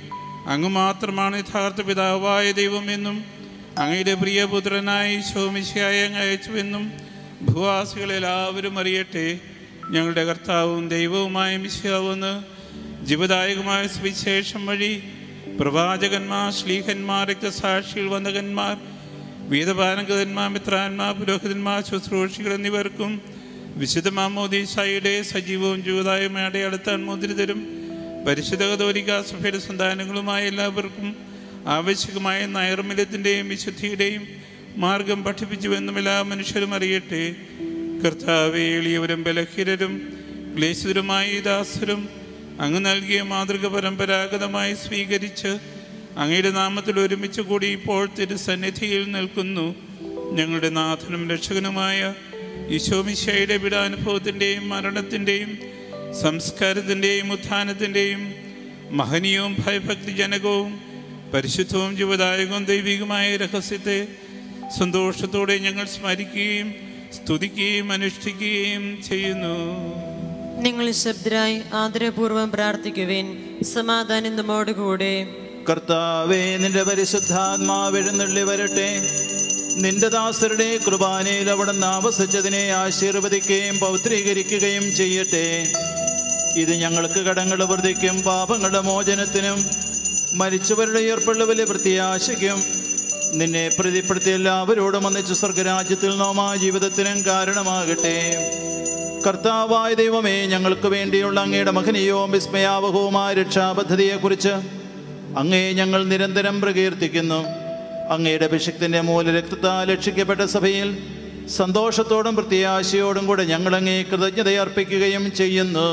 G: അങ്ങ് മാത്രമാണ് യഥാർത്ഥ പിതാവായ ദൈവമെന്നും അങ്ങയുടെ പ്രിയപുത്രനായി ശോമിശയായി അങ്ങ് അയച്ചുവെന്നും ഭൂവാസികളെല്ലാവരും അറിയട്ടെ ഞങ്ങളുടെ കർത്താവും ദൈവവുമായ മിശയാവുന്ന ജീവദായകമായ സുവിശേഷം വഴി പ്രവാചകന്മാർ ശ്ലീഹന്മാർ രക്തസാക്ഷികൾ വന്ദകന്മാർ വേദപാലകന്മാർ മിത്രാന്മാർ പുരോഹിതന്മാർ ശുശ്രൂഷികൾ എന്നിവർക്കും വിശുദ്ധ മാമോദീസായുടെ സജീവവും ജീവദായകമായ അടയാളത്താൻ മുദ്രിതരും പരിശുദ്ധ കതോലിക്ക സഭയുടെ സന്താനങ്ങളുമായ എല്ലാവർക്കും ആവശ്യകമായ നൈർമല്യത്തിൻ്റെയും വിശുദ്ധിയുടെയും മാർഗം പഠിപ്പിച്ചുവെന്നും എല്ലാ മനുഷ്യരും അറിയട്ടെ കർത്താവെ എളിയവരും ബലഹീനരും ക്ലേശിതരുമായ ഈ ദാസരും അങ്ങ് നൽകിയ മാതൃക പരമ്പരാഗതമായി സ്വീകരിച്ച് അങ്ങയുടെ നാമത്തിൽ ഒരുമിച്ച് കൂടി ഇപ്പോൾ തിരുസന്നിധിയിൽ നിൽക്കുന്നു ഞങ്ങളുടെ നാഥനും രക്ഷകനുമായ ഈശോമിശയുടെ വിടാനുഭവത്തിൻ്റെയും മരണത്തിൻ്റെയും സംസ്കാരത്തിൻ്റെയും ഉത്ഥാനത്തിൻ്റെയും മഹനീയവും ഭയഭക്തിജനകവും പരിശുദ്ധവും ജീവദായകവും ദൈവികമായ രഹസ്യത്തെ സന്തോഷത്തോടെ ഞങ്ങൾ സ്മരിക്കുകയും സ്തുതിക്കുകയും അനുഷ്ഠിക്കുകയും ചെയ്യുന്നു
E: നിങ്ങൾ ശബ്ദരായി ആദരപൂർവ്വം പ്രാർത്ഥിക്കുവിൻ സമാധാനം നമ്മോടുകൂടെ
V: കർത്താവേ നിന്റെ പരിശുദ്ധാത്മാവ് എഴുന്നള്ളി വരട്ടെ നിന്റെ ദാസരുടെ കൃപാനയിൽ അവിടെ ആവസിച്ചതിനെ ആശീർവദിക്കുകയും പൗത്രീകരിക്കുകയും ചെയ്യട്ടെ ഇത് ഞങ്ങൾക്ക് കടങ്ങൾ വൃദ്ധിക്കും പാപങ്ങളുടെ മോചനത്തിനും മരിച്ചവരുടെ ഉയർപ്പുള്ള വലിയ പ്രത്യാശയ്ക്കും നിന്നെ പ്രതിപ്പെടുത്തി എല്ലാവരോടും ഒന്നിച്ച് സ്വർഗരാജ്യത്തിൽ നോമാ ജീവിതത്തിനും കാരണമാകട്ടെ കർത്താവായ ദൈവമേ ഞങ്ങൾക്ക് വേണ്ടിയുള്ള അങ്ങയുടെ മഹനീയവും വിസ്മയാവഹവുമായ രക്ഷാപദ്ധതിയെക്കുറിച്ച് അങ്ങേ ഞങ്ങൾ നിരന്തരം പ്രകീർത്തിക്കുന്നു അങ്ങയുടെ അഭിഷക്തിൻ്റെ മൂലരക്തത്താൽ രക്ഷിക്കപ്പെട്ട സഭയിൽ സന്തോഷത്തോടും പ്രത്യാശയോടും കൂടെ ഞങ്ങൾ അങ്ങേ കൃതജ്ഞതയർപ്പിക്കുകയും ചെയ്യുന്നു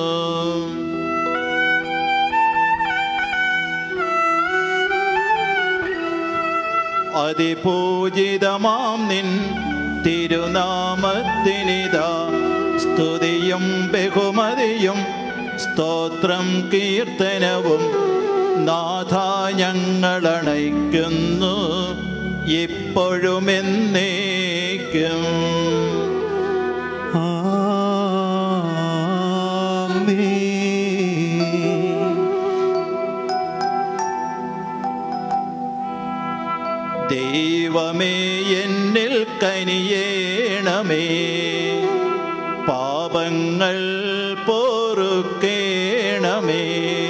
V: അതിപൂജിതമാം നിൻ തിരുനാമത്തിനിതാ സ്തുതിയും ബഹുമതിയും സ്തോത്രം കീർത്തനവും നാഥ ഞങ്ങളണയ്ക്കുന്നു ഇപ്പോഴും എന്നേക്കും ദൈവമേ എന്നിൽ കനിയേണമേ പാപങ്ങൾ പൊറുക്കേണമേ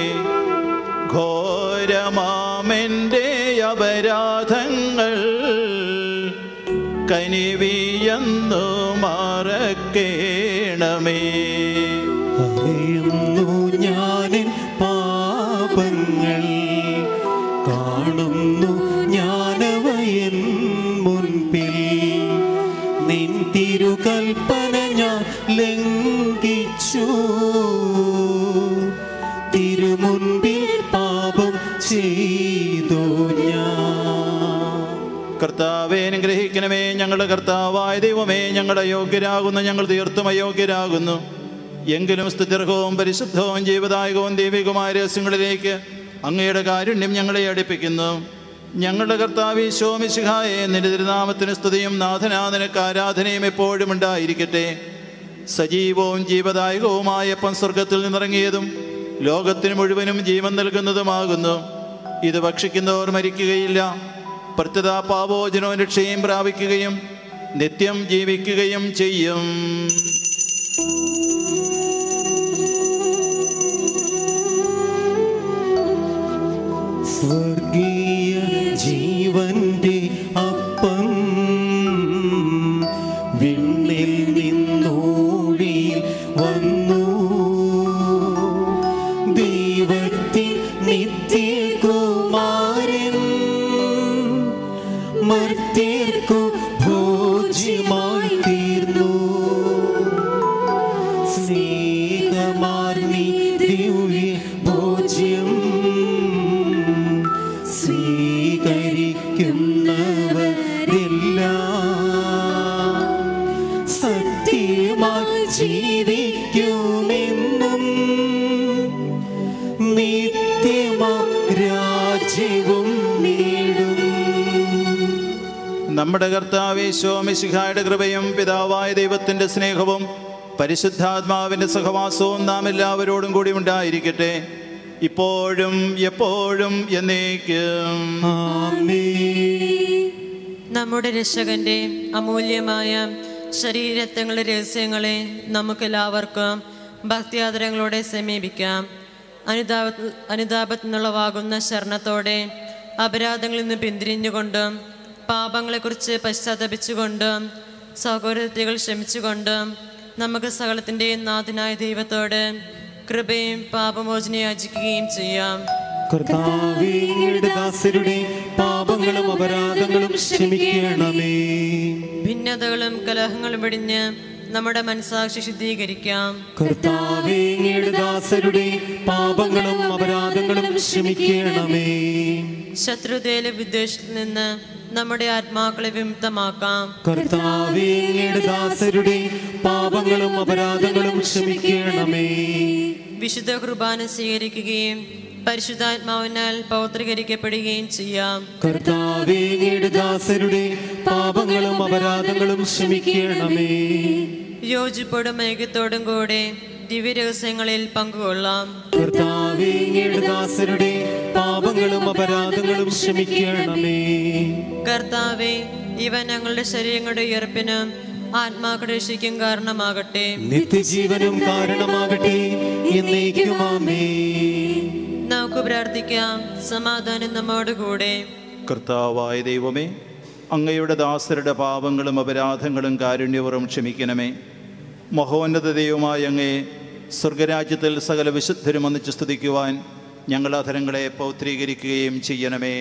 V: ഘോരമാമെൻ്റെ അപരാധങ്ങൾ കനിവിയെന്നു മറക്കേണമേ
A: അറിയുന്നു ഞാനിൻ പാപങ്ങൾ കാണുന്നു ഞാനവയൻ മുൻപിൽ നിൻ തിരുകൽപ്പന ഞാൻ ലംഘിച്ചു തിരുമുൻപിൽ പാപം ചെയ്തു ഞാൻ
V: കർത്താവെ അനുഗ്രഹിക്കണമേ ഞങ്ങളുടെ കർത്താവായ ദൈവമേ ഞങ്ങളുടെ അയോഗ്യരാകുന്നു ഞങ്ങൾ തീർത്തും അയോഗ്യരാകുന്നു എങ്കിലും സ്തുത്യർഹവും പരിശുദ്ധവും ജീവദായകവും ദൈവികമായ രഹസ്യങ്ങളിലേക്ക് അങ്ങയുടെ കാരുണ്യം ഞങ്ങളെ അടുപ്പിക്കുന്നു ഞങ്ങളുടെ കർത്താവ് ശോമിശിഹായെ നിന്റെ തിരുനാമത്തിന് സ്തുതിയും നാഥനാ നിനക്ക് ആരാധനയും എപ്പോഴും ഉണ്ടായിരിക്കട്ടെ സജീവവും ജീവദായകവുമായ അപ്പം സ്വർഗത്തിൽ നിന്നിറങ്ങിയതും ലോകത്തിന് മുഴുവനും ജീവൻ നൽകുന്നതുമാകുന്നു ഇത് ഭക്ഷിക്കുന്നവർ മരിക്കുകയില്ല പ്രത്യത പാപോജനവും രക്ഷയും പ്രാപിക്കുകയും നിത്യം ജീവിക്കുകയും ചെയ്യും
A: സ്വർഗീയ ജീവന്റെ അപ്പം വിണ്ണിൽ നിന്നോഴിയിൽ വന്നു ദൈവത്തിൻ നിത്യകുമാരൻ മർത്യർക്കു ഭോജ്യമായി തീർന്നു സ്നേഹമാർന്നി ദിവ്യ ഭോജ്യം സ്വീകരിക്കുന്നവരെല്ലാം സത്യമായി ജീവിക്കുമെന്നും നിത്യമാ രാജ്യവും നേടും
V: നമ്മുടെ കർത്താവ് ശോമിശിഖായുടെ കൃപയും പിതാവായ ദൈവത്തിൻ്റെ സ്നേഹവും പരിശുദ്ധാത്മാവിൻ്റെ സഹവാസവും നാം എല്ലാവരോടും കൂടി ഉണ്ടായിരിക്കട്ടെ ഇപ്പോഴും എപ്പോഴും എന്നേക്കും
E: നമ്മുടെ രക്ഷകന്റെ അമൂല്യമായ ശരീരത്വങ്ങളുടെ രഹസ്യങ്ങളെ നമുക്കെല്ലാവർക്കും ഭക്തിയാദരങ്ങളോടെ സമീപിക്കാം അനുതാപ അനുതാപത്തിൽ നിന്നുള്ളവാകുന്ന ശരണത്തോടെ അപരാധങ്ങളിൽ നിന്ന് പിന്തിരിഞ്ഞുകൊണ്ടും പാപങ്ങളെക്കുറിച്ച് പശ്ചാത്തപിച്ചുകൊണ്ടും സൗകര്യതകൾ ക്ഷമിച്ചുകൊണ്ടും നമുക്ക് സകലത്തിൻ്റെയും നാഥനായ ദൈവത്തോട് കൃപയും പാപമോചനം യാചിക്കുകയും ചെയ്യാം
A: കർത്താവേ അങ്ങയുടെ ദാസരുടെ പാപങ്ങളും അപരാധങ്ങളും ക്ഷമിക്കണമേ
E: ഭിന്നതകളും കലഹങ്ങളും വെടിഞ്ഞ് നമ്മുടെ മനസാക്ഷി ശുദ്ധീകരിക്കാം
A: കർത്താവേ അങ്ങയുടെ ദാസരുടെ പാപങ്ങളും അപരാധങ്ങളും ക്ഷമിക്കണമേ
E: ശത്രുതയിലെ വിദ്വേഷത്തിൽ നിന്ന് നമ്മുടെ ആത്മാക്കളെ വിമുക്തമാക്കാം
A: കർത്താവേ അങ്ങയുടെ ദാസരുടെ പാപങ്ങളും അപരാധങ്ങളും ക്ഷമിക്കണമേ
E: വിശുദ്ധ കുർബാന സ്വീകരിക്കുകയും പരിശുദ്ധാത്മാവിനാൽ പൗത്രീകരിക്കപ്പെടുകയും ചെയ്യാം
A: കർത്താവേ അങ്ങയുടെ ദാസരുടെ പാപങ്ങളും അപരാധങ്ങളും ക്ഷമിക്കണമേ
E: യോജിപ്പോടും ഐക്യത്തോടും കൂടെ ദിവ്യരഹസ്യങ്ങളിൽ പങ്കുകൊള്ളാം
A: കർത്താവേ അങ്ങയുടെ ദാസരുടെ പാപങ്ങളും അപരാധങ്ങളും ക്ഷമിക്കണമേ
E: കർത്താവെ ഇവ ഞങ്ങളുടെ ശരീരങ്ങളുടെ ഉയർപ്പിനും ആത്മാക്കളുടെ രക്ഷയ്ക്കും കാരണമാകട്ടെ
A: നിത്യജീവനും കാരണമാകട്ടെ എന്നേക്കുമാമേ
E: നമുക്ക് പ്രാർത്ഥിക്കാം സമാധാനം നമ്മോടുകൂടെ
V: കർത്താവായ ദൈവമേ അങ്ങയുടെ ദാസരുടെ പാപങ്ങളും അപരാധങ്ങളും കാരുണ്യപുറം ക്ഷമിക്കണമേ മഹോന്നത ദൈവമായ അങ്ങേ സ്വർഗരാജ്യത്തിൽ സകല വിശുദ്ധരും ഒന്നിച്ച് സ്തുതിക്കുവാൻ ഞങ്ങൾ അധരങ്ങളെ പൗത്രീകരിക്കുകയും ചെയ്യണമേ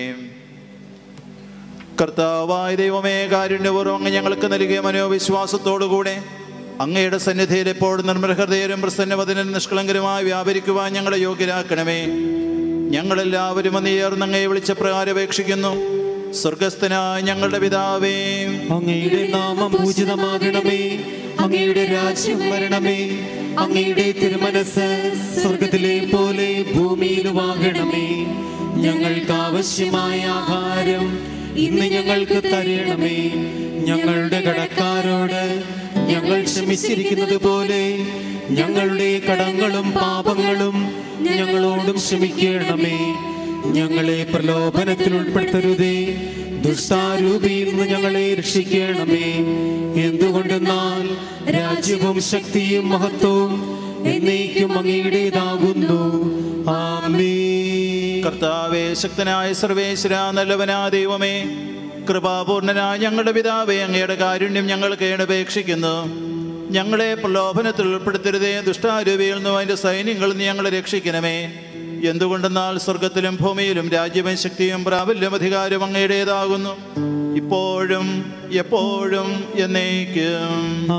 V: കർത്താവായ ദൈവമേ കാരുണ്യപൂർവ്വം അങ്ങ് ഞങ്ങൾക്ക് നൽകിയ മനോവിശ്വാസത്തോടുകൂടെ അങ്ങയുടെ സന്നിധിയിൽ എപ്പോഴും നിർമ്മലഹൃദയരും പ്രസന്നവദനും നിഷ്കളങ്കരുമായി വ്യാപരിക്കുവാൻ ഞങ്ങളെ യോഗ്യരാക്കണമേ ഞങ്ങളെല്ലാവരും അന്നേർന്ന് അങ്ങയെ വിളിച്ച പ്രകാരം അപേക്ഷിക്കുന്നു സ്വർഗസ്ഥനായ ഞങ്ങളുടെ പിതാവേ
A: അങ്ങയുടെ നാമം പൂജിതമാകണമേ അങ്ങയുടെ രാജ്യം വരണമേ അങ്ങയുടെ തിരുമനസ് സ്വർഗത്തിലെ പോലെ ഭൂമിയിലുമാകണമേ ഞങ്ങൾക്ക് ആവശ്യമായ ആഹാരം ഇന്ന് ഞങ്ങൾക്ക് തരണമേ ഞങ്ങളുടെ കടക്കാരോട് ഞങ്ങൾ ക്ഷമിച്ചിരിക്കുന്നത് പോലെ ഞങ്ങളുടെ കടങ്ങളും പാപങ്ങളും ഞങ്ങളോടും ക്ഷമിക്കണമേ ഞങ്ങളെ പ്രലോഭനത്തിൽ ഉൾപ്പെടുത്തരുതേ ദുഷ്ടാരൂപിയിൽ നിന്ന് ഞങ്ങളെ രക്ഷിക്കണമേ എന്തുകൊണ്ടെന്നാൽ രാജ്യവും ശക്തിയും മഹത്വവും എന്നേക്കും അങ്ങയുടേതാകുന്നു ആമേ
V: കർത്താവേ ശക്തനായ സർവേശ്വര നല്ലവനാ ദൈവമേ കൃപാപൂർണനായ ഞങ്ങളുടെ പിതാവേ അങ്ങയുടെ കാരുണ്യം ഞങ്ങൾ കേണപേക്ഷിക്കുന്നു ഞങ്ങളെ പ്രലോഭനത്തിൽ ഉൾപ്പെടുത്തരുതേ ദുഷ്ടാരൂപിയിൽ നിന്നും അതിൻ്റെ സൈന്യങ്ങളിൽ നിന്ന് ഞങ്ങളെ രക്ഷിക്കണമേ എന്തുകൊണ്ടെന്നാൽ സ്വർഗത്തിലും ഭൂമിയിലും രാജ്യവും ശക്തിയും പ്രാബല്യം അധികാരവും അങ്ങയുടേതാകുന്നു ഇപ്പോഴും എപ്പോഴും എന്നേക്കും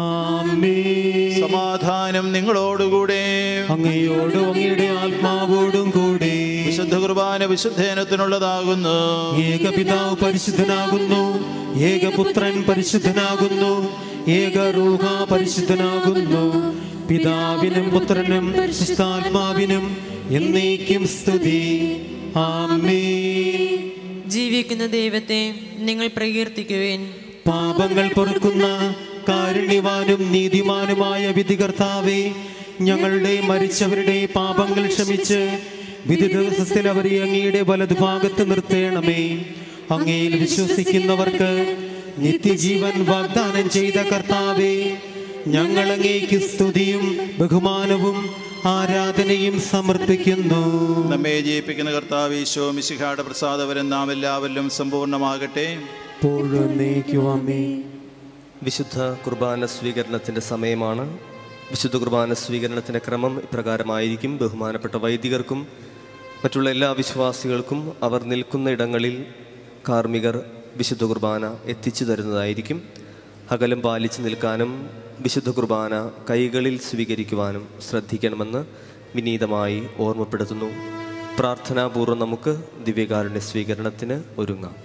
V: സമാധാനം നിങ്ങളോടുകൂടെ
A: അങ്ങയോടും അങ്ങയുടെ ആത്മാവോടും കൂടെ
V: വിശുദ്ധ കുർബാന വിശുദ്ധേനത്തിനുള്ളതാകുന്നു
A: ഏകപിതാവ് പരിശുദ്ധനാകുന്നു ഏകപുത്രൻ പരിശുദ്ധനാകുന്നു ഏക റൂഹ പരിശുദ്ധനാകുന്നു പിതാവിനും പുത്രനും വിശുദ്ധാത്മാവിനും എന്നേക്കും സ്തുതി ആമേ
E: ജീവിക്കുന്ന ദൈവത്തെ നിങ്ങൾ പ്രകീർത്തിക്കുവേൻ
A: പാപങ്ങൾ പൊറുക്കുന്ന കാരുണ്യവാനും നീതിമാനുമായ വിധികർത്താവേ ഞങ്ങളുടെ മരിച്ചവരുടെ പാപങ്ങൾ ക്ഷമിച്ച് വിധി ദിവസത്തിൽ അവരെ അങ്ങയുടെ വലതുഭാഗത്ത് നിർത്തേണമേ അങ്ങയിൽ വിശ്വസിക്കുന്നവർക്ക് നിത്യജീവൻ വാഗ്ദാനം ചെയ്ത കർത്താവേ ഞങ്ങൾ അങ്ങേക്ക് സ്തുതിയും ബഹുമാനവും ആരാധനയും സമർപ്പിക്കുന്നു
V: നമ്മെ ജയിപ്പിക്കുന്ന കർത്താവ് ഈശോ മിശിഹായുടെ പ്രസാദവരം നാം എല്ലാവരിലും സമ്പൂർണ്ണമാകട്ടെ
A: പൂർണ്ണേക്കുവാമേ
T: വിശുദ്ധ കുർബാന സ്വീകരണത്തിൻ്റെ സമയമാണ് വിശുദ്ധ കുർബാന സ്വീകരണത്തിൻ്റെ ക്രമം ഇപ്രകാരമായിരിക്കും ബഹുമാനപ്പെട്ട വൈദികർക്കും മറ്റുള്ള എല്ലാ വിശ്വാസികൾക്കും അവർ നിൽക്കുന്ന ഇടങ്ങളിൽ കാർമ്മികർ വിശുദ്ധ കുർബാന എത്തിച്ചു തരുന്നതായിരിക്കും അകലം പാലിച്ചു നിൽക്കാനും വിശുദ്ധ കുർബാന കൈകളിൽ സ്വീകരിക്കുവാനും ശ്രദ്ധിക്കണമെന്ന് വിനീതമായി ഓർമ്മപ്പെടുത്തുന്നു പ്രാർത്ഥനാപൂർവ്വം നമുക്ക് ദിവ്യകാരുണ്യ സ്വീകരണത്തിന് ഒരുങ്ങാം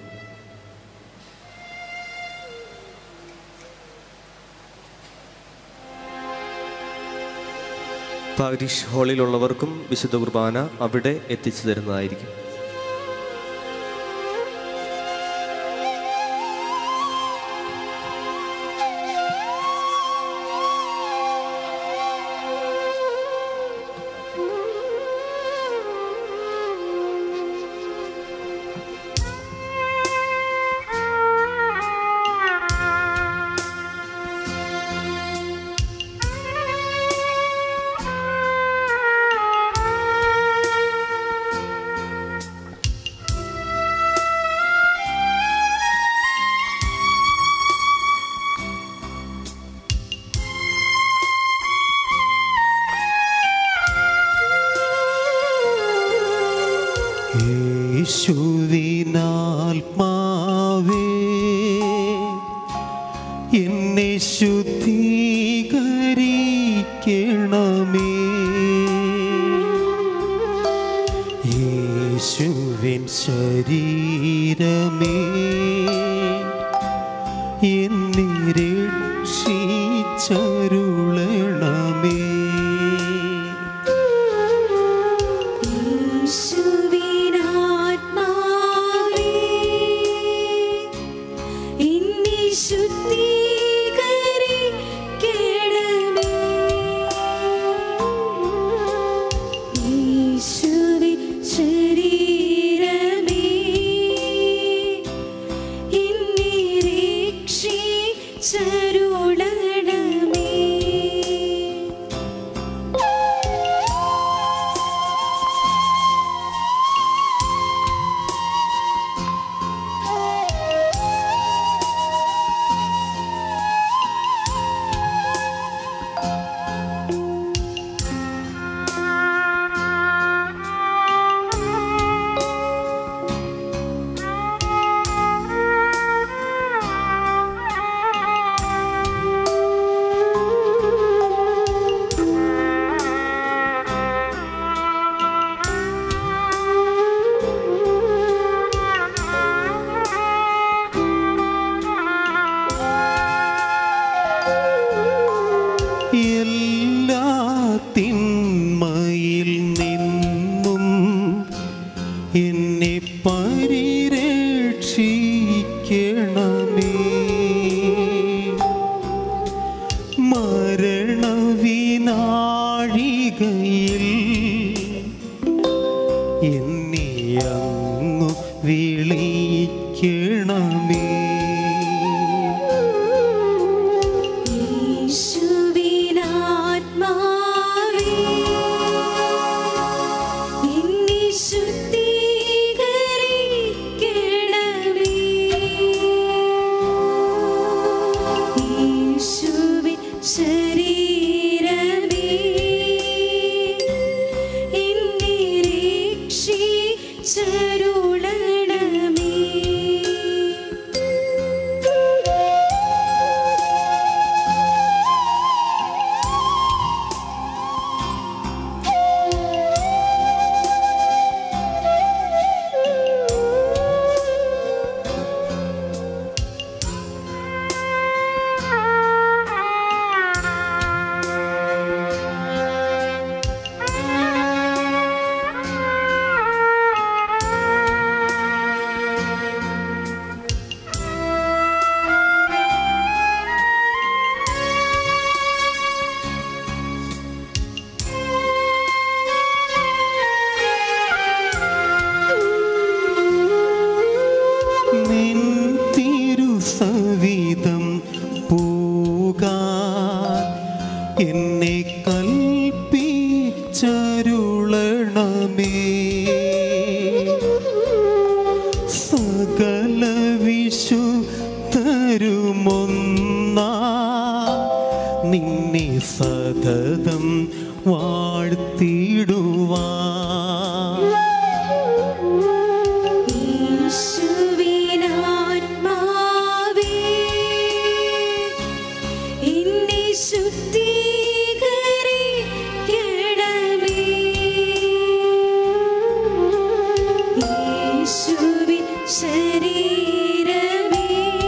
T: പാരിഷ് ഹാളിലുള്ളവർക്കും വിശുദ്ധ കുർബാന അവിടെ എത്തിച്ചു തരുന്നതായിരിക്കും
A: യേശുവിൻ ശരീരമേ എന്നെ രക്ഷിച്ചരുളണമേ
U: യേശുവിനാത്മാവേ, എന്നെ ശുദ്ധീകരിക്കണമേ. യേശുവിൻ ശരീരമേ, എന്നെ രക്ഷിച്ചരുളണമേ.
A: എല്ലാ തിന്മയിൽ നിന്നും എന്നെ പരിരക്ഷിക്കണമേ മരണവിനാഴികയിൽ എന്നെ അങ്ങു വിളിക്കണമേ
U: യേശുവിനാത്മാവേ, എന്നെ ശുദ്ധീകരിക്കണമേ. യേശുവിൻ ശരീരമേ, എന്നെ രക്ഷിച്ചരുളണമേ.
A: നിൻ തിരുസവിധം പൂകാൻ എന്നെ കൽപ്പിച്ചരുളണമേ സകല വിശുദ്ധരുമൊന്നാ നിന്നെ സതതം വാഴ്ത്തിടുവാൻ
U: യേശുവിനാത്മാവേ, എന്നെ ശുദ്ധീകരിക്കണമേ. യേശുവിൻ ശരീരമേ,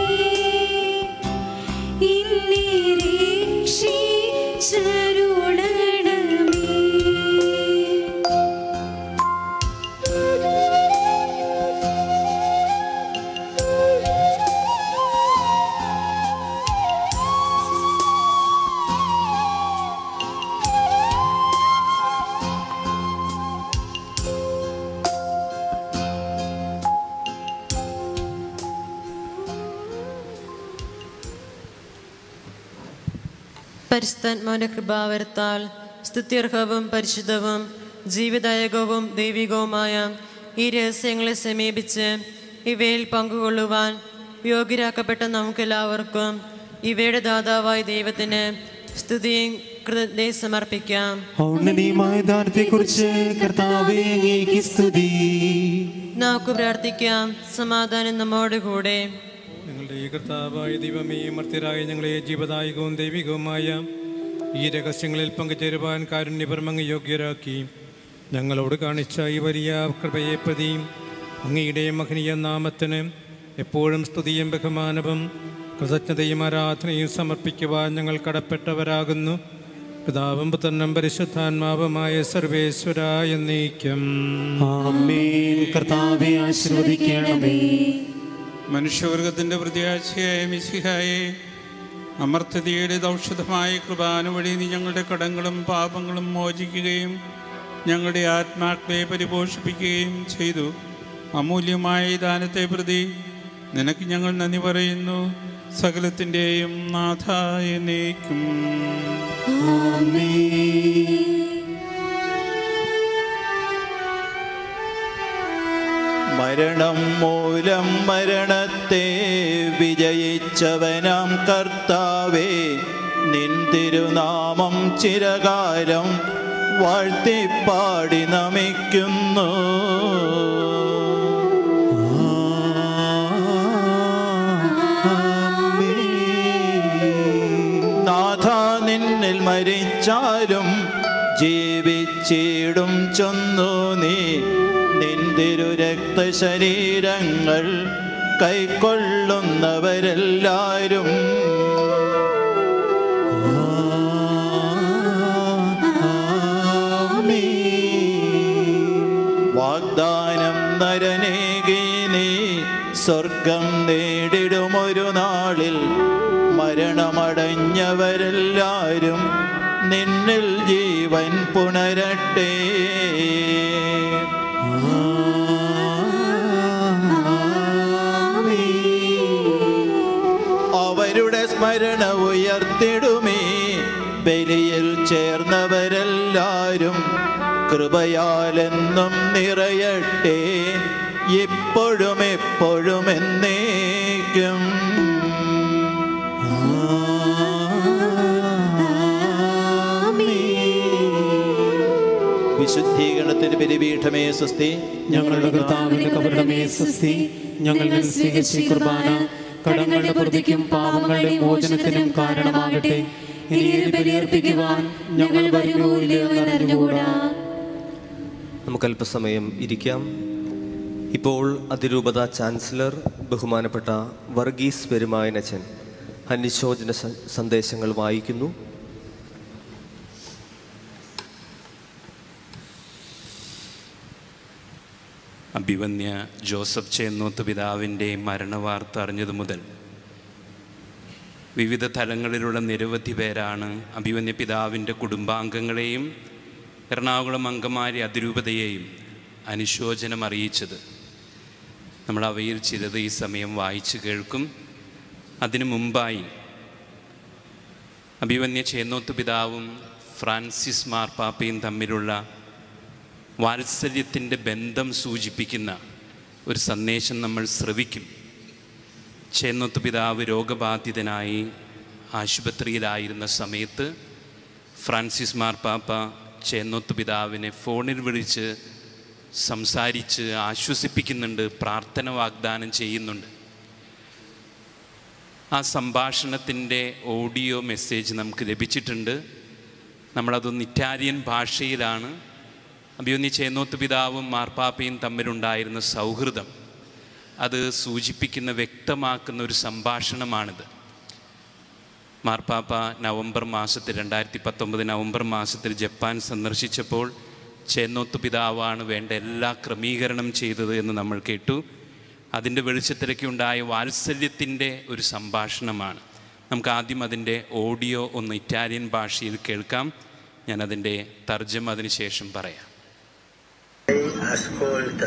U: എന്നെ രക്ഷിച്ചരുളണമേ.
E: പരിശുദ്ധാത്മാവിന്റെ കൃപാവരത്താൽ സ്തുത്യർഹവും പരിശുദ്ധവും ജീവിതായകവും ദൈവികവുമായ ഈ രഹസ്യങ്ങളെ സമീപിച്ച് ഇവയിൽ പങ്കുകൊള്ളുവാൻ യോഗ്യരാക്കപ്പെട്ട നമുക്കെല്ലാവർക്കും ഇവയുടെ ദാതാവായ ദൈവത്തിന് സ്തുതിയും കൃതജ്ഞതയും സമർപ്പിക്കാം
A: ഔന്നനീയമായ ദാനത്തെക്കുറിച്ച് കർത്താവേ അങ്ങേക്ക് സ്തുതി
E: നമുക്ക് പ്രാർത്ഥിക്കാം സമാധാനം നമ്മോടുകൂടെ
L: ഞങ്ങളുടെ ഈ കർത്താവായ ദൈവമേ മർത്യരായ ഞങ്ങളെ ജീവദായകവും ദൈവികവുമായ
C: ഈ രഹസ്യങ്ങളിൽ പങ്കുചേരുവാൻ കാരുണ്യപരമങ്ങ് യോഗ്യരാക്കി ഞങ്ങളോട് കാണിച്ച ഈ വലിയ കൃപയെ പ്രതിയും അങ്ങയുടെ മഹനീയ നാമത്തിന് എപ്പോഴും സ്തുതിയും ബഹുമാനവും കൃതജ്ഞതയും ആരാധനയും സമർപ്പിക്കുവാൻ ഞങ്ങൾ കടപ്പെട്ടവരാകുന്നു പിതാവും പുത്രനും പരിശുദ്ധാത്മാവുമായ സർവേശ്വര എന്നേക്കും
A: ആമേൻ കർത്താവെ ആശീർവദിക്കണമേ
G: മനുഷ്യവർഗത്തിൻ്റെ പ്രത്യാശയായ മിശിഹായെ അമർത്യതയുടെ ഔഷധമായ കൃപാന വഴി നീ ഞങ്ങളുടെ കടങ്ങളും പാപങ്ങളും മോചിക്കുകയും ഞങ്ങളുടെ ആത്മാക്കളെ പരിപോഷിപ്പിക്കുകയും ചെയ്തു അമൂല്യമായ ഈ ദാനത്തെ പ്രതി നിനക്ക് ഞങ്ങൾ നന്ദി പറയുന്നു സകലത്തിൻ്റെയും നാഥായ നീക്കും
V: മരണം മൂലം മരണത്തെ വിജയിച്ചവനാം കർത്താവേ നിൻ തിരുനാമം ചിരകാലം വാഴ്ത്തിപ്പാടി നമിക്കുന്നു നാഥ നിന്നിൽ മരിച്ചാലും ജീവിച്ചിടും ചൊന്നു നീ നിന്തിരു രക്തശരീരങ്ങൾ കൈക്കൊള്ളുന്നവരെല്ലാരും വാഗ്ദാനം നരനേകി നീ സ്വർഗം നേടിടുമൊരു നാളിൽ മരണമടഞ്ഞവരെല്ലാരും നിന്നിൽ ജീവൻ പുണരട്ടെ അവരുടെ സ്മരണ ഉയർത്തിടുമേ ബലിയിൽ ചേർന്നവരെല്ലാരും കൃപയാലെന്നും നിറയട്ടെ ഇപ്പോഴും എപ്പോഴും എന്നേക്കും വിശുദ്ധീകരണത്തിന് ബലിപീഠമേ സ്വസ്തി
A: ഞങ്ങളുടെ കർത്താവിന്റെ കബറിടമേ സ്വസ്തി ഞങ്ങൾ സ്വീകരിച്ച ഈ കുർബാന കടങ്ങളുടെ പ്രതിക്കും പാപങ്ങളുടെ മോചനത്തിനും കാരണമാകട്ടെ ഇനി ഇത് ബലിയർപ്പിക്കുവാൻ ഞങ്ങൾ വരുമോ ഇല്ലയോ എന്നറിഞ്ഞുകൂടാ
T: നമുക്ക് അല്പസമയം ഇരിക്കാം ഇപ്പോൾ അതിരൂപത ചാൻസലർ ബഹുമാനപ്പെട്ട വർഗീസ് പെരുമായനച്ചൻ അനുശോചന സ- സന്ദേശങ്ങൾ വായിക്കുന്നു
M: അഭിവന്യ ജോസഫ് ചേന്നോത്ത് പിതാവിൻ്റെ മരണവാർത്ത അറിഞ്ഞതു മുതൽ വിവിധ തലങ്ങളിലുള്ള നിരവധി പേരാണ് അഭിവന്യ പിതാവിൻ്റെ കുടുംബാംഗങ്ങളെയും എറണാകുളം അങ്കമാരി അതിരൂപതയെയും അനുശോചനം അറിയിച്ചത് നമ്മൾ അവയിൽ ചിലത് ഈ സമയം വായിച്ചു കേൾക്കും അതിനു മുമ്പായി അഭിവന്യ ചേന്നോത്ത് പിതാവും ഫ്രാൻസിസ് മാർപ്പാപ്പയും തമ്മിലുള്ള വാത്സല്യത്തിൻ്റെ ബന്ധം സൂചിപ്പിക്കുന്ന ഒരു സന്ദേശം നമ്മൾ ശ്രവിക്കും ചേന്നൊത്ത് പിതാവ് രോഗബാധിതനായി ആശുപത്രിയിലായിരുന്ന സമയത്ത് ഫ്രാൻസിസ് മാർപ്പാപ്പ ചേന്നൊത്ത് പിതാവിനെ ഫോണിൽ വിളിച്ച് സംസാരിച്ച് ആശ്വസിപ്പിക്കുന്നുണ്ട് പ്രാർത്ഥന വാഗ്ദാനം ചെയ്യുന്നുണ്ട് ആ സംഭാഷണത്തിൻ്റെ ഓഡിയോ മെസ്സേജ് നമുക്ക് ലഭിച്ചിട്ടുണ്ട് നമ്മളതൊന്ന് ഇറ്റാലിയൻ ഭാഷയിലാണ് അഭിയൊന്നി ചേന്നോത്ത് പിതാവും മാർപ്പാപ്പയും തമ്മിലുണ്ടായിരുന്ന സൗഹൃദം അത് സൂചിപ്പിക്കുന്ന വ്യക്തമാക്കുന്ന ഒരു സംഭാഷണമാണിത് മാർപ്പാപ്പ നവംബർ മാസത്തിൽ രണ്ടായിരത്തി പത്തൊമ്പത് നവംബർ മാസത്തിൽ ജപ്പാൻ സന്ദർശിച്ചപ്പോൾ ചേന്നോത്ത് പിതാവാണ് വേണ്ട എല്ലാ ക്രമീകരണം ചെയ്തത് എന്ന് നമ്മൾ കേട്ടു അതിൻ്റെ വെളിച്ചത്തിലേക്ക് ഉണ്ടായ വാത്സല്യത്തിൻ്റെ ഒരു സംഭാഷണമാണ് നമുക്ക് ആദ്യം അതിൻ്റെ ഓഡിയോ ഒന്ന് ഇറ്റാലിയൻ ഭാഷയിൽ കേൾക്കാം ഞാൻ അതിൻ്റെ തർജ്ജമ അതിന് ശേഷം പറയാം
W: ascolta,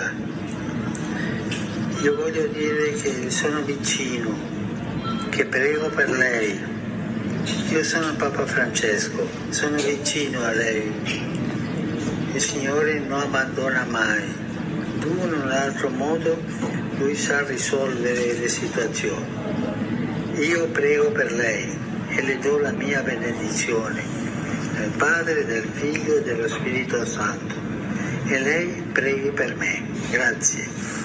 W: io voglio dire che sono vicino, che prego per lei. Io sono Papa Francesco, sono vicino a lei. Il Signore non abbandona mai. D'uno o in un altro modo Lui sa risolvere le situazioni. Io prego per lei e le do la mia benedizione, del Padre, del Figlio e dello Spirito Santo. E lei preghi per me. Grazie.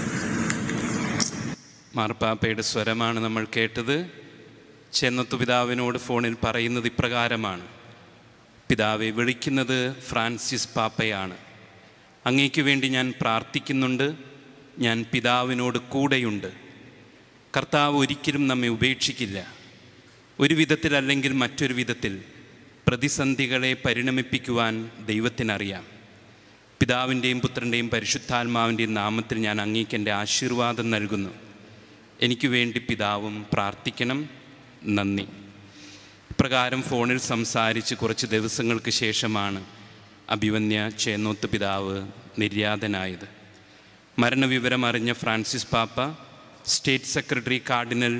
M: മാർപ്പാപ്പയുടെ സ്വരമാണ് നമ്മൾ കേട്ടത് ചെന്നത്തു പിതാവിനോട് ഫോണിൽ പറയുന്നത് ഇപ്രകാരമാണ് പിതാവെ വിളിക്കുന്നത് Francis പാപ്പയാണ് അങ്ങേക്ക് വേണ്ടി ഞാൻ പ്രാർത്ഥിക്കുന്നുണ്ട് ഞാൻ പിതാവിനോട് കൂടെയുണ്ട് കർത്താവ് ഒരിക്കലും നമ്മെ ഉപേക്ഷിക്കില്ല ഒരു വിധത്തിലല്ലെങ്കിൽ മറ്റൊരു വിധത്തിൽ പ്രതിസന്ധികളെ പരിണമിപ്പിക്കുവാൻ ദൈവത്തിനറിയാം പിതാവിൻ്റെയും പുത്രൻ്റെയും പരിശുദ്ധാത്മാവിൻ്റെയും നാമത്തിൽ ഞാൻ അങ്ങേക്ക് എൻ്റെ ആശീർവാദം നൽകുന്നു എനിക്ക് വേണ്ടി പിതാവും പ്രാർത്ഥിക്കണം നന്ദി ഇപ്രകാരം ഫോണിൽ സംസാരിച്ച് കുറച്ച് ദിവസങ്ങൾക്ക് ശേഷമാണ് അഭിവന്യ ചേന്നോത്ത് പിതാവ് നിര്യാതനായത് മരണവിവരം അറിഞ്ഞ ഫ്രാൻസിസ് പാപ്പ state secretary cardinal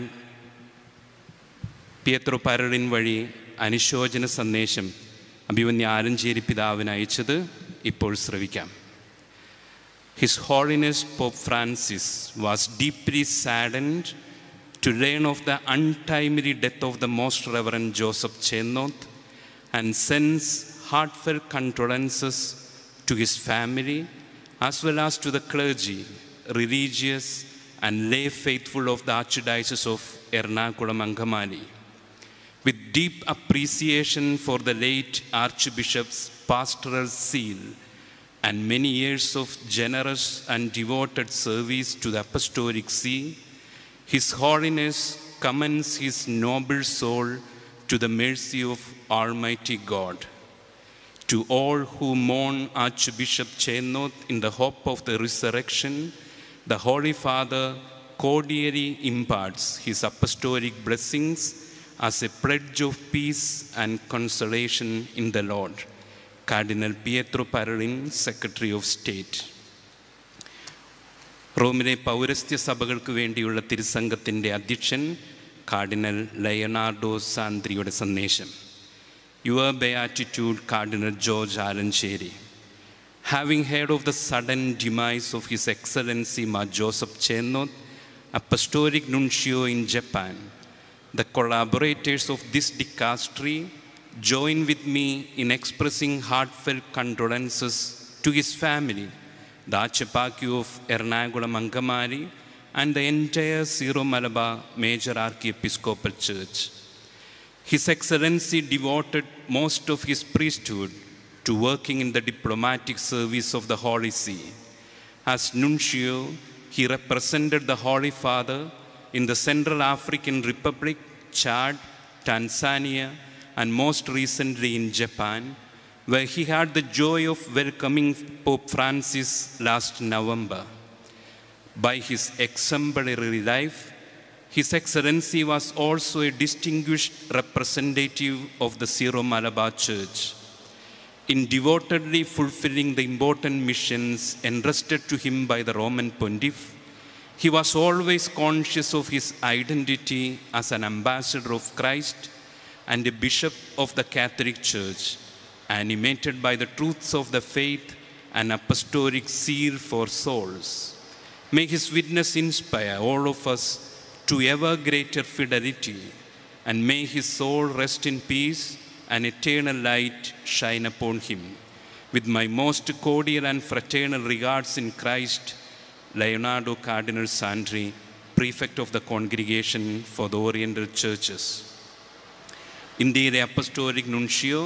M: Pietro Parolin വഴി അനുശോചന സന്ദേശം അഭിവന്യ ആലഞ്ചേരി പിതാവിന് അയച്ചത് ഇപ്പോൾ ശ്രവിക്കാം his holiness Pope Francis was deeply saddened to learn of the untimely death of the Most Reverend Joseph Chennoth and sends heartfelt condolences to his family as well as to the clergy, religious, and lay faithful of the Archdiocese of Ernakulam Angamali. With deep appreciation for the late Archbishop's pastoral zeal and many years of generous and devoted service to the Apostolic See, his Holiness commends his noble soul to the mercy of Almighty God. To all who mourn Archbishop Chennoth in the hope of the resurrection, the Holy Father cordially imparts his apostolic blessings as a pledge of peace and consolation in the Lord. Cardinal Pietro Parolin, Secretary of State. റോമിലെ പൗരസ്ത്യ സഭകൾക്ക് വേണ്ടിയുള്ള തിരുസംഘത്തിൻ്റെ അധ്യക്ഷൻ cardinal Leonardo സാന്ദ്രിയുടെ സന്ദേശം your beatitude cardinal George Alencherry having heard of the sudden demise of his excellency Mar Joseph Chennoth apostolic nuncio in Japan the collaborators of this dicastery join with me in expressing heartfelt condolences to his family the Archipaki of Ernakulam Angamari, and the entire Syro Malabar Major Archiepiscopal Church. His Excellency devoted most of his priesthood to working in the diplomatic service of the Holy See. As nuncio, he represented the Holy Father in the Central African Republic, Chad, Tanzania, and most recently in Japan, where he had the joy of welcoming Pope Francis last November. By his exemplary life, His Excellency was also a distinguished representative of the Syro Malabar Church. In devotedly fulfilling the important missions entrusted to him by the Roman Pontiff, he was always conscious of his identity as an ambassador of Christ and a bishop of the Catholic Church, animated by the truths of the faith and apostolic zeal for souls. May his witness inspire all of us to ever greater fidelity, and may his soul rest in peace and eternal light shine upon him. With my most cordial and fraternal regards in Christ, Leonardo Cardinal Sandri, Prefect of the Congregation for the Oriental Churches. ഇന്ത്യയിലെ അപ്പസ്റ്റോറിക് നുൻഷിയോ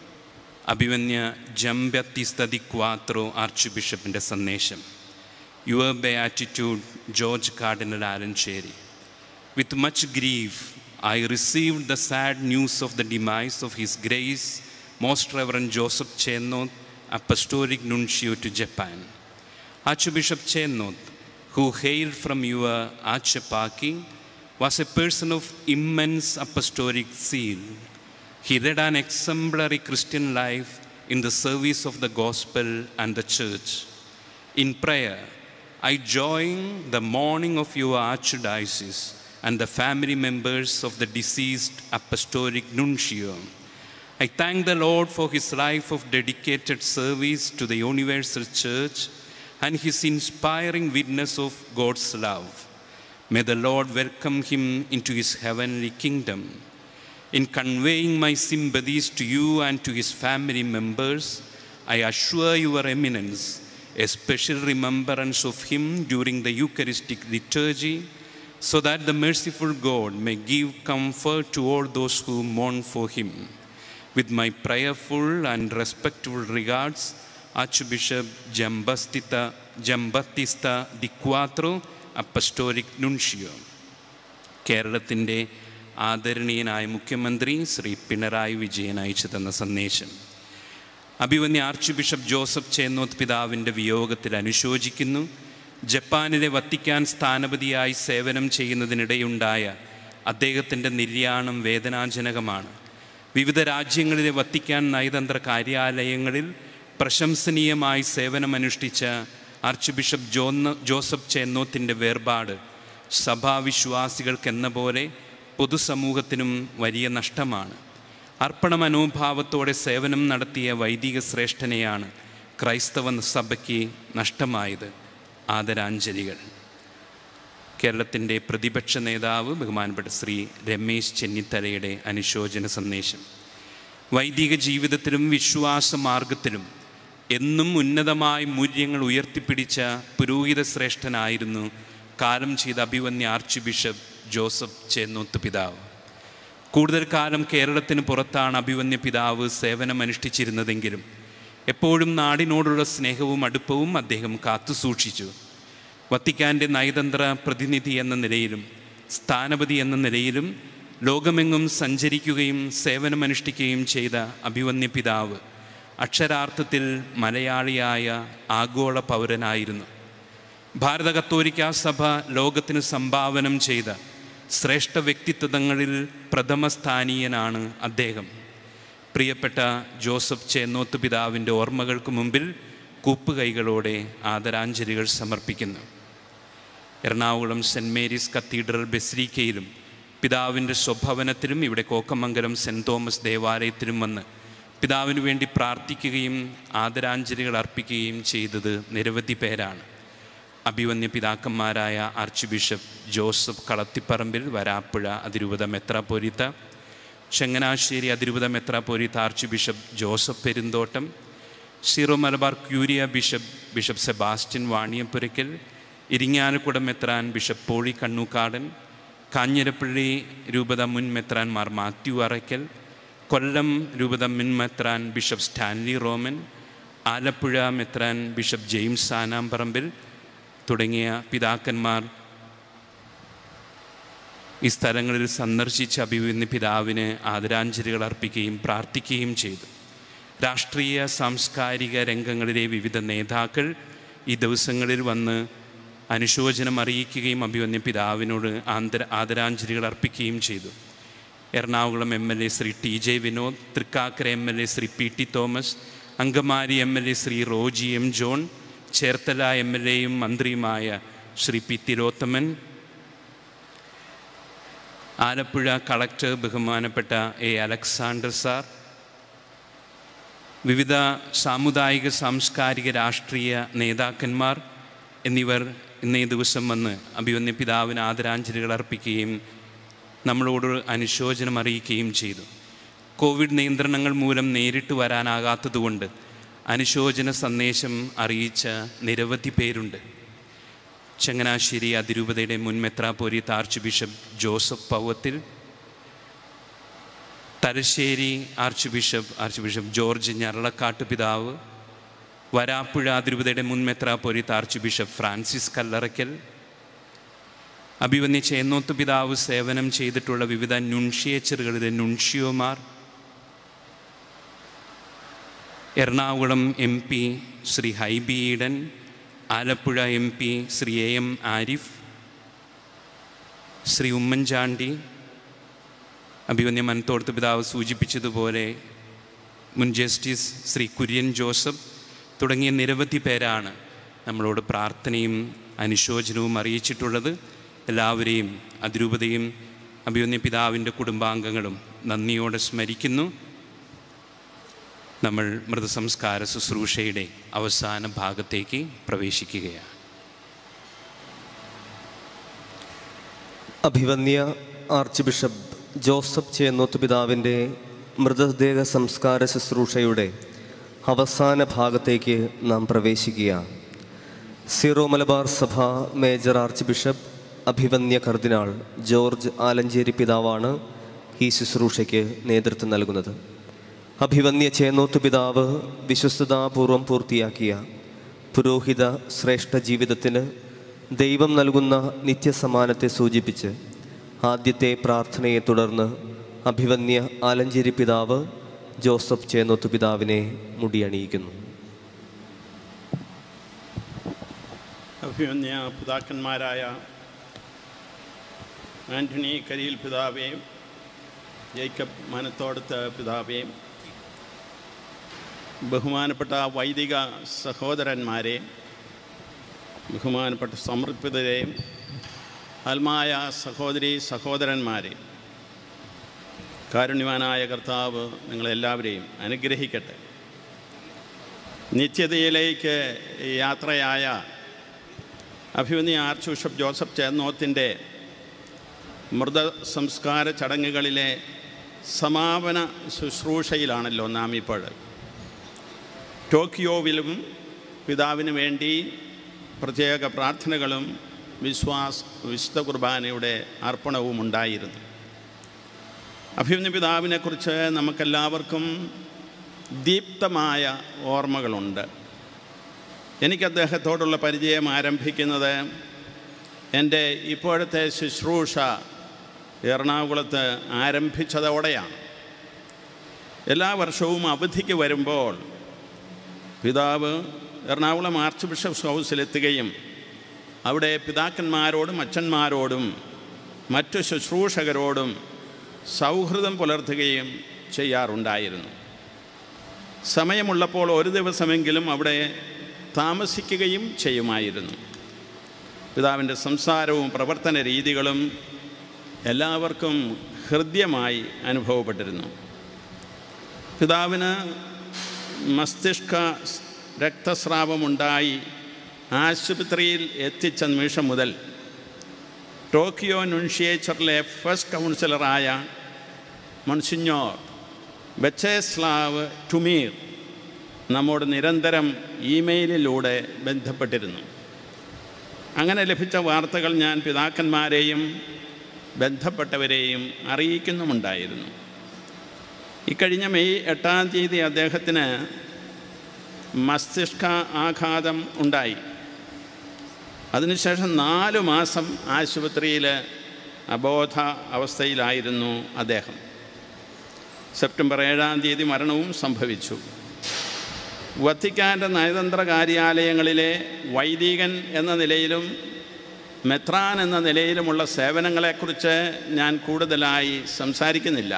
M: അഭിവന്യ ജംബത്തിസ്തതി ക്വാത്രോ ആർച്ച് ബിഷപ്പിൻ്റെ സന്ദേശം your beatitude George cardinal Alencherry with much grief I received the sad news of the demise of his grace most reverend Joseph Chennoth apostolic nuncio to Japan archbishop Chennoth who hailed from your Achapaki, was a person of immense apostolic zeal. He led an exemplary Christian life in the service of the gospel and the church. In prayer, I join the mourning of your archdiocese and the family members of the deceased apostolic nuncio. I thank the Lord for his life of dedicated service to the universal church and his inspiring witness of God's love. May the Lord welcome him into his heavenly kingdom. In conveying my sympathies to you and to his family members, I assure your eminence a special remembrance of him during the Eucharistic liturgy, so that the merciful God may give comfort to all those who mourn for him. With my prayerful and respectful regards, Archbishop Giambattista, Giambattista Di Quattro, Apostolic Nuncio. കേരളത്തിൻ്റെ ആദരണീയനായ മുഖ്യമന്ത്രി ശ്രീ പിണറായി വിജയൻ അയച്ചു തന്ന സന്ദേശം അഭിവന്യ archbishop Joseph Chennoth പിതാവിൻ്റെ വിയോഗത്തിൽ അനുശോചിക്കുന്നു ജപ്പാനിലെ വത്തിക്കാൻ സ്ഥാനപതിയായി സേവനം ചെയ്യുന്നതിനിടെയുണ്ടായ അദ്ദേഹത്തിൻ്റെ നിര്യാണം വേദനാജനകമാണ് വിവിധ രാജ്യങ്ങളിലെ വത്തിക്കാൻ നയതന്ത്ര കാര്യാലയങ്ങളിൽ പ്രശംസനീയമായി സേവനമനുഷ്ഠിച്ച ആർച്ച് ബിഷപ്പ് ജോന്ന് ജോസഫ് ചേന്നോത്തിൻ്റെ വേർപാട് സഭാവിശ്വാസികൾക്കെന്ന പോലെ പൊതുസമൂഹത്തിനും വലിയ നഷ്ടമാണ് അർപ്പണ മനോഭാവത്തോടെ സേവനം നടത്തിയ വൈദിക ശ്രേഷ്ഠനെയാണ് ക്രൈസ്തവ സഭയ്ക്ക് നഷ്ടമായത് ആദരാഞ്ജലികൾ കേരളത്തിൻ്റെ പ്രതിപക്ഷ നേതാവ് ബഹുമാനപ്പെട്ട ശ്രീ രമേശ് ചെന്നിത്തലയുടെ അനുശോചന സന്ദേശം വൈദിക ജീവിതത്തിലും വിശ്വാസ മാർഗത്തിലും എന്നും ഉന്നതമായ മൂല്യങ്ങൾ ഉയർത്തിപ്പിടിച്ച പുരോഹിത ശ്രേഷ്ഠനായിരുന്നു കാലം ചെയ്ത അഭിവന്യ ആർച്ച് ബിഷപ്പ് ജോസഫ് ചേന്നോത്ത് പിതാവ് കൂടുതൽ കാലം കേരളത്തിന് പുറത്താണ് അഭിവന്യ പിതാവ് സേവനമനുഷ്ഠിച്ചിരുന്നതെങ്കിലും എപ്പോഴും നാടിനോടുള്ള സ്നേഹവും അടുപ്പവും അദ്ദേഹം കാത്തുസൂക്ഷിച്ചു വത്തിക്കാൻ്റെ നയതന്ത്ര പ്രതിനിധി എന്ന നിലയിലും സ്ഥാനപതി എന്ന നിലയിലും ലോകമെങ്ങും സഞ്ചരിക്കുകയും സേവനമനുഷ്ഠിക്കുകയും ചെയ്ത അഭിവന്യ പിതാവ് അക്ഷരാർത്ഥത്തിൽ മലയാളിയായ ആഗോള പൗരനായിരുന്നു ഭാരത കത്തോലിക്ക സഭ ലോകത്തിന് സംഭാവനം ചെയ്ത ശ്രേഷ്ഠ വ്യക്തിത്വങ്ങളിൽ പ്രഥമ സ്ഥാനീയനാണ് അദ്ദേഹം പ്രിയപ്പെട്ട ജോസഫ് ചേന്നോത്ത് പിതാവിൻ്റെ ഓർമ്മകൾക്ക് മുമ്പിൽ കൂപ്പുകൈകളോടെ ആദരാഞ്ജലികൾ സമർപ്പിക്കുന്നു എറണാകുളം സെൻറ് മേരീസ് കത്തീഡ്രൽ ബെസ്രീക്കയിലും പിതാവിൻ്റെ സ്വഭവനത്തിലും ഇവിടെ കോക്കമംഗലം സെൻറ് തോമസ് ദേവാലയത്തിലും വന്ന് പിതാവിനു വേണ്ടി പ്രാർത്ഥിക്കുകയും ആദരാഞ്ജലികൾ അർപ്പിക്കുകയും ചെയ്തത് നിരവധി പേരാണ് അഭിവന്യ പിതാക്കന്മാരായ ആർച്ച് ബിഷപ്പ് ജോസഫ് കളത്തിപ്പറമ്പിൽ വരാപ്പുഴ അതിരൂപത മെത്രാപ്പൊരിത്ത ചങ്ങനാശ്ശേരി അതിരൂപത മെത്രാപ്പൊരിത്ത archbishop Joseph Perumthottam Syro Malabar curia bishop bishop Sebastian Vaniyapurackal Irinjalakuda മെത്രാൻ ബിഷപ്പ് പോളി കണ്ണൂക്കാടൻ കാഞ്ഞിരപ്പള്ളി രൂപത മുൻ മെത്രാൻ മാർ മാത്യു അറയ്ക്കൽ കൊല്ലം രൂപത മുൻ മെത്രാൻ ബിഷപ്പ് സ്റ്റാൻലി റോമൻ ആലപ്പുഴ മെത്രാൻ ബിഷപ്പ് ജെയിംസ് സാനാമ്പറമ്പിൽ തുടങ്ങിയ പിതാക്കന്മാർ ഈ സ്ഥലങ്ങളിൽ സന്ദർശിച്ച അഭിവന്യ പിതാവിന് ആദരാഞ്ജലികൾ അർപ്പിക്കുകയും പ്രാർത്ഥിക്കുകയും ചെയ്തു രാഷ്ട്രീയ സാംസ്കാരിക രംഗങ്ങളിലെ വിവിധ നേതാക്കൾ ഈ ദിവസങ്ങളിൽ വന്ന് അനുശോചനം അറിയിക്കുകയും അഭിവന്യ പിതാവിനോട് ആന്തര ആദരാഞ്ജലികൾ അർപ്പിക്കുകയും ചെയ്തു Ernakulam M L A Shri T J Vinod Thrikkakara M L A Shri P T Thomas Angamaly M L A Shri Roji M John Cherthala M L എയും മന്ത്രിയുമായ ശ്രീ പി തിലോത്തമൻ ആലപ്പുഴ കളക്ടർ ബഹുമാനപ്പെട്ട എ അലക്സാണ്ടർ സാർ വിവിധ സാമുദായിക സാംസ്കാരിക രാഷ്ട്രീയ നേതാക്കന്മാർ എന്നിവർ ഇന്നേ ദിവസം വന്ന് അഭിവന്യ പിതാവിന് ആദരാഞ്ജലികൾ അർപ്പിക്കുകയും നമ്മളോട് അനുശോചനം അറിയിക്കുകയും ചെയ്തു കോവിഡ് നിയന്ത്രണങ്ങൾ മൂലം നേരിട്ട് വരാനാകാത്തതുകൊണ്ട് അനുശോചന സന്ദേശം അറിയിച്ച നിരവധി പേരുണ്ട് ചങ്ങനാശ്ശേരി അതിരൂപതയുടെ മുൻ മെത്രാപോരിത്ത് archbishop Joseph Powathil Thalassery archbishop archbishop George Njaralakattu പിതാവ് വരാപ്പുഴ അതിരൂപതയുടെ മുൻ മെത്രാപോരിത്ത് ആർച്ച് ബിഷപ്പ് ഫ്രാൻസിസ് കല്ലറയ്ക്കൽ അഭിവന്യ ചേന്നോത്ത് പിതാവ് സേവനം ചെയ്തിട്ടുള്ള വിവിധ നുൺഷിയേച്ചറുകളിലെ നുൺഷിയോമാർ Ernakulam M P Shri Hibi Eden Alappuzha M P Shri A M Arif Shri Oommen Chandy അഭിവന്യ മനത്തോടത്ത് പിതാവ് സൂചിപ്പിച്ചതുപോലെ മുൻ ജസ്റ്റിസ് ശ്രീ കുര്യൻ ജോസഫ് തുടങ്ങിയ നിരവധി പേരാണ് നമ്മളോട് പ്രാർത്ഥനയും അനുശോചനവും അറിയിച്ചിട്ടുള്ളത് എല്ലാവരെയും അതിരൂപതയും അഭിവന്യ പിതാവിൻ്റെ കുടുംബാംഗങ്ങളും നന്ദിയോടെ സ്മരിക്കുന്നു നമ്മൾ മൃതസംസ്കാര ശുശ്രൂഷയുടെ അവസാന ഭാഗത്തേക്ക് പ്രവേശിക്കുകയാണ്
T: അഭിവന്യ ആർച്ച് ബിഷപ്പ് ജോസഫ് ചേന്നോത്ത് പിതാവിൻ്റെ മൃതദേഹ സംസ്കാര ശുശ്രൂഷയുടെ അവസാന ഭാഗത്തേക്ക് നാം പ്രവേശിക്കുക സീറോ മലബാർ സഭ മേജർ ആർച്ച് ബിഷപ്പ് അഭിവന്യ കർദിനാൾ ജോർജ് ആലഞ്ചേരി പിതാവാണ് ഈ ശുശ്രൂഷയ്ക്ക് നേതൃത്വം നൽകുന്നത് അഭിവന്യ ചേന്നോത്ത് പിതാവ് വിശ്വസ്തതാപൂർവം പൂർത്തിയാക്കിയ പുരോഹിത ശ്രേഷ്ഠ ജീവിതത്തിന് ദൈവം നൽകുന്ന നിത്യസമ്മാനത്തെ സൂചിപ്പിച്ച് ആദ്യത്തെ പ്രാർത്ഥനയെ തുടർന്ന് അഭിവന്യ ആലഞ്ചേരി പിതാവ് ജോസഫ് ചേന്നോത്ത് പിതാവിനെ മുടിയണിയിക്കുന്നു
O: അഭിമന്യ പിതാക്കന്മാരായ ആൻ്റണി കരിയിൽ പിതാവേയും ജേക്കബ് മനത്തോടത്ത് പിതാവേയും ബഹുമാനപ്പെട്ട വൈദിക സഹോദരന്മാരെ ബഹുമാനപ്പെട്ട സമർപ്പിതരെയും ആത്മായ സഹോദരി സഹോദരന്മാരെ കാരുണ്യവാനായ കർത്താവ് നിങ്ങളെല്ലാവരെയും അനുഗ്രഹിക്കട്ടെ നിത്യതയിലേക്ക് യാത്രയായ അഭിമന്യ ആർച്ച് ബിഷപ്പ് ജോസഫ് ചേന്നോത്തിൻ്റെ മൃത സംസ്കാര ചടങ്ങുകളിലെ സമാപന ശുശ്രൂഷയിലാണല്ലോ നാം ഇപ്പോൾ ടോക്കിയോവിലും പിതാവിന് വേണ്ടി പ്രത്യേക പ്രാർത്ഥനകളും വിശ്വാസ് വിശുദ്ധ കുർബാനയുടെ അർപ്പണവും ഉണ്ടായിരുന്നു അഭിമന്യ പിതാവിനെക്കുറിച്ച് നമുക്കെല്ലാവർക്കും ദീപ്തമായ ഓർമ്മകളുണ്ട് എനിക്ക് അദ്ദേഹത്തോടുള്ള പരിചയം ആരംഭിക്കുന്നത് എൻ്റെ ഇപ്പോഴത്തെ ശുശ്രൂഷ എറണാകുളത്ത് ആരംഭിച്ചതോടെയാണ് എല്ലാ വർഷവും അവധിക്ക് വരുമ്പോൾ പിതാവ് എറണാകുളം ആർച്ച് ബിഷപ്സ് ഹൗസിലെത്തുകയും അവിടെ പിതാക്കന്മാരോടും അച്ഛന്മാരോടും മറ്റു ശുശ്രൂഷകരോടും സൗഹൃദം പുലർത്തുകയും ചെയ്യാറുണ്ടായിരുന്നു സമയമുള്ളപ്പോൾ ഒരു ദിവസമെങ്കിലും അവിടെ താമസിക്കുകയും ചെയ്യുമായിരുന്നു പിതാവിൻ്റെ സംസാരവും പ്രവർത്തന രീതികളും എല്ലാവർക്കും ഹൃദ്യമായി അനുഭവപ്പെട്ടിരുന്നു പിതാവിന് മസ്തിഷ്ക രക്തസ്രാവമുണ്ടായി ആശുപത്രിയിൽ എത്തിച്ച നിമിഷം മുതൽ ടോക്കിയോ നുൻഷിയേച്ചറിലെ ഫസ്റ്റ് കൗൺസിലറായ മൺസിഞ്ഞോർ ബച്ചേസ്ലാവ് ടുമീർ നമ്മോട് നിരന്തരം ഇമെയിലിലൂടെ ബന്ധപ്പെട്ടിരുന്നു അങ്ങനെ ലഭിച്ച വാർത്തകൾ ഞാൻ പിതാക്കന്മാരെയും ബന്ധപ്പെട്ടവരെയും അറിയിക്കുന്നുമുണ്ടായിരുന്നു ഇക്കഴിഞ്ഞ മെയ് എട്ടാം തീയതി അദ്ദേഹത്തിന് മസ്തിഷ്ക ആഘാതം ഉണ്ടായി അതിനുശേഷം നാല് മാസം ആശുപത്രിയിൽ അബോധ അവസ്ഥയിലായിരുന്നു അദ്ദേഹം സെപ്റ്റംബർ ഏഴാം തീയതി മരണവും സംഭവിച്ചു വത്തിക്കാൻ്റെ നയതന്ത്ര കാര്യാലയങ്ങളിലെ വൈദികൻ എന്ന നിലയിലും മെത്രാൻ എന്ന നിലയിലുമുള്ള സേവനങ്ങളെക്കുറിച്ച് ഞാൻ കൂടുതലായി സംസാരിക്കുന്നില്ല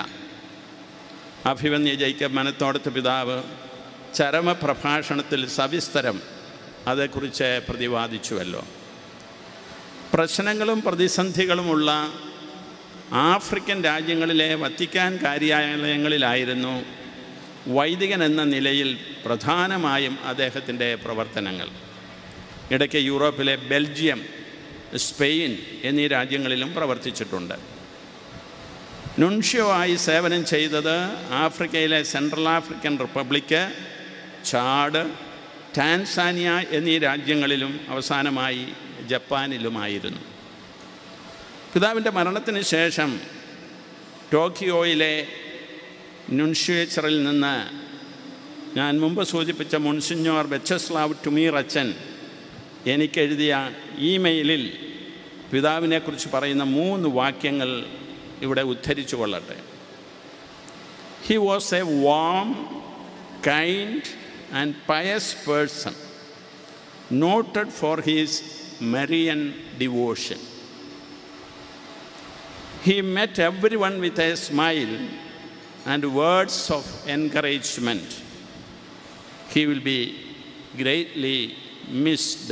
O: അഭിമന്യ ജയിക്കബ് മനത്തോടത്ത് പിതാവ് ചരമ പ്രഭാഷണത്തിൽ സവിസ്തരം അതേക്കുറിച്ച് പ്രതിപാദിച്ചുവല്ലോ പ്രശ്നങ്ങളും പ്രതിസന്ധികളുമുള്ള ആഫ്രിക്കൻ രാജ്യങ്ങളിലെ വത്തിക്കാൻ കാര്യാലയങ്ങളിലായിരുന്നു വൈദികൻ എന്ന നിലയിൽ പ്രധാനമായും അദ്ദേഹത്തിൻ്റെ പ്രവർത്തനങ്ങൾ ഇടയ്ക്ക് യൂറോപ്പിലെ ബെൽജിയം സ്പെയിൻ എന്നീ രാജ്യങ്ങളിലും പ്രവർത്തിച്ചിട്ടുണ്ട് നുൻഷ്യോ ആയി സേവനം ചെയ്തത് ആഫ്രിക്കയിലെ Central African Republic Chad Tanzania എന്നീ രാജ്യങ്ങളിലും അവസാനമായി ജപ്പാനിലുമായിരുന്നു പിതാവിൻ്റെ മരണത്തിന് ശേഷം ടോക്കിയോയിലെ നുൻഷ്യേച്ചറിൽ നിന്ന് ഞാൻ മുമ്പ് സൂചിപ്പിച്ച മുൻസിഞ്ഞോർ ബെച്ചസ്ലാവ് ടുമീർ അച്ഛൻ എനിക്കെഴുതിയ ഇമെയിലിൽ പിതാവിനെക്കുറിച്ച് പറയുന്ന മൂന്ന് വാക്യങ്ങൾ ഇവിടെ ഉദ്ധരിച്ചു കൊള്ളട്ടെ he was a warm kind and pious person noted for his Marian devotion He met everyone with a smile and words of encouragement. He will be greatly missed.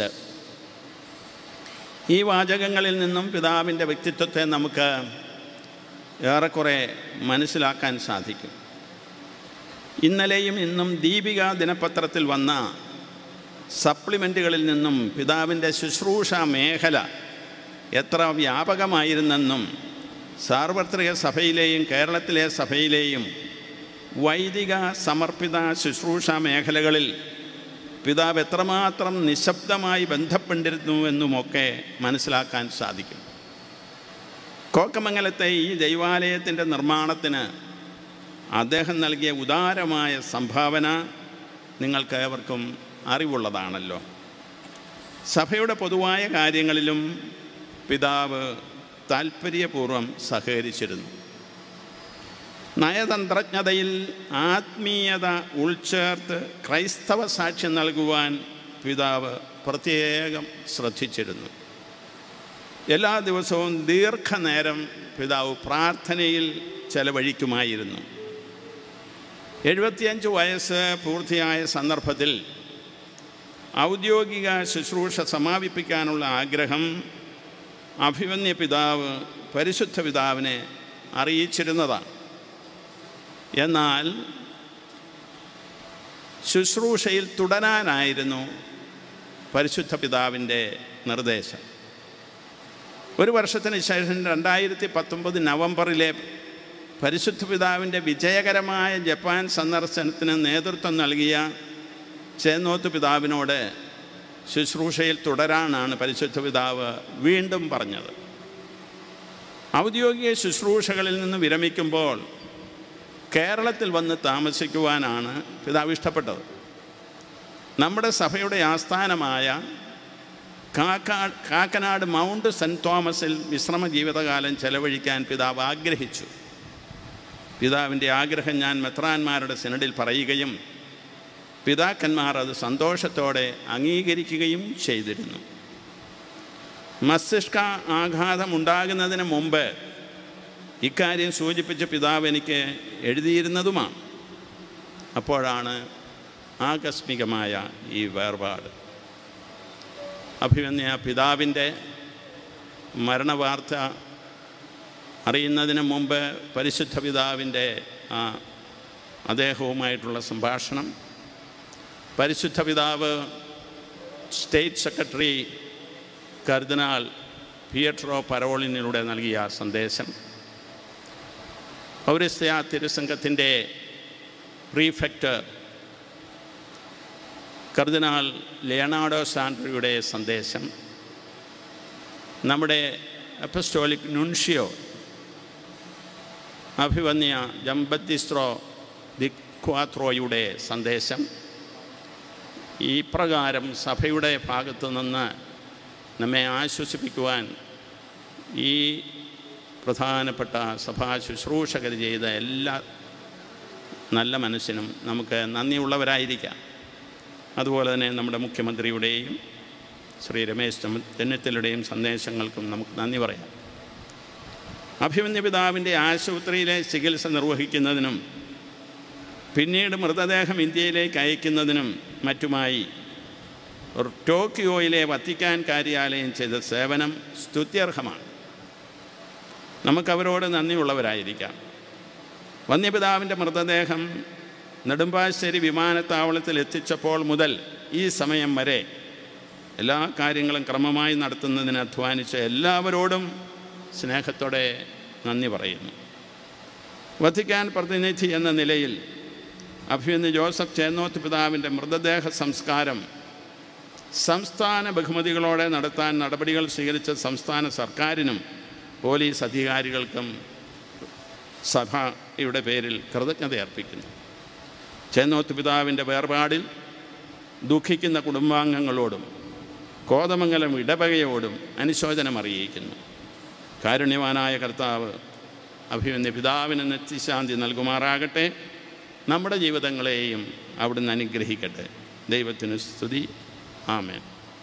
O: ഈ വാചകങ്ങളിൽ നിന്നും പിതാവിൻ്റെ വ്യക്തിത്വത്തെ നമുക്ക് ഏറെക്കുറെ മനസ്സിലാക്കാൻ സാധിക്കും ഇന്നലെയും ഇന്നും ദീപിക ദിനപത്രത്തിൽ വന്ന സപ്ലിമെൻറ്റുകളിൽ നിന്നും പിതാവിൻ്റെ ശുശ്രൂഷ മേഖല എത്ര വ്യാപകമായിരുന്നെന്നും സാർവത്രിക സഭയിലെയും കേരളത്തിലെ സഭയിലെയും വൈദിക സമർപ്പിത ശുശ്രൂഷ മേഖലകളിൽ പിതാവ് എത്രമാത്രം നിശബ്ദമായി ബന്ധപ്പെട്ടിരുന്നുവെന്നുമൊക്കെ മനസ്സിലാക്കാൻ സാധിക്കും കോക്കമംഗലത്തെ ഈ ദൈവാലയത്തിൻ്റെ നിർമ്മാണത്തിന് അദ്ദേഹം നൽകിയ ഉദാരമായ സംഭാവന നിങ്ങൾക്ക് ഏവർക്കും അറിവുള്ളതാണല്ലോ സഭയുടെ പൊതുവായ കാര്യങ്ങളിലും പിതാവ് താൽപ്പര്യപൂർവ്വം സഹകരിച്ചിരുന്നു നയതന്ത്രജ്ഞതയിൽ ആത്മീയത ഉൾച്ചേർത്ത് ക്രൈസ്തവ സാക്ഷ്യം നൽകുവാൻ പിതാവ് പ്രത്യേകം ശ്രദ്ധിച്ചിരുന്നു എല്ലാ ദിവസവും ദീർഘനേരം പിതാവ് പ്രാർത്ഥനയിൽ ചെലവഴിക്കുമായിരുന്നു എഴുപത്തിയഞ്ച് വയസ്സ് പൂർത്തിയായ സന്ദർഭത്തിൽ ഔദ്യോഗിക ശുശ്രൂഷ സമാപിപ്പിക്കാനുള്ള ആഗ്രഹം അഭിമന്യ പിതാവ് പരിശുദ്ധ പിതാവിനെ അറിയിച്ചിരുന്നതാണ് എന്നാൽ ശുശ്രൂഷയിൽ തുടരാനായിരുന്നു പരിശുദ്ധ പിതാവിൻ്റെ നിർദ്ദേശം ഒരു വർഷത്തിന് ശേഷം രണ്ടായിരത്തി പത്തൊമ്പത് നവംബറിലെ പരിശുദ്ധ പിതാവിൻ്റെ വിജയകരമായ ജപ്പാൻ സന്ദർശനത്തിന് നേതൃത്വം നൽകിയ ചേന്നോത്ത് പിതാവിനോട് ശുശ്രൂഷയിൽ തുടരാനാണ് പരിശുദ്ധ പിതാവ് വീണ്ടും പറഞ്ഞത് ഔദ്യോഗിക ശുശ്രൂഷകളിൽ നിന്ന് വിരമിക്കുമ്പോൾ കേരളത്തിൽ വന്ന് താമസിക്കുവാനാണ് പിതാവ് ഇഷ്ടപ്പെട്ടത് നമ്മുടെ സഭയുടെ ആസ്ഥാനമായ കാക്കാ കാക്കനാട് മൗണ്ട് സെൻറ്റ് തോമസിൽ വിശ്രമ ജീവിതകാലം ചെലവഴിക്കാൻ പിതാവ് ആഗ്രഹിച്ചു പിതാവിൻ്റെ ആഗ്രഹം ഞാൻ മെത്രാന്മാരുടെ സിനഡിൽ പറയുകയും പിതാക്കന്മാർ അത് സന്തോഷത്തോടെ അംഗീകരിക്കുകയും ചെയ്തിരുന്നു മസ്തിഷ്ക ആഘാതം ഉണ്ടാകുന്നതിന് മുമ്പ് ഇക്കാര്യം സൂചിപ്പിച്ച് പിതാവ് എനിക്ക് എഴുതിയിരുന്നതുമാണ് അപ്പോഴാണ് ആകസ്മികമായ ഈ വേർപാട് അഭിമന്യ പിതാവിൻ്റെ മരണവാർത്ത അറിയുന്നതിന് മുമ്പ് പരിശുദ്ധ പിതാവിൻ്റെ ആ അദ്ദേഹവുമായിട്ടുള്ള സംഭാഷണം പരിശുദ്ധ പിതാവ് സ്റ്റേറ്റ് സെക്രട്ടറി കർദിനാൾ പിയട്രോ പരോളിനിലൂടെ നൽകിയ സന്ദേശം പൗരസ്ത്യ തിരുസംഘത്തിൻ്റെ പ്രീഫെക്റ്റ് കർദിനാൾ ലിയനാർഡോ സാൻഡ്രിയുടെ സന്ദേശം നമ്മുടെ അപ്പസ്റ്റോലിക് നുൻഷിയോ അഭിവന്യ ജമ്പത്തിസ്ത്രോ ദിക്വാത്രോയുടെ സന്ദേശം ഈ പ്രകാരം സഭയുടെ ഭാഗത്തു നിന്ന് നമ്മെ ആശ്വസിപ്പിക്കുവാൻ ഈ പ്രധാനപ്പെട്ട സഭാ ശുശ്രൂഷകർ ചെയ്ത എല്ലാ നല്ല മനസ്സിനും നമുക്ക് നന്ദിയുള്ളവരായിരിക്കാം അതുപോലെ തന്നെ നമ്മുടെ മുഖ്യമന്ത്രിയുടെയും ശ്രീ രമേശ് ചെന്നിത്തലയുടെയും സന്ദേശങ്ങൾക്കും നമുക്ക് നന്ദി പറയാം അഭിമന്യ പിതാവിൻ്റെ ആശുപത്രിയിലെ ചികിത്സ നിർവഹിക്കുന്നതിനും പിന്നീട് മൃതദേഹം ഇന്ത്യയിലേക്ക് അയക്കുന്നതിനും മറ്റുമായി ടോക്കിയോയിലെ വത്തിക്കാൻ കാര്യാലയം ചെയ്ത സേവനം സ്തുത്യർഹമാണ് നമുക്കവരോട് നന്ദിയുള്ളവരായിരിക്കാം വന്യപിതാവിൻ്റെ മൃതദേഹം നെടുമ്പാശ്ശേരി വിമാനത്താവളത്തിൽ എത്തിച്ചപ്പോൾ മുതൽ ഈ സമയം വരെ എല്ലാ കാര്യങ്ങളും ക്രമമായി നടത്തുന്നതിന് അധ്വാനിച്ച എല്ലാവരോടും സ്നേഹത്തോടെ നന്ദി പറയുന്നു വത്തിക്കാൻ പ്രതിനിധി എന്ന നിലയിൽ അഭിമന്യ ജോസഫ് ചേന്നോത്ത് പിതാവിൻ്റെ മൃതദേഹ സംസ്കാരം സംസ്ഥാന ബഹുമതികളോടെ നടത്താൻ നടപടികൾ സ്വീകരിച്ച സംസ്ഥാന സർക്കാരിനും പോലീസ് അധികാരികൾക്കും സഭയുടെ പേരിൽ കൃതജ്ഞത അർപ്പിക്കുന്നു ചേന്നോത്ത് പിതാവിൻ്റെ വേർപാടിൽ ദുഃഖിക്കുന്ന കുടുംബാംഗങ്ങളോടും കോതമംഗലം ഇടവകയോടും അനുശോചനം അറിയിക്കുന്നു കാരുണ്യവാനായ കർത്താവ് അഭിമന്യ പിതാവിന് നിത്യശാന്തി നൽകുമാറാകട്ടെ നമ്മുടെ ജീവിതങ്ങളെയും അവിടുന്ന് അനുഗ്രഹിക്കട്ടെ ദൈവത്തിന് സ്തുതി ആമേൻ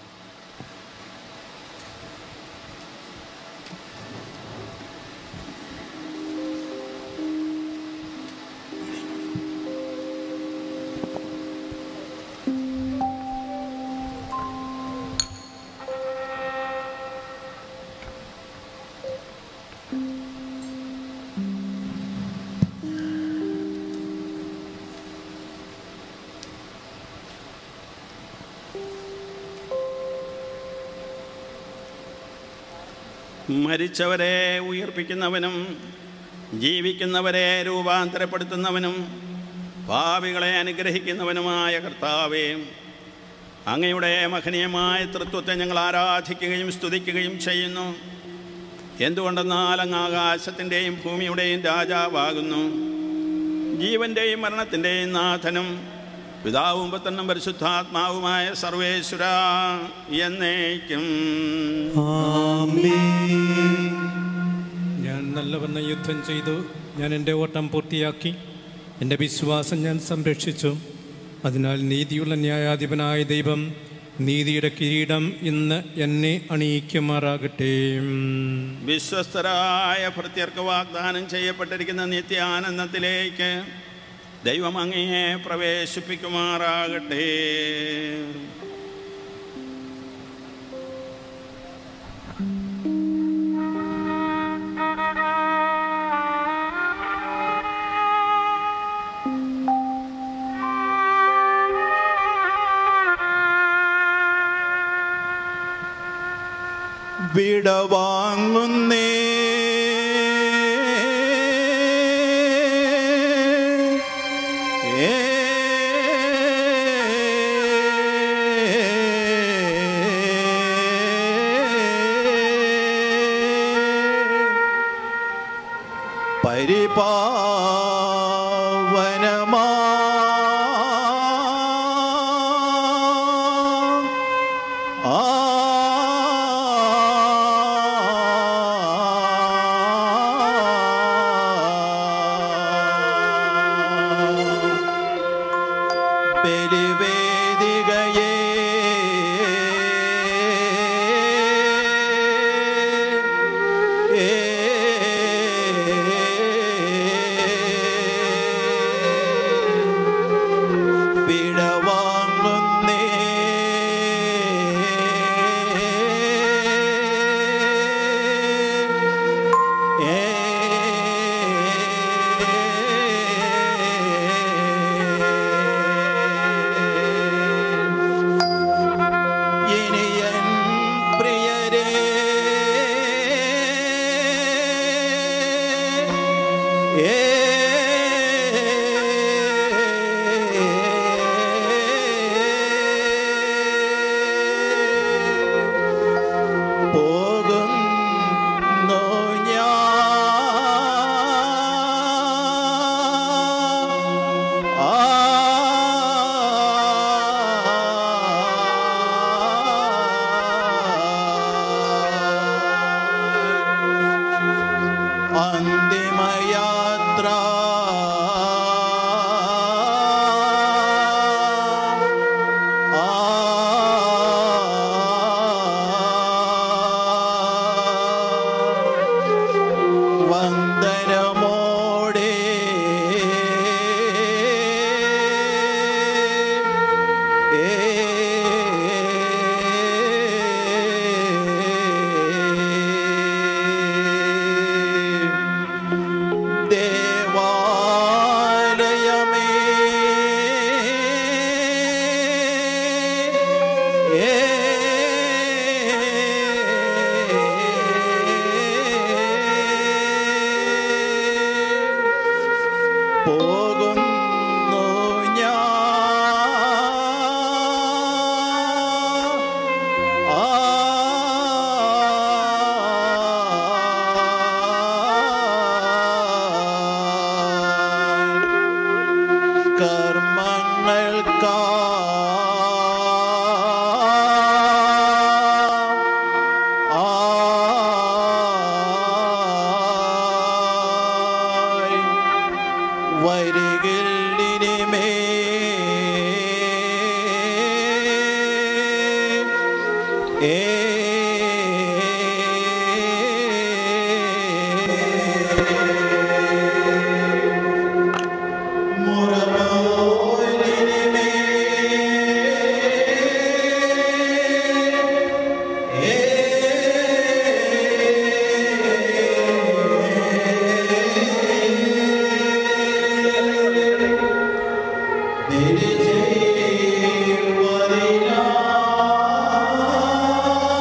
O: മരിച്ചവരെ ഉയർപ്പിക്കുന്നവനും ജീവിക്കുന്നവരെ രൂപാന്തരപ്പെടുത്തുന്നവനും പാവികളെ അനുഗ്രഹിക്കുന്നവനുമായ കർത്താവേ അങ്ങയുടെ മഹനീയമായ തൃത്വത്തെ ഞങ്ങൾ ആരാധിക്കുകയും സ്തുതിക്കുകയും ചെയ്യുന്നു എന്തുകൊണ്ടെന്നാൽ അങ്ങ് ആകാശത്തിൻ്റെയും ഭൂമിയുടെയും രാജാവാകുന്നു ജീവൻ്റെയും മരണത്തിൻ്റെയും നാഥനും പിതാവും പുത്രനും പരിശുദ്ധാത്മാവുമായ സർവേശ്വര എന്നേക്കും
C: ഞാൻ നല്ലവണ്ണം യുദ്ധം ചെയ്തു ഞാൻ എൻ്റെ ഓട്ടം പൂർത്തിയാക്കി എൻ്റെ വിശ്വാസം ഞാൻ സംരക്ഷിച്ചു അതിനാൽ നീതിയുള്ള ന്യായാധിപനായ ദൈവം നീതിയുടെ കിരീടം ഇന്ന് എന്നെ അണിയിക്കുമാറാകട്ടെ
O: വിശ്വസ്തരായ ഭൃത്യർക്ക് വാഗ്ദാനം ചെയ്യപ്പെട്ടിരിക്കുന്ന നിത്യാനന്ദത്തിലേക്ക് ദൈവം അങ്ങയെ പ്രവേശിപ്പിക്കുമാറാകട്ടെ
V: വിടവാങ്ങുന്നേ ഏ പരിപാവനമാ ബലിവേദികയേ വിടവാങ്ങുന്നേ ഇനിയൻ പ്രിയരേ ഏ പോകുന്നു ഞാൻ അന്തിമയാത്ര വന്ദനമോടെ ദേവാലയമേ പോകുന്നു ഞാൻ ആ കർമ്മങ്ങൾക്കാ വരികില്ലിനിമേ
K: ും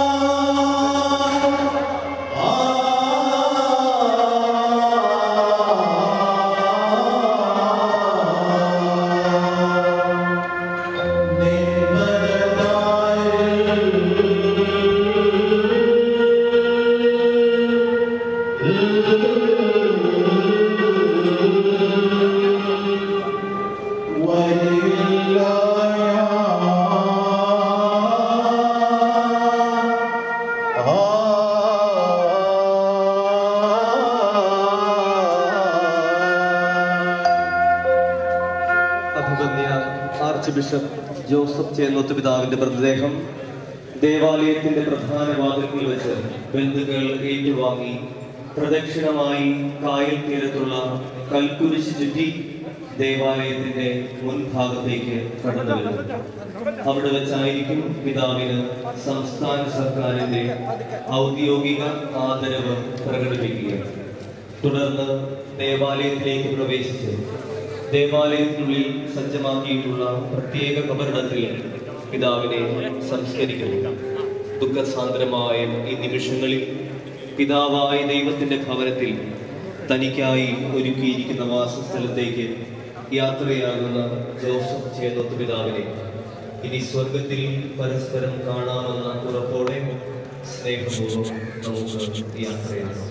T: ബിഷപ്പ് ജോസഫ് ചേന്നോത്ത് പിതാവിന്റെ മൃതദേഹം ദേവാലയത്തിന്റെ പ്രധാന വാതിൽക്കൽ വെച്ച് ബന്ധുക്കൾ ഏറ്റുവാങ്ങി പ്രദക്ഷിണമായി കായൽ തീരത്തുള്ള കൽക്കുരിശ് ചുറ്റി ദേവാലയത്തിന്റെ മുൻഭാഗത്തേക്ക് കടന്നു വരുന്നു അവിടെ വെച്ചായിരിക്കും പിതാവിന് സംസ്ഥാന സർക്കാരിന്റെ ഔദ്യോഗിക ആദരവ് പ്രകടിപ്പിക്കുക തുടർന്ന് ദേവാലയത്തിലേക്ക് പ്രവേശിച്ച് ദേവാലയത്തിനുള്ളിൽ സജ്ജമാക്കിയിട്ടുള്ള പ്രത്യേക കബറിടത്തിൽ പിതാവിനെ സംസ്കരിക്കുന്നു ദുഃഖസാന്ദ്രമായ ഈ നിമിഷങ്ങളിൽ പിതാവായ ദൈവത്തിന്റെ ഭവനത്തിൽ തനിക്കായി ഒരുക്കിയിരിക്കുന്ന വാസസ്ഥലത്തേക്ക് യാത്രയാകുന്ന ജോസഫ് ചേതോത്ത് പിതാവിനെ ഇനി സ്വർഗത്തിൽ പരസ്പരം കാണാമെന്ന ഉറപ്പോടെ സ്നേഹപൂർവ്വം നമുക്ക് യാത്രയാകാം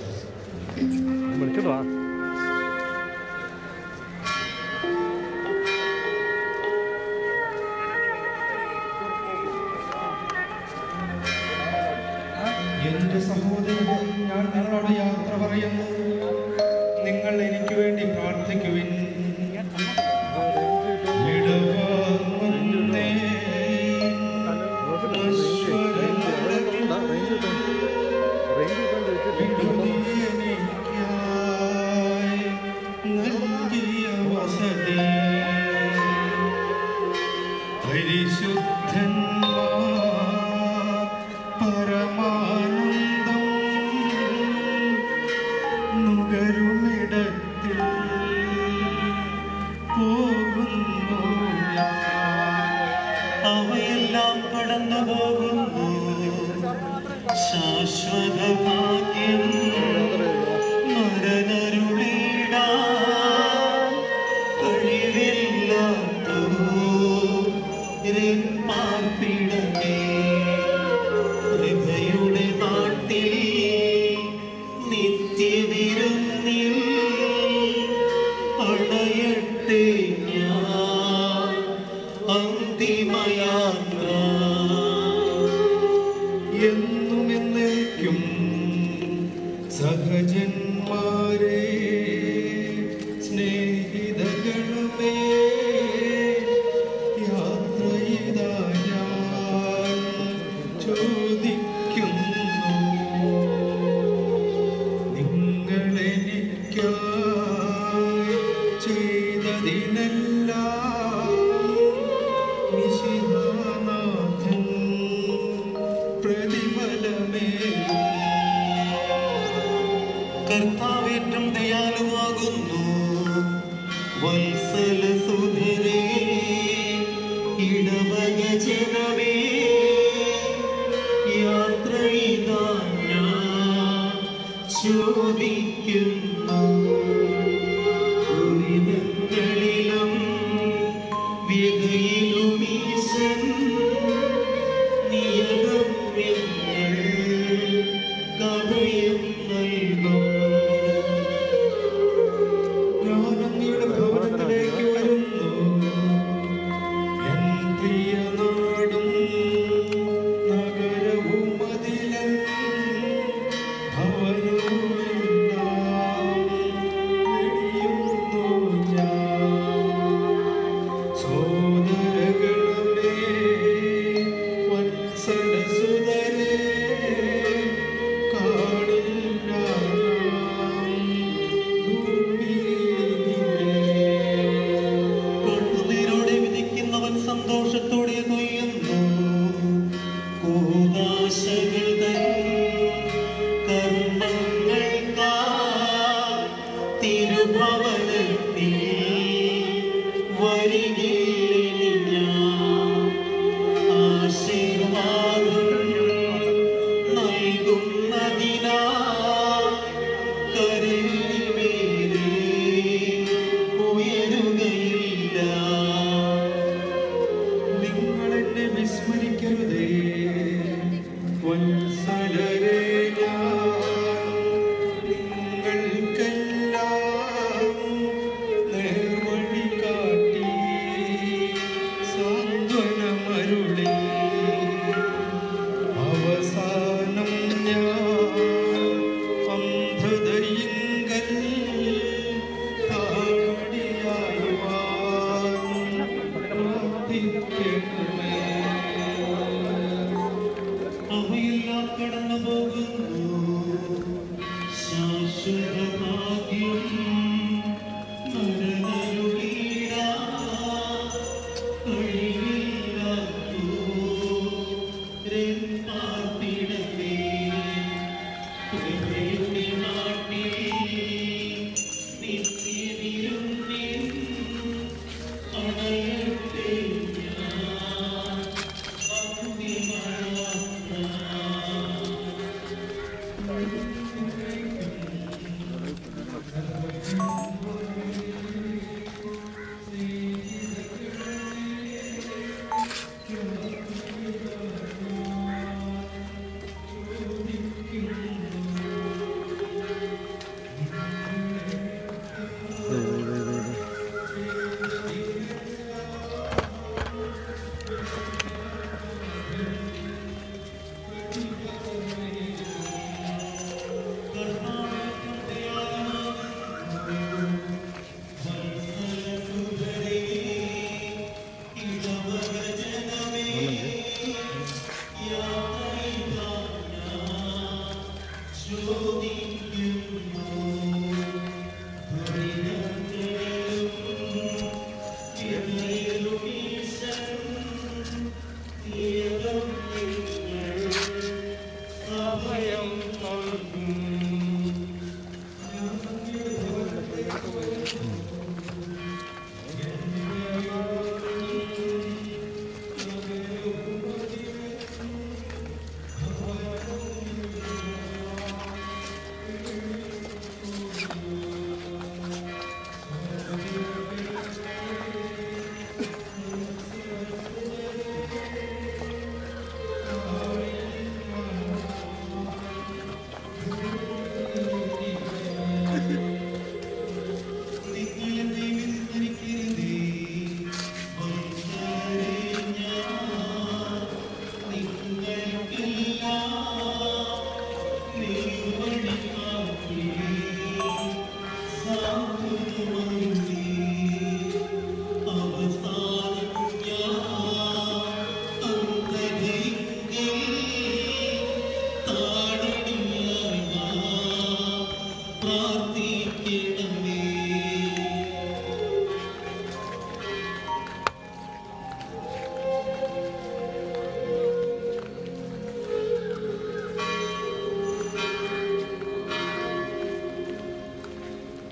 K: എന്റെ സഹോദരൻ ഞാൻ നിങ്ങളോട് യാത്ര പറയുന്നു നിങ്ങൾ എനിക്ക് വേണ്ടി പ്രാർത്ഥിക്കുവിൻ ഇടവാങ്ങുന്നേ നൽകിയ വസതി പരിശുദ്ധന്മാർ പരമാനന്ദം നുകരുമിടത്തിൽ പോകുന്നു ഞാൻ. അവയെല്ലാം കടന്നു പോകുന്നു ശാശ്വത ഭാഗ്യം മരനരുളിടാ കഴിവില്ലാത്തോ പാർപ്പിടമേ പ്രഭയുടെ നാട്ടിൽ നിത്യവിരുന്നിൽ അണയട്ടെ ഞാൻ അന്തിമയാത്ര എന്നും എന്നേക്കും സഹജന്മാരെ സ്നേഹിതഗണമേ യാത്ര ഇതാ ഞാൻ ചോദിക്കുന്നു നിങ്ങളെനിക്കായി ചെയ്തതിനെല്ലാം നിശിഹാനാഥൻ പ്രതിഫലമേ കർത്താവേറ്റം ദയാലുവാകുന്നു വത്സല സുധരേ ഇടവക ജനമേ യാത്ര ഇതാ ഞാൻ ചോദിക്കുന്നു ദുരിതങ്ങളിലും വ്യതയിലും ഈശൻ നിയതം ഞങ്ങൾ കഭയം നൽകും ഞാൻ അങ്ങയുടെ ഭവനത്തിലേക്ക് വരുന്നു എൻ പ്രിയ നാടും നഗരവും അതിലും ഭവനവുമെല്ലാം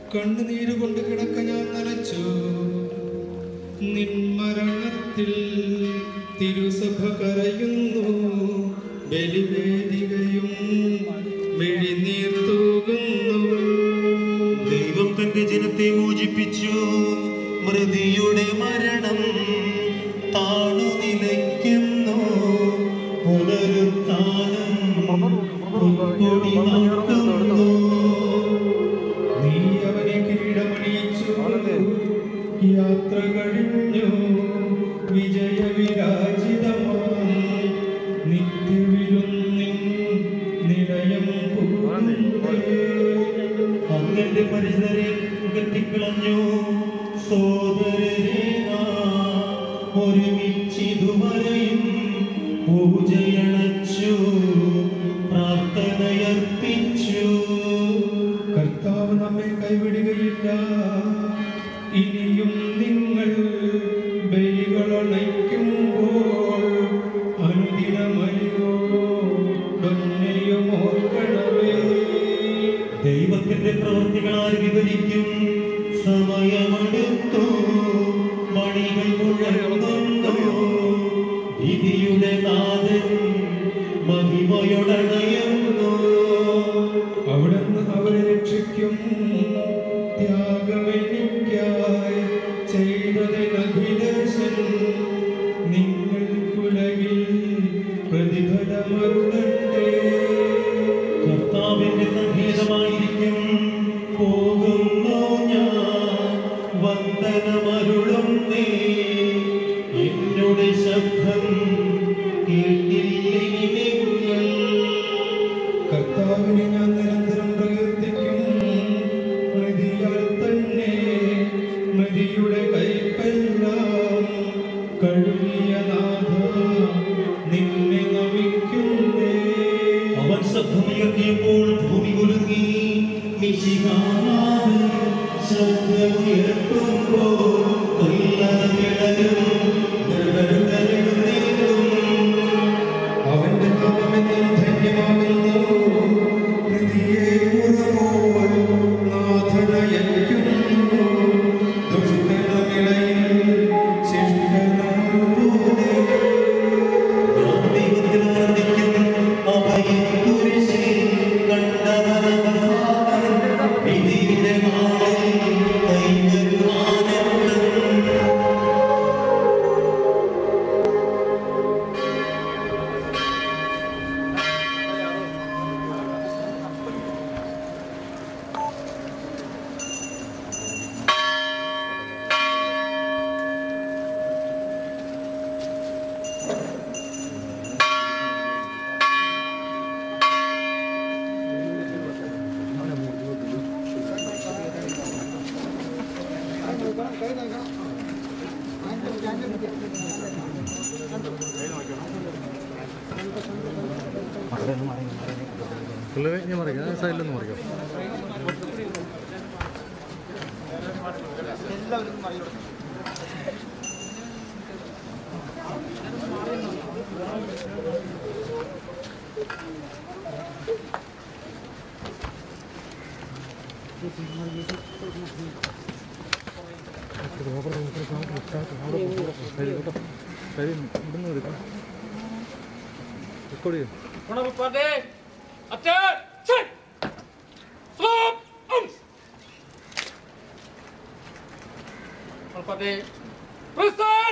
K: കണ്ണുനീര് കൊണ്ട് കിടക്ക ഞാൻ നനച്ചു നിൻ മരണത്തിൽ തിരുസഭ കരയുന്നു ബലിവേദികയും മെഴിനീർ തൂകുന്നു
B: ദൈവം തന്റെ ജനത്തെ മോചിപ്പിച്ചു മൃതിയുടെ മരണം താണു നിലയ്ക്കുന്നു പുനരുത്ഥാനം പൊൻകൊടി നാട്ടുന്നു
K: നീ അവനെ കിരീടമണിയിച്ചു യാത്ര കഴിഞ്ഞു വിജയവിരാജിതമാം നിത്യവിരുന്നിൻ നിലയം
B: അങ്ങന്റെ പരിസരെ ഉയർത്തിക്കളഞ്ഞു സോദരരെ നാം ഒരുമിച്ചിതുവരെയും പൂജയണച്ചു പ്രാർത്ഥനയർപ്പിച്ചു
K: കർത്താവ് നമ്മെ കൈവിടുകയില്ല ഇനിയും നിങ്ങൾ ബലികളണയ്ക്കുമ്പോൾ അനുദിനമരിയോടൊന്നെയും ഓർക്കണമേ
B: ദൈവത്തിന്റെ പ്രവൃത്തികളാൽ വിവരിക്കും സമയമെടുത്തു മണികൾ മുഴങ്ങുന്നു വിധിയുടെ നാഥൻ മഹിമയൊടണയുന്നു
K: അവിടുന്ന് അവരെ രക്ഷിക്കും ത്യാഗമെനിക്കായി ചെയ്തതിനഭിലാഷൻ നിങ്ങൾക്കുലകിൽ പ്രതിഫലമരുളട്ടെ
B: കർത്താവിന്റെ സംഗീതമായിരിക്കും പോകുന്നു ഞാൻ വന്ദനമരുളുന്നേ എന്നുടെ ശബ്ദം കേട്ടില്ലേ നിങ്ങൾ
K: കർത്താവിനെ ഞാൻ നിരന്തരം പ്രകീർത്തിക്കും മൃതിയാൽ തന്നെ മൃതിയുടെ കൈപ്പെല്ലാം കഴുകിയ നാഥ നിന്നെ നമിക്കുന്നേ
B: അവൻ ശബ്ദമുയർത്തിയപ്പോൾ ഭൂമി കുലുങ്ങി മിശിഹാനാഥൻ ശബ്ദമുയർത്തുമ്പോൾ കൊല്ലറകിടലും നിർവരുതലെഴുന്നേൽക്കും
K: അവന്റെ നാമമെന്നും ധന്യമാകുന്നു പ്രതിയെ മുറപോൽ നാഥനയക്കുന്നു ദുഷ്ടനമിളയിൽ ശിഷ്ടനം പോലെ
Q: പിള്ളേരെ ഞാൻ മറിക്കാം സൈഡിലൊന്ന് മറിക്കാം ഇവിടുന്ന് എടുക്കാം റെക്കോർഡ് ചെയ്യും
R: ഉണർപ്പതേ Attention! Stop! ഉണർപ്പതേ Listen!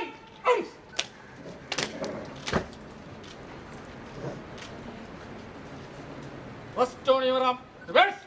R: Rest on your arm. Reverse!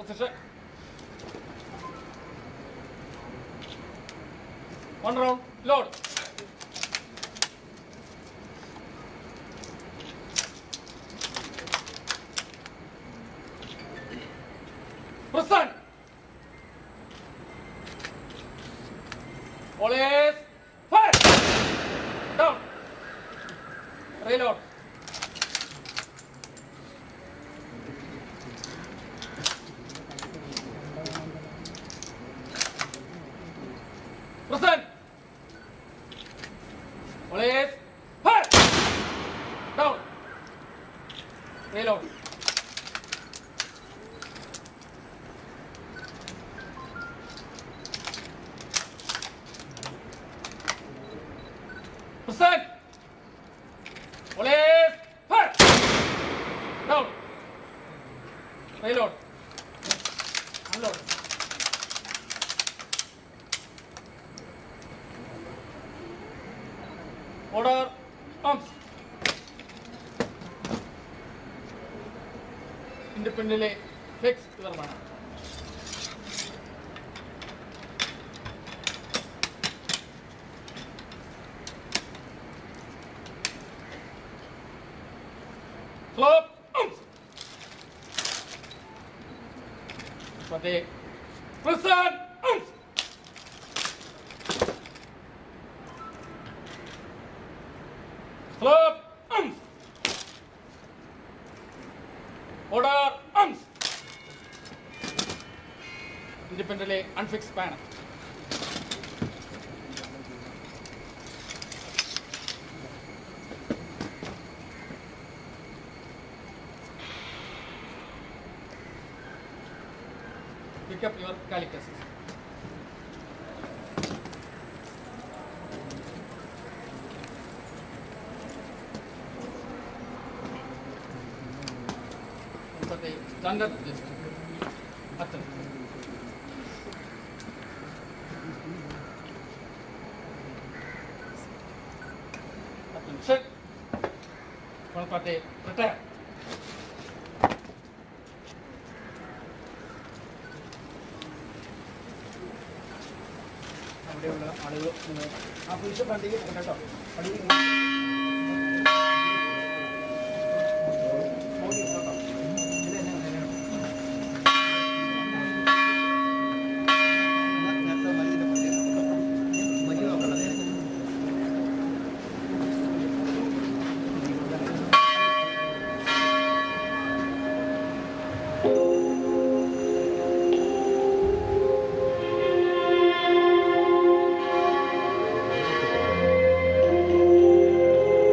R: Position. One round. Load. Present. Always fire. Down. Reload. Present. Always fire. Down. Reload. Present. Always fire. Down. Reload. Unload. Order arms. Independently fix your man. Flop arms. Pati. Present arms. Flop arms. Order arms. Independently unfixed panel. Pick up your calicus. But the standard list. Atten. Attention. One party retire. അവിടെയുള്ള ആളുകൾ നിങ്ങൾ ആ പുരുഷ ഫ്രണ്ടിലേക്ക് പോകണം കേട്ടോ അടിയിൽ
K: Thank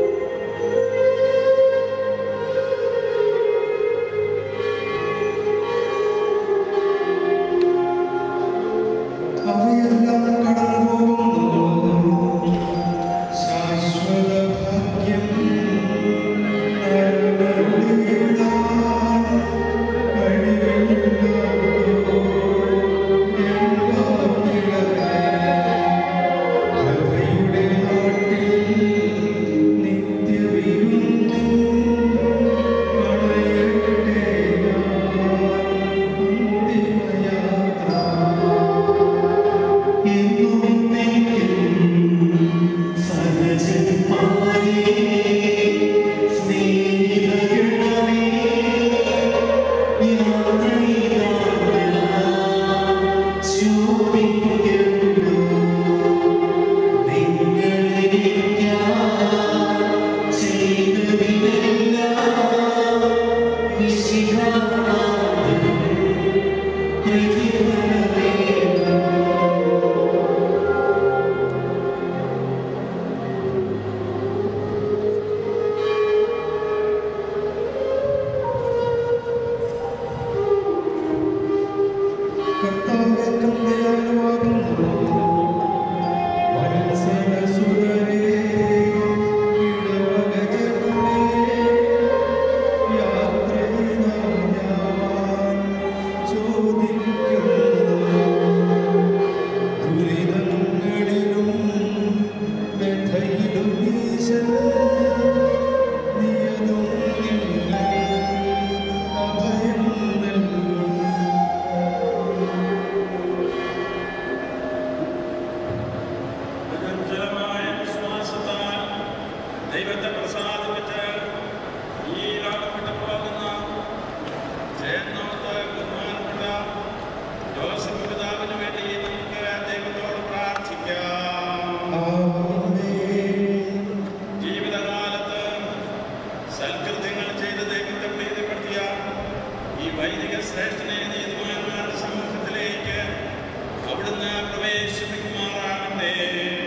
D: ദൈവത്തെ പ്രസാദിപ്പിച്ച് ഈ ലോകം വിട്ടു പോകുന്ന ചേർന്നോത്ത് ബഹുമാനപ്പെട്ട ജോസഫ് പിതാവിന് വേണ്ടി നമുക്ക് ദൈവത്തോട് പ്രാർത്ഥിക്കാം ജീവിതകാലത്ത് സൽകൃത്യങ്ങൾ ചെയ്ത് ദൈവത്തെ പ്രീതിപ്പെടുത്തിയ ഈ വൈദിക ശ്രേഷ്ഠനെ നീതിമാന്മാരുടെ സമൂഹത്തിലേക്ക് അവിടുന്ന് പ്രവേശിപ്പിക്കുമാറാകട്ടെ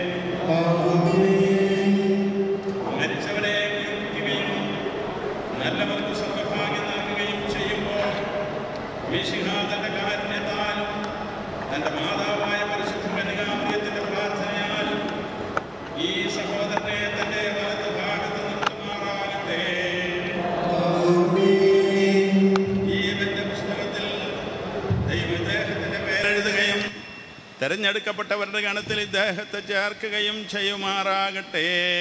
D: മരിച്ചവരെ ഉയർപ്പിക്കുകയും നല്ലവർക്ക് സ്വർഗഭാഗ്യം നൽകുകയും ചെയ്യുമ്പോൾ വിശിഹ തന്റെ കാരുണ്യത്താലും തന്റെ മാതാവായ പരിശുദ്ധ കന്യകാമറിയത്തിന്റെ പ്രാർത്ഥനയാലും ഈ സഹോദരനെ തന്റെ വലത്ത് ഭാഗത്ത് നിർത്തുമാറാകട്ടെ ഈ ഇവന്റെ പുസ്തകത്തിൽ ദൈവദേഹത്തിന്റെ പേരെഴുതുകയും തെരഞ്ഞെടുക്കപ്പെട്ടവരുടെ ഗണത്തിൽ ഇദ്ദേഹത്തെ ചേർക്കുകയും ചെയ്യുമാറാകട്ടെ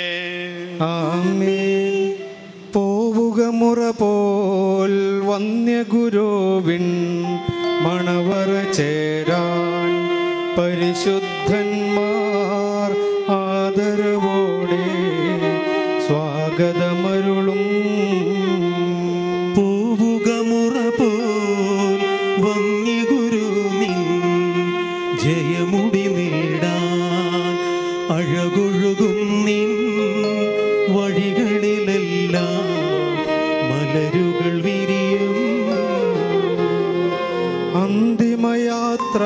K: ആമേൻ പോവുക മുറ പോൽ വന്യഗുരുവിൻ മണവറ ചേരാൻ പരിശുദ്ധന്മാർ ആദരവോടെ സ്വാഗതമരുളും
L: പോവുക മുറ പോൽ വന്യഗുരു നിൻ ജയമുടി നേടാൻ അഴകൊഴുകും നിൻ വഴികളിലെല്ലാം മലരുകൾ വിരിയും
K: അന്തിമയാത്ര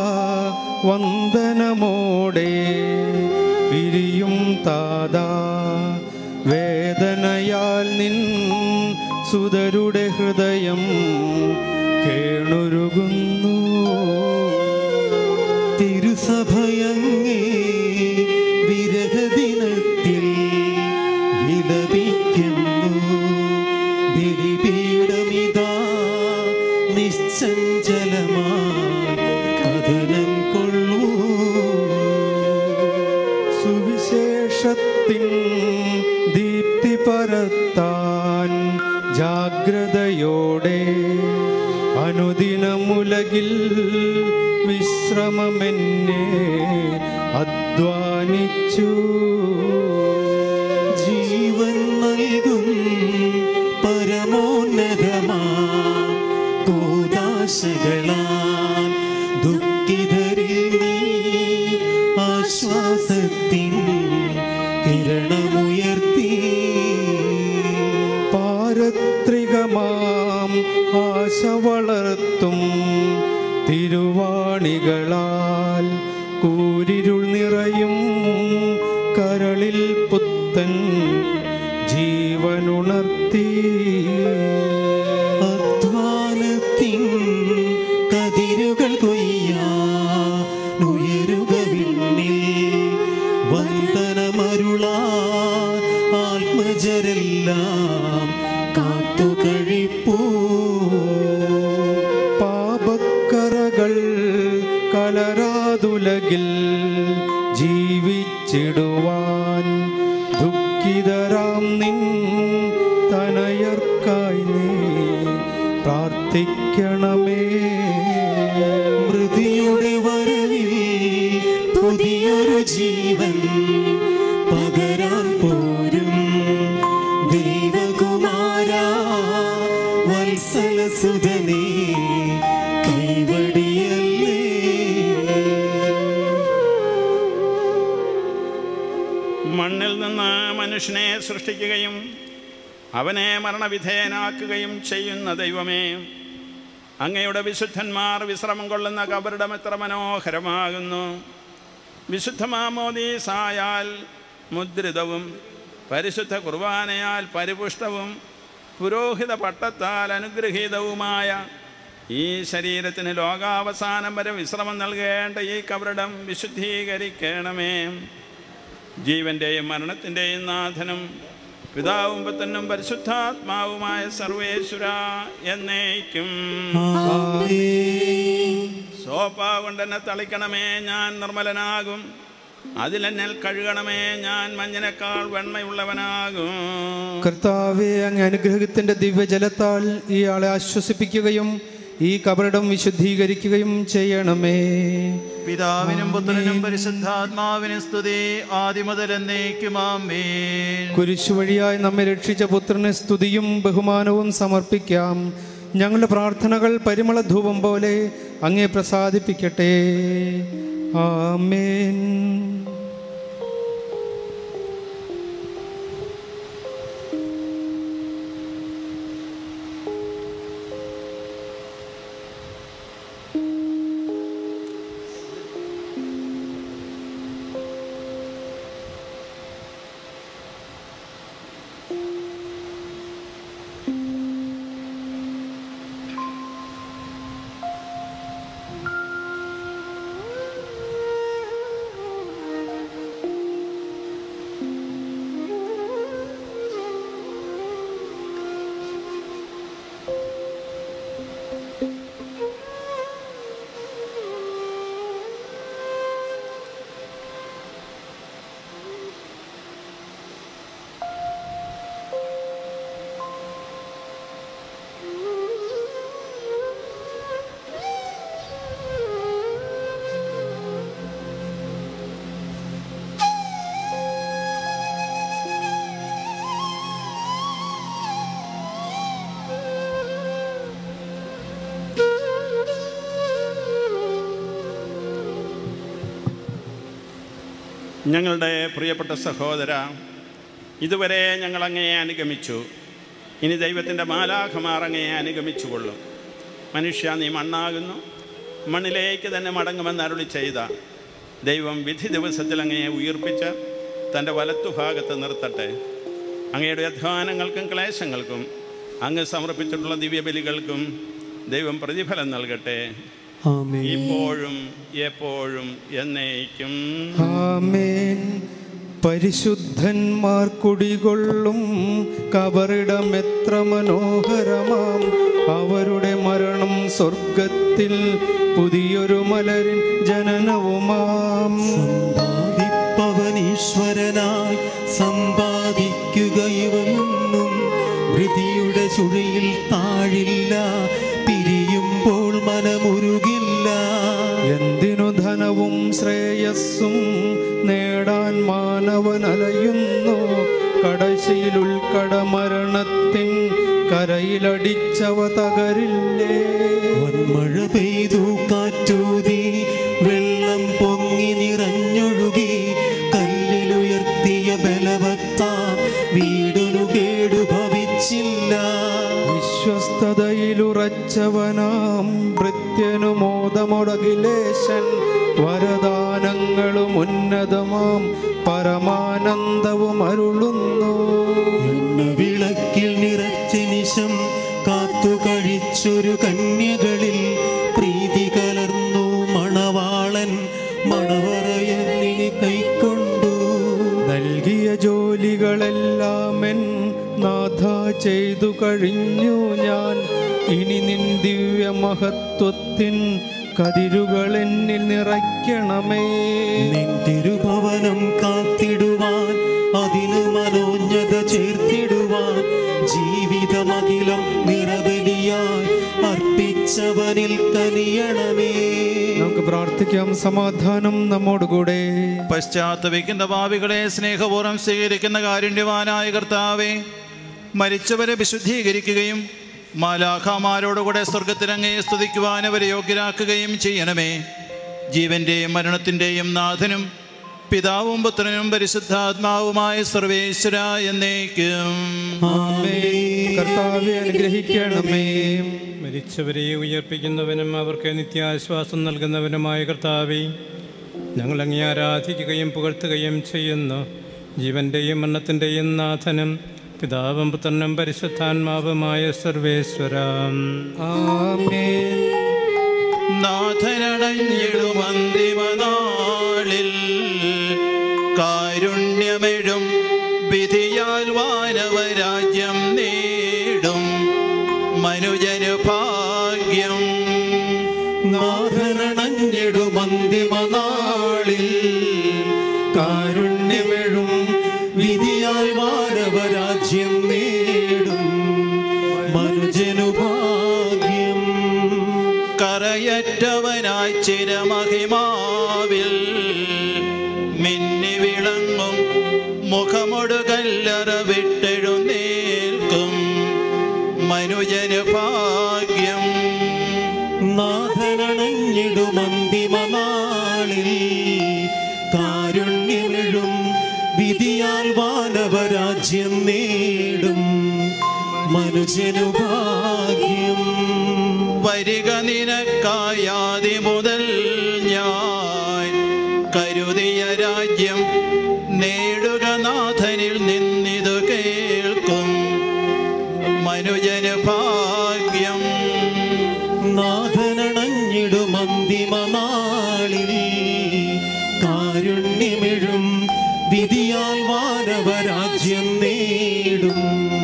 K: വന്ദനമോടെ പിരിയും താതാ വേദനയാൽ നിൻ സുതരുടെ ഹൃദയം കേണുരുകുന്നു
L: തിരുസഭയങ്ങേ വിരഹദിനത്തിൽ വിലപിക്കുന്നു ബലിപീഠമിതാ നിശ്ചഞ്ചലമായി കഥനം കൊള്ളൂ
K: സുവിശേഷത്തിൻ ദീപ്തി പരത്താൻ ജാഗ്രതയോടെ അനുദിനമുലകിൽ വിശ്രമമെന്നെ അധ്വാനിച്ചു
L: ജീവൻ നൽകും പരമോന്നതമാ കൂതാശകളാൽ ദുഃഖിതരിൽ നീ ആശ്വാസത്തിൻ കിരണമുയർത്തി
K: പാരത്രികമാം ആശ വളർത്തും തിരുവാണികളാൽ കൂരിരുൾ നിറയും കരളിൽ പുത്തൻ ജീവനുണർത്തി
L: അധ്വാനത്തിൻ കതിരുകൾ കൊയ്യാ ഉയരുക വിണ്ണിൽ വന്ദനമരുളാ ആത്മജരെല്ലാം കാത്തു കഴിപ്പൂ
K: പാപക്കറകൾ കലരാതുലകിൽ ജീവിച്ചിടുവാൻ ദുഃഖിതരാം നിൻ തനയർക്കായി നീ പ്രാർത്ഥിക്കണമേ
L: മൃതിയുടെ വരവിൽ പുതിയൊരു ജീവൻ പകരാൻ പോരും ദൈവകുമാര വത്സല സുതനേ കൈവടിയല്ലേ
D: മണ്ണിൽ നിന്ന് മനുഷ്യനെ സൃഷ്ടിക്കുകയും അവനെ മരണവിധേയനാക്കുകയും ചെയ്യുന്ന ദൈവമേ അങ്ങയുടെ വിശുദ്ധന്മാർ വിശ്രമം കൊള്ളുന്ന കബറിടം എത്ര മനോഹരമാകുന്നു വിശുദ്ധ മാമോദീസായാൽ മുദ്രിതവും പരിശുദ്ധ കുർബാനയാൽ പരിപുഷ്ടവും പുരോഹിത പട്ടത്താൽ അനുഗ്രഹീതവുമായ ഈ ശരീരത്തിന് ലോകാവസാനം വരെ വിശ്രമം നൽകേണ്ട ഈ കബറിടം വിശുദ്ധീകരിക്കണമേ ജീവന്റെയും മരണത്തിൻ്റെയും നാഥനും പിതാവും പുത്തനും പരിശുദ്ധാത്മാവുമായ സർവേശ്വര എന്നേക്കും സോപ്പ കൊണ്ടെന്നെ തളിക്കണമേ ഞാൻ നിർമ്മലനാകും അതിലെന്നെ കഴുകണമേ ഞാൻ മഞ്ഞിനേക്കാൾ വെണ്മയുള്ളവനാകും
K: കർത്താവെ അങ്ങ് അനുഗ്രഹത്തിന്റെ ദിവ്യജലത്താൽ ഇയാളെ ആശ്വസിപ്പിക്കുകയും ഈ കബറിടം വിശുദ്ധീകരിക്കുകയും ചെയ്യണമേ
V: പിതാവിനും പുത്രനും പരിശുദ്ധാത്മാവിനും സ്തുതി ആദിമുതൽ എന്നേക്കുമാമേൻ
K: കുരിശു വഴിയായി നമ്മെ രക്ഷിച്ച പുത്രന് സ്തുതിയും ബഹുമാനവും സമർപ്പിക്കാം ഞങ്ങളുടെ പ്രാർത്ഥനകൾ പരിമള ധൂപം പോലെ അങ്ങേ പ്രസാദിപ്പിക്കട്ടെ ആമേൻ
O: ഞങ്ങളുടെ പ്രിയപ്പെട്ട സഹോദര ഇതുവരെ ഞങ്ങൾ അങ്ങയെ അനുഗമിച്ചു ഇനി ദൈവത്തിൻ്റെ മാലാഖമാർ അങ്ങയെ അനുഗമിച്ചുകൊള്ളും മനുഷ്യ നീ മണ്ണാകുന്നു മണ്ണിലേക്ക് തന്നെ മടങ്ങുമെന്ന് അരുളി ചെയ്ത ദൈവം വിധി ദിവസത്തിൽ അങ്ങയെ ഉയർപ്പിച്ച് തൻ്റെ വലത്തുഭാഗത്ത് നിർത്തട്ടെ അങ്ങയുടെ അധ്വാനങ്ങൾക്കും ക്ലേശങ്ങൾക്കും അങ്ങ് സമർപ്പിച്ചിട്ടുള്ള ദിവ്യബലികൾക്കും ദൈവം പ്രതിഫലം നൽകട്ടെ ഇപ്പോഴും എപ്പോഴും എന്നേക്കും
K: ആമേൻ പരിശുദ്ധന്മാർ കുടികൊള്ളും കബറിടം എത്ര മനോഹരമാം അവരുടെ മരണം സ്വർഗത്തിൽ പുതിയൊരു മലരിൻ ജനനവുമാം
F: പവനീശ്വരനായി സമ്പാദിക്കുക ഇവയൊന്നും വൃതിയുടെ ചുഴിയിൽ താഴില്ല പിരിയുമ്പോൾ മനമുരുകില്ല
K: എന്തിനു ധനവും ശ്രേയസ്സും നേടാൻ മാനവനലയുന്നു കടശയിൽ ഉൾക്കട മരണത്തിൻ കരയിലടിച്ചവ തകരില്ലേ
F: മഴ പെയ്തു കാറ്റൂതി വെള്ളം പൊങ്ങി നിറഞ്ഞൊഴുകി കല്ലിലുയർത്തിയ ബലവത്ത വീടിനു കേടു ഭവിച്ചില്ല
K: വിശ്വസ്തതയിലുറച്ചവനാം ഭൃത്യനു മോദമൊടകിലേശൻ വരദാനങ്ങളും ഉന്നതമാം പരമാനന്ദവും അരുളുന്നു
F: വിളക്കിൽ നിറച്ച നിശം കാത്തു കഴിച്ചൊരു കന്യകളിൽ പ്രീതി കലർന്നു മണവാളൻ മണവറയെന്നിനി കൈക്കൊണ്ടു
K: നൽകിയ ജോലികളെല്ലാമെൻ നാഥ ചെയ്തു കഴിഞ്ഞു ഞാൻ ഇനി നിൻ ദിവ്യ മഹത്വത്തിൻ കതിരുകൾ എന്നിൽ നിറയ്ക്കണമേ
F: നിൻ തിരുഭവനം കാത്തിടുവാൻ അതിന് മനോജ്ഞത ചേർത്തിടുവാൻ ജീവിതമകിലം നിറബലിയായി അർപ്പിച്ചവനിൽ കനിയണമേ
K: നമുക്ക് പ്രാർത്ഥിക്കാം സമാധാനം നമ്മോടുകൂടെ
V: പശ്ചാത്തപിക്കുന്ന ഭാവികളെ സ്നേഹപൂർവ്വം സ്വീകരിക്കുന്ന കാരുണ്യവാനായ കർത്താവെ മരിച്ചവരെ വിശുദ്ധീകരിക്കുകയും മാലാഖാമാരോടുകൂടെ സ്വർഗത്തിലങ്ങേ സ്തുതിക്കുവാൻ അവരെ യോഗ്യരാക്കുകയും ചെയ്യണമേ ജീവന്റെയും മരണത്തിൻ്റെയും നാഥനും പിതാവും പുത്രനും പരിശുദ്ധാത്മാവുമായ സർവേശ്വര എന്നേക്കും
K: കർത്താവെ അനുഗ്രഹിക്കണമേ
C: മരിച്ചവരെ ഉയർപ്പിക്കുന്നവനും അവർക്ക് നിത്യാശ്വാസം നൽകുന്നവനുമായ കർത്താവെ ഞങ്ങൾ അങ്ങേ ആരാധിക്കുകയും പുകഴ്ത്തുകയും ചെയ്യുന്നു ജീവന്റെയും മരണത്തിൻ്റെയും നാഥനും പിതാവും പുത്രനും പരിശുദ്ധാത്മാവുമായ സർവേശ്വരം
V: നാഥനടഞ്ഞിടും അന്തിമനാളിൽ കാരുണ്യമെഴും വിധിയാൽ വാനവരാജ്യം നേടും മനുജനു ഭാഗ്യം
F: നാഥനണഞ്ഞിടും അന്തിമനാളിൽ കാരുണ്യമെഴും വിധിയാൽ മാനവരാജ്യം നേടും മനുജനു ഭാഗ്യം
V: മോഹമൊടു കല്ലറ വിട്ടെഴുന്നേൽക്കും മനുജന് ഭാഗ്യം
F: നാഥനണഞ്ഞിടുമന്തിമനാളിൽ കാരുണ്യമെഴും വിധിയാൽ വാനവരാജ്യം നേടും മനുജനു ഭാഗ്യം
V: വരിക നിനക്കായാതി മുതൽ ഞാൻ കരുതിയ രാജ്യം നേടുക നാഥനിൽ നിന്നിതു കേൾക്കും മനുജന് ഭാഗ്യം
F: നാഥനണഞ്ഞിടുമന്തിമനാളിൽ കാരുണ്യമെഴും വിധിയാൽ വാനവരാജ്യം നേടും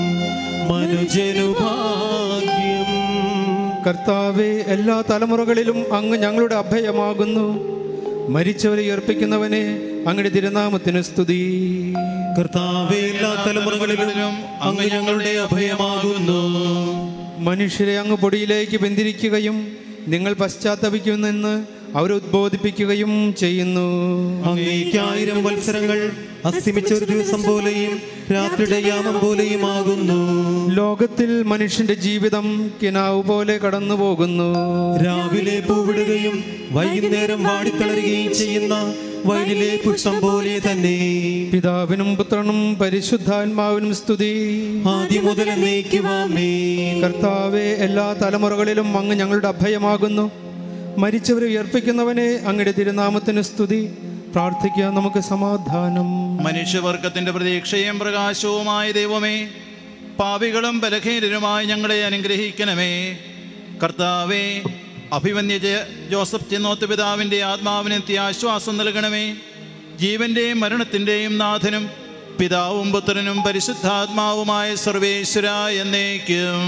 F: മനുജനു ഭാഗ്യം
K: കർത്താവെ എല്ലാ തലമുറകളിലും അങ്ങ് ഞങ്ങളുടെ അഭയമാകുന്നു മരിച്ചവരെ ഉയർപ്പിക്കുന്നവനെ അങ്ങയുടെ തിരുനാമത്തിന് സ്തുതി
F: കർത്താവെ എല്ലാ തലമുറകളിലും അങ്ങ് ഞങ്ങളുടെ അഭയമാകുന്നു
K: മനുഷ്യരെ അങ്ങ് പൊടിയിലേക്ക് ബന്ധിരിക്കുകയും നിങ്ങൾ പശ്ചാത്തപിക്കുമെന്ന് അവരെ ഉദ്ബോധിപ്പിക്കുകയും ചെയ്യുന്നു
F: അങ്ങേക്ക് ആയിരം വത്സരങ്ങൾ അസ്തമിച്ച ഒരു ദിവസം പോലെയും രാത്രിയുടെ യാമം പോലെയും ആകുന്നു
K: ലോകത്തിൽ മനുഷ്യന്റെ ജീവിതം കിനാവ് പോലെ കടന്നു പോകുന്നു
F: രാവിലെ പൂവിടുകയും വൈകുന്നേരം വാടിത്തളരുകയും ചെയ്യുന്ന വയലിലെ പുഷ്പം പോലെ തന്നെ
K: പിതാവിനും പുത്രനും പരിശുദ്ധാത്മാവിനും സ്തുതി
F: ആദ്യം മുതൽ എന്നേക്കുവാമേ
K: കർത്താവെ എല്ലാ തലമുറകളിലും അങ്ങ് ഞങ്ങളുടെ അഭയമാകുന്നു മരിച്ചവരെ ഉയർപ്പിക്കുന്നവനെ അങ്ങയുടെ തിരുനാമത്തിന് സ്തുതി പ്രാർത്ഥിക്കുക നമുക്ക് സമാധാനം
V: മനുഷ്യവർഗത്തിന്റെ പ്രതീക്ഷയും പ്രകാശവുമായ ദൈവമേ പാപികളും ബലഹീനരുമായി ഞങ്ങളെ അനുഗ്രഹിക്കണമേ കർത്താവേ അഭിമന്യ ജയ- ജോസഫ് ചെന്നോത്ത് പിതാവിൻ്റെ ആത്മാവിന് ആശ്വാസം നൽകണമേ ജീവന്റെയും മരണത്തിൻ്റെയും നാഥനും പിതാവും പുത്രനും പരിശുദ്ധാത്മാവുമായ സർവേശ്വര എന്നേക്കും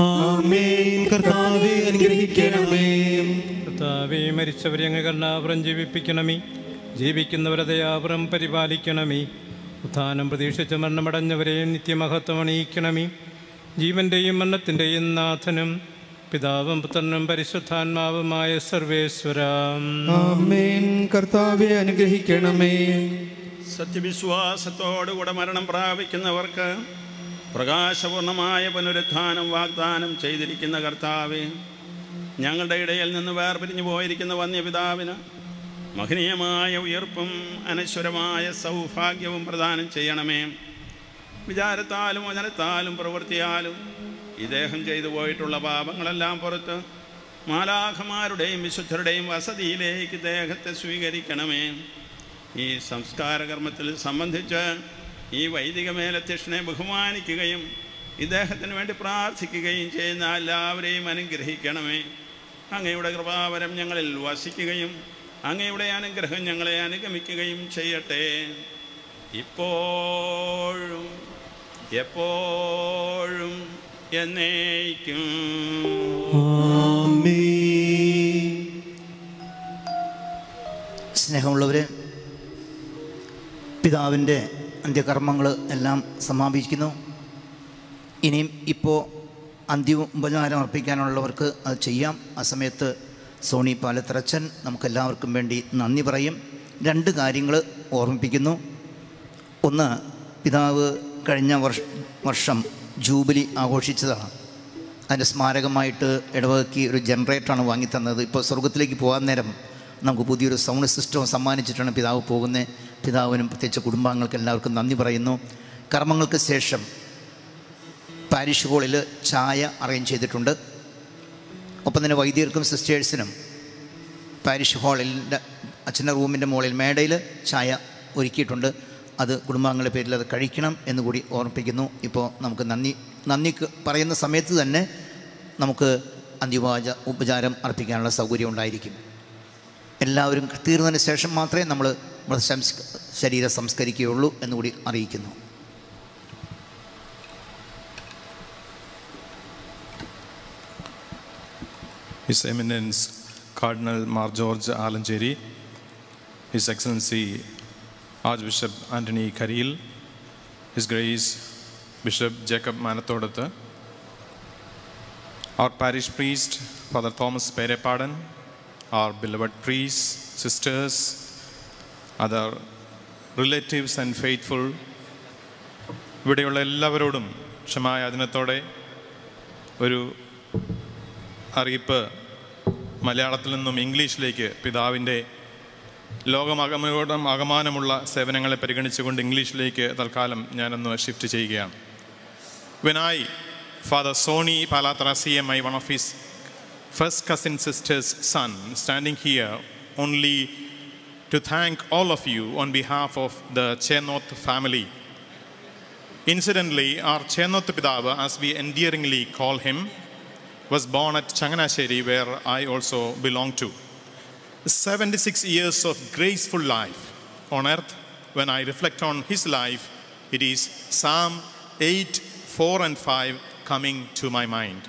F: കർത്താവെ അനുഗ്രഹിക്കണമേ
C: കർത്താവേ മരിച്ചവരെ അങ്ങ് കരുണാപുരം ജീവിപ്പിക്കണമേ ജീവിക്കുന്നവരെ ദയാപുരം പരിപാലിക്കണമേ ഉത്ഥാനം പ്രതീക്ഷിച്ച് മരണമടഞ്ഞവരെ നിത്യമഹത്വം അണിയിക്കണമേ ജീവന്റെയും മരണത്തിൻ്റെയും നാഥനും പിതാവും പുത്രനും പരിശുദ്ധാത്മാവുമായ സർവേശ്വരം
K: ആമേൻ കർത്താവെ അനുഗ്രഹിക്കണമേ
O: സത്യവിശ്വാസത്തോടുകൂടെ മരണം പ്രാപിക്കുന്നവർക്ക് പ്രകാശപൂർണമായ പുനരുത്ഥാനം വാഗ്ദാനം ചെയ്തിരിക്കുന്ന കർത്താവെ ഞങ്ങളുടെ ഇടയിൽ നിന്ന് വേർപിരിഞ്ഞു പോയിരിക്കുന്ന വന്യപിതാവിന് മഹനീയമായ ഉയർപ്പും അനശ്വരമായ സൗഭാഗ്യവും പ്രദാനം ചെയ്യണമേ വിചാരത്താലും വചനത്താലും പ്രവൃത്തിയാലും ഇദ്ദേഹം ചെയ്തു പോയിട്ടുള്ള പാപങ്ങളെല്ലാം പുറത്ത് മാലാഖമാരുടെയും വിശുദ്ധരുടെയും വസതിയിലേക്ക് ഇദ്ദേഹത്തെ സ്വീകരിക്കണമേ ഈ സംസ്കാര കർമ്മത്തിൽ സംബന്ധിച്ച് ഈ വൈദിക മേലധ്യക്ഷനെ ബഹുമാനിക്കുകയും ഇദ്ദേഹത്തിന് വേണ്ടി പ്രാർത്ഥിക്കുകയും ചെയ്യുന്ന എല്ലാവരെയും അനുഗ്രഹിക്കണമേ അങ്ങയുടെ കൃപാവരം ഞങ്ങളിൽ വസിക്കുകയും അങ്ങയുടെ അനുഗ്രഹം ഞങ്ങളെ അനുഗമിക്കുകയും ചെയ്യട്ടെ ഇപ്പോഴും എപ്പോഴും എന്നേക്കും
H: സ്നേഹമുള്ളവരെ പിതാവിൻ്റെ അന്ത്യകർമ്മങ്ങൾ എല്ലാം സമാപിക്കുന്നു ഇനിയും ഇപ്പോൾ അന്ത്യോപചാരം അർപ്പിക്കാനുള്ളവർക്ക് അത് ചെയ്യാം ആ സമയത്ത് സോണി പാലത്തറച്ചൻ നമുക്കെല്ലാവർക്കും വേണ്ടി നന്ദി പറയും രണ്ട് കാര്യങ്ങൾ ഓർമ്മിപ്പിക്കുന്നു ഒന്ന് പിതാവ് കഴിഞ്ഞ വർഷ വർഷം ജൂബിലി ആഘോഷിച്ചതാണ് അതിൻ്റെ സ്മാരകമായിട്ട് ഇടവകയ്ക്ക് ഒരു ജനറേറ്ററാണ് വാങ്ങിത്തന്നത് ഇപ്പോൾ സ്വർഗത്തിലേക്ക് പോകാൻ നേരം നമുക്ക് പുതിയൊരു സൗണ്ട് സിസ്റ്റം സമ്മാനിച്ചിട്ടാണ് പിതാവ് പോകുന്നത് പിതാവിനും പ്രത്യേകിച്ച് കുടുംബാംഗങ്ങൾക്ക് എല്ലാവർക്കും നന്ദി പറയുന്നു കർമ്മങ്ങൾക്ക് ശേഷം പാരിഷ് ഹാളിൽ ചായ അറേഞ്ച് ചെയ്തിട്ടുണ്ട് ഒപ്പം തന്നെ വൈദ്യർക്കും സിസ്റ്റേഴ്സിനും പാരിഷ് ഹാളിൻ്റെ അച്ഛൻ്റെ റൂമിൻ്റെ മുകളിൽ മേടയിൽ ചായ ഒരുക്കിയിട്ടുണ്ട് അത് കുടുംബാംഗങ്ങളുടെ പേരിൽ അത് കഴിക്കണം എന്നുകൂടി ഓർമ്മിപ്പിക്കുന്നു ഇപ്പോൾ നമുക്ക് നന്ദി നന്ദി ക- പറയുന്ന സമയത്ത് തന്നെ നമുക്ക് അന്ത്യോപച ഉപചാരം അർപ്പിക്കാനുള്ള സൗകര്യം ഉണ്ടായിരിക്കും എല്ലാവരും തീർന്നതിന് ശേഷം മാത്രമേ നമ്മൾ നമ്മുടെ സംസ് ശരീരം സംസ്കരിക്കുകയുള്ളൂ എന്നുകൂടി അറിയിക്കുന്നു
P: His Eminence Cardinal Mar George Alanjeri, His Excellency Archbishop Anthony Karil, His Grace Bishop Jacob Manathodata, our parish priest Father Thomas Perepadan, our beloved priests, sisters, other relatives and faithful ഇവിടെയുള്ള എല്ലാവരോടും ക്ഷമായാചനത്തോടെ ഒരു അറിയിപ്പ് മലയാളത്തിൽ നിന്നും ഇംഗ്ലീഷിലേക്ക് പിതാവിൻ്റെ ലോകമകമയോടും അകമാനമുള്ള സേവനങ്ങളെ പരിഗണിച്ചുകൊണ്ട് ഇംഗ്ലീഷിലേക്ക് തൽക്കാലം ഞാനൊന്ന് ഷിഫ്റ്റ് ചെയ്യുകയാണ് When I, Father Sony Palatra CMI, one of his first cousin sister's son, standing here only to thank all of you on behalf of the Chenoth family. Incidentally, our Chenoth Pidava, as we endearingly call him, was born at Changanasheri, where I also belong to. 76 years of graceful life on earth. When I reflect on his life, it is Psalm 8, 4 and 5 coming to my mind.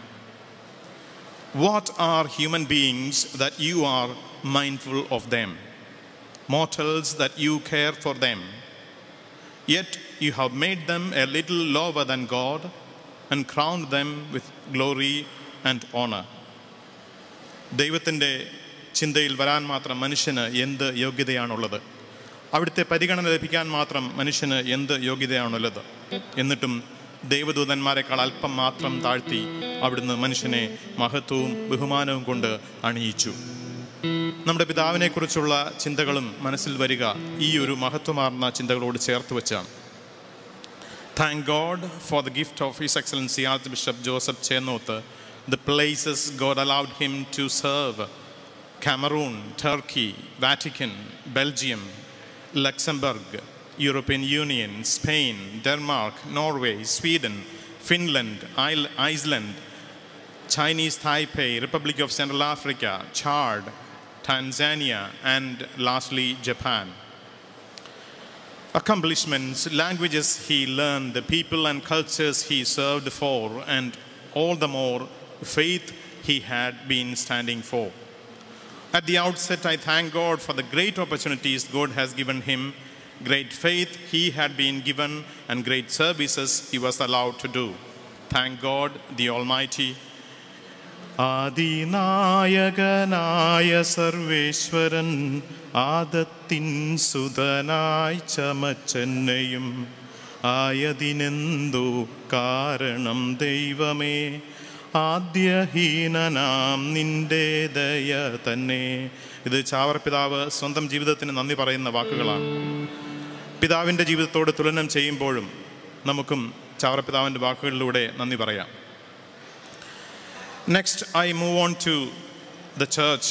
P: What are human beings that you are mindful of them? Mortals that you care for them. Yet you have made them a little lower than God and crowned them with glory and honor. ദൈവത്തിൻ്റെ ചിന്തയിൽ വരാൻ മാത്രം മനുഷ്യന് എന്ത് യോഗ്യതയാണുള്ളത് അവിടുത്തെ പരിഗണന ലഭിക്കാൻ മാത്രം മനുഷ്യന് എന്ത് യോഗ്യതയാണുള്ളത് എന്നിട്ടും ദൈവദൂതന്മാരെക്കാൾ അല്പം മാത്രം താഴ്ത്തി അവിടുന്ന് മനുഷ്യനെ മഹത്വവും ബഹുമാനവും കൊണ്ട് അണിയിച്ചു നമ്മുടെ പിതാവിനെക്കുറിച്ചുള്ള ചിന്തകളും മനസ്സിൽ വരിക ഈ ഒരു മഹത്വമാർന്ന ചിന്തകളോട് ചേർത്ത് വെച്ചാണ് thank God for the gift of his excellency archbishop Joseph Chennoth the places God allowed him to serve Cameroon, Turkey, Vatican, Belgium, Luxembourg, European Union, Spain, Denmark, Norway, Sweden, Finland, Isle- Iceland, Chinese Taipei, Republic of Central Africa, Chad, Tanzania, and lastly, Japan. Accomplishments, languages he learned, the people and cultures he served for, and all the more faith he had been standing for. At the outset, I thank God for the great opportunities God has given him, great faith he had been given, and great services he was allowed to do. Thank God, the Almighty. ആദിനായകനായ സർവേശ്വരൻ ആദത്തിൻ സുതനായി ചമച്ചെന്നെയും ആയതിനെന്തോ കാരണം ദൈവമേ ആദ്യഹീനനാം നിന്റെ ദയ തന്നെ ഇത് ചാവർ പിതാവ് സ്വന്തം ജീവിതത്തിന് നന്ദി പറയുന്ന വാക്കുകളാണ് പിതാവിൻ്റെ ജീവിതത്തോട് തുലനം ചെയ്യുമ്പോഴും നമുക്കും ചാവർ പിതാവിൻ്റെ വാക്കുകളിലൂടെ നന്ദി പറയാം next I move on to the church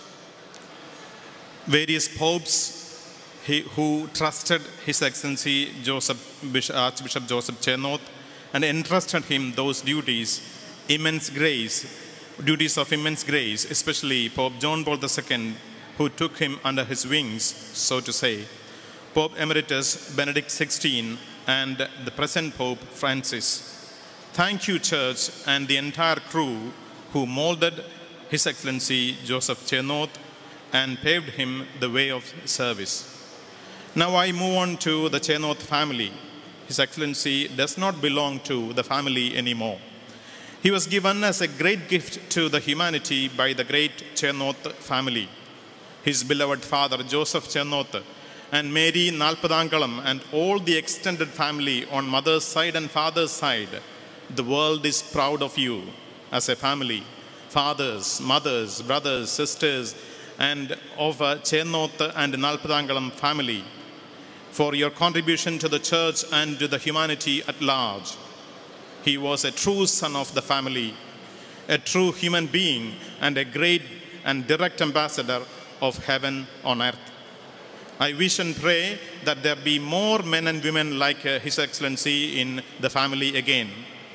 P: various popes he, who trusted His Excellency Joseph, Bishop, Archbishop Joseph Chenoth and entrusted him those duties, immense grace, duties of immense grace, especially Pope John Paul II, who took him under his wings, so to say, Pope Emeritus Benedict XVI, and the present Pope Francis. Thank you, Church, and the entire crew who molded His Excellency Joseph Chenoth and paved him the way of service. Now I move on to the Chenoth family. His Excellency does not belong to the family anymore. He was given as a great gift to the humanity by the great Chenoth family. His beloved father Joseph Chenoth and Mary Nalpadangalam and all the extended family on mother's side and father's side. The world is proud of you as a family. Fathers, mothers, brothers, sisters, and of a Chenoth and Nalpadangalam family for your contribution to the church and to the humanity at large. He was a true son of the family, a true human being, and a great and direct ambassador of heaven on earth. I wish and pray that there be more men and women like uh, His Excellency in the family again.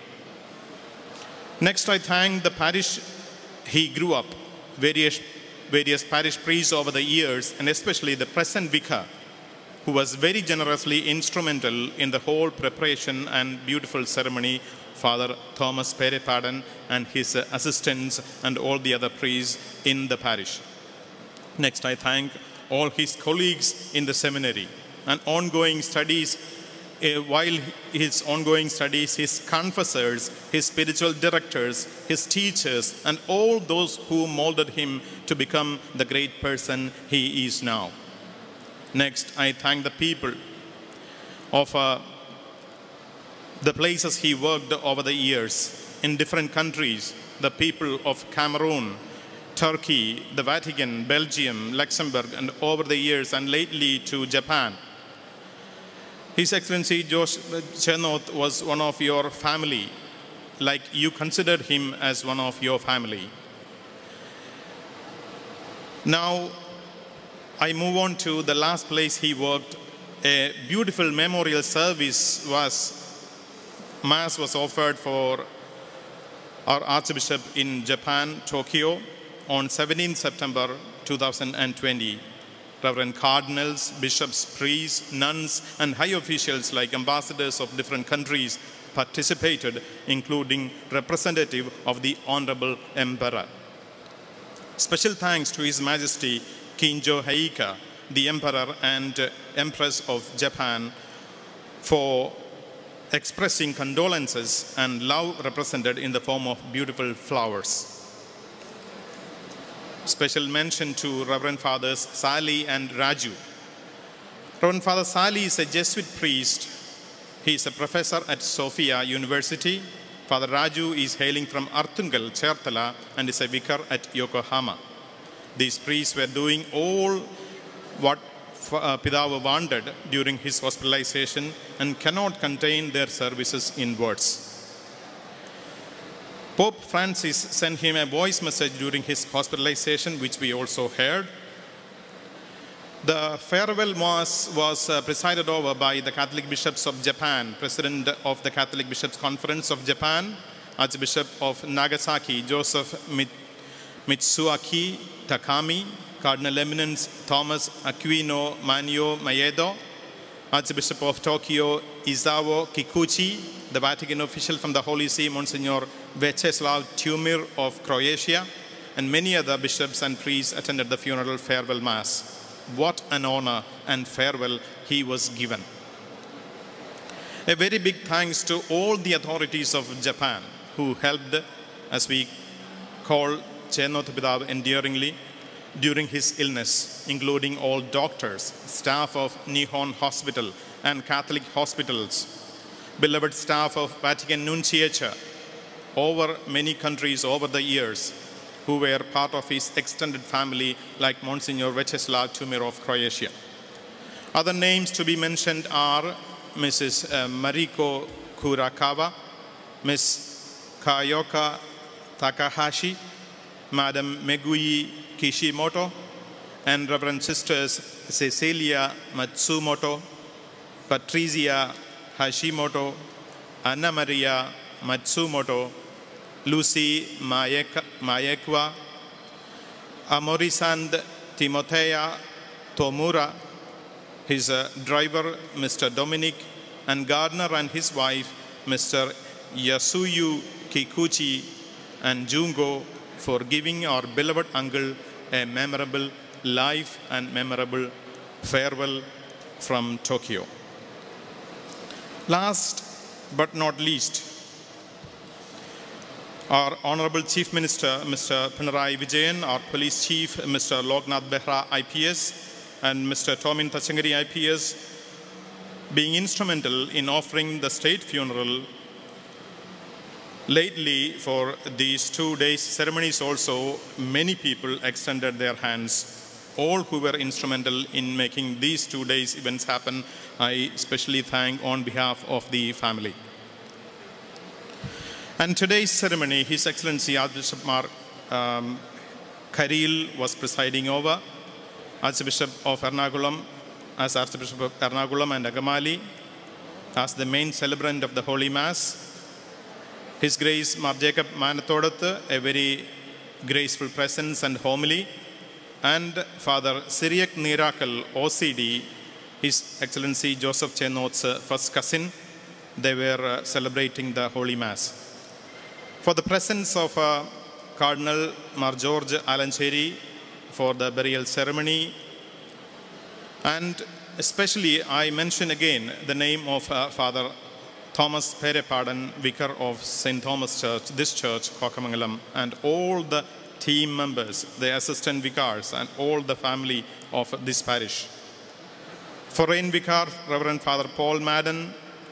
P: Next, I thank the parish he grew up, various, various parish priests over the years, and especially the present vicar, who was very generously instrumental in the whole preparation and beautiful ceremony, Father Thomas Perepadan and his uh, assistants and all the other priests in the parish. Next, I thank all his colleagues in the seminary and ongoing studies. uh, while his ongoing studies, his confessors, his spiritual directors, his teachers, and all those who molded him to become the great person he is now. Next, I thank the people of uh, the places he worked over the years in different countries, the people of Cameroon, Turkey, the Vatican, Belgium, Luxembourg, and over the years, and lately to Japan. His Excellency Josh Chenoth was one of your family, like you considered him as one of your family. Now, I move on to the last place he worked. A beautiful memorial service was, Mass was offered for our Archbishop in Japan, Tokyo, on 17 September 2020. Reverend cardinals, bishops, priests, nuns, and high officials like ambassadors of different countries participated, including representative of the Honorable Emperor. Special thanks to His Majesty Kinjo Heika, the Emperor and Empress of Japan, for expressing condolences and love represented in the form of beautiful flowers. Special mention to Reverend Fathers Sali and Raju. Reverend Father Sali is a Jesuit priest. He is a professor at Sofia University. Father Raju is hailing from Artungal, Chertala, and is a vicar at Yokohama. These priests were doing all what uh, Pidav wanted during his hospitalization and cannot contain their services in words. Pope Francis sent him a voice message during his hospitalization, which we also heard. The farewell mass was uh, presided over by the Catholic bishops of Japan, President of the Catholic Bishops' Conference of Japan, Archbishop of Nagasaki, Joseph Mit- Mitsuaki Takami, Cardinal Eminence Thomas Aquino Manio Maiedo, Archbishop of Tokyo Izawo Kikuchi, the Vatican official from the Holy See, Monsignor Vyacheslav Tumir of Croatia, and many other bishops and priests attended the funeral farewell mass. What an honor and farewell he was given. A very big thanks to all the authorities of Japan who helped, as we call Chenoth Pidav endearingly, during his illness, including all doctors, staff of Nihon Hospital and Catholic hospitals, beloved staff of Vatican Nunciature, over many countries over the years, who were part of his extended family, like Monsignor Vyacheslav Tumir of Croatia. Other names to be mentioned are Mrs. uh, Mariko Kurakawa, Ms. Kayoka Takahashi, Madam Megui Kishimoto, and Reverend Sisters Cecilia Matsumoto, Patricia Hashimoto, Anna Maria Matsumoto, Lucy Mayek- Mayekwa, Amorisand Timothea Tomura, his uh, driver, Mr. Dominic, and Gardner and his wife, Mr. Yasuyu Kikuchi, and Jungo for giving our beloved uncle a memorable life and memorable farewell from Tokyo. Last but not least, our Honorable Chief Minister, Mr. Pinarayi Vijayan, our Police Chief, Mr. Loknath Behra, IPS, and Mr. Tomin Tachangari, IPS, being instrumental in offering the state funeral lately for these two days ceremonies also many people extended their hands all who were instrumental in making these two days events happen i especially thank on behalf of the family and today's ceremony his excellency archbishop mar um, karil was presiding over archbishop of ernakulam as archbishop of ernakulam and agamali as the main celebrant of the holy mass his Grace Mar Jacob Manathodath, a very graceful presence and homily, and Father Syriac Nirakal, OCD, His Excellency Joseph Chenoth's first cousin. They were uh, celebrating the Holy Mass. For the presence of uh, Cardinal Mar George Alancheri for the burial ceremony, and especially I mention again the name of uh, Father Thomas Perepadan, vicar of St. Thomas Church, this church, Kokamangalam, and all the team members, the assistant vicars, and all the family of this parish. Foreign vicar, Reverend Father Paul Madden,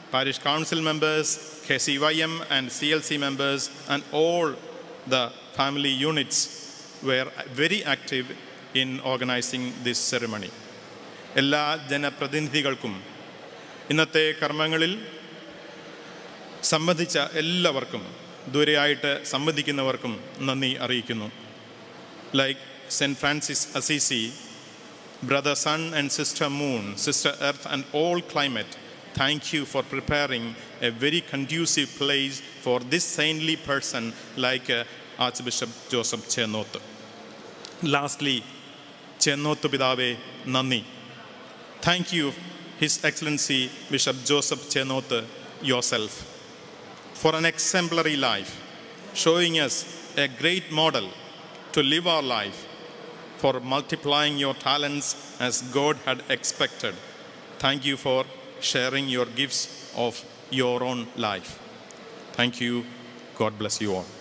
P: parish council members, KCYM and CLC members, and all the family units were very active in organizing this ceremony. എല്ലാ ജനപ്രതിനിധികൾക്കും ഇന്നത്തെ കർമ്മങ്ങളിൽ സംബന്ധിച്ച എല്ലാവർക്കും ദൂരെയായിട്ട് സംബന്ധിക്കുന്നവർക്കും നന്ദി അറിയിക്കുന്നു like Saint Francis Assisi brother sun and sister moon, sister earth, and all climate, thank you for preparing a very conducive place for this saintly person like uh, Archbishop Joseph Chenoth. Lastly, Chenoth Bidave Nani. Thank you, His Excellency Bishop Joseph Chenoth, yourself, for an exemplary life, showing us a great model to live our life for multiplying your talents as God had expected. Thank you for sharing your gifts of your own life. Thank you. God bless you all.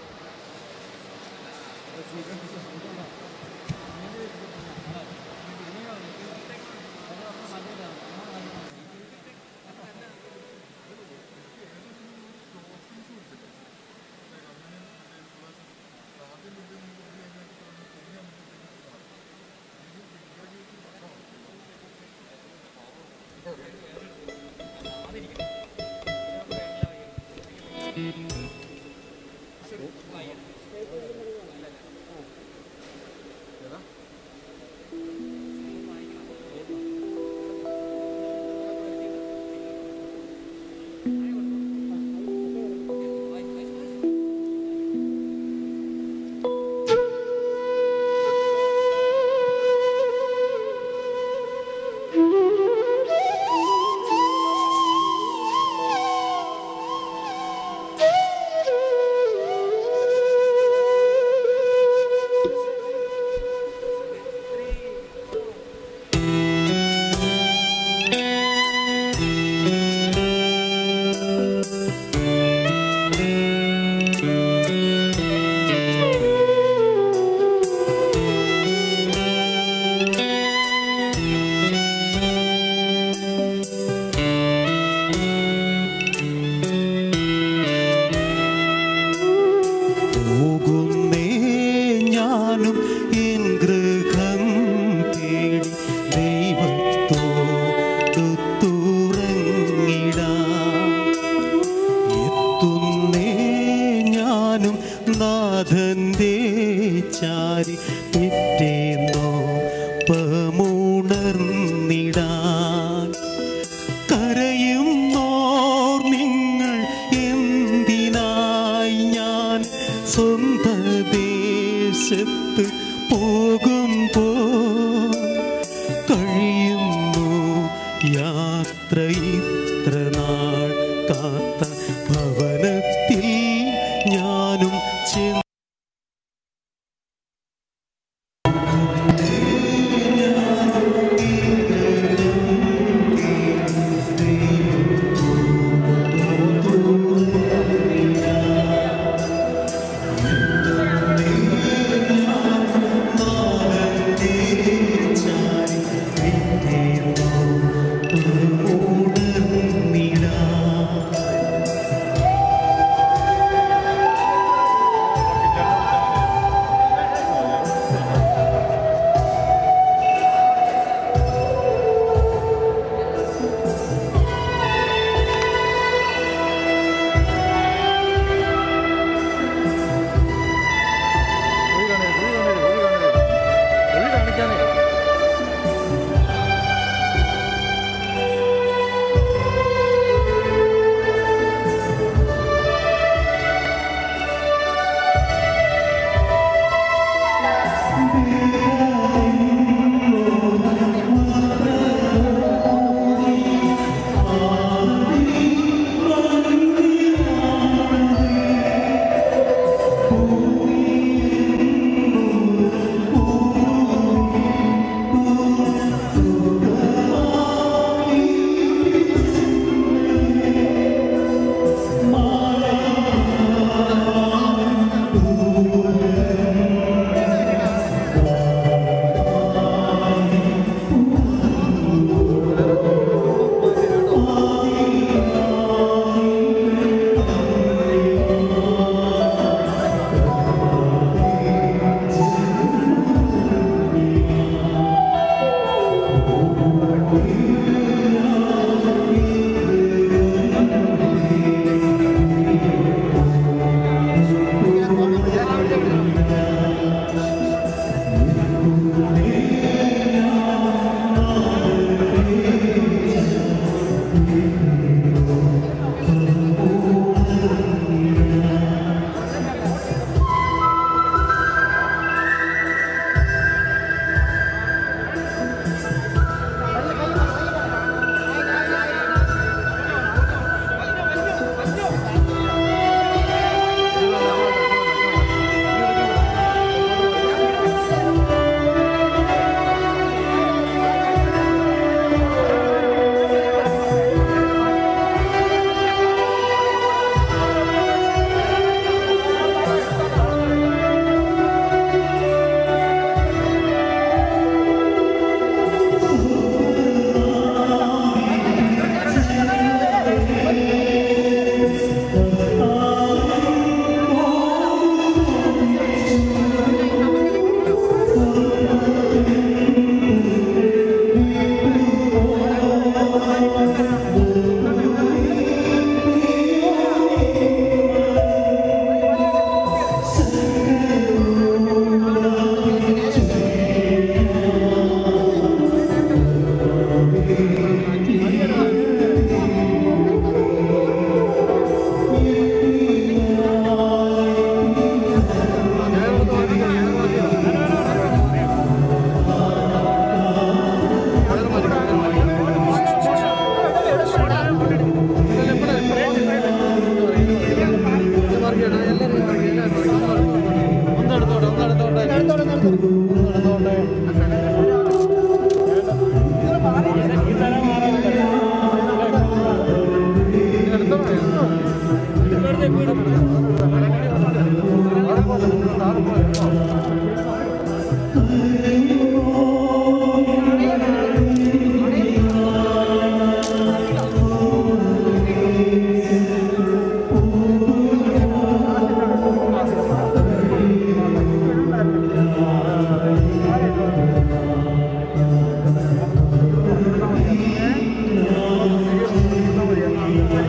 F: പോകുന്നേ ഞാനും N ഗൃഹം തേടി ദൈവത്തോടുത്തുറങ്ങിടാം എത്തുന്നേ ഞാനും നാഥന്റെ ചാരി പിറ്റേന്നോ പമുണർന്നിടാൻ കരയുന്നോർ നിങ്ങൾ എന്തിനായി ഞാൻ സ്വന്ത ദേശത്ത് പോകുമ്പോ കഴിയുന്നു യാത്ര ഇത്ര നാൾ കാത്ത ഭവനത്തിൽ ഞാനും ചെന്ന്
B: Thank you.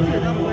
R: Thank you.